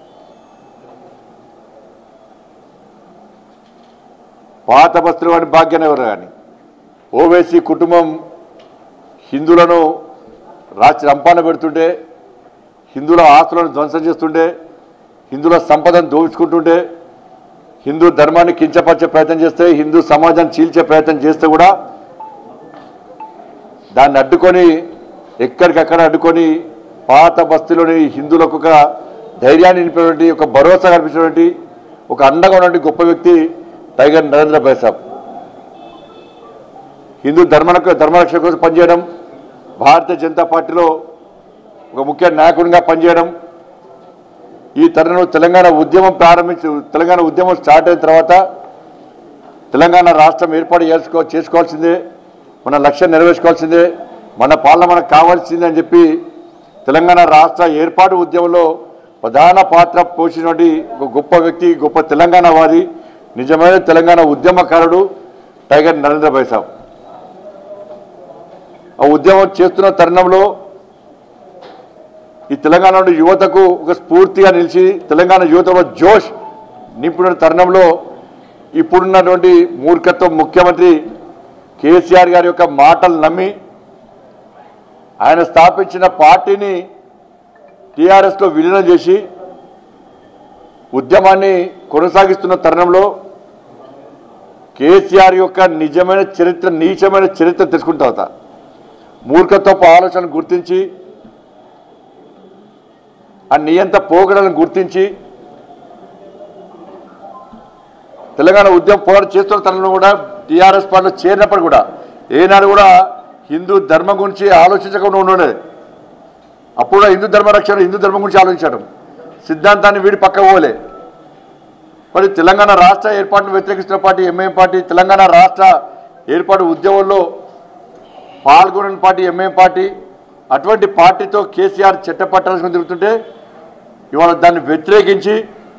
పాత బస్తులు కానీ భాగ్యనగర్ కానీ ఓవైసీ కుటుంబం హిందువులను రాచి రంపాన పెడుతుంటే హిందువుల ఆస్తులను ధ్వంసం చేస్తుంటే హిందువుల సంపదను దోచుకుంటుంటే హిందూ ధర్మాన్ని కించపరిచే ప్రయత్నం చేస్తే హిందూ సమాజాన్ని చీల్చే ప్రయత్నం చేస్తే కూడా దాన్ని అడ్డుకొని ఎక్కడికక్కడ అడ్డుకొని పాత బస్తీలోని హిందువులకు ఒక ధైర్యాన్ని నింపినటువంటి ఒక భరోసా కల్పించినటువంటి ఒక అండగా ఉన్నటువంటి గొప్ప వ్యక్తి టైగర్ నరేంద్ర బైసాబ్ హిందూ ధర్మలకు ధర్మరక్షణ కోసం పనిచేయడం భారతీయ జనతా పార్టీలో ఒక ముఖ్య నాయకుడిగా పనిచేయడం ఈ తరుణంలో తెలంగాణ ఉద్యమం ప్రారంభించి తెలంగాణ ఉద్యమం స్టార్ట్ అయిన తర్వాత తెలంగాణ రాష్ట్రం ఏర్పాటు చేసుకో చేసుకోవాల్సిందే మన లక్ష్యం నెరవేర్చుకోవాల్సిందే మన పాలన మనకు కావాల్సిందే అని చెప్పి తెలంగాణ రాష్ట్ర ఏర్పాటు ఉద్యమంలో ప్రధాన పాత్ర పోషించినటువంటి ఒక గొప్ప వ్యక్తి గొప్ప తెలంగాణవాది నిజమైన తెలంగాణ ఉద్యమకారుడు టైగర్ నరేంద్ర బైసాబ్ ఆ ఉద్యమం చేస్తున్న తరుణంలో ఈ తెలంగాణ యువతకు ఒక స్ఫూర్తిగా నిలిచి తెలంగాణ యువతలో జోష్ నింపిన తరుణంలో ఇప్పుడున్నటువంటి మూర్ఖత్వం ముఖ్యమంత్రి కేసీఆర్ గారి యొక్క మాటలు నమ్మి ఆయన స్థాపించిన పార్టీని టీఆర్ఎస్లో విలీనం చేసి ఉద్యమాన్ని కొనసాగిస్తున్న తరుణంలో కేసీఆర్ యొక్క నిజమైన చరిత్ర నీచమైన చరిత్ర తెలుసుకున్న తర్వాత మూర్ఖత్వపు ఆలోచన గుర్తించి ఆ నియంత పోగడలను గుర్తించి తెలంగాణ ఉద్యమం పోరాటం చేస్తున్న తనలో కూడా టీఆర్ఎస్ పార్టీలో చేరినప్పుడు కూడా ఏనాడు కూడా హిందూ ధర్మం గురించి ఆలోచించకుండా ఉండేది అప్పుడు కూడా హిందూ ధర్మ రక్షణ హిందూ ధర్మం గురించి ఆలోచించడం సిద్ధాంతాన్ని వీడి పక్క పోలే మరి తెలంగాణ రాష్ట్ర ఏర్పాటును వ్యతిరేకిస్తున్న పార్టీ ఎంఐఎం పార్టీ తెలంగాణ రాష్ట్ర ఏర్పాటు ఉద్యమంలో పాల్గొనని పార్టీ ఎంఐఎం పార్టీ అటువంటి పార్టీతో కేసీఆర్ చట్టపట్టాల్సుకుని తిరుగుతుంటే ఇవాళ దాన్ని వ్యతిరేకించి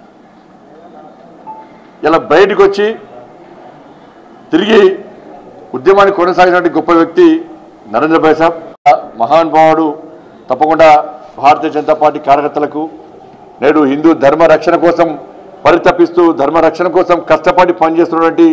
ఇలా బయటకు వచ్చి తిరిగి ఉద్యమాన్ని కొనసాగినటువంటి గొప్ప వ్యక్తి నరేంద్ర భాయ్ సాబ్ మహానుభావుడు తప్పకుండా భారతీయ జనతా పార్టీ కార్యకర్తలకు నేడు హిందూ ధర్మ రక్షణ కోసం పరితపిస్తూ ధర్మ రక్షణ కోసం కష్టపడి పనిచేస్తున్నటువంటి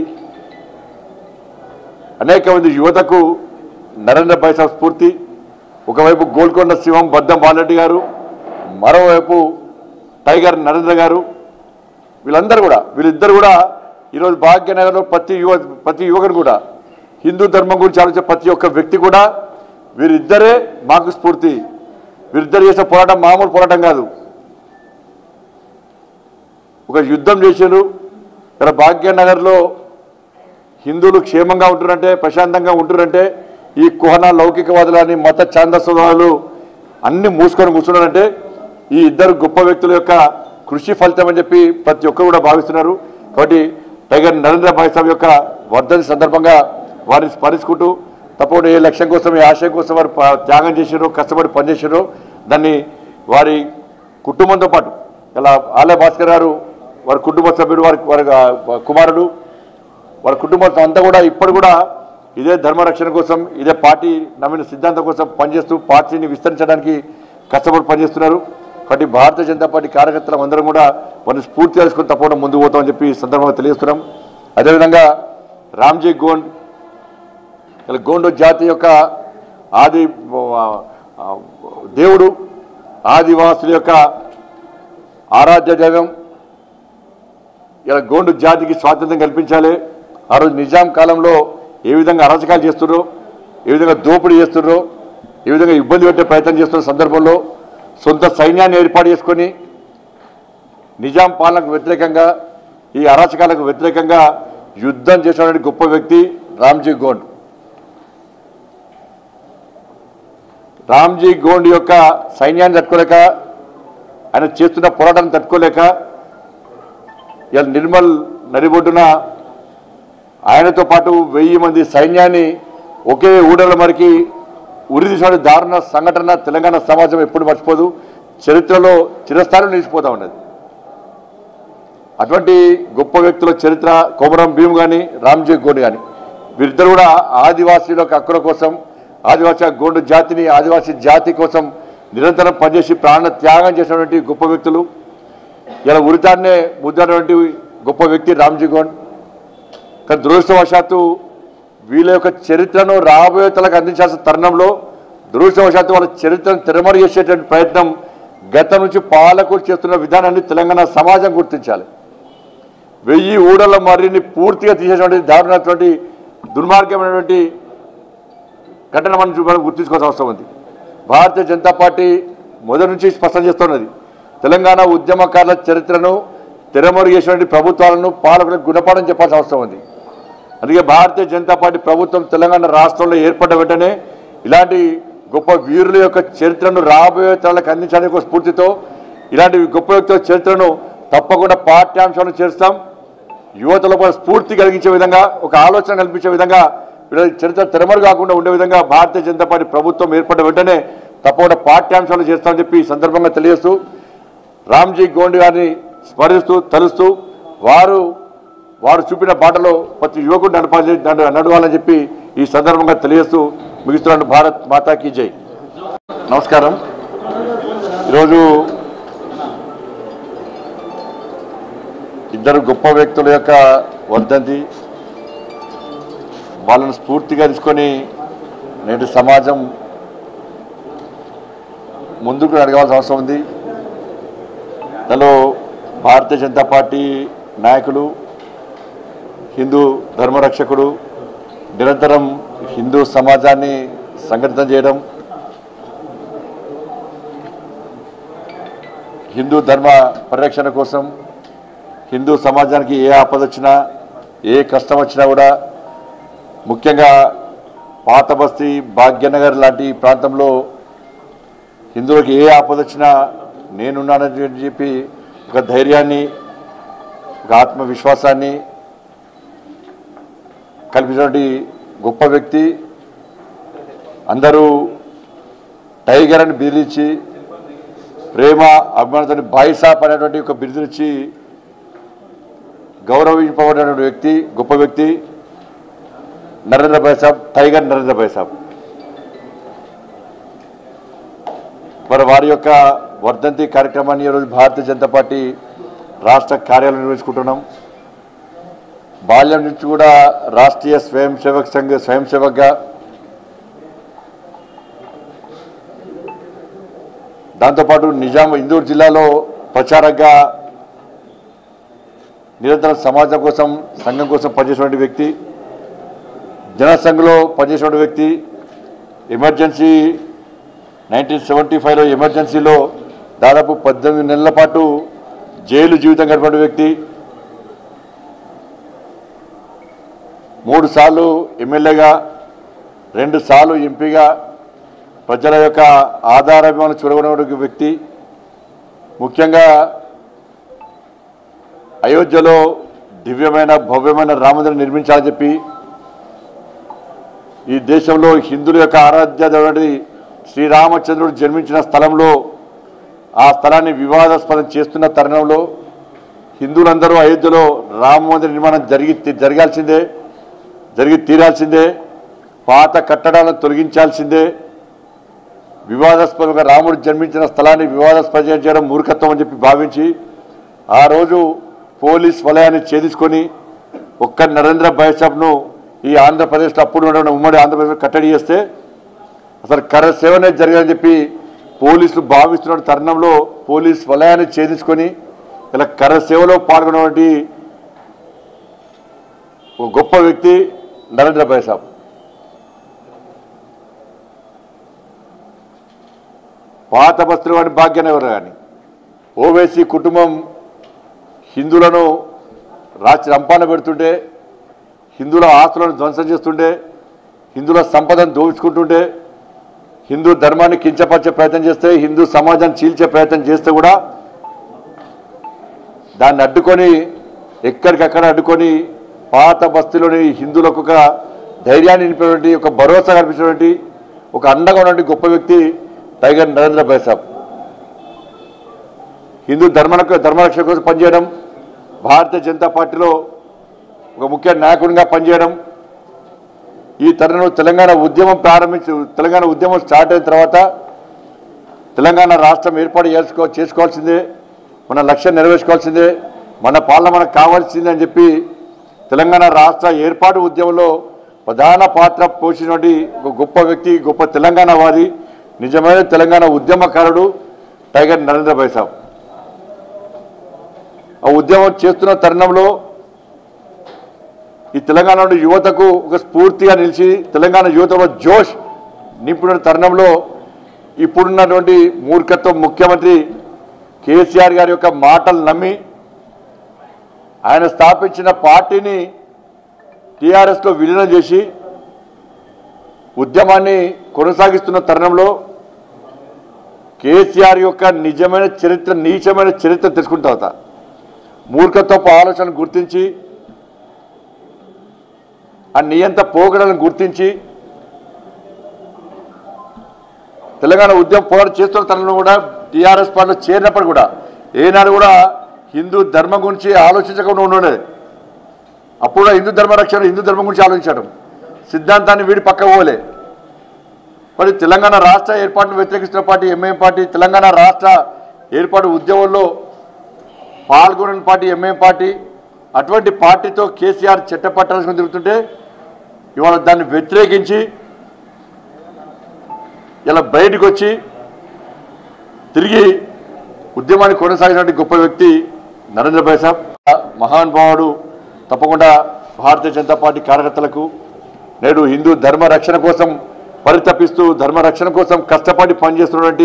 అనేక మంది యువతకు నరేంద్ర భాయ్ సాబ్ స్ఫూర్తి ఒకవైపు గోల్కొండ శివం బద్దం బాలరెడ్డి గారు మరోవైపు టైగర్ నరేంద్ర గారు వీళ్ళందరూ కూడా వీళ్ళిద్దరు కూడా ఈరోజు భాగ్యనగర్లో ప్రతి యువ ప్రతి యువకుడు కూడా హిందూ ధర్మం గురించి ఆలోచించే ప్రతి ఒక్క వ్యక్తి కూడా వీరిద్దరే మాకు స్ఫూర్తి వీరిద్దరు చేసే పోరాటం మామూలు పోరాటం కాదు ఒక యుద్ధం చేశారు ఇక్కడ భాగ్యనగర్లో హిందువులు క్షేమంగా ఉంటున్నారంటే ప్రశాంతంగా ఉంటున్నారంటే ఈ కుహన లౌకికవాదులని మత ఛాందస్వాదులు అన్ని మూసుకొని కూర్చున్నారంటే ఈ ఇద్దరు గొప్ప వ్యక్తుల యొక్క కృషి ఫలితం అని చెప్పి ప్రతి ఒక్కరు కూడా భావిస్తున్నారు కాబట్టి టైగర్ నరేంద్ర భాయ్ సాబ్ యొక్క వర్ధని సందర్భంగా వారిని స్మరించుకుంటూ తప్పకుండా ఏ లక్ష్యం కోసం ఏ ఆశయం కోసం వారు ప- త్యాగం చేశారో కష్టపడి పనిచేశారో దాన్ని వారి కుటుంబంతో పాటు ఇలా ఆలయ భాస్కర్ గారు వారి కుటుంబ సభ్యుడు వారి వారి ఆ, కుమారుడు వారి కుటుంబం అంతా కూడా ఇప్పుడు కూడా ఇదే ధర్మ రక్షణ కోసం ఇదే పార్టీ నమ్మిన సిద్ధాంతం కోసం పనిచేస్తూ పార్టీని విస్తరించడానికి కష్టపడి పనిచేస్తున్నారు కాబట్టి భారతీయ జనతా పార్టీ కార్యకర్తలు అందరం కూడా వారిని స్ఫూర్తి చేసుకుని తప్పకుండా ముందుకు పోతామని చెప్పి ఈ సందర్భంగా తెలియజేస్తున్నాం అదేవిధంగా రామ్జీ గోండ్ ఇలా గోండు జాతి యొక్క ఆది ఆ, ఆ, దేవుడు ఆదివాసుల యొక్క ఆరాధ్య దైవం ఇలా గోండు జాతికి స్వాతంత్రం కల్పించాలి ఆ రోజు నిజాం కాలంలో ఏ విధంగా అరాచకాలు చేస్తున్నారో ఏ విధంగా దోపిడీ చేస్తున్నారో ఏ విధంగా ఇబ్బంది పెట్టే ప్రయత్నం చేస్తున్న సందర్భంలో సొంత సైన్యాన్ని ఏర్పాటు చేసుకొని నిజాం పాలనకు వ్యతిరేకంగా ఈ అరాచకాలకు వ్యతిరేకంగా యుద్ధం చేసినటువంటి గొప్ప వ్యక్తి రామ్జీ గోండ్ రామ్జీ గోండ్ యొక్క సైన్యాన్ని తట్టుకోలేక ఆయన చేస్తున్న పోరాటాన్ని తట్టుకోలేక ఇలా నిర్మల్ నడిబొడ్డున ఆయనతో పాటు వెయ్యి మంది సైన్యాన్ని ఒకే ఊడల మరికి ఉరిదీసిన దారుణ సంఘటన తెలంగాణ సమాజం ఎప్పుడు మర్చిపోదు చరిత్రలో చిరస్థానం నిలిచిపోతా ఉన్నది అటువంటి గొప్ప వ్యక్తుల చరిత్ర కోమరం భీమ్ కానీ రామ్జీ గోండ్ కానీ వీరిద్దరు కూడా ఆదివాసీల యొక్క హక్కుల కోసం ఆదివాసీ గోండు జాతిని ఆదివాసీ జాతి కోసం నిరంతరం పనిచేసి ప్రాణ త్యాగం చేసినటువంటి గొప్ప వ్యక్తులు ఇలా ఉరితాన్నే ముద్దనటువంటి గొప్ప వ్యక్తి రామ్జీ గోండ్ కానీ దురదృష్టవశాత్తు వీళ్ళ యొక్క చరిత్రను రాబోయే తలకు అందించాల్సిన తరుణంలో దురదృష్టవశాత్తు వాళ్ళ చరిత్రను తెరమరు చేసేటువంటి ప్రయత్నం గతం నుంచి పాలకులు చేస్తున్న విధానాన్ని తెలంగాణ సమాజం గుర్తించాలి వెయ్యి ఊడల మర్రిని పూర్తిగా తీసేటువంటి దారుణటువంటి దుర్మార్గమైనటువంటి ఘటన మనం చూ- మనం గుర్తించుకోవాల్సిన అవసరం ఉంది భారతీయ జనతా పార్టీ మొదటి నుంచి స్పష్టం చేస్తున్నది తెలంగాణ ఉద్యమకారుల చరిత్రను తెరమరు చేసినటువంటి ప్రభుత్వాలను పాలకులకు గుణపాఠం చెప్పాల్సిన అవసరం ఉంది అందుకే భారతీయ జనతా పార్టీ ప్రభుత్వం తెలంగాణ రాష్ట్రంలో ఏర్పడ్డ వెంటనే ఇలాంటి గొప్ప వీరుల యొక్క చరిత్రను రాబోయే తరాలకు అందించడానికి ఒక స్ఫూర్తితో ఇలాంటి గొప్ప వ్యక్తుల చరిత్రను తప్పకుండా పాఠ్యాంశాలను చేస్తాం యువతలో కూడా స్ఫూర్తి కలిగించే విధంగా ఒక ఆలోచన కల్పించే విధంగా వీళ్ళ చరిత్ర తెరమరు కాకుండా ఉండే విధంగా భారతీయ జనతా పార్టీ ప్రభుత్వం ఏర్పడ్డ వెంటనే తప్పకుండా పాఠ్యాంశాలు చేస్తామని చెప్పి ఈ సందర్భంగా తెలియజేస్తూ రామ్జీ గోండ్ గారిని స్మరిస్తూ తలుస్తూ వారు వారు చూపిన బాటలో ప్రతి యువకుడు నడపాలి నడ- నడవాలని చెప్పి ఈ సందర్భంగా తెలియజేస్తూ ముగిస్తున్నాను భారత్ మాతాకి జై నమస్కారం ఈరోజు ఇద్దరు గొప్ప వ్యక్తుల యొక్క వర్ధంతి వాళ్ళను స్ఫూర్తిగా తీసుకొని నేటి సమాజం ముందుకు అడగాల్సిన అవసరం ఉంది దానిలో భారతీయ జనతా పార్టీ నాయకులు హిందూ ధర్మరక్షకుడు నిరంతరం హిందూ సమాజాన్ని సంఘటితం చేయడం హిందూ ధర్మ పరిరక్షణ కోసం హిందూ సమాజానికి ఏ ఆపద వచ్చినా ఏ కష్టం వచ్చినా కూడా ముఖ్యంగా పాత బస్తీ భాగ్యనగర్ లాంటి ప్రాంతంలో హిందువులకు ఏ ఆపద వచ్చినా నేనున్నానని చెప్పి ఒక ధైర్యాన్ని ఒక ఆత్మవిశ్వాసాన్ని కల్పించినటువంటి గొప్ప వ్యక్తి అందరూ టైగర్ అని బిదిరించి ప్రేమ అభిమానంతో బాయిసాప్ అనేటువంటి ఒక బిరుదునిచ్చి గౌరవింపబడినటువంటి వ్యక్తి గొప్ప వ్యక్తి నరేంద్ర భాయ్ సాబ్ టైగర్ నరేంద్ర భాయ్ సాబ్ మరి వారి యొక్క వర్ధంతి కార్యక్రమాన్ని ఈరోజు భారతీయ జనతా పార్టీ రాష్ట్ర కార్యాలయం నిర్వహించుకుంటున్నాం బాల్యం నుంచి కూడా రాష్ట్రీయ స్వయం సేవక్ సంఘ స్వయం సేవక్గా దాంతోపాటు నిజాం ఇందూరు జిల్లాలో ప్రచారంగా నిరంతరం సమాజం కోసం సంఘం కోసం పనిచేసినటువంటి వ్యక్తి జనసంఘ్లో పనిచేసినటువంటి వ్యక్తి ఎమర్జెన్సీ నైన్టీన్ సెవెంటీ ఫైవ్లో ఎమర్జెన్సీలో దాదాపు పద్దెనిమిది నెలల పాటు జైలు జీవితం గడిపిన వ్యక్తి మూడు సార్లు ఎమ్మెల్యేగా రెండు సార్లు ఎంపీగా ప్రజల యొక్క ఆధారాభిమానం చూడగొన్న వ్యక్తి ముఖ్యంగా అయోధ్యలో దివ్యమైన భవ్యమైన రామమందిరం నిర్మించాలని చెప్పి ఈ దేశంలో హిందువుల యొక్క ఆరాధ్య దేవుడి శ్రీరామచంద్రుడు జన్మించిన స్థలంలో ఆ స్థలాన్ని వివాదాస్పదం చేస్తున్న తరుణంలో హిందువులందరూ అయోధ్యలో రామ మందిర నిర్మాణం జరిగి జరగాల్సిందే జరిగి తీరాల్సిందే పాత కట్టడాలను తొలగించాల్సిందే వివాదాస్పదంగా రాముడు జన్మించిన స్థలాన్ని వివాదాస్పదం చేయడం మూర్ఖత్వం అని చెప్పి భావించి ఆ రోజు పోలీస్ వలయాన్ని ఛేదించుకొని ఒక్క నరేంద్ర బైసాబ్ను ఈ ఆంధ్రప్రదేశ్లో అప్పుడు ఉన్న ఉమ్మడి ఆంధ్రప్రదేశ్లో కట్టడి చేస్తే అసలు కర సేవనే జరిగాలని చెప్పి పోలీసులు భావిస్తున్న తరుణంలో పోలీస్ వలయాన్ని ఛేదించుకొని ఇలా కర సేవలో పాల్గొన్నటువంటి ఒక గొప్ప వ్యక్తి నరేంద్ర భాయ్ సాబ్ పాత బస్తులు వాడి భాగ్యనగర్ కానీ ఓవేసీ కుటుంబం హిందువులను రాచి రంపాన పెడుతుంటే హిందువుల ఆస్తులను ధ్వంసం చేస్తుంటే హిందువుల సంపదను దోచుకుంటుంటే హిందూ ధర్మాన్ని కించపరిచే ప్రయత్నం చేస్తే హిందూ సమాజాన్ని చీల్చే ప్రయత్నం చేస్తే కూడా దాన్ని అడ్డుకొని ఎక్కడికక్కడ అడ్డుకొని పాత బస్తీలోని హిందువులకు ఒక ధైర్యాన్ని నింపినటువంటి ఒక భరోసా కల్పించినటువంటి ఒక అండగా ఉన్నటువంటి గొప్ప వ్యక్తి టైగర్ నరేంద్ర భాయ్ సాబ్ హిందూ ధర్మ ధర్మరక్షణ కోసం పనిచేయడం భారతీయ జనతా పార్టీలో ఒక ముఖ్య నాయకుడిగా పనిచేయడం ఈ తరుణంలో తెలంగాణ ఉద్యమం ప్రారంభించి తెలంగాణ ఉద్యమం స్టార్ట్ అయిన తర్వాత తెలంగాణ రాష్ట్రం ఏర్పాటు చేసుకో చేసుకోవాల్సిందే మన లక్ష్యం నెరవేర్చుకోవాల్సిందే మన పాలన మనకు కావాల్సిందే అని చెప్పి తెలంగాణ రాష్ట్ర ఏర్పాటు ఉద్యమంలో ప్రధాన పాత్ర పోషించినటువంటి ఒక గొప్ప వ్యక్తి గొప్ప తెలంగాణవాది నిజమైన తెలంగాణ ఉద్యమకారుడు టైగర్ నరేంద్ర భాయ్ సాబ్ ఆ ఉద్యమం చేస్తున్న తరుణంలో ఈ తెలంగాణ యువతకు ఒక స్ఫూర్తిగా నిలిచి తెలంగాణ యువతలో జోష్ నింపిన తరుణంలో ఇప్పుడున్నటువంటి మూర్ఖత్వం ముఖ్యమంత్రి కేసీఆర్ గారి యొక్క మాటలు నమ్మి ఆయన స్థాపించిన పార్టీని టీఆర్ఎస్లో విలీనం చేసి ఉద్యమాన్ని కొనసాగిస్తున్న తరుణంలో కేసీఆర్ యొక్క నిజమైన చరిత్ర నీచమైన చరిత్ర తెలుసుకున్న తర్వాత మూర్ఖత్వపు ఆలోచనలు గుర్తించి ఆ నియంత పోగడలను గుర్తించి తెలంగాణ ఉద్యమం పోరాటం చేస్తున్న తనలో కూడా టీఆర్ఎస్ పార్టీలో చేరినప్పుడు కూడా ఏనాడు కూడా హిందూ ధర్మం గురించి ఆలోచించకుండా ఉండేది అప్పుడు కూడా హిందూ ధర్మ రక్షణ హిందూ ధర్మం గురించి ఆలోచించడం సిద్ధాంతాన్ని వీడి పక్క పోలే మరి తెలంగాణ రాష్ట్ర ఏర్పాటును వ్యతిరేకిస్తున్న పార్టీ ఎంఐఎం పార్టీ తెలంగాణ రాష్ట్ర ఏర్పాటు ఉద్యమంలో పాల్గొనని పార్టీ ఎంఐఎం పార్టీ అటువంటి పార్టీతో కేసీఆర్ చట్టపట్టాల్సిన తిరుగుతుంటే ఇవాళ దాన్ని వ్యతిరేకించి ఇలా బయటకు వచ్చి తిరిగి ఉద్యమాన్ని కొనసాగినటువంటి గొప్ప వ్యక్తి నరేంద్ర భాయ్ సాబ్ మహానుభావుడు తప్పకుండా భారతీయ జనతా పార్టీ కార్యకర్తలకు నేడు హిందూ ధర్మ రక్షణ కోసం పరితపిస్తూ ధర్మ రక్షణ కోసం కష్టపడి పనిచేస్తున్నటువంటి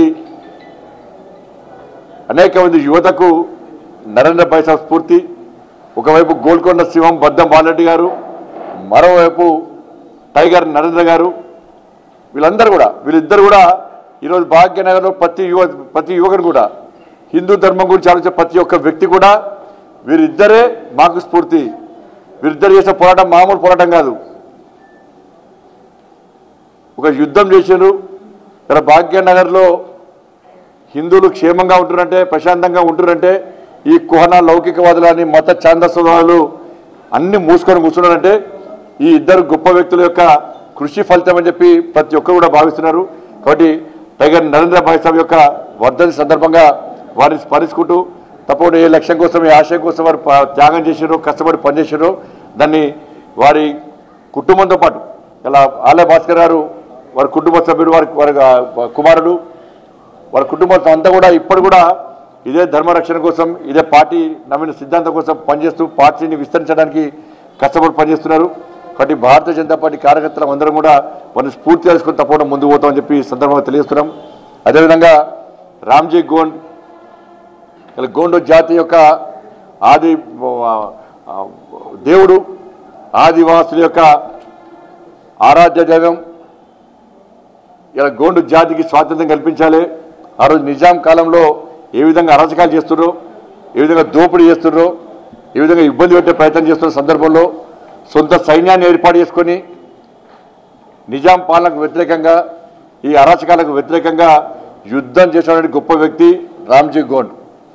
అనేక మంది యువతకు నరేంద్ర భాయ్ సాబ్ స్ఫూర్తి ఒకవైపు గోల్కొండ శివం బద్దం బాలరెడ్డి గారు మరోవైపు టైగర్ నరేంద్ర గారు వీళ్ళందరూ కూడా వీళ్ళిద్దరు కూడా ఈరోజు భాగ్యనగర్లో ప్రతి యువ ప్రతి యువకుడు కూడా హిందూ ధర్మం గురించి ఆలోచించే ప్రతి ఒక్క వ్యక్తి కూడా వీరిద్దరే మాకు స్ఫూర్తి వీరిద్దరు చేసే పోరాటం మామూలు పోరాటం కాదు ఒక యుద్ధం చేశారు ఇక్కడ భాగ్యనగర్లో హిందువులు క్షేమంగా ఉంటున్నారంటే ప్రశాంతంగా ఉంటున్నారంటే ఈ కుహన లౌకికవాదులని మత ఛాందస్వాదులు అన్ని మూసుకొని కూర్చున్నారంటే ఈ ఇద్దరు గొప్ప వ్యక్తుల యొక్క కృషి ఫలితం అని చెప్పి ప్రతి ఒక్కరు కూడా భావిస్తున్నారు కాబట్టి టైగర్ నరేంద్ర భాయ్ సాబ్ యొక్క వర్ధని సందర్భంగా వారిని స్మరించుకుంటూ తప్పకుండా ఏ లక్ష్యం కోసం ఏ ఆశయం కోసం వారు ప- త్యాగం చేశారో కష్టపడి పనిచేశారో దాన్ని వారి కుటుంబంతో పాటు ఇలా ఆలయ భాస్కర్ గారు వారి కుటుంబ సభ్యుడు వారి వారి ఆ, కుమారుడు వారి కుటుంబం అంతా కూడా ఇప్పుడు కూడా ఇదే ధర్మ రక్షణ కోసం ఇదే పార్టీ నవీన సిద్ధాంతం కోసం పనిచేస్తూ పార్టీని విస్తరించడానికి కష్టపడి పనిచేస్తున్నారు కాబట్టి భారతీయ జనతా పార్టీ కార్యకర్తలు అందరం కూడా వారిని స్ఫూర్తి తెలుసుకుని తప్పకుండా ముందుకు పోతామని చెప్పి ఈ సందర్భంగా తెలియజేస్తున్నాం అదేవిధంగా రామ్జీ గోండ్ ఇలా గోండు జాతి యొక్క ఆది ఆ, ఆ, దేవుడు ఆదివాసుల యొక్క ఆరాధ్య దైవం ఇలా గోండు జాతికి స్వాతంత్రం కల్పించాలి ఆ రోజు నిజాం కాలంలో ఏ విధంగా అరాచకాలు చేస్తున్నారో ఏ విధంగా దోపిడీ చేస్తున్నారో ఏ విధంగా ఇబ్బంది పెట్టే ప్రయత్నం చేస్తున్న సందర్భంలో సొంత సైన్యాన్ని ఏర్పాటు చేసుకొని నిజాం పాలనకు వ్యతిరేకంగా ఈ అరాచకాలకు వ్యతిరేకంగా యుద్ధం చేసినటువంటి గొప్ప వ్యక్తి రామ్జీ గోండ్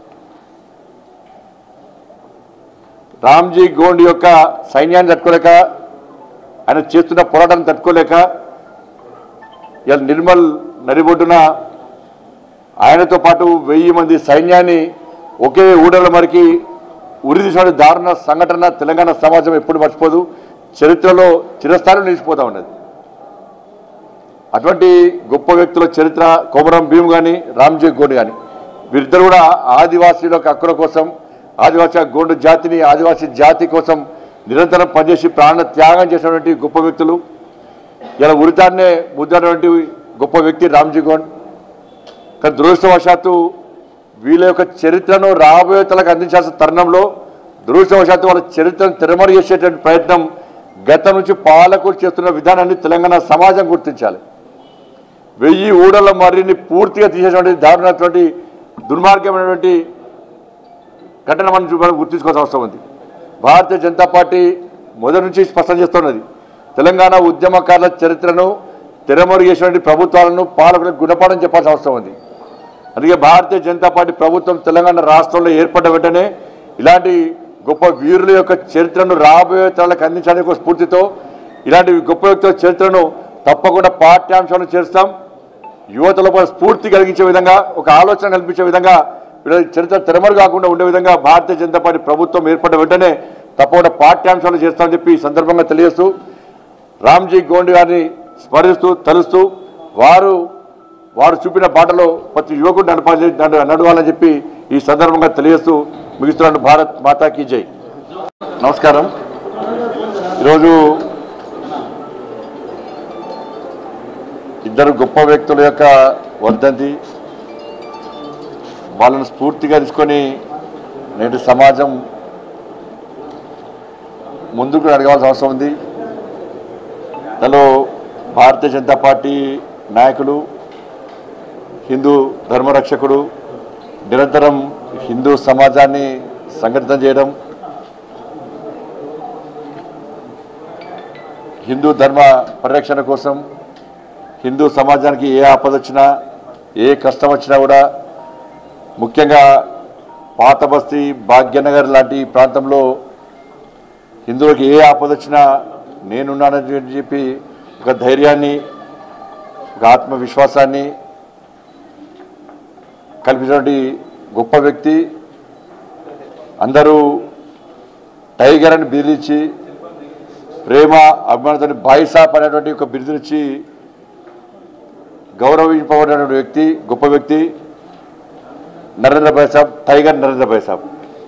రామ్జీ గోండ్ యొక్క సైన్యాన్ని తట్టుకోలేక ఆయన చేస్తున్న పోరాటాన్ని తట్టుకోలేక ఇలా నిర్మల్ నడిబొడ్డున ఆయనతో పాటు వెయ్యి మంది సైన్యాన్ని ఒకే ఊడల మరికి ఉరిదీసిన దారుణ సంఘటన తెలంగాణ సమాజం ఎప్పుడు మర్చిపోదు చరిత్రలో చిరస్థానం నిలిచిపోతా ఉన్నది అటువంటి గొప్ప వ్యక్తుల చరిత్ర కొమరం భీమ్ కానీ రామ్జీ గోండ్ కానీ వీరిద్దరు కూడా ఆదివాసీల యొక్క హక్కుల కోసం ఆదివాసీ గోండు జాతిని ఆదివాసీ జాతి కోసం నిరంతరం పనిచేసి ప్రాణ త్యాగం చేసినటువంటి గొప్ప వ్యక్తులు ఇలా ఉరితాన్నే ముద్దనటువంటి గొప్ప వ్యక్తి రామ్జీ గోండ్ కానీ దురదృష్టవశాత్తు వీళ్ళ యొక్క చరిత్రను రాబోయే తలకు అందించాల్సిన తరుణంలో దురదృష్టవశాత్తు వాళ్ళ చరిత్రను తిరమరు చేసేటువంటి ప్రయత్నం గతం నుంచి పాలకులు చేస్తున్న విధానాన్ని తెలంగాణ సమాజం గుర్తించాలి వెయ్యి ఊడల మర్రిని పూర్తిగా తీసేటువంటి దారుణమైనటువంటి దుర్మార్గమైనటువంటి ఘటన మనం చూ- మనం గుర్తించుకోవాల్సిన అవసరం ఉంది భారతీయ జనతా పార్టీ మొదటి నుంచి స్పష్టం చేస్తున్నది తెలంగాణ ఉద్యమకారుల చరిత్రను తెరమరుగు చేసినటువంటి ప్రభుత్వాలను పాలకులకు గుణపాఠం చెప్పాల్సిన అవసరం ఉంది అందుకే భారతీయ జనతా పార్టీ ప్రభుత్వం తెలంగాణ రాష్ట్రంలో ఏర్పడ్డ వెంటనే ఇలాంటి గొప్ప వీరుల యొక్క చరిత్రను రాబోయే తరాలకు అందించడానికి ఒక స్ఫూర్తితో ఇలాంటి గొప్ప వ్యక్తుల చరిత్రను తప్పకుండా పాఠ్యాంశాలను చేస్తాం యువతలో కూడా స్ఫూర్తి కలిగించే విధంగా ఒక ఆలోచన కల్పించే విధంగా వీళ్ళ చరిత్ర తెరమరు కాకుండా ఉండే విధంగా భారతీయ జనతా పార్టీ ప్రభుత్వం ఏర్పడ్డ వెంటనే తప్పకుండా పాఠ్యాంశాలు చేస్తామని చెప్పి ఈ సందర్భంగా తెలియజేస్తూ రామ్జీ గోండ్ గారిని స్మరిస్తూ తలుస్తూ వారు వారు చూపిన బాటలో ప్రతి యువకుడు నడపాలి నడ- నడవాలని చెప్పి ఈ సందర్భంగా తెలియజేస్తూ ముగిస్తున్నాను భారత్ మాతాకి జై నమస్కారం ఈరోజు ఇద్దరు గొప్ప వ్యక్తుల యొక్క వర్ధంతి వాళ్ళను స్ఫూర్తిగా తీసుకొని నేటి సమాజం ముందుకు అడగాల్సిన అవసరం ఉంది దానిలో భారతీయ జనతా పార్టీ నాయకులు హిందూ ధర్మరక్షకుడు నిరంతరం హిందూ సమాజాన్ని సంఘటితం చేయడం హిందూ ధర్మ పరిరక్షణ కోసం హిందూ సమాజానికి ఏ ఆపద వచ్చినా ఏ కష్టం వచ్చినా కూడా ముఖ్యంగా పాత బస్తీ భాగ్యనగర్ లాంటి ప్రాంతంలో హిందువులకు ఏ ఆపద వచ్చినా నేనున్నానని చెప్పి ఒక ధైర్యాన్ని ఒక ఆత్మవిశ్వాసాన్ని కల్పించినటువంటి గొప్ప వ్యక్తి అందరూ టైగర్ అని బిరుదిచ్చి ప్రేమ అభిమానంతో బాయిసాప్ అనేటువంటి ఒక బిరుదునిచ్చి గౌరవింపబడినటువంటి వ్యక్తి గొప్ప వ్యక్తి నరేంద్ర భాయ్ సాబ్ టైగర్ నరేంద్ర భాయ్ సాబ్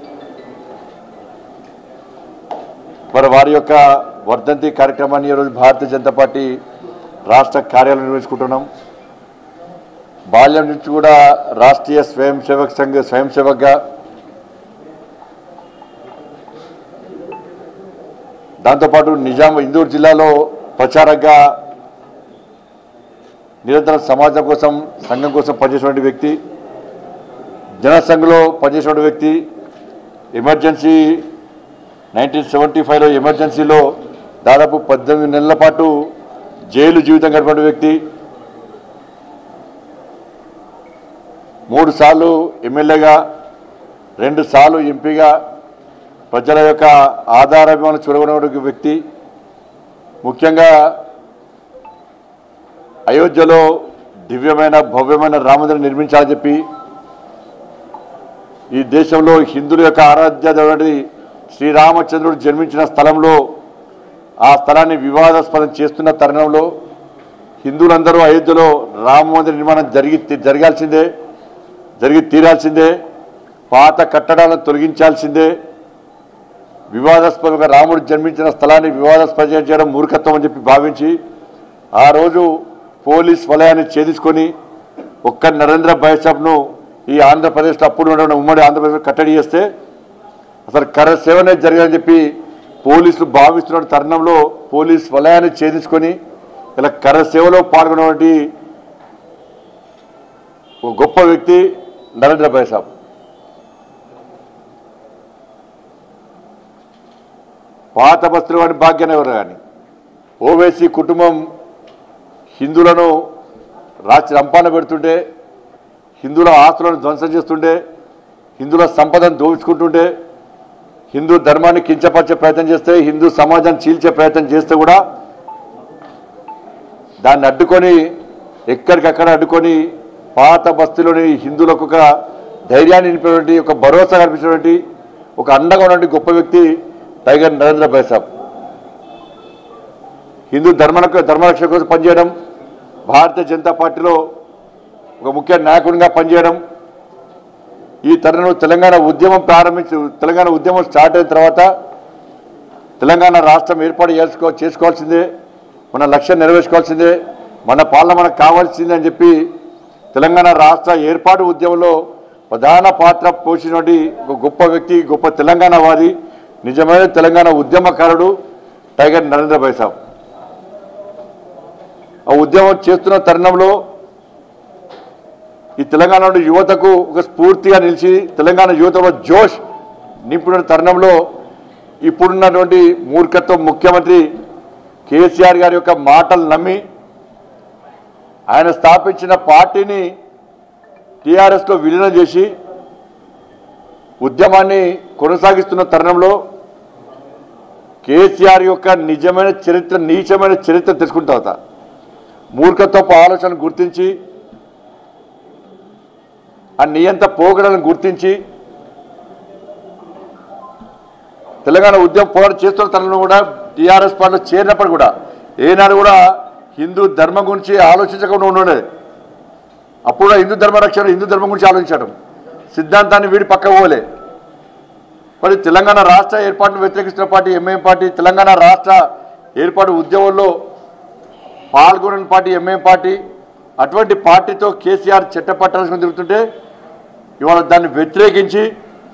మరి వారి యొక్క వర్ధంతి కార్యక్రమాన్ని ఈరోజు భారతీయ జనతా పార్టీ రాష్ట్ర కార్యాలయం నిర్వహించుకుంటున్నాం బాల్యం నుంచి కూడా రాష్ట్రీయ స్వయం సేవక్ సంఘ స్వయం సేవక్గా దాంతోపాటు నిజాం ఇందూరు జిల్లాలో ప్రచారంగా నిరంతరం సమాజం కోసం సంఘం కోసం పనిచేసినటువంటి వ్యక్తి జనసంఘలో పనిచేసినటువంటి వ్యక్తి ఎమర్జెన్సీ నైన్టీన్ సెవెంటీ ఫైవ్లో ఎమర్జెన్సీలో దాదాపు పద్దెనిమిది నెలల పాటు జైలు జీవితం గడిపిన వ్యక్తి మూడు సార్లు ఎమ్మెల్యేగా రెండు సార్లు ఎంపీగా ప్రజల యొక్క ఆధారాభిమానం చూడగొన్న వ్యక్తి ముఖ్యంగా అయోధ్యలో దివ్యమైన భవ్యమైన రామమందిరం నిర్మించాలని చెప్పి ఈ దేశంలో హిందువుల యొక్క ఆరాధ్య దేవుడి శ్రీరామచంద్రుడు జన్మించిన స్థలంలో ఆ స్థలాన్ని వివాదాస్పదం చేస్తున్న తరుణంలో హిందువులందరూ అయోధ్యలో రామ మందిర నిర్మాణం జరిగి జరగాల్సిందే జరిగి తీరాల్సిందే పాత కట్టడాలను తొలగించాల్సిందే వివాదాస్పదంగా రాముడు జన్మించిన స్థలాన్ని వివాదాస్పదం చేయడం మూర్ఖత్వం అని చెప్పి భావించి ఆ రోజు పోలీస్ వలయాన్ని ఛేదించుకొని ఒక్క నరేంద్ర బైసాబ్ను ఈ ఆంధ్రప్రదేశ్లో అప్పుడు ఉన్న ఉమ్మడి ఆంధ్రప్రదేశ్ కట్టడి చేస్తే అసలు కర సేవనే జరగాలని చెప్పి పోలీసులు భావిస్తున్న తరుణంలో పోలీస్ వలయాన్ని ఛేదించుకొని ఇలా కర సేవలో పాల్గొన్నటువంటి ఒక గొప్ప వ్యక్తి నరేంద్ర భాయ్ సాబ్ పాత బస్తులు వాడి భాగ్యనగర్ కానీ ఓవైసీ కుటుంబం హిందువులను రాత్రి రంపాన పెడుతుంటే హిందువుల ఆస్తులను ధ్వంసం చేస్తుంటే హిందువుల సంపదను దోచుకుంటుంటే హిందూ ధర్మాన్ని కించపరిచే ప్రయత్నం చేస్తే హిందూ సమాజాన్ని చీల్చే ప్రయత్నం చేస్తే కూడా దాన్ని అడ్డుకొని ఎక్కడికక్కడ అడ్డుకొని పాత బస్తీలోని హిందువులకు ఒక ధైర్యాన్ని నింపినటువంటి ఒక భరోసా కల్పించినటువంటి ఒక అండగా ఉన్నటువంటి గొప్ప వ్యక్తి టైగర్ నరేంద్ర భాయ్ సాబ్ హిందూ ధర్మ ధర్మరక్షణ కోసం పనిచేయడం భారతీయ జనతా పార్టీలో ఒక ముఖ్య నాయకుడిగా పనిచేయడం ఈ తరుణంలో తెలంగాణ ఉద్యమం ప్రారంభించి తెలంగాణ ఉద్యమం స్టార్ట్ అయిన తర్వాత తెలంగాణ రాష్ట్రం ఏర్పాటు చేసుకో చేసుకోవాల్సిందే మన లక్ష్యం నెరవేర్చుకోవాల్సిందే మన పాలన మనకు కావాల్సిందే అని చెప్పి తెలంగాణ రాష్ట్ర ఏర్పాటు ఉద్యమంలో ప్రధాన పాత్ర పోషించినటువంటి ఒక గొప్ప వ్యక్తి గొప్ప తెలంగాణవాది నిజమైన తెలంగాణ ఉద్యమకారుడు టైగర్ నరేంద్ర భాయ్ సాబ్ ఆ ఉద్యమం చేస్తున్న తరుణంలో ఈ తెలంగాణ యువతకు ఒక స్ఫూర్తిగా నిలిచి తెలంగాణ యువతలో జోష్ నింపిన తరుణంలో ఇప్పుడున్నటువంటి మూర్ఖత్వం ముఖ్యమంత్రి కేసీఆర్ గారి యొక్క మాటలు నమ్మి ఆయన స్థాపించిన పార్టీని టీఆర్ఎస్లో విలీనం చేసి ఉద్యమాన్ని కొనసాగిస్తున్న తరుణంలో కేసీఆర్ యొక్క నిజమైన చరిత్ర నీచమైన చరిత్ర తెలుసుకున్న తర్వాత మూర్ఖత్వపు ఆలోచన గుర్తించి ఆ నియంత పోగడలను గుర్తించి తెలంగాణ ఉద్యమ పోరాటం చేస్తున్న తనలో కూడా టీఆర్ఎస్ పార్టీలో చేరినప్పుడు కూడా ఏనాడు కూడా హిందూ ధర్మం గురించి ఆలోచించకుండా ఉండలేదు అప్పుడు కూడా హిందూ ధర్మ రక్షణ హిందూ ధర్మం గురించి ఆలోచించడం సిద్ధాంతాన్ని వీడి పక్క పోలే మరి తెలంగాణ రాష్ట్ర ఏర్పాటును వ్యతిరేకిస్తున్న పార్టీ ఎంఐఎం పార్టీ తెలంగాణ రాష్ట్ర ఏర్పాటు ఉద్యమంలో పాల్గొనని పార్టీ ఎంఐఎం పార్టీ అటువంటి పార్టీతో కేసీఆర్ చట్టపట్టాల్సిన తిరుగుతుంటే ఇవాళ దాన్ని వ్యతిరేకించి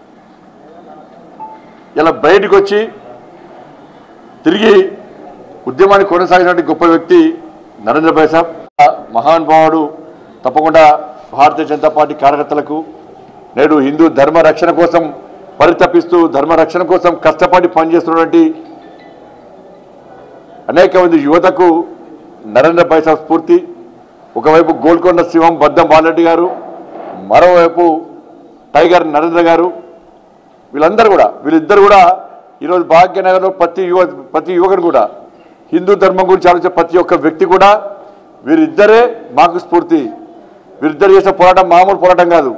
ఇలా బయటకు వచ్చి తిరిగి ఉద్యమాన్ని కొనసాగినటువంటి గొప్ప వ్యక్తి నరేంద్ర భాయ్ సాబ్ మహానుభావుడు తప్పకుండా భారతీయ జనతా పార్టీ కార్యకర్తలకు నేడు హిందూ ధర్మ రక్షణ కోసం పరితపిస్తూ ధర్మ రక్షణ కోసం కష్టపడి పనిచేస్తున్నటువంటి అనేక మంది యువతకు నరేంద్ర భాయ్ సాబ్ స్ఫూర్తి ఒకవైపు గోల్కొండ శివం బద్దం బాలరెడ్డి గారు మరోవైపు టైగర్ నరేంద్ర గారు వీళ్ళందరూ కూడా వీళ్ళిద్దరు కూడా ఈరోజు భాగ్యనగర్లో ప్రతి యువ ప్రతి యువకుడు కూడా హిందూ ధర్మం గురించి ఆలోచించే ప్రతి ఒక్క వ్యక్తి కూడా వీరిద్దరే మాకు స్ఫూర్తి వీరిద్దరు చేసే పోరాటం మామూలు పోరాటం కాదు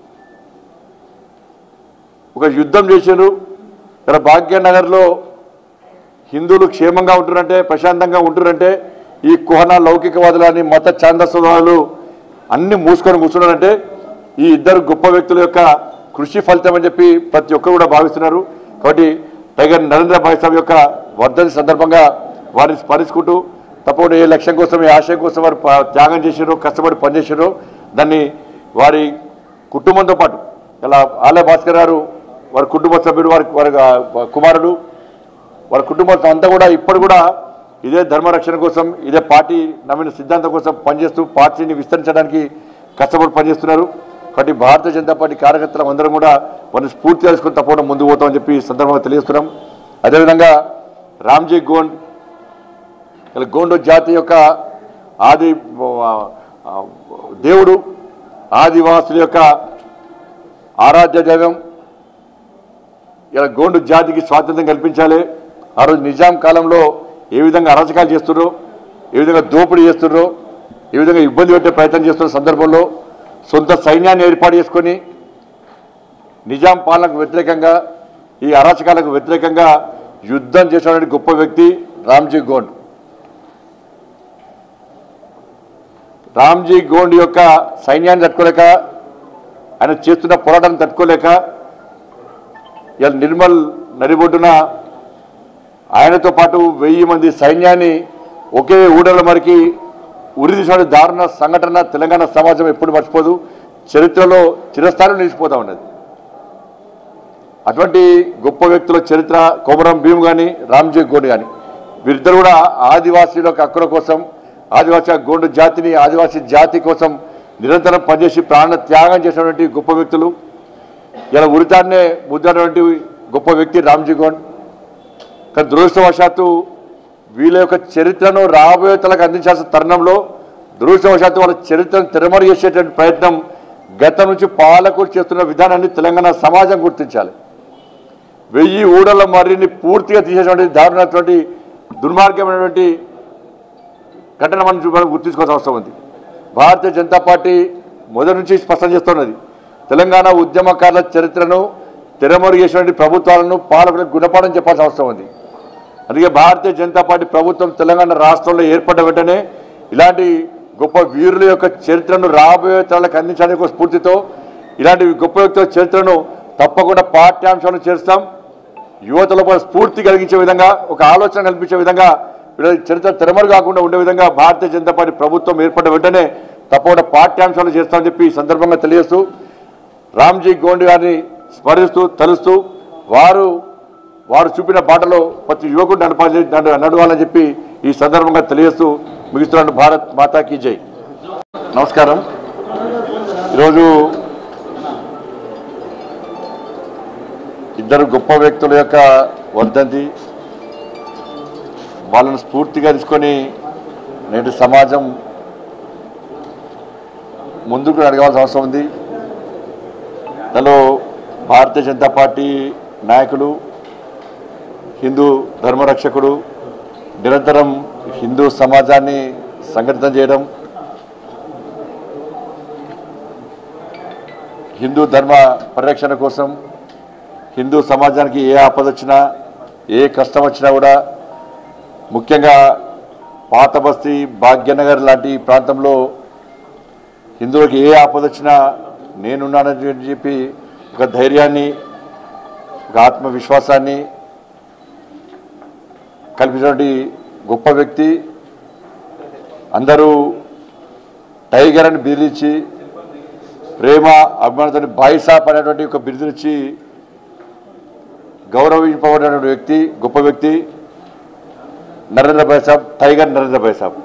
ఒక యుద్ధం చేశారు ఇక్కడ భాగ్యనగర్లో హిందువులు క్షేమంగా ఉంటున్నారంటే ప్రశాంతంగా ఉంటున్నారంటే ఈ కుహన లౌకికవాదులని మత ఛాందస్వాదులు అన్ని మూసుకొని కూర్చున్నారంటే ఈ ఇద్దరు గొప్ప వ్యక్తుల యొక్క కృషి ఫలితం అని చెప్పి ప్రతి ఒక్కరు కూడా భావిస్తున్నారు కాబట్టి టైగర్ నరేంద్ర భాయ్ సాబ్ యొక్క వర్ధని సందర్భంగా వారిని స్మరించుకుంటూ తప్పకుండా ఏ లక్ష్యం కోసం ఏ ఆశయం కోసం వారు ప- త్యాగం చేశారో కష్టపడి పనిచేశారో దాన్ని వారి కుటుంబంతో పాటు ఇలా ఆలయ భాస్కర్ గారు వారి కుటుంబ సభ్యుడు వారి వారి ఆ, కుమారుడు వారి కుటుంబం అంతా కూడా ఇప్పుడు కూడా ఇదే ధర్మ రక్షణ కోసం ఇదే పార్టీ నమ్మిన సిద్ధాంతం కోసం పనిచేస్తూ పార్టీని విస్తరించడానికి కష్టపడి పనిచేస్తున్నారు కాబట్టి భారతీయ జనతా పార్టీ కార్యకర్తలు అందరం కూడా వారిని స్ఫూర్తి చేసుకుని తప్పకుండా ముందుకు పోతామని చెప్పి ఈ సందర్భంగా తెలియజేస్తున్నాం అదేవిధంగా రామ్జీ గోండ్ ఇలా గోండు జాతి యొక్క ఆది ఆ, ఆ, దేవుడు ఆదివాసుల యొక్క ఆరాధ్య దైవం ఇలా గోండు జాతికి స్వాతంత్రం కల్పించాలి ఆ రోజు నిజాం కాలంలో ఏ విధంగా అరాచకాలు చేస్తున్నారో ఏ విధంగా దోపిడీ చేస్తున్నారో ఏ విధంగా ఇబ్బంది పెట్టే ప్రయత్నం చేస్తున్న సందర్భంలో సొంత సైన్యాన్ని ఏర్పాటు చేసుకొని నిజాం పాలనకు వ్యతిరేకంగా ఈ అరాచకాలకు వ్యతిరేకంగా యుద్ధం చేసినటువంటి గొప్ప వ్యక్తి రామ్జీ గోండ్ రామ్జీ గోండ్ యొక్క సైన్యాన్ని తట్టుకోలేక ఆయన చేస్తున్న పోరాటాన్ని తట్టుకోలేక ఇలా నిర్మల్ నడిబొడ్డున ఆయనతో పాటు వెయ్యి మంది సైన్యాన్ని ఒకే ఊడల మరికి ఉరిదీసిన దారుణ సంఘటన తెలంగాణ సమాజం ఎప్పుడు మర్చిపోదు చరిత్రలో చిరస్థానం నిలిచిపోతా ఉన్నది అటువంటి గొప్ప వ్యక్తుల చరిత్ర కోమరం భీమ్ కానీ రామ్జీ గోండ్ కానీ వీరిద్దరు కూడా ఆదివాసీల యొక్క హక్కుల కోసం ఆదివాసీ గోండు జాతిని ఆదివాసీ జాతి కోసం నిరంతరం పనిచేసి ప్రాణ త్యాగం చేసినటువంటి గొప్ప వ్యక్తులు ఇలా ఉరితాన్నే ముద్రటువంటి గొప్ప వ్యక్తి రామ్జీ గోండ్ కానీ దురదృష్టవశాత్తు వీళ్ళ యొక్క చరిత్రను రాబోయే తలకు అందించాల్సిన తరుణంలో దురదృష్టవశాత్తు వాళ్ళ చరిత్రను తెరమరు చేసేటువంటి ప్రయత్నం గతం నుంచి పాలకులు చేస్తున్న విధానాన్ని తెలంగాణ సమాజం గుర్తించాలి వెయ్యి ఊడల మర్రిని పూర్తిగా తీసేటువంటి దారుణటువంటి దుర్మార్గమైనటువంటి ఘటన మనం చూ- మనం గుర్తించుకోవాల్సిన అవసరం ఉంది భారతీయ జనతా పార్టీ మొదటి నుంచి స్పష్టం చేస్తున్నది తెలంగాణ ఉద్యమకారుల చరిత్రను తెరమరు చేసినటువంటి ప్రభుత్వాలను పాలకులకు గుణపాఠం చెప్పాల్సిన అవసరం ఉంది అందుకే భారతీయ జనతా పార్టీ ప్రభుత్వం తెలంగాణ రాష్ట్రంలో ఏర్పడ్డ వెంటనే ఇలాంటి గొప్ప వీరుల యొక్క చరిత్రను రాబోయే తరాలకు అందించడానికి ఒక స్ఫూర్తితో ఇలాంటి గొప్ప వ్యక్తుల చరిత్రను తప్పకుండా పాఠ్యాంశాలను చేస్తాం యువతలో కూడా స్ఫూర్తి కలిగించే విధంగా ఒక ఆలోచన కల్పించే విధంగా వీళ్ళ చరిత్ర తెరమరు కాకుండా ఉండే విధంగా భారతీయ జనతా పార్టీ ప్రభుత్వం ఏర్పడిన వెంటనే తప్పకుండా పాఠ్యాంశాలు చేస్తామని చెప్పి ఈ సందర్భంగా తెలియజేస్తూ రామ్జీ గోండ్ గారిని స్మరిస్తూ తలుస్తూ వారు వారు చూపిన బాటలో ప్రతి యువకుడు నడపాలి నడ- నడవాలని చెప్పి ఈ సందర్భంగా తెలియజేస్తూ ముగిస్తున్నాను భారత్ మాతాకి జై నమస్కారం ఈరోజు ఇద్దరు గొప్ప వ్యక్తుల యొక్క వర్ధంతి వాళ్ళను స్ఫూర్తిగా తీసుకొని నేటి సమాజం ముందుకు అడగాల్సిన అవసరం ఉంది దానిలో భారతీయ జనతా పార్టీ నాయకులు హిందూ ధర్మరక్షకుడు నిరంతరం హిందూ సమాజాన్ని సంఘటితం చేయడం హిందూ ధర్మ పరిరక్షణ కోసం హిందూ సమాజానికి ఏ ఆపద వచ్చినా ఏ కష్టం వచ్చినా కూడా ముఖ్యంగా పాత బస్తీ భాగ్యనగర్ లాంటి ప్రాంతంలో హిందువులకు ఏ ఆపద వచ్చినా నేనున్నానని చెప్పి ఒక ధైర్యాన్ని ఒక ఆత్మవిశ్వాసాన్ని కల్పించినటువంటి గొప్ప వ్యక్తి అందరూ టైగర్ అని బిరుదిచ్చి ప్రేమ అభిమానంతో బాయిసాప్ అనేటువంటి ఒక బిరుదునిచ్చి గౌరవింపబడినటువంటి వ్యక్తి గొప్ప వ్యక్తి నరేంద్ర భాయ్ సాబ్ టైగర్ నరేంద్ర భాయ్ సాబ్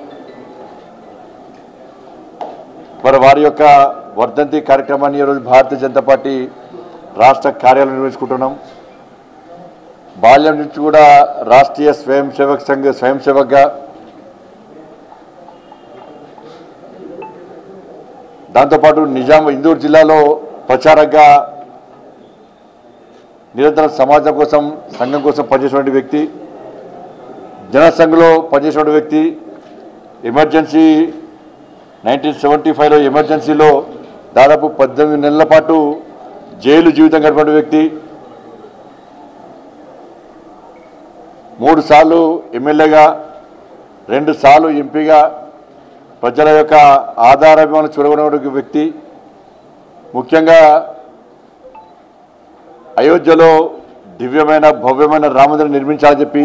మరి వారి యొక్క వర్ధంతి కార్యక్రమాన్ని ఈరోజు భారతీయ జనతా పార్టీ రాష్ట్ర కార్యాలయం నిర్వహించుకుంటున్నాం బాల్యం నుంచి కూడా రాష్ట్రీయ స్వయం సేవక్ సంఘ స్వయం సేవక్గా దాంతోపాటు నిజాం ఇందూరు జిల్లాలో ప్రచారంగా నిరంతరం సమాజం కోసం సంఘం కోసం పనిచేసినటువంటి వ్యక్తి జనసంఘలో పనిచేసినటువంటి వ్యక్తి ఎమర్జెన్సీ నైన్టీన్ సెవెంటీ ఫైవ్లో ఎమర్జెన్సీలో దాదాపు పద్దెనిమిది నెలల పాటు జైలు జీవితం గడిపిన వ్యక్తి మూడు సార్లు ఎమ్మెల్యేగా రెండు సార్లు ఎంపీగా ప్రజల యొక్క ఆధారాభిమానం చూడగొన్న వ్యక్తి ముఖ్యంగా అయోధ్యలో దివ్యమైన భవ్యమైన రామమందిరం నిర్మించాలని చెప్పి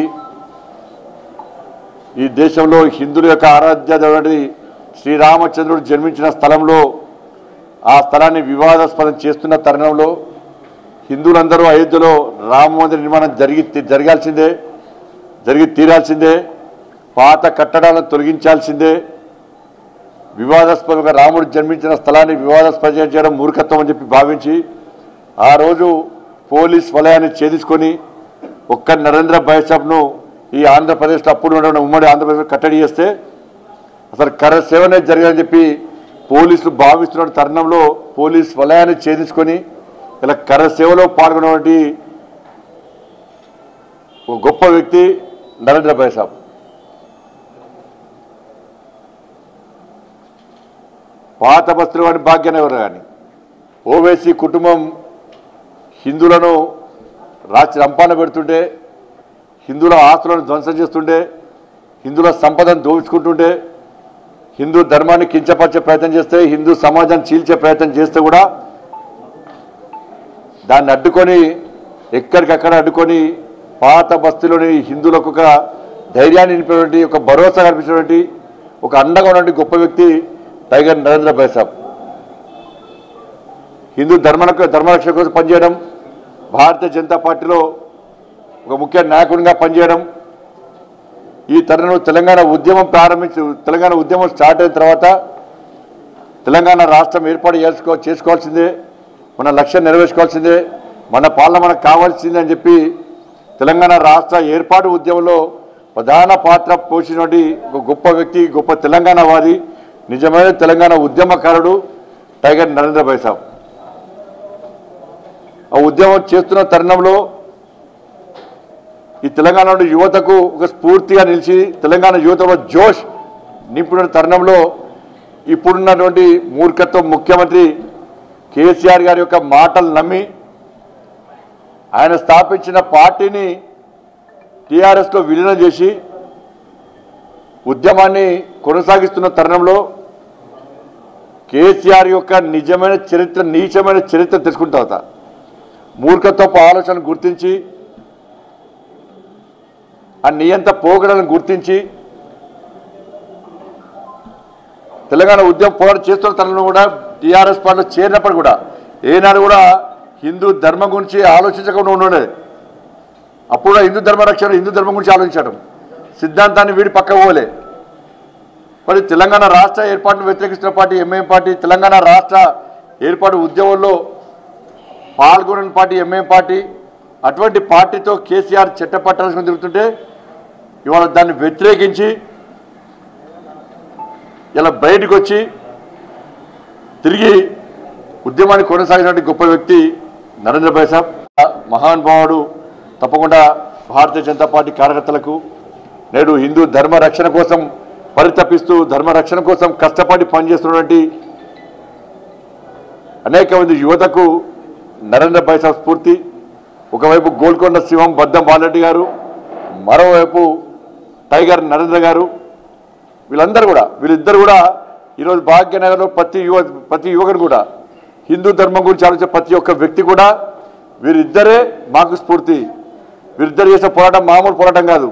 ఈ దేశంలో హిందువుల యొక్క ఆరాధ్య దేవుడి శ్రీరామచంద్రుడు జన్మించిన స్థలంలో ఆ స్థలాన్ని వివాదాస్పదం చేస్తున్న తరుణంలో హిందువులందరూ అయోధ్యలో రామ మందిర నిర్మాణం జరిగి జరగాల్సిందే జరిగి తీరాల్సిందే పాత కట్టడాలను తొలగించాల్సిందే వివాదాస్పదంగా రాముడు జన్మించిన స్థలాన్ని వివాదాస్పదం చేయడం మూర్ఖత్వం అని చెప్పి భావించి ఆ రోజు పోలీస్ వలయాన్ని ఛేదించుకొని ఒక్క నరేంద్ర బైసాబ్ను ఈ ఆంధ్రప్రదేశ్లో అప్పుడు ఉన్నటువంటి ఉమ్మడి ఆంధ్రప్రదేశ్లో కట్టడి చేస్తే అసలు కర సేవనే జరిగాలని చెప్పి పోలీసులు భావిస్తున్న తరుణంలో పోలీస్ వలయాన్ని ఛేదించుకొని ఇలా కర సేవలో పాల్గొన్నటువంటి ఒక గొప్ప వ్యక్తి నరేంద్ర భాయ్ సాబ్ పాత బస్తులు కానీ భాగ్యనగర్ కానీ ఓవైసీ కుటుంబం హిందువులను రాత్రి రంపాన పెడుతుంటే హిందువుల ఆస్తులను ధ్వంసం చేస్తుంటే హిందువుల సంపదను దోచుకుంటుంటే హిందూ ధర్మాన్ని కించపరిచే ప్రయత్నం చేస్తే హిందూ సమాజాన్ని చీల్చే ప్రయత్నం చేస్తే కూడా దాన్ని అడ్డుకొని ఎక్కడికక్కడ అడ్డుకొని పాత బస్తీలోని హిందువులకు ఒక ధైర్యాన్ని నింపినటువంటి ఒక భరోసా కల్పించినటువంటి ఒక అండగా ఉన్నటువంటి గొప్ప వ్యక్తి టైగర్ నరేంద్ర భాయ్ సాబ్ హిందూ ధర్మ ధర్మరక్షణ కోసం పనిచేయడం భారతీయ జనతా పార్టీలో ఒక ముఖ్య నాయకుడిగా పనిచేయడం ఈ తరుణంలో తెలంగాణ ఉద్యమం ప్రారంభించి తెలంగాణ ఉద్యమం స్టార్ట్ అయిన తర్వాత తెలంగాణ రాష్ట్రం ఏర్పాటు చేసుకో చేసుకోవాల్సిందే మన లక్ష్యం నెరవేర్చుకోవాల్సిందే మన పాలన మనకు కావాల్సిందే అని చెప్పి తెలంగాణ రాష్ట్ర ఏర్పాటు ఉద్యమంలో ప్రధాన పాత్ర పోషించినటువంటి ఒక గొప్ప వ్యక్తి గొప్ప తెలంగాణవాది నిజమైన తెలంగాణ ఉద్యమకారుడు టైగర్ నరేంద్ర భాయ్ సాబ్ ఆ ఉద్యమం చేస్తున్న తరుణంలో ఈ తెలంగాణలో యువతకు ఒక స్ఫూర్తిగా నిలిచి తెలంగాణ యువతలో జోష్ నింపుతున్న తరుణంలో ఇప్పుడున్నటువంటి మూర్ఖత్వం ముఖ్యమంత్రి కేసీఆర్ గారి యొక్క మాటలు నమ్మి ఆయన స్థాపించిన పార్టీని టీఆర్ఎస్లో విలీనం చేసి ఉద్యమాన్ని కొనసాగిస్తున్న తరుణంలో కేసీఆర్ యొక్క నిజమైన చరిత్ర నీచమైన చరిత్ర తెలుసుకున్న తర్వాత మూర్ఖత్వపు ఆలోచన గుర్తించి ఆ నియంత పోగడలను గుర్తించి తెలంగాణ ఉద్యమం పోరాటం చేస్తున్న తరుణంలో కూడా టీఆర్ఎస్ పార్టీలో చేరినప్పుడు కూడా ఏనాడు కూడా హిందూ ధర్మం గురించి ఆలోచించకుండా ఉండేది అప్పుడు కూడా హిందూ ధర్మ రక్షణ హిందూ ధర్మం గురించి ఆలోచించడం సిద్ధాంతాన్ని వీడి పక్క పోలే మరి తెలంగాణ రాష్ట్ర ఏర్పాటును వ్యతిరేకిస్తున్న పార్టీ ఎంఐఎం పార్టీ తెలంగాణ రాష్ట్ర ఏర్పాటు ఉద్యమంలో పాల్గొనని పార్టీ ఎంఐఎం పార్టీ అటువంటి పార్టీతో కేసీఆర్ చట్టపట్టాల్సి తిరుగుతుంటే ఇవాళ దాన్ని వ్యతిరేకించి ఇలా బయటకు వచ్చి తిరిగి ఉద్యమాన్ని కొనసాగినటువంటి గొప్ప వ్యక్తి నరేంద్ర భాయ్ సాబ్ మహానుభావుడు తప్పకుండా భారతీయ జనతా పార్టీ కార్యకర్తలకు నేడు హిందూ ధర్మ రక్షణ కోసం పరితపిస్తూ ధర్మ రక్షణ కోసం కష్టపడి పనిచేస్తున్నటువంటి అనేక మంది యువతకు నరేంద్ర భాయ్ సాబ్ స్ఫూర్తి ఒకవైపు గోల్కొండ శివం బద్దం బాలరెడ్డి గారు మరోవైపు టైగర్ నరేంద్ర గారు వీళ్ళందరూ కూడా వీళ్ళిద్దరు కూడా ఈరోజు భాగ్యనగర్లో ప్రతి యువ ప్రతి యువకుడు కూడా హిందూ ధర్మం గురించి ఆలోచించే ప్రతి ఒక్క వ్యక్తి కూడా వీరిద్దరే మాకు స్ఫూర్తి వీరిద్దరు చేసే పోరాటం మామూలు పోరాటం కాదు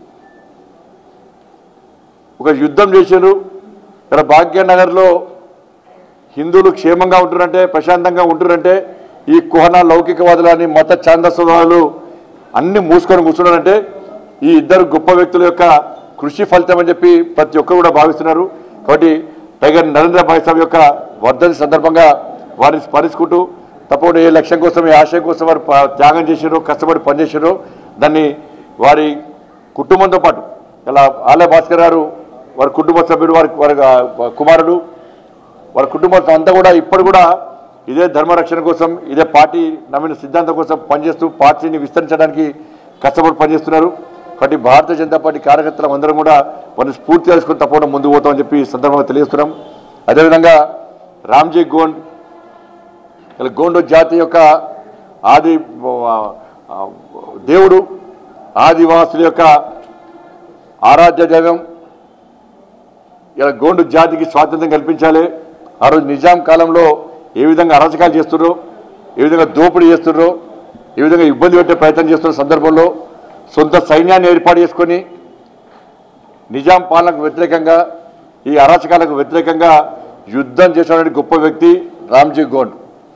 ఒక యుద్ధం చేశారు ఇక్కడ భాగ్యనగర్లో హిందువులు క్షేమంగా ఉంటున్నారంటే ప్రశాంతంగా ఉంటున్నారంటే ఈ కుహన లౌకికవాదులని మత ఛాందస్వాదులు అన్ని మూసుకొని కూర్చున్నారంటే ఈ ఇద్దరు గొప్ప వ్యక్తుల యొక్క కృషి ఫలితం అని చెప్పి ప్రతి ఒక్కరు కూడా భావిస్తున్నారు కాబట్టి టైగర్ నరేంద్ర భాయ్ సాబ్ యొక్క వర్ధని సందర్భంగా వారిని స్మరించుకుంటూ తప్పకుండా ఏ లక్ష్యం కోసం ఏ ఆశయం కోసం వారు ప- త్యాగం చేశారో కష్టపడి పనిచేశారో దాన్ని వారి కుటుంబంతో పాటు ఇలా ఆలయ భాస్కర్ గారు వారి కుటుంబ సభ్యుడు వారి వారి ఆ, కుమారుడు వారి కుటుంబం అంతా కూడా ఇప్పుడు కూడా ఇదే ధర్మ రక్షణ కోసం ఇదే పార్టీ నమ్మిన సిద్ధాంతం కోసం పనిచేస్తూ పార్టీని విస్తరించడానికి కష్టపడి పనిచేస్తున్నారు కాబట్టి భారతీయ జనతా పార్టీ కార్యకర్తలు అందరం కూడా వారిని స్ఫూర్తి తెలుసుకుని తప్పకుండా ముందుకు పోతామని చెప్పి ఈ సందర్భంగా తెలియజేస్తున్నాం అదేవిధంగా రామ్జీ గోండ్ ఇలా గోండు జాతి యొక్క ఆది ఆ, ఆ, దేవుడు ఆదివాసుల యొక్క ఆరాధ్య దైవం ఇలా గోండు జాతికి స్వాతంత్రం కల్పించాలి ఆ రోజు నిజాం కాలంలో ఏ విధంగా అరాచకాలు చేస్తున్నారో ఏ విధంగా దోపిడీ చేస్తున్నారో ఏ విధంగా ఇబ్బంది పెట్టే ప్రయత్నం చేస్తున్న సందర్భంలో సొంత సైన్యాన్ని ఏర్పాటు చేసుకొని నిజాం పాలనకు వ్యతిరేకంగా ఈ అరాచకాలకు వ్యతిరేకంగా యుద్ధం చేసినటువంటి గొప్ప వ్యక్తి రామ్జీ గోండ్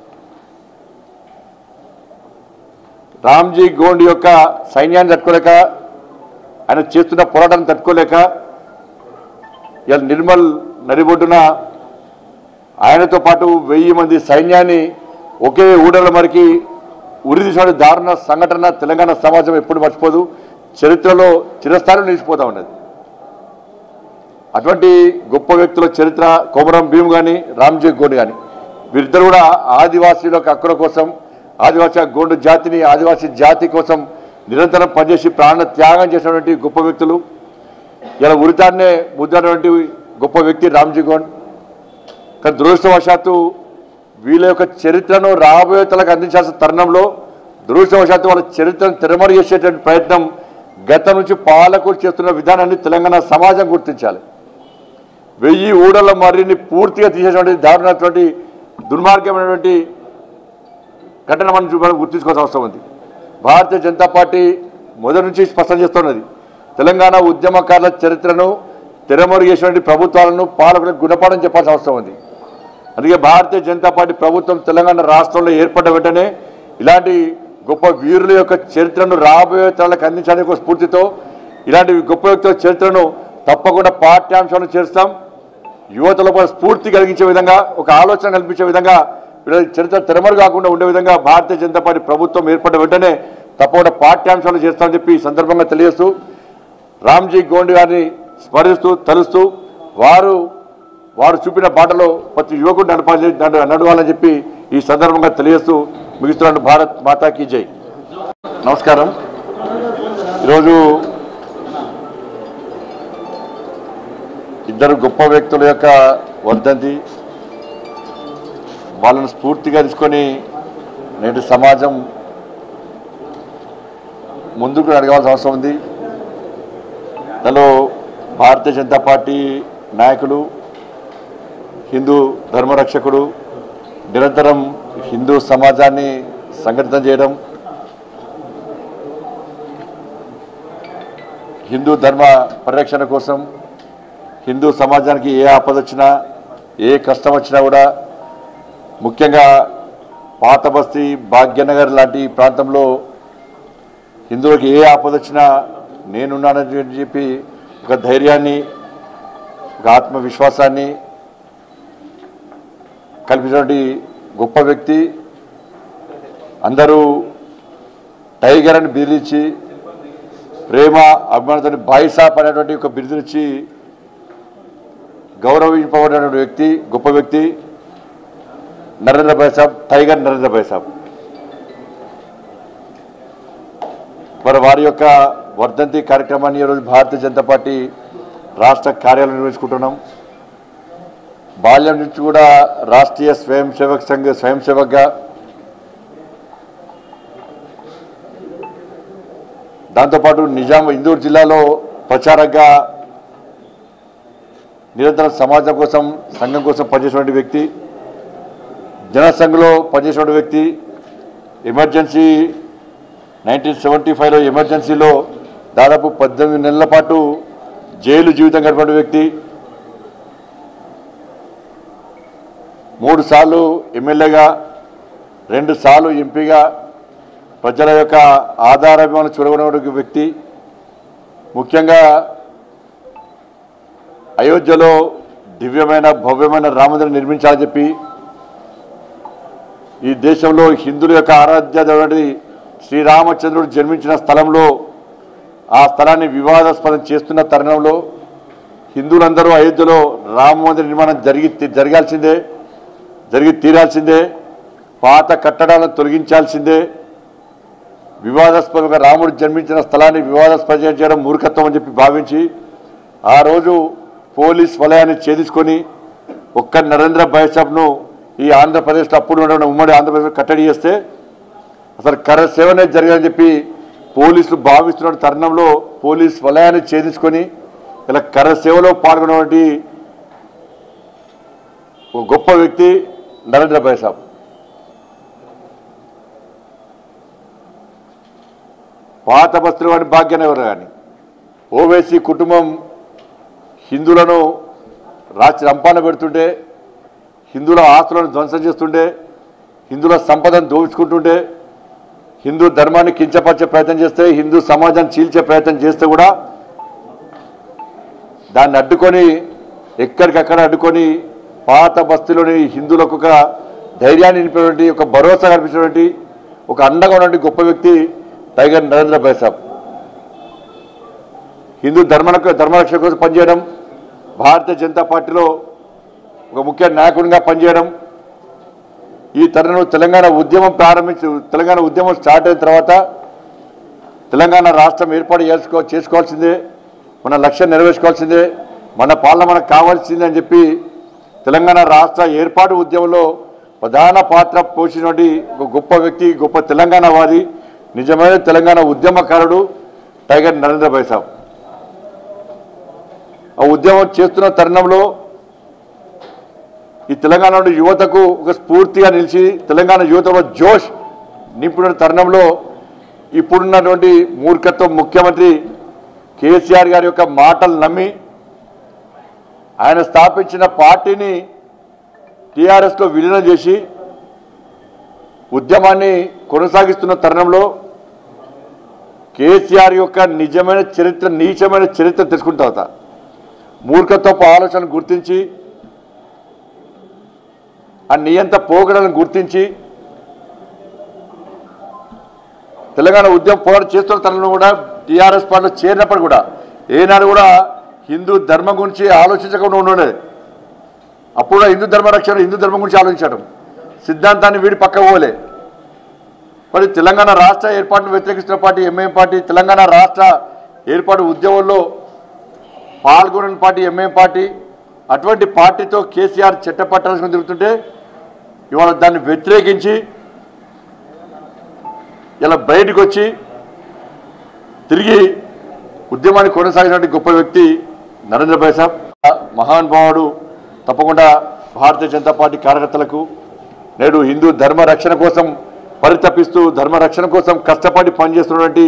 రామ్జీ గోండ్ యొక్క సైన్యాన్ని తట్టుకోలేక ఆయన చేస్తున్న పోరాటాన్ని తట్టుకోలేక ఇలా నిర్మల్ నడిబొడ్డున ఆయనతో పాటు వెయ్యి మంది సైన్యాన్ని ఒకే ఊడల మరికి ఉరిదీసిన దారుణ సంఘటన తెలంగాణ సమాజం ఎప్పుడు మర్చిపోదు చరిత్రలో చిరస్థానం నిలిచిపోతా ఉన్నది అటువంటి గొప్ప వ్యక్తుల చరిత్ర కొమరం భీమ్ కానీ రామ్జీ గోండ్ కానీ వీరిద్దరు కూడా ఆదివాసీల యొక్క హక్కుల కోసం ఆదివాసీ గోండు జాతిని ఆదివాసీ జాతి కోసం నిరంతరం పనిచేసి ప్రాణ త్యాగం చేసినటువంటి గొప్ప వ్యక్తులు ఇలా ఉరితాన్నే ముద్రటువంటి గొప్ప వ్యక్తి రామ్జీ గోండ్ కానీ దురదృష్టవశాత్తు వీళ్ళ యొక్క చరిత్రను రాబోయే తలకు అందించాల్సిన తరుణంలో దురదృష్టవశాత్తు వాళ్ళ చరిత్రను తెరమరు చేసేటువంటి ప్రయత్నం గతం నుంచి పాలకులు చేస్తున్న విధానాన్ని తెలంగాణ సమాజం గుర్తించాలి వెయ్యి ఊడల మర్రిని పూర్తిగా తీసేటువంటి దారుణటువంటి దుర్మార్గమైనటువంటి ఘటన మనం చూ- మనం గుర్తించుకోవాల్సిన అవసరం ఉంది భారతీయ జనతా పార్టీ మొదటి నుంచి స్పష్టం చేస్తున్నది తెలంగాణ ఉద్యమకారుల చరిత్రను తెరమరుగు చేసినటువంటి ప్రభుత్వాలను పాలకులకు గుణపాఠం చెప్పాల్సిన అవసరం ఉంది అందుకే భారతీయ జనతా పార్టీ ప్రభుత్వం తెలంగాణ రాష్ట్రంలో ఏర్పడ్డ వెంటనే ఇలాంటి గొప్ప వీరుల యొక్క చరిత్రను రాబోయే తరాలకు అందించడానికి ఒక స్ఫూర్తితో ఇలాంటి గొప్ప వ్యక్తుల చరిత్రను తప్పకుండా పాఠ్యాంశాలను చేస్తాం యువతలో కూడా స్ఫూర్తి కలిగించే విధంగా ఒక ఆలోచన కల్పించే విధంగా వీళ్ళ చరిత్ర తెరమరు కాకుండా ఉండే విధంగా భారతీయ జనతా పార్టీ ప్రభుత్వం ఏర్పడ్డ వెంటనే తప్పకుండా పాఠ్యాంశాలు చేస్తామని చెప్పి ఈ సందర్భంగా తెలియజేస్తూ రామ్జీ గోండ్ గారిని స్మరిస్తూ తలుస్తూ వారు వారు చూపిన బాటలో ప్రతి యువకుడు నడపాలి నడ- నడవాలని చెప్పి ఈ సందర్భంగా తెలియజేస్తూ ముగిస్తున్నాను భారత్ మాతాకి జై నమస్కారం ఈరోజు ఇద్దరు గొప్ప వ్యక్తుల యొక్క వర్ధంతి వాళ్ళని స్ఫూర్తిగా తీసుకొని నేటి సమాజం ముందుకు అడగాల్సిన అవసరం ఉంది భారతీయ జనతా పార్టీ నాయకులు హిందూ ధర్మరక్షకుడు నిరంతరం హిందూ సమాజాన్ని సంఘటితం చేయడం హిందూ ధర్మ పరిరక్షణ కోసం హిందూ సమాజానికి ఏ ఆపద వచ్చినా ఏ కష్టం వచ్చినా కూడా ముఖ్యంగా పాత బస్తీ భాగ్యనగర్ లాంటి ప్రాంతంలో హిందువులకు ఏ ఆపద వచ్చినా నేనున్నానని చెప్పి ఒక ధైర్యాన్ని ఒక ఆత్మవిశ్వాసాన్ని కల్పించినటువంటి గొప్ప వ్యక్తి అందరూ టైగర్ అని బెదిరించి ప్రేమ అభిమానంతో బాయిసాప్ అనేటువంటి ఒక బిరుదునిచ్చి గౌరవింపబడినటువంటి వ్యక్తి గొప్ప వ్యక్తి నరేంద్ర భాయ్ సాబ్ టైగర్ నరేంద్ర భాయ్ సాబ్ మరి వారి యొక్క వర్ధంతి కార్యక్రమాన్ని ఈరోజు భారతీయ జనతా పార్టీ రాష్ట్ర కార్యాలయం నిర్వహించుకుంటున్నాం బాల్యం నుంచి కూడా రాష్ట్రీయ స్వయం సేవక్ సంఘ్ స్వయం సేవక్గా దాంతోపాటు నిజాం ఇందూరు జిల్లాలో ప్రచారంగా నిరంతరం సమాజం కోసం సంఘం కోసం పనిచేసినటువంటి వ్యక్తి జనసంఘ్లో పనిచేసినటువంటి వ్యక్తి ఎమర్జెన్సీ నైన్టీన్ సెవెంటీ ఫైవ్లో ఎమర్జెన్సీలో దాదాపు పద్దెనిమిది నెలల పాటు జైలు జీవితం గడిపిన వ్యక్తి మూడు సార్లు ఎమ్మెల్యేగా రెండు సార్లు ఎంపీగా ప్రజల యొక్క ఆధారాభిమానం చూడగొన్న వ్యక్తి ముఖ్యంగా అయోధ్యలో దివ్యమైన భవ్యమైన రామమందిరం నిర్మించాలని చెప్పి ఈ దేశంలో హిందువుల యొక్క ఆరాధ్య దేవుడి శ్రీరామచంద్రుడు జన్మించిన స్థలంలో ఆ స్థలాన్ని వివాదాస్పదం చేస్తున్న తరుణంలో హిందువులందరూ అయోధ్యలో రామ మందిర నిర్మాణం జరిగి జరగాల్సిందే జరిగి తీరాల్సిందే పాత కట్టడాలను తొలగించాల్సిందే వివాదాస్పదంగా రాముడు జన్మించిన స్థలాన్ని వివాదాస్పదం చేయడం మూర్ఖత్వం అని చెప్పి భావించి ఆ రోజు పోలీస్ వలయాన్ని ఛేదించుకొని ఒక్క నరేంద్ర బైసాబ్ను ఈ ఆంధ్రప్రదేశ్లో అప్పుడు ఉన్న ఉమ్మడి ఆంధ్రప్రదేశ్ కట్టడి చేస్తే అసలు కర సేవనే జరగాలని చెప్పి పోలీసులు భావిస్తున్న తరుణంలో పోలీస్ వలయాన్ని ఛేదించుకొని ఇలా కర సేవలో పాల్గొన్నటువంటి ఒక గొప్ప వ్యక్తి నరేంద్ర బైసాబ్ పాత బస్తులు కానీ భాగ్యనగర్ కానీ ఓవైసీ కుటుంబం హిందువులను రాచి రంపాన పెడుతుంటే హిందువుల ఆస్తులను ధ్వంసం చేస్తుంటే హిందువుల సంపదను దోచుకుంటుంటే హిందూ ధర్మాన్ని కించపరిచే ప్రయత్నం చేస్తే హిందూ సమాజాన్ని చీల్చే ప్రయత్నం చేస్తే కూడా దాన్ని అడ్డుకొని ఎక్కడికక్కడ అడ్డుకొని పాత బస్తీలోని హిందువులకు ఒక ధైర్యాన్ని నింపినటువంటి ఒక భరోసా కల్పించినటువంటి ఒక అండగా ఉన్నటువంటి గొప్ప వ్యక్తి టైగర్ నరేంద్ర బైసాబ్ హిందూ ధర్మ ధర్మరక్షణ కోసం పనిచేయడం భారతీయ జనతా పార్టీలో ఒక ముఖ్య నాయకుడిగా పనిచేయడం ఈ తరుణంలో తెలంగాణ ఉద్యమం ప్రారంభించి తెలంగాణ ఉద్యమం స్టార్ట్ అయిన తర్వాత తెలంగాణ రాష్ట్రం ఏర్పాటు చేసుకో చేసుకోవాల్సిందే మన లక్ష్యం నెరవేర్చుకోవాల్సిందే మన పాలన మనకు కావాల్సిందే అని చెప్పి తెలంగాణ రాష్ట్ర ఏర్పాటు ఉద్యమంలో ప్రధాన పాత్ర పోషించినటువంటి ఒక గొప్ప వ్యక్తి గొప్ప తెలంగాణవాది నిజమైన తెలంగాణ ఉద్యమకారుడు టైగర్ నరేంద్ర బైసాబ్ ఆ ఉద్యమం చేస్తున్న తరుణంలో ఈ తెలంగాణ యువతకు ఒక స్ఫూర్తిగా నిలిచి తెలంగాణ యువతలో జోష్ నింపిన తరుణంలో ఇప్పుడున్నటువంటి మూర్ఖత్వం ముఖ్యమంత్రి కేసీఆర్ గారి యొక్క మాటలు నమ్మి ఆయన స్థాపించిన పార్టీని టీఆర్ఎస్లో విలీనం చేసి ఉద్యమాన్ని కొనసాగిస్తున్న తరుణంలో కేసీఆర్ యొక్క నిజమైన చరిత్ర నీచమైన చరిత్ర తెలుసుకున్న తర్వాత మూర్ఖత్వపు ఆలోచన గుర్తించి ఆ నియంత పోగడలను గుర్తించి తెలంగాణ ఉద్యమం పోరాటం చేస్తున్న తనను కూడా టీఆర్ఎస్ పార్టీలో చేరినప్పుడు కూడా ఏనాడు కూడా హిందూ ధర్మం గురించి ఆలోచించకుండా ఉండేది అప్పుడు కూడా హిందూ ధర్మ రక్షణ హిందూ ధర్మం గురించి ఆలోచించడం సిద్ధాంతాన్ని వీడి పక్క పోలే మరి తెలంగాణ రాష్ట్ర ఏర్పాటును వ్యతిరేకిస్తున్న పార్టీ ఎంఐఎం పార్టీ తెలంగాణ రాష్ట్ర ఏర్పాటు ఉద్యమంలో పాల్గొనని పార్టీ ఎంఐఎం పార్టీ అటువంటి పార్టీతో కేసీఆర్ చట్టపట్టాల్సిన తిరుగుతుంటే ఇవాళ దాన్ని వ్యతిరేకించి ఇలా బయటకు వచ్చి తిరిగి ఉద్యమాన్ని కొనసాగినటువంటి గొప్ప వ్యక్తి నరేంద్ర భాయ్ సాబ్ మహానుభావుడు తప్పకుండా భారతీయ జనతా పార్టీ కార్యకర్తలకు నేడు హిందూ ధర్మ రక్షణ కోసం పరితపిస్తూ ధర్మ రక్షణ కోసం కష్టపడి పనిచేస్తున్నటువంటి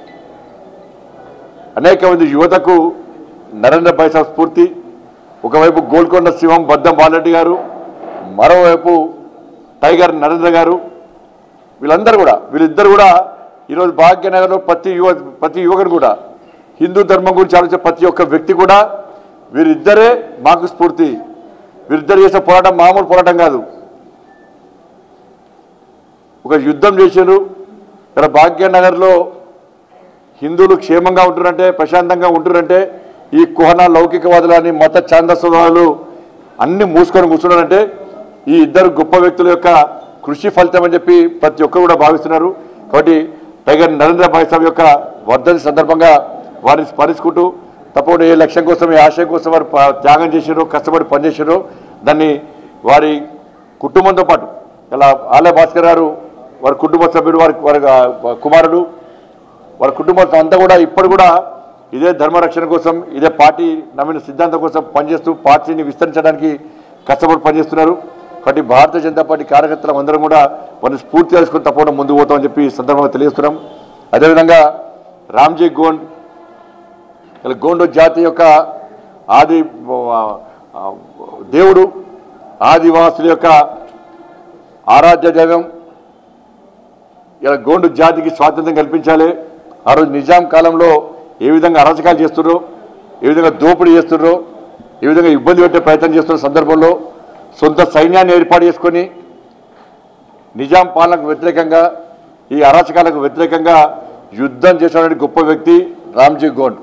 అనేక మంది యువతకు నరేంద్ర భాయ్ సాబ్ స్ఫూర్తి ఒకవైపు గోల్కొండ శివం బద్దం బాలరెడ్డి గారు మరోవైపు టైగర్ నరేంద్ర గారు వీళ్ళందరూ కూడా వీళ్ళిద్దరు కూడా ఈరోజు భాగ్యనగర్లో ప్రతి యువ ప్రతి యువకుడు కూడా హిందూ ధర్మం గురించి ఆలోచించే ప్రతి ఒక్క వ్యక్తి కూడా వీరిద్దరే మాకు స్ఫూర్తి వీరిద్దరు చేసే పోరాటం మామూలు పోరాటం కాదు ఒక యుద్ధం చేశారు ఇక్కడ భాగ్యనగర్లో హిందువులు క్షేమంగా ఉంటున్నారంటే ప్రశాంతంగా ఉంటున్నారంటే ఈ కుహన లౌకికవాదులని మత ఛాందస్వాదులు అన్ని మూసుకొని కూర్చున్నారంటే ఈ ఇద్దరు గొప్ప వ్యక్తుల యొక్క కృషి ఫలితం అని చెప్పి ప్రతి ఒక్కరు కూడా భావిస్తున్నారు కాబట్టి టైగర్ నరేంద్ర భాయ్ సాబ్ యొక్క వర్ధని సందర్భంగా వారిని స్మరించుకుంటూ తప్పకుండా ఏ లక్ష్యం కోసం ఏ ఆశయం కోసం వారు ప- త్యాగం చేశారో కష్టపడి పనిచేశారో దాన్ని వారి కుటుంబంతో పాటు ఇలా ఆలయ భాస్కర్ గారు వారి కుటుంబ సభ్యుడు వారి వారి ఆ, కుమారుడు వారి కుటుంబం అంతా కూడా ఇప్పుడు కూడా ఇదే ధర్మ రక్షణ కోసం ఇదే పార్టీ నమ్మిన సిద్ధాంతం కోసం పనిచేస్తూ పార్టీని విస్తరించడానికి కష్టపడి పనిచేస్తున్నారు కాబట్టి భారతీయ జనతా పార్టీ కార్యకర్తలు అందరం కూడా వారిని స్ఫూర్తి చేసుకుని తప్పకుండా ముందుకు పోతామని చెప్పి ఈ సందర్భంగా తెలియజేస్తున్నాం అదేవిధంగా రామ్జీ గోండ్ ఇలా గోండు జాతి యొక్క ఆది ఆ, ఆ, దేవుడు ఆదివాసుల యొక్క ఆరాధ్య దైవం ఇలా గోండు జాతికి స్వాతంత్రం కల్పించాలి ఆ రోజు నిజాం కాలంలో ఏ విధంగా అరాచకాలు చేస్తున్నారో ఏ విధంగా దోపిడీ చేస్తున్నారో ఏ విధంగా ఇబ్బంది పెట్టే ప్రయత్నం చేస్తున్న సందర్భంలో సొంత సైన్యాన్ని ఏర్పాటు చేసుకొని నిజాం పాలనకు వ్యతిరేకంగా ఈ అరాచకాలకు వ్యతిరేకంగా యుద్ధం చేసినటువంటి గొప్ప వ్యక్తి రామ్జీ గోండ్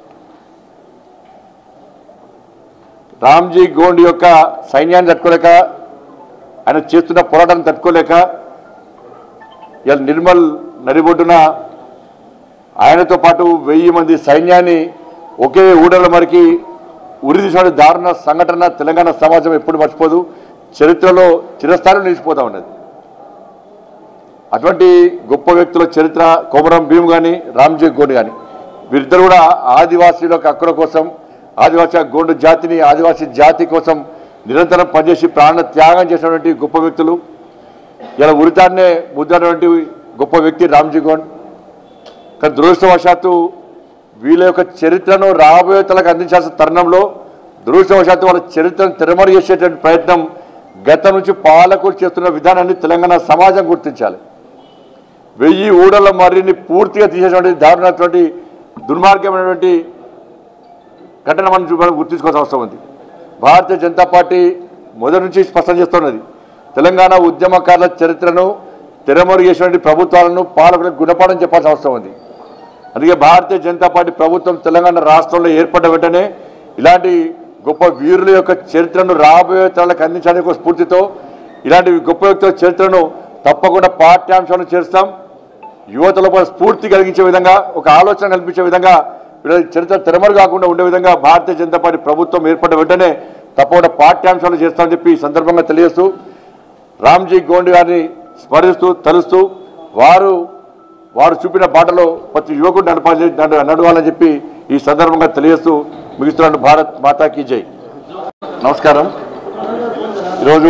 రామ్జీ గోండ్ యొక్క సైన్యాన్ని తట్టుకోలేక ఆయన చేస్తున్న పోరాటాన్ని తట్టుకోలేక ఇలా నిర్మల్ నడిబొడ్డున ఆయనతో పాటు వెయ్యి మంది సైన్యాన్ని ఒకే ఊడల మరికి ఉరిదీసిన దారుణ సంఘటన తెలంగాణ సమాజం ఎప్పుడు మర్చిపోదు చరిత్రలో చిరస్థాయిలో నిలిచిపోతా ఉన్నది అటువంటి గొప్ప వ్యక్తుల చరిత్ర కోమరం భీమ్ కానీ రామ్జీ గోండ్ కానీ వీరిద్దరు కూడా ఆదివాసీల యొక్క హక్కుల కోసం ఆదివాసీ గోండు జాతిని ఆదివాసీ జాతి కోసం నిరంతరం పనిచేసి ప్రాణ త్యాగం చేసినటువంటి గొప్ప వ్యక్తులు ఇలా ఉరితాన్నే ముద్రటువంటి గొప్ప వ్యక్తి రామ్జీ గోండ్ కానీ దురదృష్టవశాత్తు వీళ్ళ యొక్క చరిత్రను రాబోయే తలకు అందించాల్సిన తరుణంలో దురదృష్టవశాత్తు వాళ్ళ చరిత్రను తెరమరు చేసేటువంటి ప్రయత్నం గతం నుంచి పాలకులు చేస్తున్న విధానాన్ని తెలంగాణ సమాజం గుర్తించాలి వెయ్యి ఊడల మర్రిని పూర్తిగా తీసేటువంటి దారుణటువంటి దుర్మార్గమైనటువంటి ఘటన మనం చూ- మనం గుర్తించుకోవాల్సిన అవసరం ఉంది భారతీయ జనతా పార్టీ మొదటి నుంచి స్పష్టం చేస్తున్నది తెలంగాణ ఉద్యమకారుల చరిత్రను తెరమరు చేసినటువంటి ప్రభుత్వాలను పాలకులకు గుణపాఠం చెప్పాల్సిన అవసరం ఉంది అందుకే భారతీయ జనతా పార్టీ ప్రభుత్వం తెలంగాణ రాష్ట్రంలో ఏర్పడ్డ వెంటనే ఇలాంటి గొప్ప వీరుల యొక్క చరిత్రను రాబోయే తరాలకు అందించడానికి ఒక స్ఫూర్తితో ఇలాంటి గొప్ప వ్యక్తుల చరిత్రను తప్పకుండా పాఠ్యాంశాలను చేస్తాం యువతలో కూడా స్ఫూర్తి కలిగించే విధంగా ఒక ఆలోచన కల్పించే విధంగా వీళ్ళ చరిత్ర తెరమరు కాకుండా ఉండే విధంగా భారతీయ జనతా పార్టీ ప్రభుత్వం ఏర్పడ్డ వెంటనే తప్పకుండా పాఠ్యాంశాలు చేస్తామని చెప్పి ఈ సందర్భంగా తెలియజేస్తూ రామ్జీ గోండ్ గారిని స్మరిస్తూ తలుస్తూ వారు వారు చూపిన బాటలో ప్రతి యువకుడు నడపాలి నడ- నడవాలని చెప్పి ఈ సందర్భంగా తెలియజేస్తూ ముగిస్తున్నాను భారత్ మాతాకి జై నమస్కారం ఈరోజు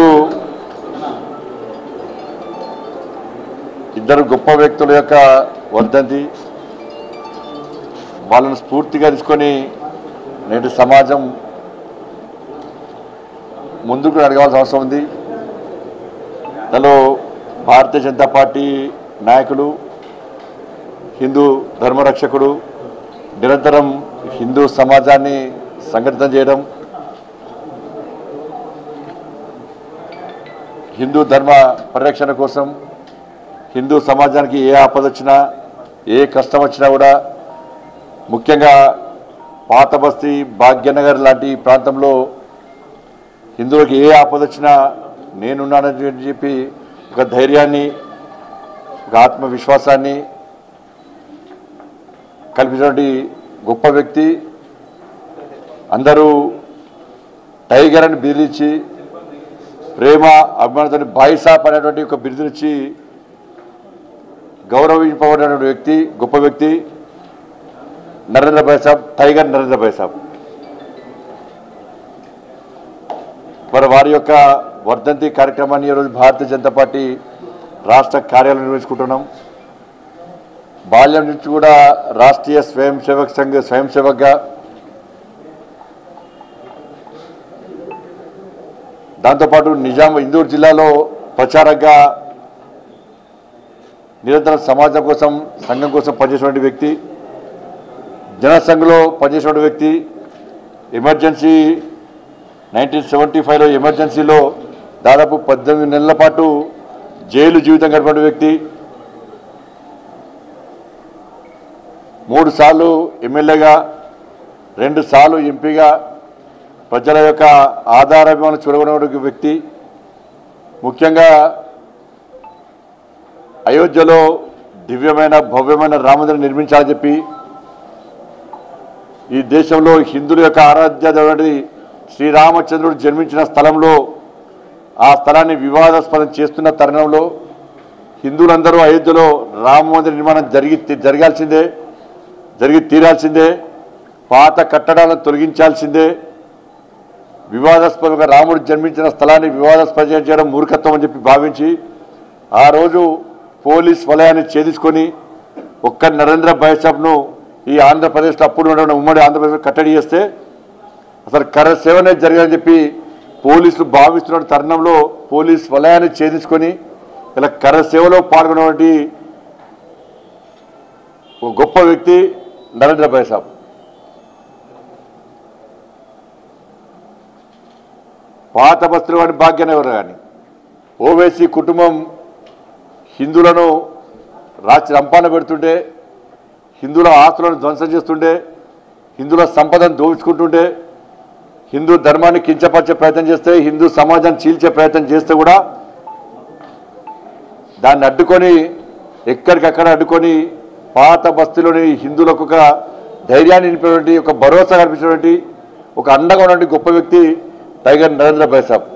ఇద్దరు గొప్ప వ్యక్తుల యొక్క వర్ధంతి వాళ్ళను స్ఫూర్తిగా తీసుకొని నేటి సమాజం ముందుకు అడగాల్సిన అవసరం ఉంది దానిలో భారతీయ జనతా పార్టీ నాయకులు హిందూ ధర్మరక్షకుడు నిరంతరం హిందూ సమాజాన్ని సంఘటితం చేయడం హిందూ ధర్మ పరిరక్షణ కోసం హిందూ సమాజానికి ఏ ఆపద వచ్చినా ఏ కష్టం వచ్చినా కూడా ముఖ్యంగా పాత బస్తీ భాగ్యనగర్ లాంటి ప్రాంతంలో హిందువులకు ఏ ఆపద వచ్చినా నేనున్నానని చెప్పి ఒక ధైర్యాన్ని ఒక ఆత్మవిశ్వాసాన్ని కల్పించినటువంటి గొప్ప వ్యక్తి అందరూ టైగర్ అని బిదిరించి ప్రేమ అభిమానంతో బాయిసాప్ అనేటువంటి ఒక బిరుదునిచ్చి గౌరవింపబడినటువంటి వ్యక్తి గొప్ప వ్యక్తి నరేంద్ర భాయ్ సాబ్ టైగర్ నరేంద్ర భాయ్ సాబ్ మరి వారి యొక్క వర్ధంతి కార్యక్రమాన్ని ఈరోజు భారతీయ జనతా పార్టీ రాష్ట్ర కార్యాలయం నిర్వహించుకుంటున్నాం బాల్యం నుంచి కూడా రాష్ట్రీయ స్వయం సేవక్ సంఘ స్వయం సేవక్గా దాంతోపాటు నిజాం ఇందూరు జిల్లాలో ప్రచారంగా నిరంతరం సమాజం కోసం సంఘం కోసం పనిచేసినటువంటి వ్యక్తి జనసంఘ్లో పనిచేసినటువంటి వ్యక్తి ఎమర్జెన్సీ నైన్టీన్ సెవెంటీ ఫైవ్లో ఎమర్జెన్సీలో దాదాపు పద్దెనిమిది నెలల పాటు జైలు జీవితం గడిపిన వ్యక్తి మూడు సార్లు ఎమ్మెల్యేగా రెండు సార్లు ఎంపీగా ప్రజల యొక్క ఆధారాభిమానం చూడగొన్న వ్యక్తి ముఖ్యంగా అయోధ్యలో దివ్యమైన భవ్యమైన రామమందిరం నిర్మించాలని చెప్పి ఈ దేశంలో హిందువుల యొక్క ఆరాధ్య దేవుడి శ్రీరామచంద్రుడు జన్మించిన స్థలంలో ఆ స్థలాన్ని వివాదాస్పదం చేస్తున్న తరుణంలో హిందువులందరూ అయోధ్యలో రామ మందిర నిర్మాణం జరిగి జరగాల్సిందే జరిగి తీరాల్సిందే పాత కట్టడాలను తొలగించాల్సిందే వివాదాస్పదంగా రాముడు జన్మించిన స్థలాన్ని వివాదాస్పదం చేయడం మూర్ఖత్వం అని చెప్పి భావించి ఆ రోజు పోలీస్ వలయాన్ని ఛేదించుకొని ఒక్క నరేంద్ర బైసాబ్ను ఈ ఆంధ్రప్రదేశ్లో అప్పుడు ఉన్న ఉమ్మడి ఆంధ్రప్రదేశ్లో కట్టడి చేస్తే అసలు కర సేవనే జరగాలని చెప్పి పోలీసులు భావిస్తున్న తరుణంలో పోలీస్ వలయాన్ని ఛేదించుకొని ఇలా కర సేవలో పాల్గొన్నటువంటి ఒక గొప్ప వ్యక్తి నరేంద్ర బైసాబ్ పాత బస్తులు వాడి భాగ్యనగర్ కానీ ఓవేసీ కుటుంబం హిందువులను రాచి రంపాన పెడుతుంటే హిందువుల ఆస్తులను ధ్వంసం చేస్తుంటే హిందువుల సంపదను దోచుకుంటుంటే హిందూ ధర్మాన్ని కించపరిచే ప్రయత్నం చేస్తే హిందూ సమాజాన్ని చీల్చే ప్రయత్నం చేస్తే కూడా దాన్ని అడ్డుకొని ఎక్కడికక్కడ అడ్డుకొని పాత బస్తీలోని హిందువులకు ఒక ధైర్యాన్ని నింపినటువంటి ఒక భరోసా కల్పించినటువంటి ఒక అండగా ఉన్నటువంటి గొప్ప వ్యక్తి టైగర్ నరేంద్ర భాయ్ సాబ్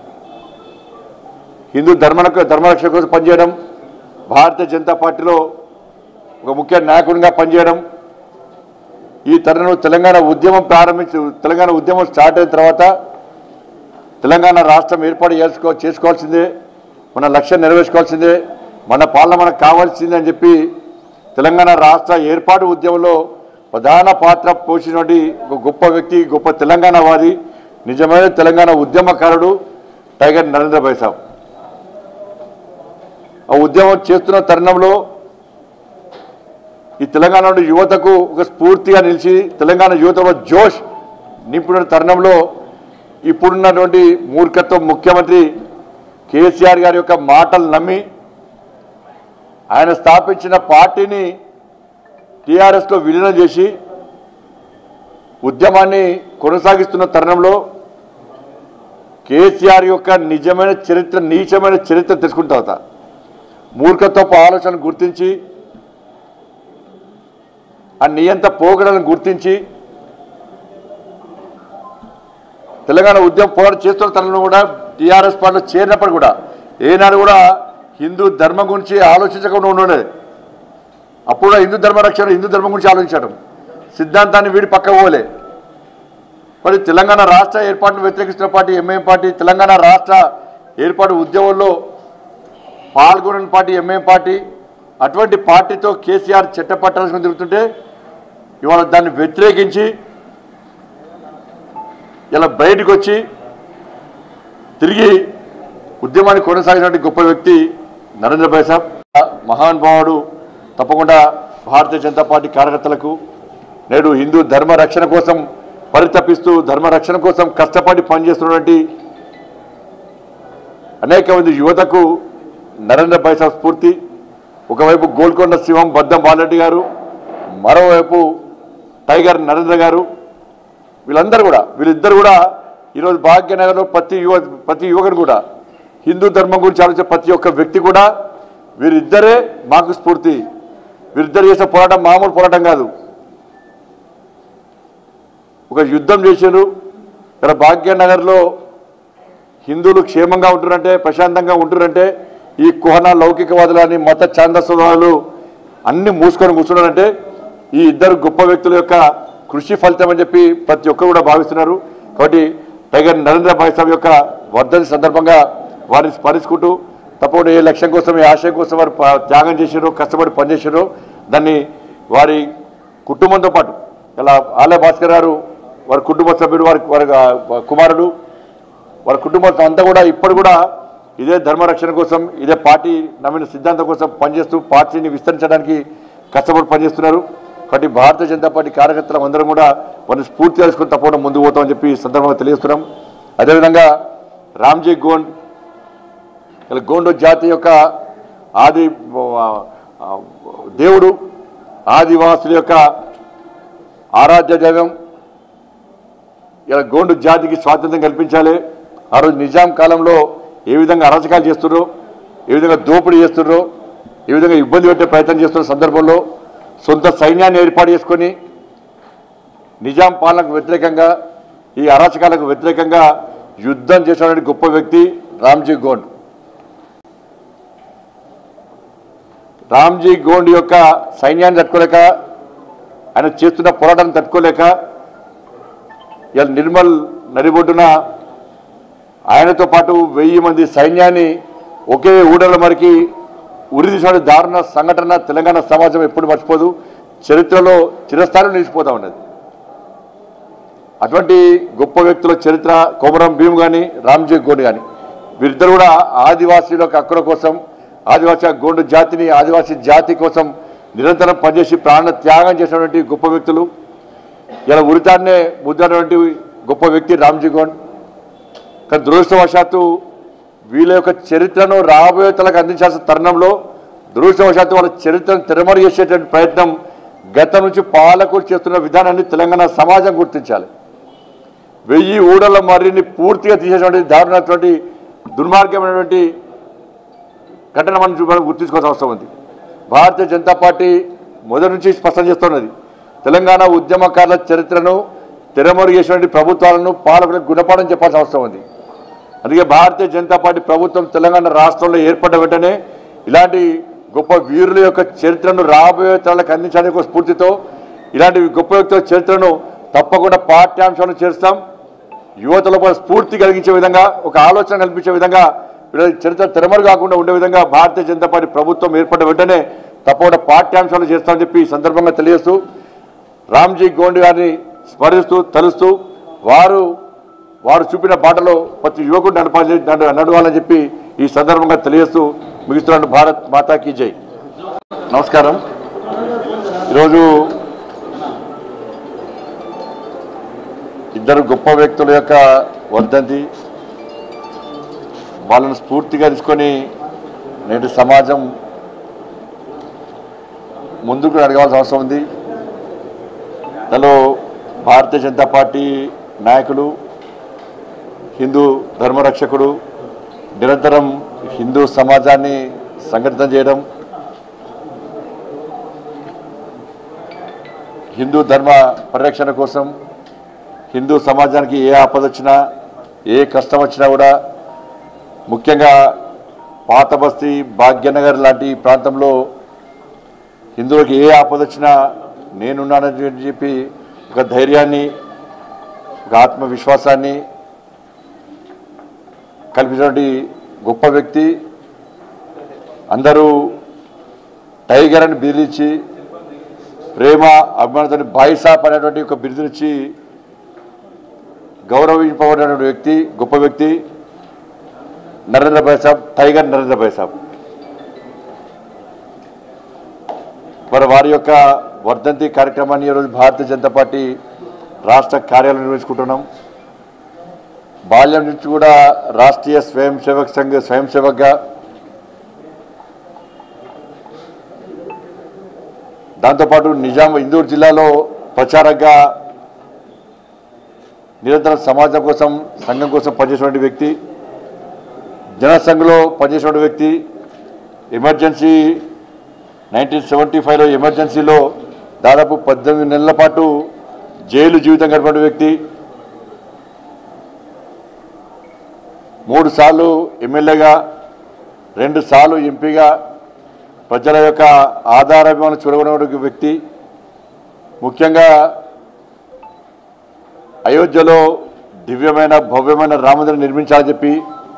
హిందూ ధర్మ ధర్మరక్షణ కోసం పనిచేయడం భారతీయ జనతా పార్టీలో ఒక ముఖ్య నాయకుడిగా పనిచేయడం ఈ తరుణంలో తెలంగాణ ఉద్యమం ప్రారంభించి తెలంగాణ ఉద్యమం స్టార్ట్ అయిన తర్వాత తెలంగాణ రాష్ట్రం ఏర్పాటు చేసుకో చేసుకోవాల్సిందే మన లక్ష్యం నెరవేర్చుకోవాల్సిందే మన పాలన మనకు కావాల్సిందే అని చెప్పి తెలంగాణ రాష్ట్ర ఏర్పాటు ఉద్యమంలో ప్రధాన పాత్ర పోషించినటువంటి ఒక గొప్ప వ్యక్తి గొప్ప తెలంగాణవాది నిజమైన తెలంగాణ ఉద్యమకారుడు టైగర్ నరేంద్ర భాయ్ సాబ్ ఆ ఉద్యమం చేస్తున్న తరుణంలో ఈ తెలంగాణ యువతకు ఒక స్ఫూర్తిగా నిలిచి తెలంగాణ యువతలో జోష్ నింపిన తరుణంలో ఇప్పుడున్నటువంటి మూర్ఖత్వం ముఖ్యమంత్రి కేసీఆర్ గారి యొక్క మాటలు నమ్మి ఆయన స్థాపించిన పార్టీని టీఆర్ఎస్లో విలీనం చేసి ఉద్యమాన్ని కొనసాగిస్తున్న తరుణంలో కేసీఆర్ యొక్క నిజమైన చరిత్ర నీచమైన చరిత్ర తెలుసుకున్న తర్వాత మూర్ఖత్వపు ఆలోచనలు గుర్తించి ఆ నియంత పోగడలను గుర్తించి తెలంగాణ ఉద్యమం పోరాటం చేస్తున్న తరుణంలో కూడా టీఆర్ఎస్ పార్టీలో చేరినప్పుడు కూడా ఏనాడు కూడా హిందూ ధర్మం గురించి ఆలోచించకుండా ఉండే అప్పుడు కూడా హిందూ ధర్మ రక్షణ హిందూ ధర్మం గురించి ఆలోచించడం సిద్ధాంతాన్ని వీడి పక్క పోలే మరి తెలంగాణ రాష్ట్ర ఏర్పాటును వ్యతిరేకిస్తున్న పార్టీ ఎంఐఎం పార్టీ తెలంగాణ రాష్ట్ర ఏర్పాటు ఉద్యమంలో పాల్గొనని పార్టీ ఎంఐఎం పార్టీ అటువంటి పార్టీతో కేసీఆర్ చట్టపట్టాల్సిన తిరుగుతుంటే ఇవాళ దాన్ని వ్యతిరేకించి ఇలా బయటకు వచ్చి తిరిగి ఉద్యమాన్ని కొనసాగినటువంటి గొప్ప వ్యక్తి నరేంద్ర భాయ్ సాబ్ మహానుభావుడు తప్పకుండా భారతీయ జనతా పార్టీ కార్యకర్తలకు నేడు హిందూ ధర్మ రక్షణ కోసం పరితపిస్తూ ధర్మ రక్షణ కోసం కష్టపడి పనిచేస్తున్నటువంటి అనేక మంది యువతకు నరేంద్ర భాయ్ సాబ్ స్ఫూర్తి ఒకవైపు గోల్కొండ శివం బద్దం బాలరెడ్డి గారు మరోవైపు టైగర్ నరేంద్ర గారు వీళ్ళందరూ కూడా వీళ్ళిద్దరు కూడా ఈరోజు భాగ్యనగర్లో ప్రతి యువ ప్రతి యువకుడు కూడా హిందూ ధర్మం గురించి ఆలోచించే ప్రతి ఒక్క వ్యక్తి కూడా వీరిద్దరే మాకు స్ఫూర్తి వీరిద్దరు చేసే పోరాటం మామూలు పోరాటం కాదు ఒక యుద్ధం చేశారు ఇక్కడ భాగ్యనగర్లో హిందువులు క్షేమంగా ఉంటున్నారంటే ప్రశాంతంగా ఉంటున్నారంటే ఈ కుహన లౌకికవాదులని మత ఛాందస్వాదులు అన్ని మూసుకొని కూర్చున్నారంటే ఈ ఇద్దరు గొప్ప వ్యక్తుల యొక్క కృషి ఫలితం అని చెప్పి ప్రతి ఒక్కరు కూడా భావిస్తున్నారు కాబట్టి టైగర్ నరేంద్ర భాయ్ సాబ్ యొక్క వర్ధంతి సందర్భంగా వారిని స్మరించుకుంటూ తప్పకుండా ఏ లక్ష్యం కోసం ఏ ఆశయం కోసం వారు ప- త్యాగం చేశారో కష్టపడి పనిచేశారో దాన్ని వారి కుటుంబంతో పాటు ఇలా ఆలయ భాస్కర్ గారు వారి కుటుంబ సభ్యుడు వారి వారి ఆ, కుమారుడు వారి కుటుంబంతో అంతా కూడా ఇప్పుడు కూడా ఇదే ధర్మరక్షణ కోసం ఇదే పార్టీ నమ్మిన సిద్ధాంతం కోసం పనిచేస్తూ పార్టీని విస్తరించడానికి కష్టపడి పనిచేస్తున్నారు కాబట్టి భారతీయ జనతా పార్టీ కార్యకర్తలు అందరం కూడా వారిని స్ఫూర్తి తెలుసుకొని తప్పకుండా ముందుకు పోతామని చెప్పి ఈ సందర్భంగా తెలియజేస్తున్నాం అదేవిధంగా రామ్జీ గోండ్ ఇలా గోండు జాతి యొక్క ఆది ఆ, ఆ, దేవుడు ఆదివాసుల యొక్క ఆరాధ్య దైవం ఇలా గోండు జాతికి స్వాతంత్రం కల్పించాలి ఆ రోజు నిజాం కాలంలో ఏ విధంగా అరాచకాలు చేస్తున్నారో ఏ విధంగా దోపిడీ చేస్తున్నారో ఏ విధంగా ఇబ్బంది పెట్టే ప్రయత్నం చేస్తున్న సందర్భంలో సొంత సైన్యాన్ని ఏర్పాటు చేసుకొని నిజాం పాలనకు వ్యతిరేకంగా ఈ అరాచకాలకు వ్యతిరేకంగా యుద్ధం చేసినటువంటి గొప్ప వ్యక్తి రామ్జీ గోండ్ రామ్జీ గోండ్ యొక్క సైన్యాన్ని తట్టుకోలేక ఆయన చేస్తున్న పోరాటాన్ని తట్టుకోలేక ఇలా నిర్మల్ నడిబొడ్డున ఆయనతో పాటు వెయ్యి మంది సైన్యాన్ని ఒకే ఊడల మరికి ఉరిదీసిన దారుణ సంఘటన తెలంగాణ సమాజం ఎప్పుడు మర్చిపోదు చరిత్రలో చిరస్థానం నిలిచిపోతా ఉన్నది అటువంటి గొప్ప వ్యక్తుల చరిత్ర కొమరం భీమ్ కానీ రామ్జీ గోండ్ కానీ వీరిద్దరు కూడా ఆదివాసీల యొక్క హక్కుల కోసం ఆదివాసీ గోండు జాతిని ఆదివాసీ జాతి కోసం నిరంతరం పనిచేసి ప్రాణ త్యాగం చేసినటువంటి గొప్ప వ్యక్తులు ఇలా ఉరితాన్నే ముద్దనటువంటి గొప్ప వ్యక్తి రామ్జీ గోండ్ కానీ దురదృష్టవశాత్తు వీళ్ళ యొక్క చరిత్రను రాబోయే తలకు అందించాల్సిన తరుణంలో దురదృష్టవశాత్తు వాళ్ళ చరిత్రను తిరమరు చేసేటువంటి ప్రయత్నం గతం నుంచి పాలకులు చేస్తున్న విధానాన్ని తెలంగాణ సమాజం గుర్తించాలి వెయ్యి ఊడల మర్రిని పూర్తిగా తీసేటువంటి దారుణటువంటి దుర్మార్గమైనటువంటి ఘటన మనం చూ- మనం గుర్తించుకోవాల్సిన అవసరం ఉంది భారతీయ జనతా పార్టీ మొదటి నుంచి స్పష్టం చేస్తున్నది తెలంగాణ ఉద్యమకారుల చరిత్రను తెరమరు చేసినటువంటి ప్రభుత్వాలను పాలకులకు గుణపాఠం చెప్పాల్సిన అవసరం ఉంది అందుకే భారతీయ జనతా పార్టీ ప్రభుత్వం తెలంగాణ రాష్ట్రంలో ఏర్పడ్డ వెంటనే ఇలాంటి గొప్ప వీరుల యొక్క చరిత్రను రాబోయే తరాలకు అందించడానికి ఒక స్ఫూర్తితో ఇలాంటి గొప్ప వ్యక్తుల చరిత్రను తప్పకుండా పాఠ్యాంశాలను చేరుస్తాం యువతలో కూడా స్ఫూర్తి కలిగించే విధంగా ఒక ఆలోచన కల్పించే విధంగా వీళ్ళ చరిత్ర తెరమరు కాకుండా ఉండే విధంగా భారతీయ జనతా పార్టీ ప్రభుత్వం ఏర్పడ్డ వెంటనే తప్పకుండా పాఠ్యాంశాలు చేస్తామని చెప్పి ఈ సందర్భంగా తెలియజేస్తూ రామ్జీ గోండ్ గారిని స్మరిస్తూ తలుస్తూ వారు వారు చూపిన బాటలో ప్రతి యువకుడు నడపాలి నడ- నడవాలని చెప్పి ఈ సందర్భంగా తెలియజేస్తూ ముగిస్తున్నాను భారత్ మాతాకి జై నమస్కారం ఈరోజు ఇద్దరు గొప్ప వ్యక్తుల యొక్క వర్ధంతి వాళ్ళను స్ఫూర్తిగా తీసుకొని నేటి సమాజం ముందుకు అడగాల్సిన అవసరం ఉంది దానిలో భారతీయ జనతా పార్టీ నాయకులు హిందూ ధర్మరక్షకుడు నిరంతరం హిందూ సమాజాన్ని సంఘటితం చేయడం హిందూ ధర్మ పరిరక్షణ కోసం హిందూ సమాజానికి ఏ ఆపద వచ్చినా ఏ కష్టం వచ్చినా కూడా ముఖ్యంగా పాత బస్తీ భాగ్యనగర్ లాంటి ప్రాంతంలో హిందువులకు ఏ ఆపద వచ్చినా నేనున్నానని చెప్పి ఒక ధైర్యాన్ని ఒక ఆత్మవిశ్వాసాన్ని కల్పించినటువంటి గొప్ప వ్యక్తి అందరూ టైగర్ అని బిరుదిచ్చి ప్రేమ అభిమానంతో బాయిసాప్ అనేటువంటి ఒక బిరుదునిచ్చి గౌరవింపబడినటువంటి వ్యక్తి గొప్ప వ్యక్తి నరేంద్ర భాయ్ సాబ్ టైగర్ నరేంద్ర భాయ్ సాబ్ మరి వారి యొక్క వర్ధంతి కార్యక్రమాన్ని ఈరోజు భారతీయ జనతా పార్టీ రాష్ట్ర కార్యాలయం నిర్వహించుకుంటున్నాం బాల్యం నుంచి కూడా రాష్ట్రీయ స్వయం సేవక్ సంఘ స్వయం సేవక్గా దాంతోపాటు నిజాం ఇందూరు జిల్లాలో ప్రచారంగా నిరంతరం సమాజం కోసం సంఘం కోసం పనిచేసినటువంటి వ్యక్తి జనసంఘలో పనిచేసినటువంటి వ్యక్తి ఎమర్జెన్సీ నైన్టీన్ సెవెంటీ ఫైవ్లో ఎమర్జెన్సీలో దాదాపు పద్దెనిమిది నెలల పాటు జైలు జీవితం గడిపిన వ్యక్తి మూడు సార్లు ఎమ్మెల్యేగా రెండు సార్లు ఎంపీగా ప్రజల యొక్క ఆధారాభిమానం చూడగొన్న వ్యక్తి ముఖ్యంగా అయోధ్యలో దివ్యమైన భవ్యమైన రామమందిరం నిర్మించాలని చెప్పి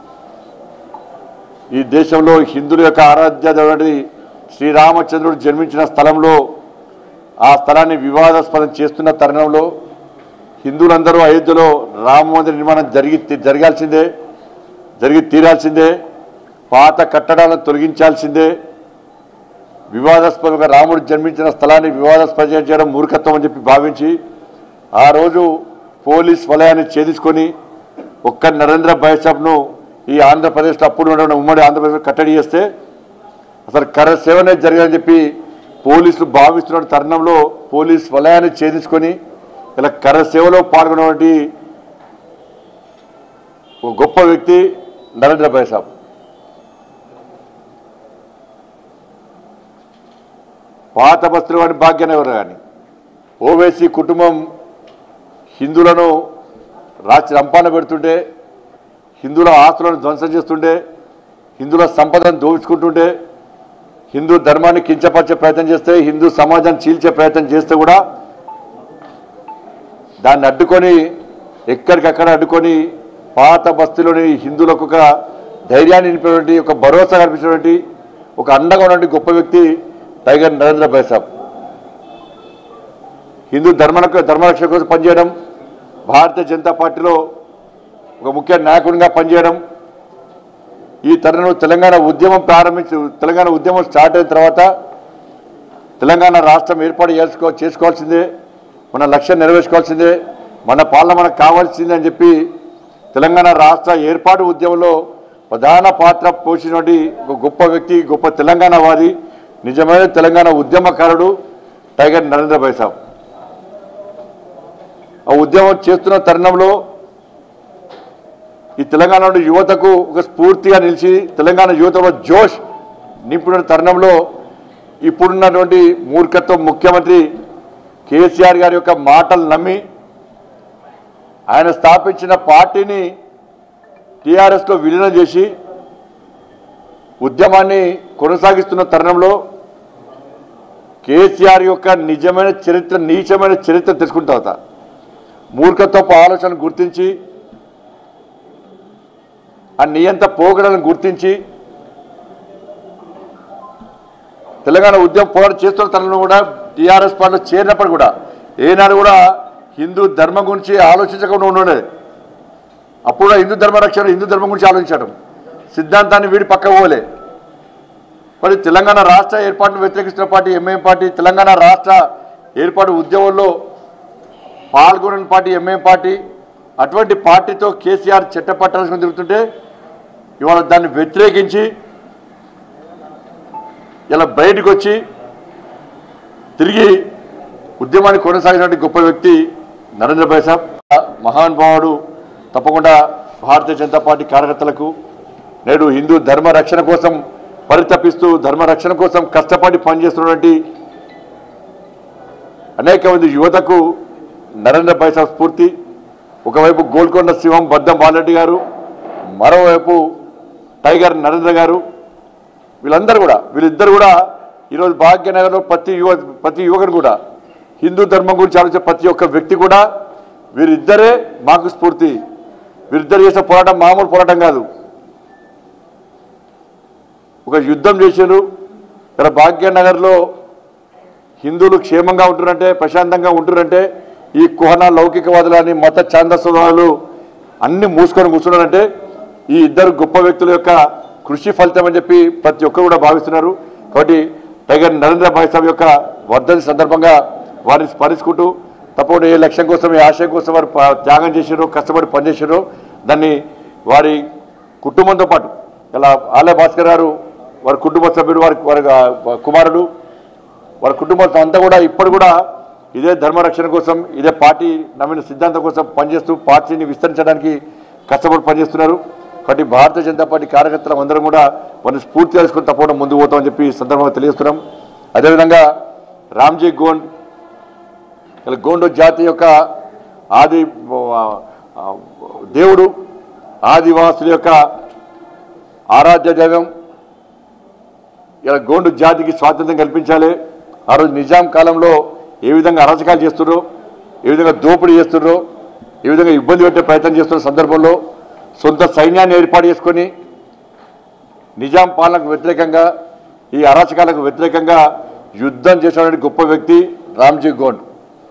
ఈ దేశంలో హిందువుల యొక్క ఆరాధ్య దేవుడి శ్రీరామచంద్రుడు జన్మించిన స్థలంలో ఆ స్థలాన్ని వివాదాస్పదం చేస్తున్న తరుణంలో హిందువులందరూ అయోధ్యలో రామ మందిర నిర్మాణం జరిగి జరగాల్సిందే జరిగి తీరాల్సిందే పాత కట్టడాలను తొలగించాల్సిందే వివాదాస్పదంగా రాముడు జన్మించిన స్థలాన్ని వివాదాస్పదం చేయడం మూర్ఖత్వం అని చెప్పి భావించి ఆ రోజు పోలీస్ వలయాన్ని ఛేదించుకొని ఒక్క నరేంద్ర బైసాబ్ను ఈ ఆంధ్రప్రదేశ్లో అప్పుడు ఉన్న ఉమ్మడి ఆంధ్రప్రదేశ్ కట్టడి చేస్తే అసలు కర సేవనే జరగాలని చెప్పి పోలీసులు భావిస్తున్న తరుణంలో పోలీస్ వలయాన్ని ఛేదించుకొని ఇలా కర సేవలో పాల్గొన్నటువంటి ఒక గొప్ప వ్యక్తి నరేంద్ర బైసాబ్ పాత బస్తులు కానీ భాగ్యనగర్ కానీ ఓవైసీ కుటుంబం హిందువులను రాచి రంపాన పెడుతుంటే హిందువుల ఆస్తులను ధ్వంసం చేస్తుంటే హిందువుల సంపదను దోచుకుంటుంటే హిందూ ధర్మాన్ని కించపరిచే ప్రయత్నం చేస్తే హిందూ సమాజాన్ని చీల్చే ప్రయత్నం చేస్తే కూడా దాన్ని అడ్డుకొని ఎక్కడికక్కడ అడ్డుకొని పాత బస్తీలోని హిందువులకు ఒక ధైర్యాన్ని నింపినటువంటి ఒక భరోసా కల్పించినటువంటి ఒక అండగా ఉన్నటువంటి గొప్ప వ్యక్తి టైగర్ నరేంద్ర బైసాబ్ హిందూ ధర్మ ధర్మరక్షణ కోసం పనిచేయడం భారతీయ జనతా పార్టీలో ఒక ముఖ్య నాయకుడిగా పనిచేయడం ఈ తరుణంలో తెలంగాణ ఉద్యమం ప్రారంభించి తెలంగాణ ఉద్యమం స్టార్ట్ అయిన తర్వాత తెలంగాణ రాష్ట్రం ఏర్పాటు చేసుకో చేసుకోవాల్సిందే మన లక్ష్యం నెరవేర్చుకోవాల్సిందే మన పాలన మనకు కావాల్సిందే అని చెప్పి తెలంగాణ రాష్ట్ర ఏర్పాటు ఉద్యమంలో ప్రధాన పాత్ర పోషించినటువంటి ఒక గొప్ప వ్యక్తి గొప్ప తెలంగాణవాది నిజమైన తెలంగాణ ఉద్యమకారుడు టైగర్ నరేంద్ర బైసాబ్ ఆ ఉద్యమం చేస్తున్న తరుణంలో ఈ తెలంగాణ యువతకు ఒక స్ఫూర్తిగా నిలిచి తెలంగాణ యువతలో జోష్ నింపుతున్న తరుణంలో ఇప్పుడున్నటువంటి మూర్ఖత్వం ముఖ్యమంత్రి కేసీఆర్ గారి యొక్క మాటలు నమ్మి ఆయన స్థాపించిన పార్టీని టీఆర్ఎస్లో విలీనం చేసి ఉద్యమాన్ని కొనసాగిస్తున్న తరుణంలో కేసీఆర్ యొక్క నిజమైన చరిత్ర నీచమైన చరిత్ర తెలుసుకున్న తర్వాత మూర్ఖత్వపు ఆలోచన గుర్తించి ఆ నియంత పోగడలను గుర్తించి తెలంగాణ ఉద్యమ పోరాటం చేస్తున్న తనలో కూడా టీఆర్ఎస్ పార్టీలో చేరినప్పుడు కూడా ఏనాడు కూడా హిందూ ధర్మం గురించి ఆలోచించకుండా ఉండేది అప్పుడు కూడా హిందూ ధర్మ రక్షణ హిందూ ధర్మం గురించి ఆలోచించడం సిద్ధాంతాన్ని వీడి పక్క పోలే మరి తెలంగాణ రాష్ట్ర ఏర్పాటును వ్యతిరేకిస్తున్న పార్టీ ఎంఐఎం పార్టీ తెలంగాణ రాష్ట్ర ఏర్పాటు ఉద్యమంలో పాల్గొనని పార్టీ ఎంఐఎం పార్టీ అటువంటి పార్టీతో కేసీఆర్ చట్టపట్టాల్సి తిరుగుతుంటే ఇవాళ దాన్ని వ్యతిరేకించి ఇలా బయటకు వచ్చి తిరిగి ఉద్యమాన్ని కొనసాగినటువంటి గొప్ప వ్యక్తి నరేంద్ర భాయ్ సాబ్ మహానుభావుడు తప్పకుండా భారతీయ జనతా పార్టీ కార్యకర్తలకు నేడు హిందూ ధర్మ రక్షణ కోసం పరితపిస్తూ ధర్మ రక్షణ కోసం కష్టపడి పనిచేస్తున్నటువంటి అనేక మంది యువతకు నరేంద్ర భాయ్ సాబ్ స్ఫూర్తి ఒకవైపు గోల్కొండ శివం బద్దం బాలరెడ్డి గారు మరోవైపు టైగర్ నరేంద్ర గారు వీళ్ళందరూ కూడా వీళ్ళిద్దరు కూడా ఈరోజు భాగ్యనగర్లో ప్రతి యువ ప్రతి యువకుడు కూడా హిందూ ధర్మం గురించి ఆలోచించే ప్రతి ఒక్క వ్యక్తి కూడా వీరిద్దరే మాకు స్ఫూర్తి వీరిద్దరు చేసే పోరాటం మామూలు పోరాటం కాదు ఒక యుద్ధం చేశారు ఇక్కడ భాగ్యనగర్లో హిందువులు క్షేమంగా ఉంటున్నారంటే ప్రశాంతంగా ఉంటున్నారంటే ఈ కుహన లౌకికవాదులని మత ఛాందస్వాదులు అన్ని మూసుకొని కూర్చున్నారంటే ఈ ఇద్దరు గొప్ప వ్యక్తుల యొక్క కృషి ఫలితం అని చెప్పి ప్రతి ఒక్కరు కూడా భావిస్తున్నారు కాబట్టి టైగర్ నరేంద్ర భాయ్ సాబ్ యొక్క వర్ధని సందర్భంగా వారిని స్మరించుకుంటూ తప్పకుండా ఏ లక్ష్యం కోసం ఏ ఆశయం కోసం వారు ప- త్యాగం చేశారో కష్టపడి పనిచేశారో దాన్ని వారి కుటుంబంతో పాటు ఇలా ఆలయ భాస్కర్ గారు వారి కుటుంబ సభ్యుడు వారి వారి ఆ, కుమారుడు వారి కుటుంబం అంతా కూడా ఇప్పుడు కూడా ఇదే ధర్మ రక్షణ కోసం ఇదే పార్టీ నమ్మిన సిద్ధాంతం కోసం పనిచేస్తూ పార్టీని విస్తరించడానికి కష్టపడి పనిచేస్తున్నారు కాబట్టి భారతీయ జనతా పార్టీ కార్యకర్తలు అందరం కూడా వారిని స్ఫూర్తి చేసుకుని తప్పకుండా ముందుకు పోతామని చెప్పి ఈ సందర్భంగా తెలియజేస్తున్నాం అదేవిధంగా రామ్జీ గోండ్ ఇలా గోండు జాతి యొక్క ఆది ఆ, ఆ, దేవుడు ఆదివాసుల యొక్క ఆరాధ్య దైవం ఇలా గోండు జాతికి స్వాతంత్రం కల్పించాలి ఆ రోజు నిజాం కాలంలో ఏ విధంగా అరాచకాలు చేస్తున్నారో ఏ విధంగా దోపిడీ చేస్తున్నారో ఈ విధంగా ఇబ్బంది పెట్టే ప్రయత్నం చేస్తున్న సందర్భంలో సొంత సైన్యాన్ని ఏర్పాటు చేసుకొని నిజాం పాలనకు వ్యతిరేకంగా ఈ అరాచకాలకు వ్యతిరేకంగా యుద్ధం చేసినటువంటి గొప్ప వ్యక్తి రామ్జీ గోండ్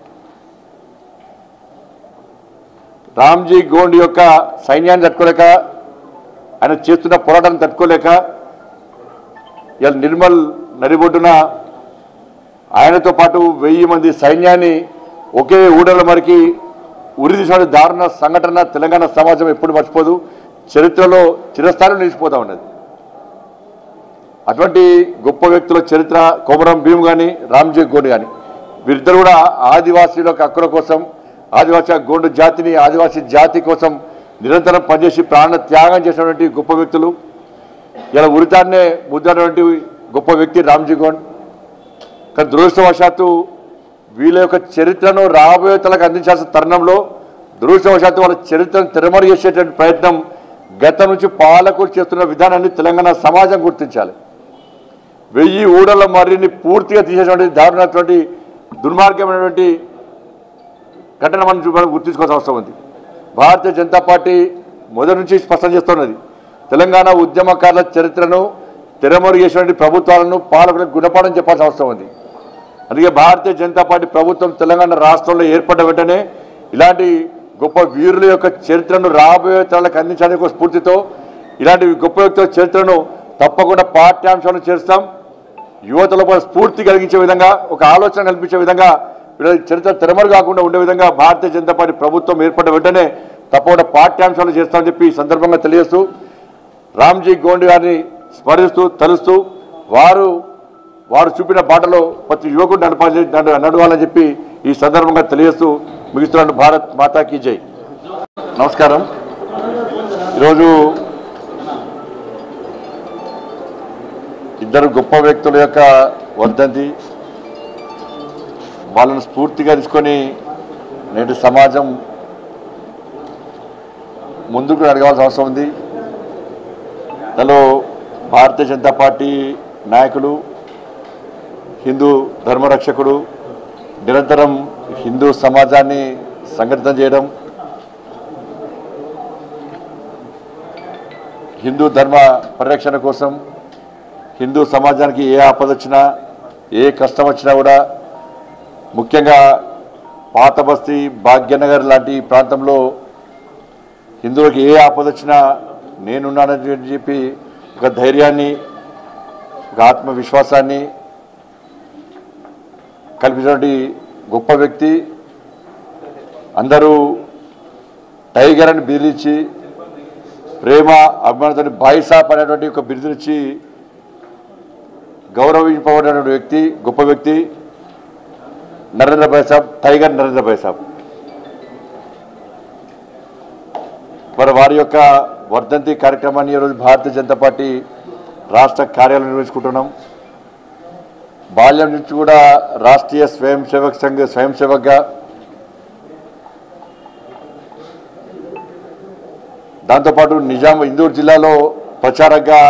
రామ్జీ గోండ్ యొక్క సైన్యాన్ని తట్టుకోలేక ఆయన చేస్తున్న పోరాటాన్ని తట్టుకోలేక ఇలా నిర్మల్ నడిబొడ్డున ఆయనతో పాటు వెయ్యి మంది సైన్యాన్ని ఒకే ఊడల మరికి ఉరిదీసిన దారుణ సంఘటన తెలంగాణ సమాజం ఎప్పుడు మర్చిపోదు చరిత్రలో చిరస్థానం నిలిచిపోతా ఉన్నది అటువంటి గొప్ప వ్యక్తుల చరిత్ర కోమరం భీమ్ కానీ రామ్జీ గోండ్ కానీ వీరిద్దరు కూడా ఆదివాసీల యొక్క హక్కుల కోసం ఆదివాసీ గోండు జాతిని ఆదివాసీ జాతి కోసం నిరంతరం పనిచేసి ప్రాణ త్యాగం చేసినటువంటి గొప్ప వ్యక్తులు ఇలా ఉరితాన్నే ముద్దినటువంటి గొప్ప వ్యక్తి రామ్జీ గోండ్ కానీ దురదృష్టవశాత్తు వీళ్ళ యొక్క చరిత్రను రాబోయే తలకు అందించాల్సిన తరుణంలో దురదృష్టవశాత్తు వాళ్ళ చరిత్రను తెరమరు చేసేటువంటి ప్రయత్నం గతం నుంచి పాలకులు చేస్తున్న విధానాన్ని తెలంగాణ సమాజం గుర్తించాలి వెయ్యి ఊడల మర్రిని పూర్తిగా తీసేటువంటి దారుణటువంటి దుర్మార్గమైనటువంటి ఘటన మనం చూ- మనం గుర్తించుకోవాల్సిన అవసరం ఉంది భారతీయ జనతా పార్టీ మొదటి నుంచి స్పష్టం చేస్తున్నది తెలంగాణ ఉద్యమకారుల చరిత్రను తెరమరు చేసినటువంటి ప్రభుత్వాలను పాలకులకు గుణపాఠం చెప్పాల్సిన అవసరం ఉంది అందుకే భారతీయ జనతా పార్టీ ప్రభుత్వం తెలంగాణ రాష్ట్రంలో ఏర్పడ్డ వెంటనే ఇలాంటి గొప్ప వీరుల యొక్క చరిత్రను రాబోయే తరాలకు అందించడానికి ఒక స్ఫూర్తితో ఇలాంటి గొప్ప వ్యక్తుల చరిత్రను తప్పకుండా పాఠ్యాంశాలను చేస్తాం యువతలో కూడా స్ఫూర్తి కలిగించే విధంగా ఒక ఆలోచన కల్పించే విధంగా వీళ్ళ చరిత్ర తెరమరు కాకుండా ఉండే విధంగా భారతీయ జనతా పార్టీ ప్రభుత్వం ఏర్పడ్డ వెంటనే తప్పకుండా పాఠ్యాంశాలు చేస్తామని చెప్పి ఈ సందర్భంగా తెలియజేస్తూ రామ్జీ గోండ్ గారిని స్మరిస్తూ తలుస్తూ వారు వారు చూపిన బాటలో ప్రతి యువకుడు నడపాలి నడ- నడవాలని చెప్పి ఈ సందర్భంగా తెలియజేస్తూ ముగిస్తున్నాను భారత్ మాతాకి జై నమస్కారం ఈరోజు ఇద్దరు గొప్ప వ్యక్తుల యొక్క వర్ధంతి వాళ్ళను స్ఫూర్తిగా తీసుకొని నేటి సమాజం ముందుకు అడగాల్సిన అవసరం ఉంది దానిలో భారతీయ జనతా పార్టీ నాయకులు హిందూ ధర్మరక్షకుడు నిరంతరం హిందూ సమాజాన్ని సంఘటితం చేయడం హిందూ ధర్మ పరిరక్షణ కోసం హిందూ సమాజానికి ఏ ఆపద వచ్చినా ఏ కష్టం వచ్చినా కూడా ముఖ్యంగా పాత బస్తీ భాగ్యనగర్ లాంటి ప్రాంతంలో హిందువులకు ఏ ఆపద వచ్చినా నేనున్నానని చెప్పి ఒక ధైర్యాన్ని ఒక ఆత్మవిశ్వాసాన్ని కల్పించినటువంటి గొప్ప వ్యక్తి అందరూ టైగర్ అని బెదిరించి ప్రేమ అభిమానంతో బాయిసాప్ అనేటువంటి ఒక బిరుదునిచ్చి గౌరవింపబడినటువంటి వ్యక్తి గొప్ప వ్యక్తి నరేంద్ర భాయ్ సాబ్ టైగర్ నరేంద్ర భాయ్ సాబ్ మరి వారి యొక్క వర్ధంతి కార్యక్రమాన్ని ఈరోజు భారతీయ జనతా పార్టీ రాష్ట్ర కార్యాలయం నిర్వహించుకుంటున్నాం బాల్యం నుంచి కూడా రాష్ట్రీయ స్వయం సేవక్ సంఘ స్వయం సేవక్గా దాంతోపాటు నిజాం ఇందూరు జిల్లాలో ప్రచారంగా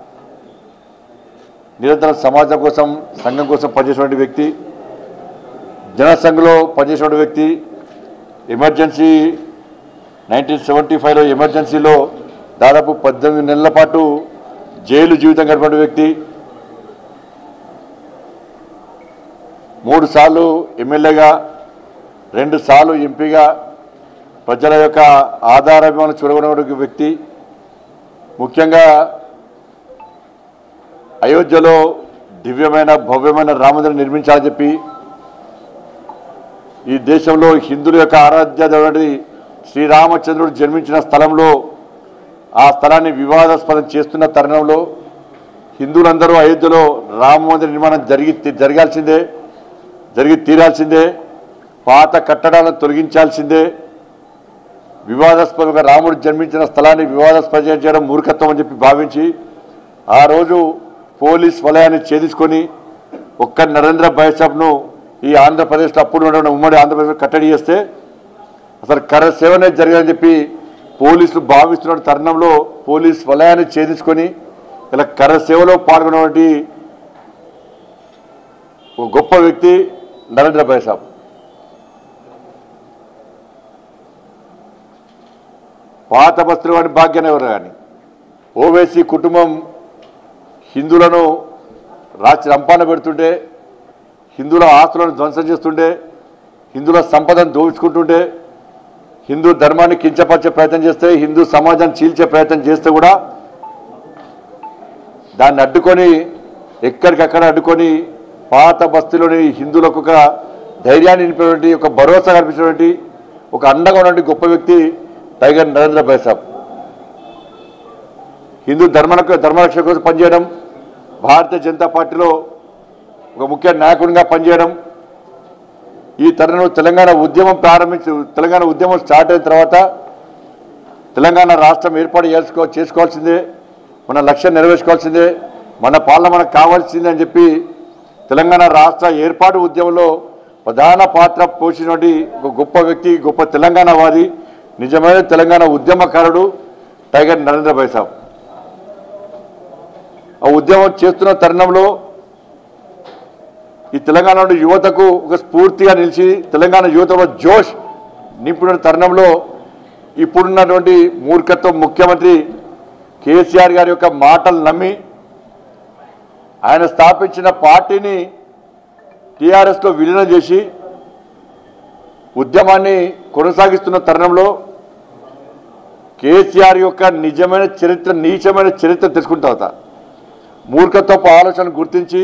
నిరంతరం సమాజం కోసం సంఘం కోసం పనిచేసినటువంటి వ్యక్తి జనసంఘ్లో పనిచేసినటువంటి వ్యక్తి ఎమర్జెన్సీ నైన్టీన్ సెవెంటీ ఫైవ్లో ఎమర్జెన్సీలో దాదాపు పద్దెనిమిది నెలల పాటు జైలు జీవితం గడిపిన వ్యక్తి మూడు సార్లు ఎమ్మెల్యేగా రెండు సార్లు ఎంపీగా ప్రజల యొక్క ఆధారాభిమానం చూడగొన్న వ్యక్తి ముఖ్యంగా అయోధ్యలో దివ్యమైన భవ్యమైన రామమందిరం నిర్మించాలని చెప్పి ఈ దేశంలో హిందువుల యొక్క ఆరాధ్య దేవుడి శ్రీరామచంద్రుడు జన్మించిన స్థలంలో ఆ స్థలాన్ని వివాదాస్పదం చేస్తున్న తరుణంలో హిందువులందరూ అయోధ్యలో రామ మందిర నిర్మాణం జరిగి జరగాల్సిందే జరిగి తీరాల్సిందే పాత కట్టడాలను తొలగించాల్సిందే వివాదాస్పదంగా రాముడు జన్మించిన స్థలాన్ని వివాదాస్పదం చేయడం మూర్ఖత్వం అని చెప్పి భావించి ఆ రోజు పోలీస్ వలయాన్ని ఛేదించుకొని ఒక్క నరేంద్ర బైసాబ్ను ఈ ఆంధ్రప్రదేశ్లో అప్పుడు ఉన్న ఉమ్మడి ఆంధ్రప్రదేశ్లో కట్టడి చేస్తే అసలు కర సేవనే జరిగిందని చెప్పి పోలీసులు భావిస్తున్న తరుణంలో పోలీస్ వలయాన్ని ఛేదించుకొని ఇలా కర సేవలో పాల్గొన్నటువంటి ఒక గొప్ప వ్యక్తి నరేంద్ర భాయ్ సాబ్ పాత బస్తులు కానీ భాగ్యనగర్ కానీ ఓవేసీ కుటుంబం హిందువులను రాచి రంపాన పెడుతుంటే హిందువుల ఆస్తులను ధ్వంసం చేస్తుంటే హిందువుల సంపదను దోచుకుంటుంటే హిందూ ధర్మాన్ని కించపరిచే ప్రయత్నం చేస్తే హిందూ సమాజాన్ని చీల్చే ప్రయత్నం చేస్తే కూడా దాన్ని అడ్డుకొని ఎక్కడికక్కడ అడ్డుకొని పాత బస్తీలోని హిందువులకు ఒక ధైర్యాన్ని నింపినటువంటి ఒక భరోసా కల్పించినటువంటి ఒక అండగా ఉన్నటువంటి గొప్ప వ్యక్తి టైగర్ నరేంద్ర భాయ్ సాబ్ హిందూ ధర్మ ధర్మరక్షణ కోసం పనిచేయడం భారతీయ జనతా పార్టీలో ఒక ముఖ్య నాయకుడిగా పనిచేయడం ఈ తరుణంలో తెలంగాణ ఉద్యమం ప్రారంభించి తెలంగాణ ఉద్యమం స్టార్ట్ అయిన తర్వాత తెలంగాణ రాష్ట్రం ఏర్పాటు చేసుకో చేసుకోవాల్సిందే మన లక్ష్యం నెరవేర్చుకోవాల్సిందే మన పాలన మనకు కావాల్సిందే అని చెప్పి తెలంగాణ రాష్ట్ర ఏర్పాటు ఉద్యమంలో ప్రధాన పాత్ర పోషించినటువంటి ఒక గొప్ప వ్యక్తి గొప్ప తెలంగాణవాది నిజమైన తెలంగాణ ఉద్యమకారుడు టైగర్ నరేంద్ర భాయ్ సాబ్ ఆ ఉద్యమం చేస్తున్న తరుణంలో ఈ తెలంగాణ యువతకు ఒక స్ఫూర్తిగా నిలిచి తెలంగాణ యువతలో జోష్ నింపిన తరుణంలో ఇప్పుడున్నటువంటి మూర్ఖత్వం ముఖ్యమంత్రి కేసీఆర్ గారి యొక్క మాటలు నమ్మి ఆయన స్థాపించిన పార్టీని టీఆర్ఎస్లో విలీనం చేసి ఉద్యమాన్ని కొనసాగిస్తున్న తరుణంలో కేసీఆర్ యొక్క నిజమైన చరిత్ర నీచమైన చరిత్ర తెలుసుకున్న తర్వాత మూర్ఖత్వపు ఆలోచనలు గుర్తించి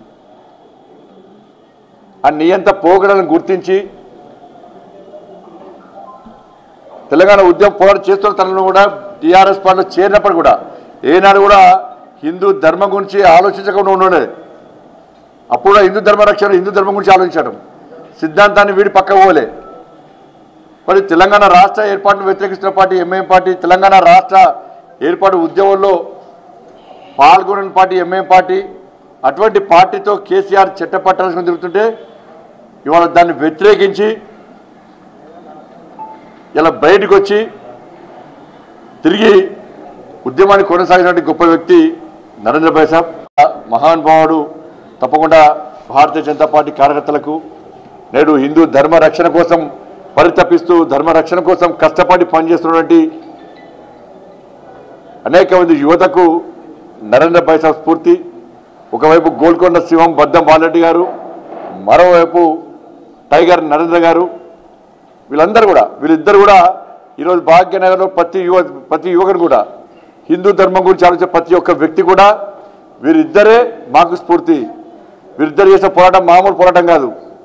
ఆ నియంత పోగడలను గుర్తించి తెలంగాణ ఉద్యమం పోరాటం చేస్తున్న తనలో కూడా టీఆర్ఎస్ పార్టీలో చేరినప్పుడు కూడా ఏనాడు కూడా హిందూ ధర్మం గురించి ఆలోచించకుండా ఉండేది అప్పుడు కూడా హిందూ ధర్మ రక్షణ హిందూ ధర్మం గురించి ఆలోచించడం సిద్ధాంతాన్ని వీడి పక్క పోలే మరి తెలంగాణ రాష్ట్ర ఏర్పాటును వ్యతిరేకిస్తున్న పార్టీ ఎంఐఎం పార్టీ తెలంగాణ రాష్ట్ర ఏర్పాటు ఉద్యమంలో పాల్గొనని పార్టీ ఎంఐఎం పార్టీ అటువంటి పార్టీతో కేసీఆర్ చట్టపట్టాల్సిన తిరుగుతుంటే ఇవాళ దాన్ని వ్యతిరేకించి ఇలా బయటకు వచ్చి తిరిగి ఉద్యమాన్ని కొనసాగినటువంటి గొప్ప వ్యక్తి నరేంద్ర భాయ్ సాబ్ మహానుభావుడు తప్పకుండా భారతీయ జనతా పార్టీ కార్యకర్తలకు నేడు హిందూ ధర్మ రక్షణ కోసం పరితపిస్తూ ధర్మ రక్షణ కోసం కష్టపడి పనిచేస్తున్నటువంటి అనేక మంది యువతకు నరేంద్ర భాయ్ సాబ్ స్ఫూర్తి ఒకవైపు గోల్కొండ శివం బద్దం బాలరెడ్డి గారు మరోవైపు టైగర్ నరేంద్ర గారు వీళ్ళందరూ కూడా వీళ్ళిద్దరు కూడా ఈరోజు భాగ్యనగర్లో ప్రతి యువ ప్రతి యువకుడు కూడా హిందూ ధర్మం గురించి ఆలోచించే ప్రతి ఒక్క వ్యక్తి కూడా వీరిద్దరే మాకు స్ఫూర్తి వీరిద్దరు చేసే పోరాటం మామూలు పోరాటం కాదు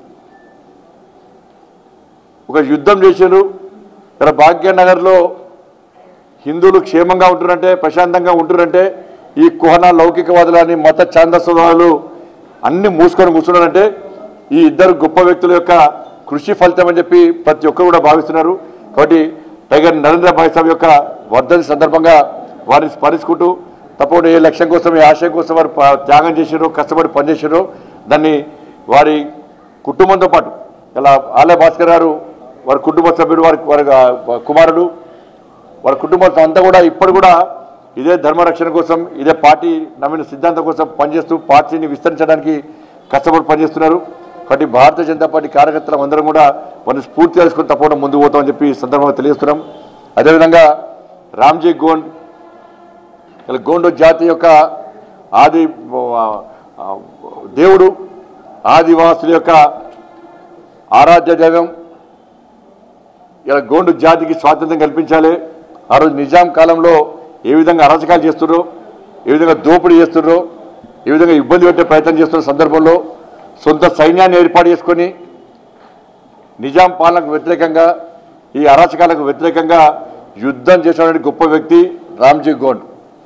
ఒక యుద్ధం చేశారు ఇక్కడ భాగ్యనగర్లో హిందువులు క్షేమంగా ఉంటున్నారంటే ప్రశాంతంగా ఉంటున్నారంటే ఈ కుహన లౌకికవాదులని మత ఛాందస్వాదులు అన్ని మూసుకొని కూర్చున్నారంటే ఈ ఇద్దరు గొప్ప వ్యక్తుల యొక్క కృషి ఫలితం అని చెప్పి ప్రతి ఒక్కరు కూడా భావిస్తున్నారు కాబట్టి టైగర్ నరేంద్ర భాయ్ సాబ్ యొక్క వర్ధని సందర్భంగా వారిని స్మరించుకుంటూ తప్పకుండా ఏ లక్ష్యం కోసం ఏ ఆశయం కోసం వారు ప- త్యాగం చేశారో కష్టపడి పనిచేశారో దాన్ని వారి కుటుంబంతో పాటు ఇలా ఆలయ భాస్కర్ గారు వారి కుటుంబ సభ్యుడు వారి వారి ఆ, కుమారుడు వారి కుటుంబంతో అంతా కూడా ఇప్పుడు కూడా ఇదే ధర్మ రక్షణ కోసం ఇదే పార్టీ నమ్మిన సిద్ధాంతం కోసం పనిచేస్తూ పార్టీని విస్తరించడానికి కష్టపడి పనిచేస్తున్నారు కాబట్టి భారతీయ జనతా పార్టీ కార్యకర్తలు అందరం కూడా వారిని స్ఫూర్తి తెలుసుకొని తప్పకుండా ముందుకు పోతామని చెప్పి ఈ సందర్భంగా తెలియజేస్తున్నాం అదేవిధంగా రామ్జీ గోండ్ ఇలా గోండు జాతి యొక్క ఆది ఆ, ఆ, దేవుడు ఆదివాసుల యొక్క ఆరాధ్య దైవం ఇలా గోండు జాతికి స్వాతంత్రం కల్పించాలి ఆ రోజు నిజాం కాలంలో ఏ విధంగా అరాచకాలు చేస్తున్నారో ఏ విధంగా దోపిడీ చేస్తున్నారో ఏ విధంగా ఇబ్బంది పెట్టే ప్రయత్నం చేస్తున్న సందర్భంలో సొంత సైన్యాన్ని ఏర్పాటు చేసుకొని నిజాం పాలనకు వ్యతిరేకంగా ఈ అరాచకాలకు వ్యతిరేకంగా యుద్ధం చేసినటువంటి గొప్ప వ్యక్తి రామ్జీ గోండ్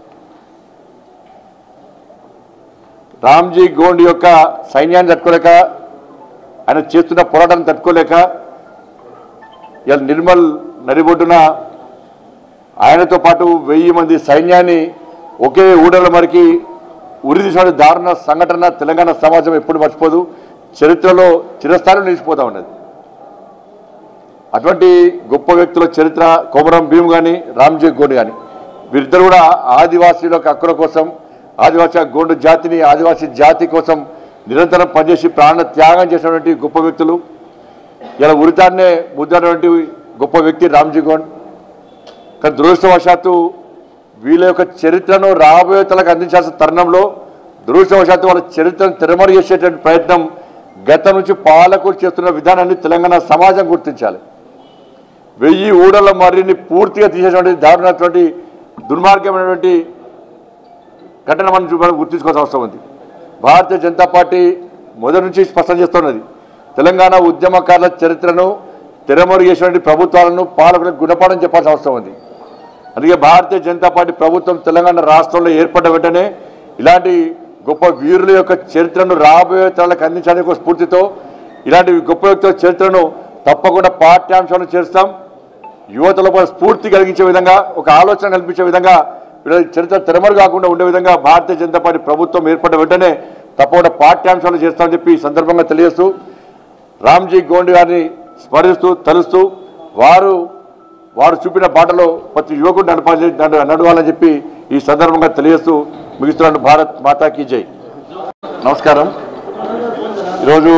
రామ్జీ గోండ్ యొక్క సైన్యాన్ని తట్టుకోలేక ఆయన చేస్తున్న పోరాటాన్ని తట్టుకోలేక ఇలా నిర్మల్ నడిబొడ్డున ఆయనతో పాటు వెయ్యి మంది సైన్యాన్ని ఒకే ఊడల మరికి ఉరిదీసిన దారుణ సంఘటన తెలంగాణ సమాజం ఎప్పుడు మర్చిపోదు చరిత్రలో చిరస్థానం నిలిచిపోతా ఉన్నది అటువంటి గొప్ప వ్యక్తుల చరిత్ర కొమరం భీమ్ కానీ రామ్జీ గోండ్ కానీ వీరిద్దరు కూడా ఆదివాసీల యొక్క హక్కుల కోసం ఆదివాసీ గోండు జాతిని ఆదివాసీ జాతి కోసం నిరంతరం పనిచేసి ప్రాణ త్యాగం చేసినటువంటి గొప్ప వ్యక్తులు ఇలా ఉరితాన్నే ముద్దనటువంటి గొప్ప వ్యక్తి రామ్జీ గోండ్ కానీ దురదృష్టవశాత్తు వీళ్ళ యొక్క చరిత్రను రాబోయే తలకు అందించాల్సిన తరుణంలో దురదృష్టవశాత్తు వాళ్ళ చరిత్రను తిరమరు చేసేటువంటి ప్రయత్నం గత నుంచి పాలకులు చేస్తున్న విధానాన్ని తెలంగాణ సమాజం గుర్తించాలి వెయ్యి ఊడల మర్రిని పూర్తిగా తీసేటువంటి దారుణటువంటి దుర్మార్గమైనటువంటి ఘటన మనం చూ- మనం గుర్తించుకోవాల్సిన అవసరం ఉంది భారతీయ జనతా పార్టీ మొదటి నుంచి స్పష్టం చేస్తున్నది తెలంగాణ ఉద్యమకారుల చరిత్రను తెరమరు చేసినటువంటి ప్రభుత్వాలను పాలకులకు గుణపాఠం చెప్పాల్సిన అవసరం ఉంది అందుకే భారతీయ జనతా పార్టీ ప్రభుత్వం తెలంగాణ రాష్ట్రంలో ఏర్పడ్డ వెంటనే ఇలాంటి గొప్ప వీరుల యొక్క చరిత్రను రాబోయే తరాలకు అందించడానికి ఒక స్ఫూర్తితో ఇలాంటి గొప్ప వ్యక్తుల చరిత్రను తప్పకుండా పాఠ్యాంశాలను చేస్తాం యువతలో కూడా స్ఫూర్తి కలిగించే విధంగా ఒక ఆలోచన కల్పించే విధంగా వీళ్ళ చరిత్ర తెరమరు కాకుండా ఉండే విధంగా భారతీయ జనతా పార్టీ ప్రభుత్వం ఏర్పడ్డ వెంటనే తప్పకుండా పాఠ్యాంశాలు చేస్తామని చెప్పి ఈ సందర్భంగా తెలియజేస్తూ రామ్జీ గోండ్ గారిని స్మరిస్తూ తలుస్తూ వారు వారు చూపిన బాటలో ప్రతి యువకుడు నడపాలి నడ- నడవాలని చెప్పి ఈ సందర్భంగా తెలియజేస్తూ ముగిస్తున్నాను భారత్ మాతాకి జై నమస్కారం ఈరోజు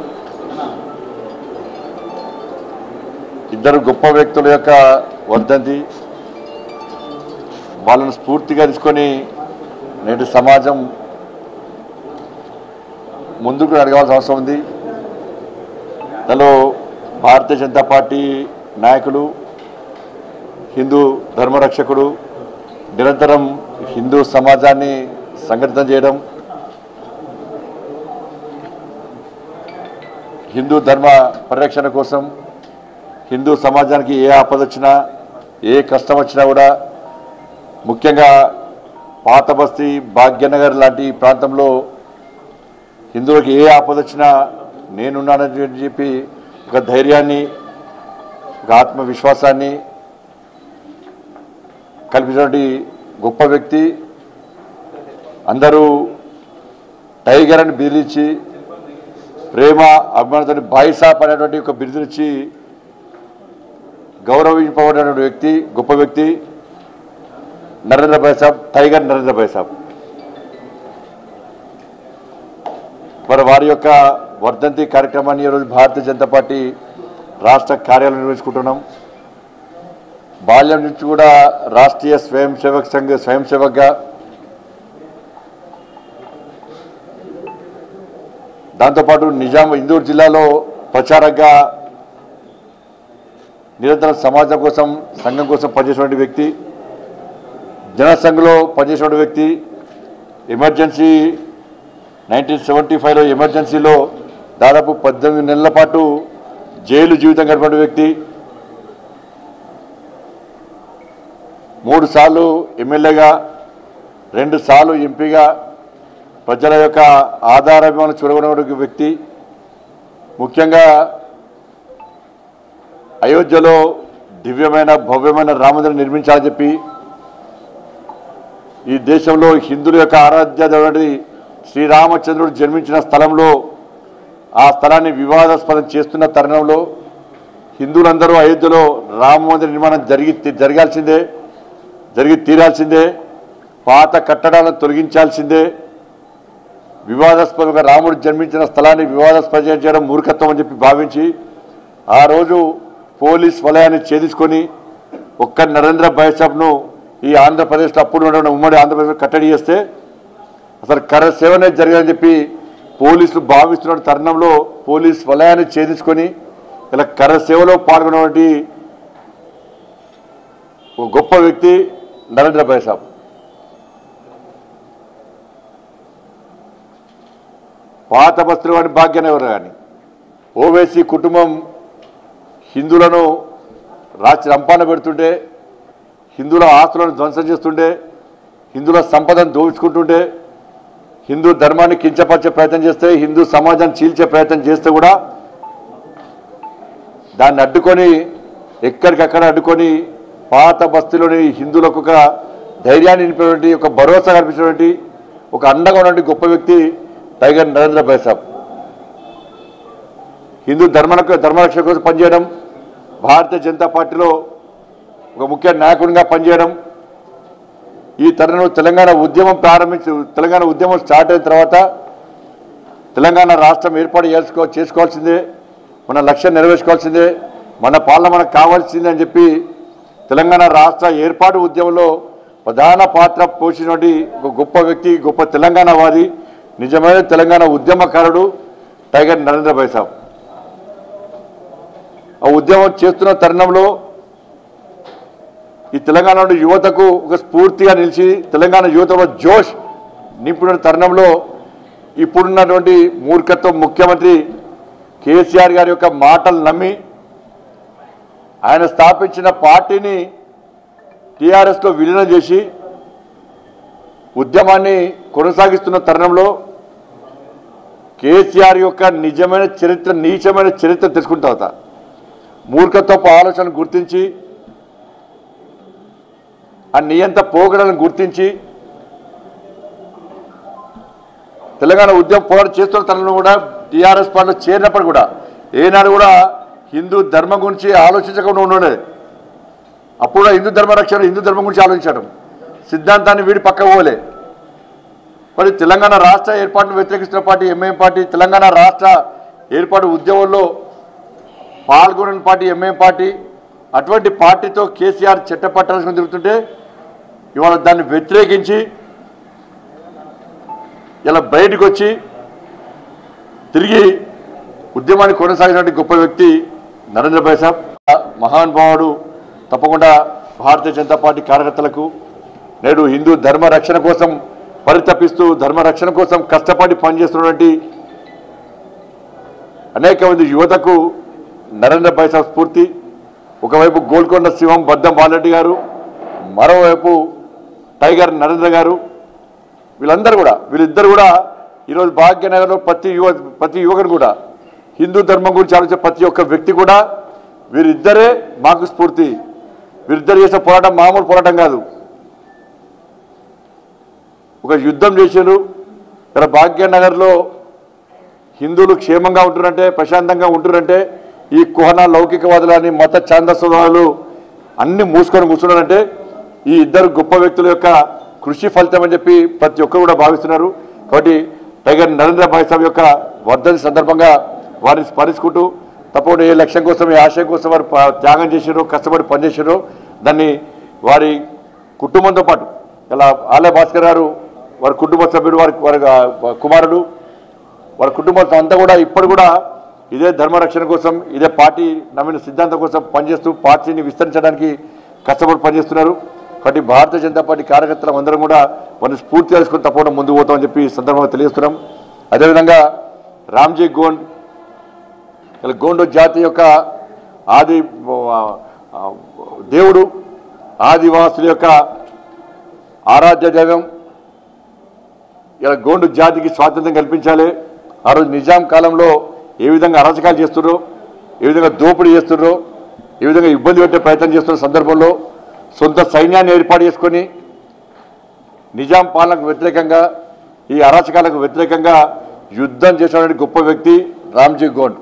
ఇద్దరు గొప్ప వ్యక్తుల యొక్క వర్ధంతి వాళ్ళను స్ఫూర్తిగా తీసుకొని నేటి సమాజం ముందుకు అడగాల్సిన అవసరం ఉంది దానిలో భారతీయ జనతా పార్టీ నాయకులు హిందూ ధర్మరక్షకుడు నిరంతరం హిందూ సమాజాన్ని సంఘటితం చేయడం హిందూ ధర్మ పరిరక్షణ కోసం హిందూ సమాజానికి ఏ ఆపద వచ్చినా ఏ కష్టం వచ్చినా కూడా ముఖ్యంగా పాత బస్తీ భాగ్యనగర్ లాంటి ప్రాంతంలో హిందువులకు ఏ ఆపద వచ్చినా నేనున్నానని చెప్పి ఒక ధైర్యాన్ని ఒక ఆత్మవిశ్వాసాన్ని కల్పించినటువంటి గొప్ప వ్యక్తి అందరూ టైగర్ అని బిరుదిచ్చి ప్రేమ అభిమానంతో బాయిసాప్ అనేటువంటి ఒక బిరుదునిచ్చి గౌరవింపబడినటువంటి వ్యక్తి గొప్ప వ్యక్తి నరేంద్ర భాయ్ సాబ్ టైగర్ నరేంద్ర భాయ్ సాబ్ మరి వారి యొక్క వర్ధంతి కార్యక్రమాన్ని ఈరోజు భారతీయ జనతా పార్టీ రాష్ట్ర కార్యాలయం నిర్వహించుకుంటున్నాం బాల్యం నుంచి కూడా రాష్ట్రీయ స్వయం సేవక్ సంఘ స్వయం సేవక్గా దాంతోపాటు నిజాం ఇందూరు జిల్లాలో ప్రచారంగా నిరంతరం సమాజం కోసం సంఘం కోసం పనిచేసినటువంటి వ్యక్తి జనసంఘలో పనిచేసినటువంటి వ్యక్తి ఎమర్జెన్సీ నైన్టీన్ సెవెంటీ ఫైవ్లో ఎమర్జెన్సీలో దాదాపు పద్దెనిమిది నెలల పాటు జైలు జీవితం గడిపిన వ్యక్తి మూడు సార్లు ఎమ్మెల్యేగా రెండు సార్లు ఎంపీగా ప్రజల యొక్క ఆధారాభిమానం చూడగొన్న వ్యక్తి ముఖ్యంగా అయోధ్యలో దివ్యమైన భవ్యమైన రామమందిరం నిర్మించాలని చెప్పి ఈ దేశంలో హిందువుల యొక్క ఆరాధ్య దేవుడి శ్రీరామచంద్రుడు జన్మించిన స్థలంలో ఆ స్థలాన్ని వివాదాస్పదం చేస్తున్న తరుణంలో హిందువులందరూ అయోధ్యలో రామ మందిర నిర్మాణం జరిగి జరగాల్సిందే జరిగి తీరాల్సిందే పాత కట్టడాలను తొలగించాల్సిందే వివాదాస్పదంగా రాముడు జన్మించిన స్థలాన్ని వివాదాస్పదం చేయడం మూర్ఖత్వం అని చెప్పి భావించి ఆ రోజు పోలీస్ వలయాన్ని ఛేదించుకొని ఒక్క నరేంద్ర బైసాబ్ను ఈ ఆంధ్రప్రదేశ్లో అప్పుడు ఉన్న ఉమ్మడి ఆంధ్రప్రదేశ్ కట్టడి చేస్తే అసలు కర సేవనే జరిగిందని చెప్పి పోలీసులు భావిస్తున్న తరుణంలో పోలీస్ వలయాన్ని ఛేదించుకొని ఇలా కర సేవలో పాల్గొన్నటువంటి ఒక గొప్ప వ్యక్తి నరేంద్ర బైసాబ్ పాత బస్తులు వాడి భాగ్యనగర్ కానీ ఓవైసీ కుటుంబం హిందువులను రాచి రంపాన పెడుతుంటే హిందువుల ఆస్తులను ధ్వంసం చేస్తుంటే హిందువుల సంపదను దోచుకుంటుంటే హిందూ ధర్మాన్ని కించపరిచే ప్రయత్నం చేస్తే హిందూ సమాజాన్ని చీల్చే ప్రయత్నం చేస్తే కూడా దాన్ని అడ్డుకొని ఎక్కడికక్కడ అడ్డుకొని పాత బస్తీలోని హిందువులకు ఒక ధైర్యాన్ని నింపినటువంటి ఒక భరోసా కల్పించినటువంటి ఒక అండగా ఉన్నటువంటి గొప్ప వ్యక్తి టైగర్ నరేంద్ర బైసాబ్ హిందూ ధర్మ ధర్మరక్షణ కోసం పనిచేయడం భారతీయ జనతా పార్టీలో ఒక ముఖ్య నాయకుడిగా పనిచేయడం ఈ తరుణంలో తెలంగాణ ఉద్యమం ప్రారంభించి తెలంగాణ ఉద్యమం స్టార్ట్ అయిన తర్వాత తెలంగాణ రాష్ట్రం ఏర్పాటు చేసుకో చేసుకోవాల్సిందే మన లక్ష్యం నెరవేర్చుకోవాల్సిందే మన పాలన మనకు కావాల్సిందే అని చెప్పి తెలంగాణ రాష్ట్ర ఏర్పాటు ఉద్యమంలో ప్రధాన పాత్ర పోషించినటువంటి ఒక గొప్ప వ్యక్తి గొప్ప తెలంగాణవాది నిజమైన తెలంగాణ ఉద్యమకారుడు టైగర్ నరేంద్ర భాయ్ సాబ్ ఆ ఉద్యమం చేస్తున్న తరుణంలో ఈ తెలంగాణ యువతకు ఒక స్ఫూర్తిగా నిలిచి తెలంగాణ యువతలో జోష్ నింపుతున్న తరుణంలో ఇప్పుడున్నటువంటి మూర్ఖత్వం ముఖ్యమంత్రి కేసీఆర్ గారి యొక్క మాటలు నమ్మి ఆయన స్థాపించిన పార్టీని టీఆర్ఎస్లో విలీనం చేసి ఉద్యమాన్ని కొనసాగిస్తున్న తరుణంలో కేసీఆర్ యొక్క నిజమైన చరిత్ర నీచమైన చరిత్ర తెలుసుకున్న తర్వాత మూర్ఖత్వపు ఆలోచన గుర్తించి ఆ నియంత పోగడలను గుర్తించి తెలంగాణ ఉద్యమ పోరాటం చేస్తున్న తనలో కూడా టీఆర్ఎస్ పార్టీలో చేరినప్పుడు కూడా ఏనాడు కూడా హిందూ ధర్మం గురించి ఆలోచించకుండా ఉండేది అప్పుడు కూడా హిందూ ధర్మ రక్షణ హిందూ ధర్మం గురించి ఆలోచించడం సిద్ధాంతాన్ని వీడి పక్క పోలే మరి తెలంగాణ రాష్ట్ర ఏర్పాటును వ్యతిరేకిస్తున్న పార్టీ ఎంఐఎం పార్టీ తెలంగాణ రాష్ట్ర ఏర్పాటు ఉద్యమంలో పాల్గొనని పార్టీ ఎంఐఎం పార్టీ అటువంటి పార్టీతో కేసీఆర్ చట్టపట్టాల్సిన తిరుగుతుంటే ఇవాళ దాన్ని వ్యతిరేకించి ఇలా బయటకు వచ్చి తిరిగి ఉద్యమాన్ని కొనసాగినటువంటి గొప్ప వ్యక్తి నరేంద్ర భాయ్ సాబ్ మహానుభావుడు తప్పకుండా భారతీయ జనతా పార్టీ కార్యకర్తలకు నేడు హిందూ ధర్మ రక్షణ కోసం పరితపిస్తూ ధర్మ రక్షణ కోసం కష్టపడి పనిచేస్తున్నటువంటి అనేక మంది యువతకు నరేంద్ర భాయ్ సాబ్ స్ఫూర్తి ఒకవైపు గోల్కొండ శివం బద్దం బాలరెడ్డి గారు మరోవైపు టైగర్ నరేంద్ర గారు వీళ్ళందరూ కూడా వీళ్ళిద్దరు కూడా ఈరోజు భాగ్యనగర్లో ప్రతి యువ ప్రతి యువకుడు కూడా హిందూ ధర్మం గురించి ఆలోచించే ప్రతి ఒక్క వ్యక్తి కూడా వీరిద్దరే మాకు స్ఫూర్తి వీరిద్దరు చేసే పోరాటం మామూలు పోరాటం కాదు ఒక యుద్ధం చేశారు ఇక్కడ భాగ్యనగర్లో హిందువులు క్షేమంగా ఉంటున్నారంటే ప్రశాంతంగా ఉంటున్నారంటే ఈ కుహన లౌకికవాదులని మత ఛాందస్వాదులు అన్ని మూసుకొని కూర్చున్నారంటే ఈ ఇద్దరు గొప్ప వ్యక్తుల యొక్క కృషి ఫలితం అని చెప్పి ప్రతి ఒక్కరు కూడా భావిస్తున్నారు కాబట్టి టైగర్ నరేంద్ర భాయ్ సాబ్ యొక్క వర్ధని సందర్భంగా వారిని స్మరించుకుంటూ తప్పకుండా ఏ లక్ష్యం కోసం ఏ ఆశయం కోసం వారు ప- త్యాగం చేశారో కష్టపడి పనిచేశారో దాన్ని వారి కుటుంబంతో పాటు ఇలా ఆలయ భాస్కర్ గారు వారి కుటుంబ సభ్యుడు వారి వారి ఆ, కుమారుడు వారి కుటుంబంతో అంతా కూడా ఇప్పుడు కూడా ఇదే ధర్మ రక్షణ కోసం ఇదే పార్టీ నమ్మిన సిద్ధాంతం కోసం పనిచేస్తూ పార్టీని విస్తరించడానికి కష్టపడి పనిచేస్తున్నారు కాబట్టి భారతీయ జనతా పార్టీ కార్యకర్తలు అందరం కూడా వారిని స్ఫూర్తి తెలుసుకుని తప్పకుండా ముందుకు పోతామని చెప్పి ఈ సందర్భంగా తెలియజేస్తున్నాం అదేవిధంగా రామ్జీ గోండ్ ఇలా గోండు జాతి యొక్క ఆది ఆ, ఆ, దేవుడు ఆదివాసుల యొక్క ఆరాధ్య దైవం ఇలా గోండు జాతికి స్వాతంత్రం కల్పించాలి ఆ రోజు నిజాం కాలంలో ఏ విధంగా అరాచకాలు చేస్తున్నారో ఏ విధంగా దోపిడీ చేస్తున్నారో ఏ విధంగా ఇబ్బంది పెట్టే ప్రయత్నం చేస్తున్న సందర్భంలో సొంత సైన్యాన్ని ఏర్పాటు చేసుకొని నిజాం పాలనకు వ్యతిరేకంగా ఈ అరాచకాలకు వ్యతిరేకంగా యుద్ధం చేసినటువంటి గొప్ప వ్యక్తి రామ్జీ గోండ్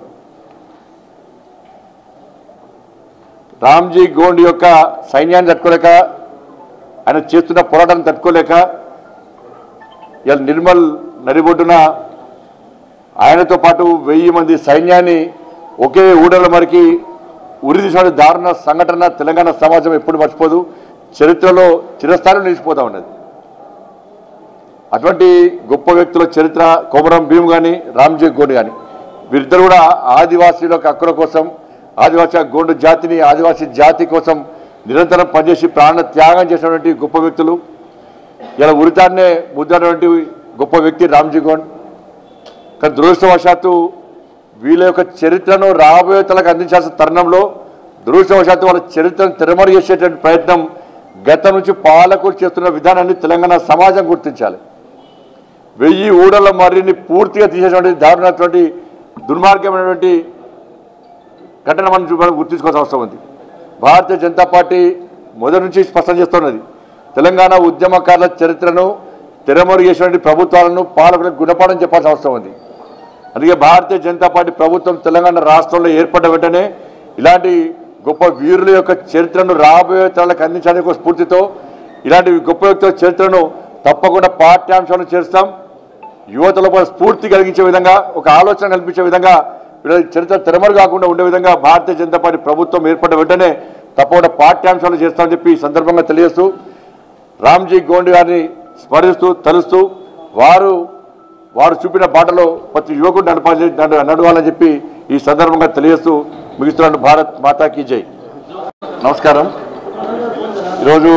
రామ్జీ గోండ్ యొక్క సైన్యాన్ని తట్టుకోలేక ఆయన చేస్తున్న పోరాటాన్ని తట్టుకోలేక ఇలా నిర్మల్ నడిబొడ్డున ఆయనతో పాటు వెయ్యి మంది సైన్యాన్ని ఒకే ఊడల మరికి ఉరిదీసిన దారుణ సంఘటన తెలంగాణ సమాజం ఎప్పుడు మర్చిపోదు చరిత్రలో చిరస్థానం నిలిచిపోతా ఉన్నది అటువంటి గొప్ప వ్యక్తుల చరిత్ర కోమరం భీమ్ కానీ రామ్జీ గోండ్ కానీ వీరిద్దరు కూడా ఆదివాసీల యొక్క హక్కుల కోసం ఆదివాసీ గోండు జాతిని ఆదివాసీ జాతి కోసం నిరంతరం పనిచేసి ప్రాణ త్యాగం చేసినటువంటి గొప్ప వ్యక్తులు ఇలా ఉరితాన్నే ముద్దాడినటువంటి గొప్ప వ్యక్తి రామ్జీ గోండ్ కానీ దురదృష్టవశాత్తు వీళ్ళ యొక్క చరిత్రను రాబోయే తలకు అందించాల్సిన తరుణంలో దురదృష్టవశాత్తు వాళ్ళ చరిత్రను తెరమరు చేసేటువంటి ప్రయత్నం గతం నుంచి పాలకులు చేస్తున్న విధానాన్ని తెలంగాణ సమాజం గుర్తించాలి వెయ్యి ఊడల మర్రిని పూర్తిగా తీసేటువంటి దారుణటువంటి దుర్మార్గమైనటువంటి ఘటన మనం చూ- మనం గుర్తించుకోవాల్సిన అవసరం ఉంది భారతీయ జనతా పార్టీ మొదటి నుంచి స్పష్టం చేస్తున్నది తెలంగాణ ఉద్యమకారుల చరిత్రను తెరమరుగు చేసినటువంటి ప్రభుత్వాలను పాలకులకు గుణపాఠం చెప్పాల్సిన అవసరం ఉంది అందుకే భారతీయ జనతా పార్టీ ప్రభుత్వం తెలంగాణ రాష్ట్రంలో ఏర్పడ్డ వెంటనే ఇలాంటి గొప్ప వీరుల యొక్క చరిత్రను రాబోయే తరాలకు అందించడానికి ఒక స్ఫూర్తితో ఇలాంటి గొప్ప వ్యక్తుల చరిత్రను తప్పకుండా పాఠ్యాంశాలను చేస్తాం యువతలో కూడా స్ఫూర్తి కలిగించే విధంగా ఒక ఆలోచన కల్పించే విధంగా వీళ్ళ చరిత్ర తెరమరు కాకుండా ఉండే విధంగా భారతీయ జనతా పార్టీ ప్రభుత్వం ఏర్పడ్డ వెంటనే తప్పకుండా పాఠ్యాంశాలు చేస్తామని చెప్పి ఈ సందర్భంగా తెలియజేస్తూ రామ్జీ గోండ్ గారిని స్మరిస్తూ తలుస్తూ వారు వారు చూపిన బాటలో ప్రతి యువకుడు నడపాలి నడు- నడవాలని చెప్పి ఈ సందర్భంగా తెలియజేస్తూ ముగిస్తున్నాను భారత్ మాతాకి జై నమస్కారం ఈరోజు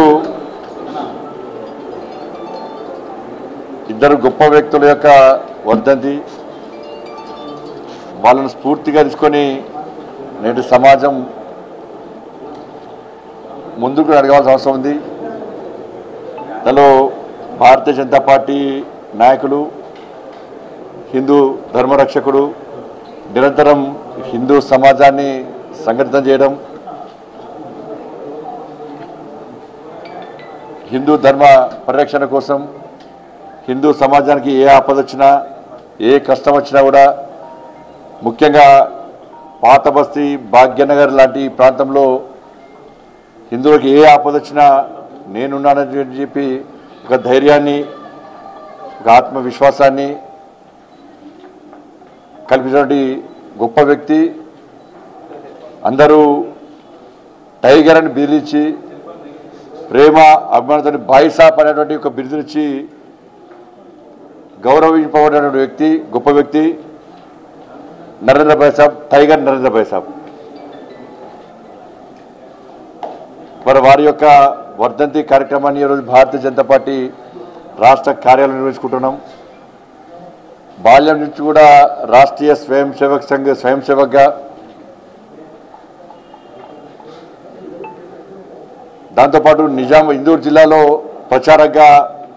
ఇద్దరు గొప్ప వ్యక్తుల యొక్క వర్ధంతి వాళ్ళను స్ఫూర్తిగా తీసుకొని నేటి సమాజం ముందుకు అడగాల్సిన అవసరం ఉంది దానిలో భారతీయ జనతా పార్టీ నాయకులు హిందూ ధర్మరక్షకుడు నిరంతరం హిందూ సమాజాన్ని సంఘటితం చేయడం హిందూ ధర్మ పరిరక్షణ కోసం హిందూ సమాజానికి ఏ ఆపద వచ్చినా ఏ కష్టం వచ్చినా కూడా ముఖ్యంగా పాత బస్తీ భాగ్యనగర్ లాంటి ప్రాంతంలో హిందువులకు ఏ ఆపద వచ్చినా నేనున్నానని చెప్పి ఒక ధైర్యాన్ని ఒక ఆత్మవిశ్వాసాన్ని కల్పించినటువంటి గొప్ప వ్యక్తి అందరూ టైగర్ అని బిరుదిచ్చి ప్రేమ అభిమానంతో బాయిసాప్ అనేటువంటి ఒక బిరుదునిచ్చి గౌరవింపబడినటువంటి వ్యక్తి గొప్ప వ్యక్తి నరేంద్ర భాయ్ సాబ్ టైగర్ నరేంద్ర భాయ్ సాబ్ మరి వారి యొక్క వర్ధంతి కార్యక్రమాన్ని ఈరోజు భారతీయ జనతా పార్టీ రాష్ట్ర కార్యాలయం నిర్వహించుకుంటున్నాం బాల్యం నుంచి కూడా రాష్ట్రీయ స్వయం సేవక్ సంఘ స్వయం సేవక్గా దాంతోపాటు నిజాం ఇందూరు జిల్లాలో ప్రచారంగా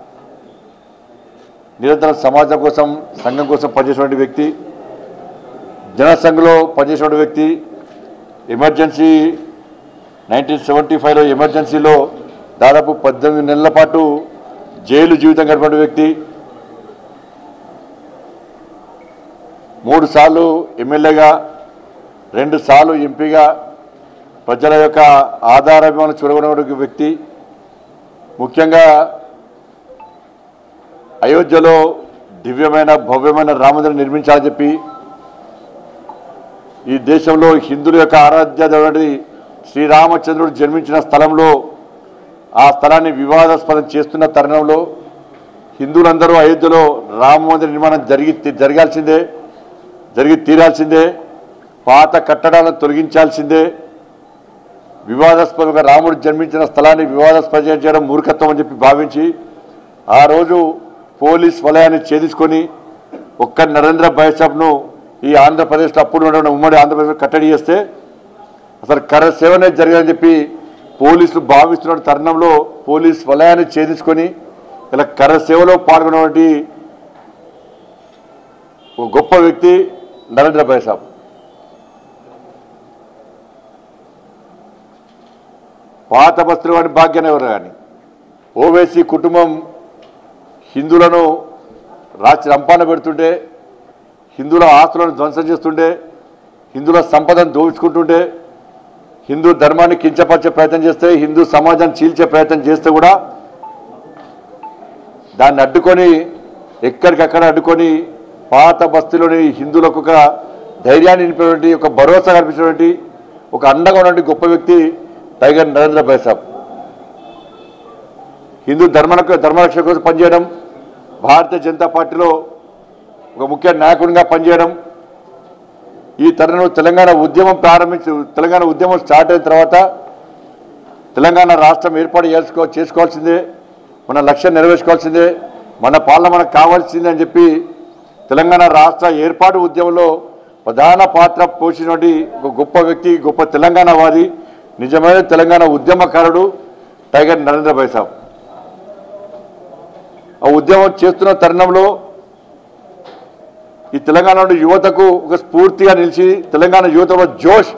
నిరంతరం సమాజం కోసం సంఘం కోసం పనిచేసినటువంటి వ్యక్తి జనసంఘ్లో పనిచేసినటువంటి వ్యక్తి ఎమర్జెన్సీ నైన్టీన్ సెవెంటీ ఫైవ్లో ఎమర్జెన్సీలో దాదాపు పద్దెనిమిది నెలల పాటు జైలు జీవితం గడిపిన వ్యక్తి మూడు సార్లు ఎమ్మెల్యేగా రెండు సార్లు ఎంపీగా ప్రజల యొక్క ఆధారాభిమానం చూడగొన్న వ్యక్తి ముఖ్యంగా అయోధ్యలో దివ్యమైన భవ్యమైన రామమందిరం నిర్మించాలని చెప్పి ఈ దేశంలో హిందువుల యొక్క ఆరాధ్య దేవుడి శ్రీరామచంద్రుడు జన్మించిన స్థలంలో ఆ స్థలాన్ని వివాదాస్పదం చేస్తున్న తరుణంలో హిందువులందరూ అయోధ్యలో రామ మందిర నిర్మాణం జరిగి జరగాల్సిందే జరిగి తీరాల్సిందే పాత కట్టడాలను తొలగించాల్సిందే వివాదాస్పదంగా రాముడు జన్మించిన స్థలాన్ని వివాదాస్పదం చేయడం మూర్ఖత్వం అని చెప్పి భావించి ఆ రోజు పోలీస్ వలయాన్ని ఛేదించుకొని ఒక్క నరేంద్ర బైసాబ్ను ఈ ఆంధ్రప్రదేశ్లో అప్పుడు ఉన్న ఉమ్మడి ఆంధ్రప్రదేశ్ కట్టడి చేస్తే అసలు కర సేవనే జరగదని చెప్పి పోలీసులు భావిస్తున్న తరుణంలో పోలీస్ వలయాన్ని ఛేదించుకొని ఇలా కర సేవలో పాల్గొన్నటువంటి ఒక గొప్ప వ్యక్తి నరేంద్ర భాయ్ సాబ్ పాత బస్తులు వాడి భాగ్యనగర్ కానీ ఓవేసీ కుటుంబం హిందువులను రాత్రి రంపాన పెడుతుంటే హిందువుల ఆస్తులను ధ్వంసం చేస్తుంటే హిందువుల సంపదను దోచుకుంటుంటే హిందూ ధర్మాన్ని కించపరిచే ప్రయత్నం చేస్తే హిందూ సమాజాన్ని చీల్చే ప్రయత్నం చేస్తే కూడా దాన్ని అడ్డుకొని ఎక్కడికక్కడ అడ్డుకొని పాత బస్తీలోని హిందువులకు ఒక ధైర్యాన్ని నింపినటువంటి ఒక భరోసా కల్పించినటువంటి ఒక అండగా ఉన్నటువంటి గొప్ప వ్యక్తి టైగర్ నరేంద్ర భాయ్ సాబ్ హిందూ ధర్మలకు ధర్మరక్షణ కోసం పనిచేయడం భారతీయ జనతా పార్టీలో ఒక ముఖ్య నాయకుడిగా పనిచేయడం ఈ తరుణంలో తెలంగాణ ఉద్యమం ప్రారంభించి తెలంగాణ ఉద్యమం స్టార్ట్ అయిన తర్వాత తెలంగాణ రాష్ట్రం ఏర్పాటు చేసుకో చేసుకోవాల్సిందే మన లక్ష్యం నెరవేర్చుకోవాల్సిందే మన పాలన మనకు కావాల్సిందే అని చెప్పి తెలంగాణ రాష్ట్ర ఏర్పాటు ఉద్యమంలో ప్రధాన పాత్ర పోషించినటువంటి ఒక గొప్ప వ్యక్తి గొప్ప తెలంగాణవాది నిజమైన తెలంగాణ ఉద్యమకారుడు టైగర్ నరేంద్ర భాయ్ సాబ్ ఆ ఉద్యమం చేస్తున్న తరుణంలో ఈ తెలంగాణ యువతకు ఒక స్ఫూర్తిగా నిలిచి తెలంగాణ యువతలో జోష్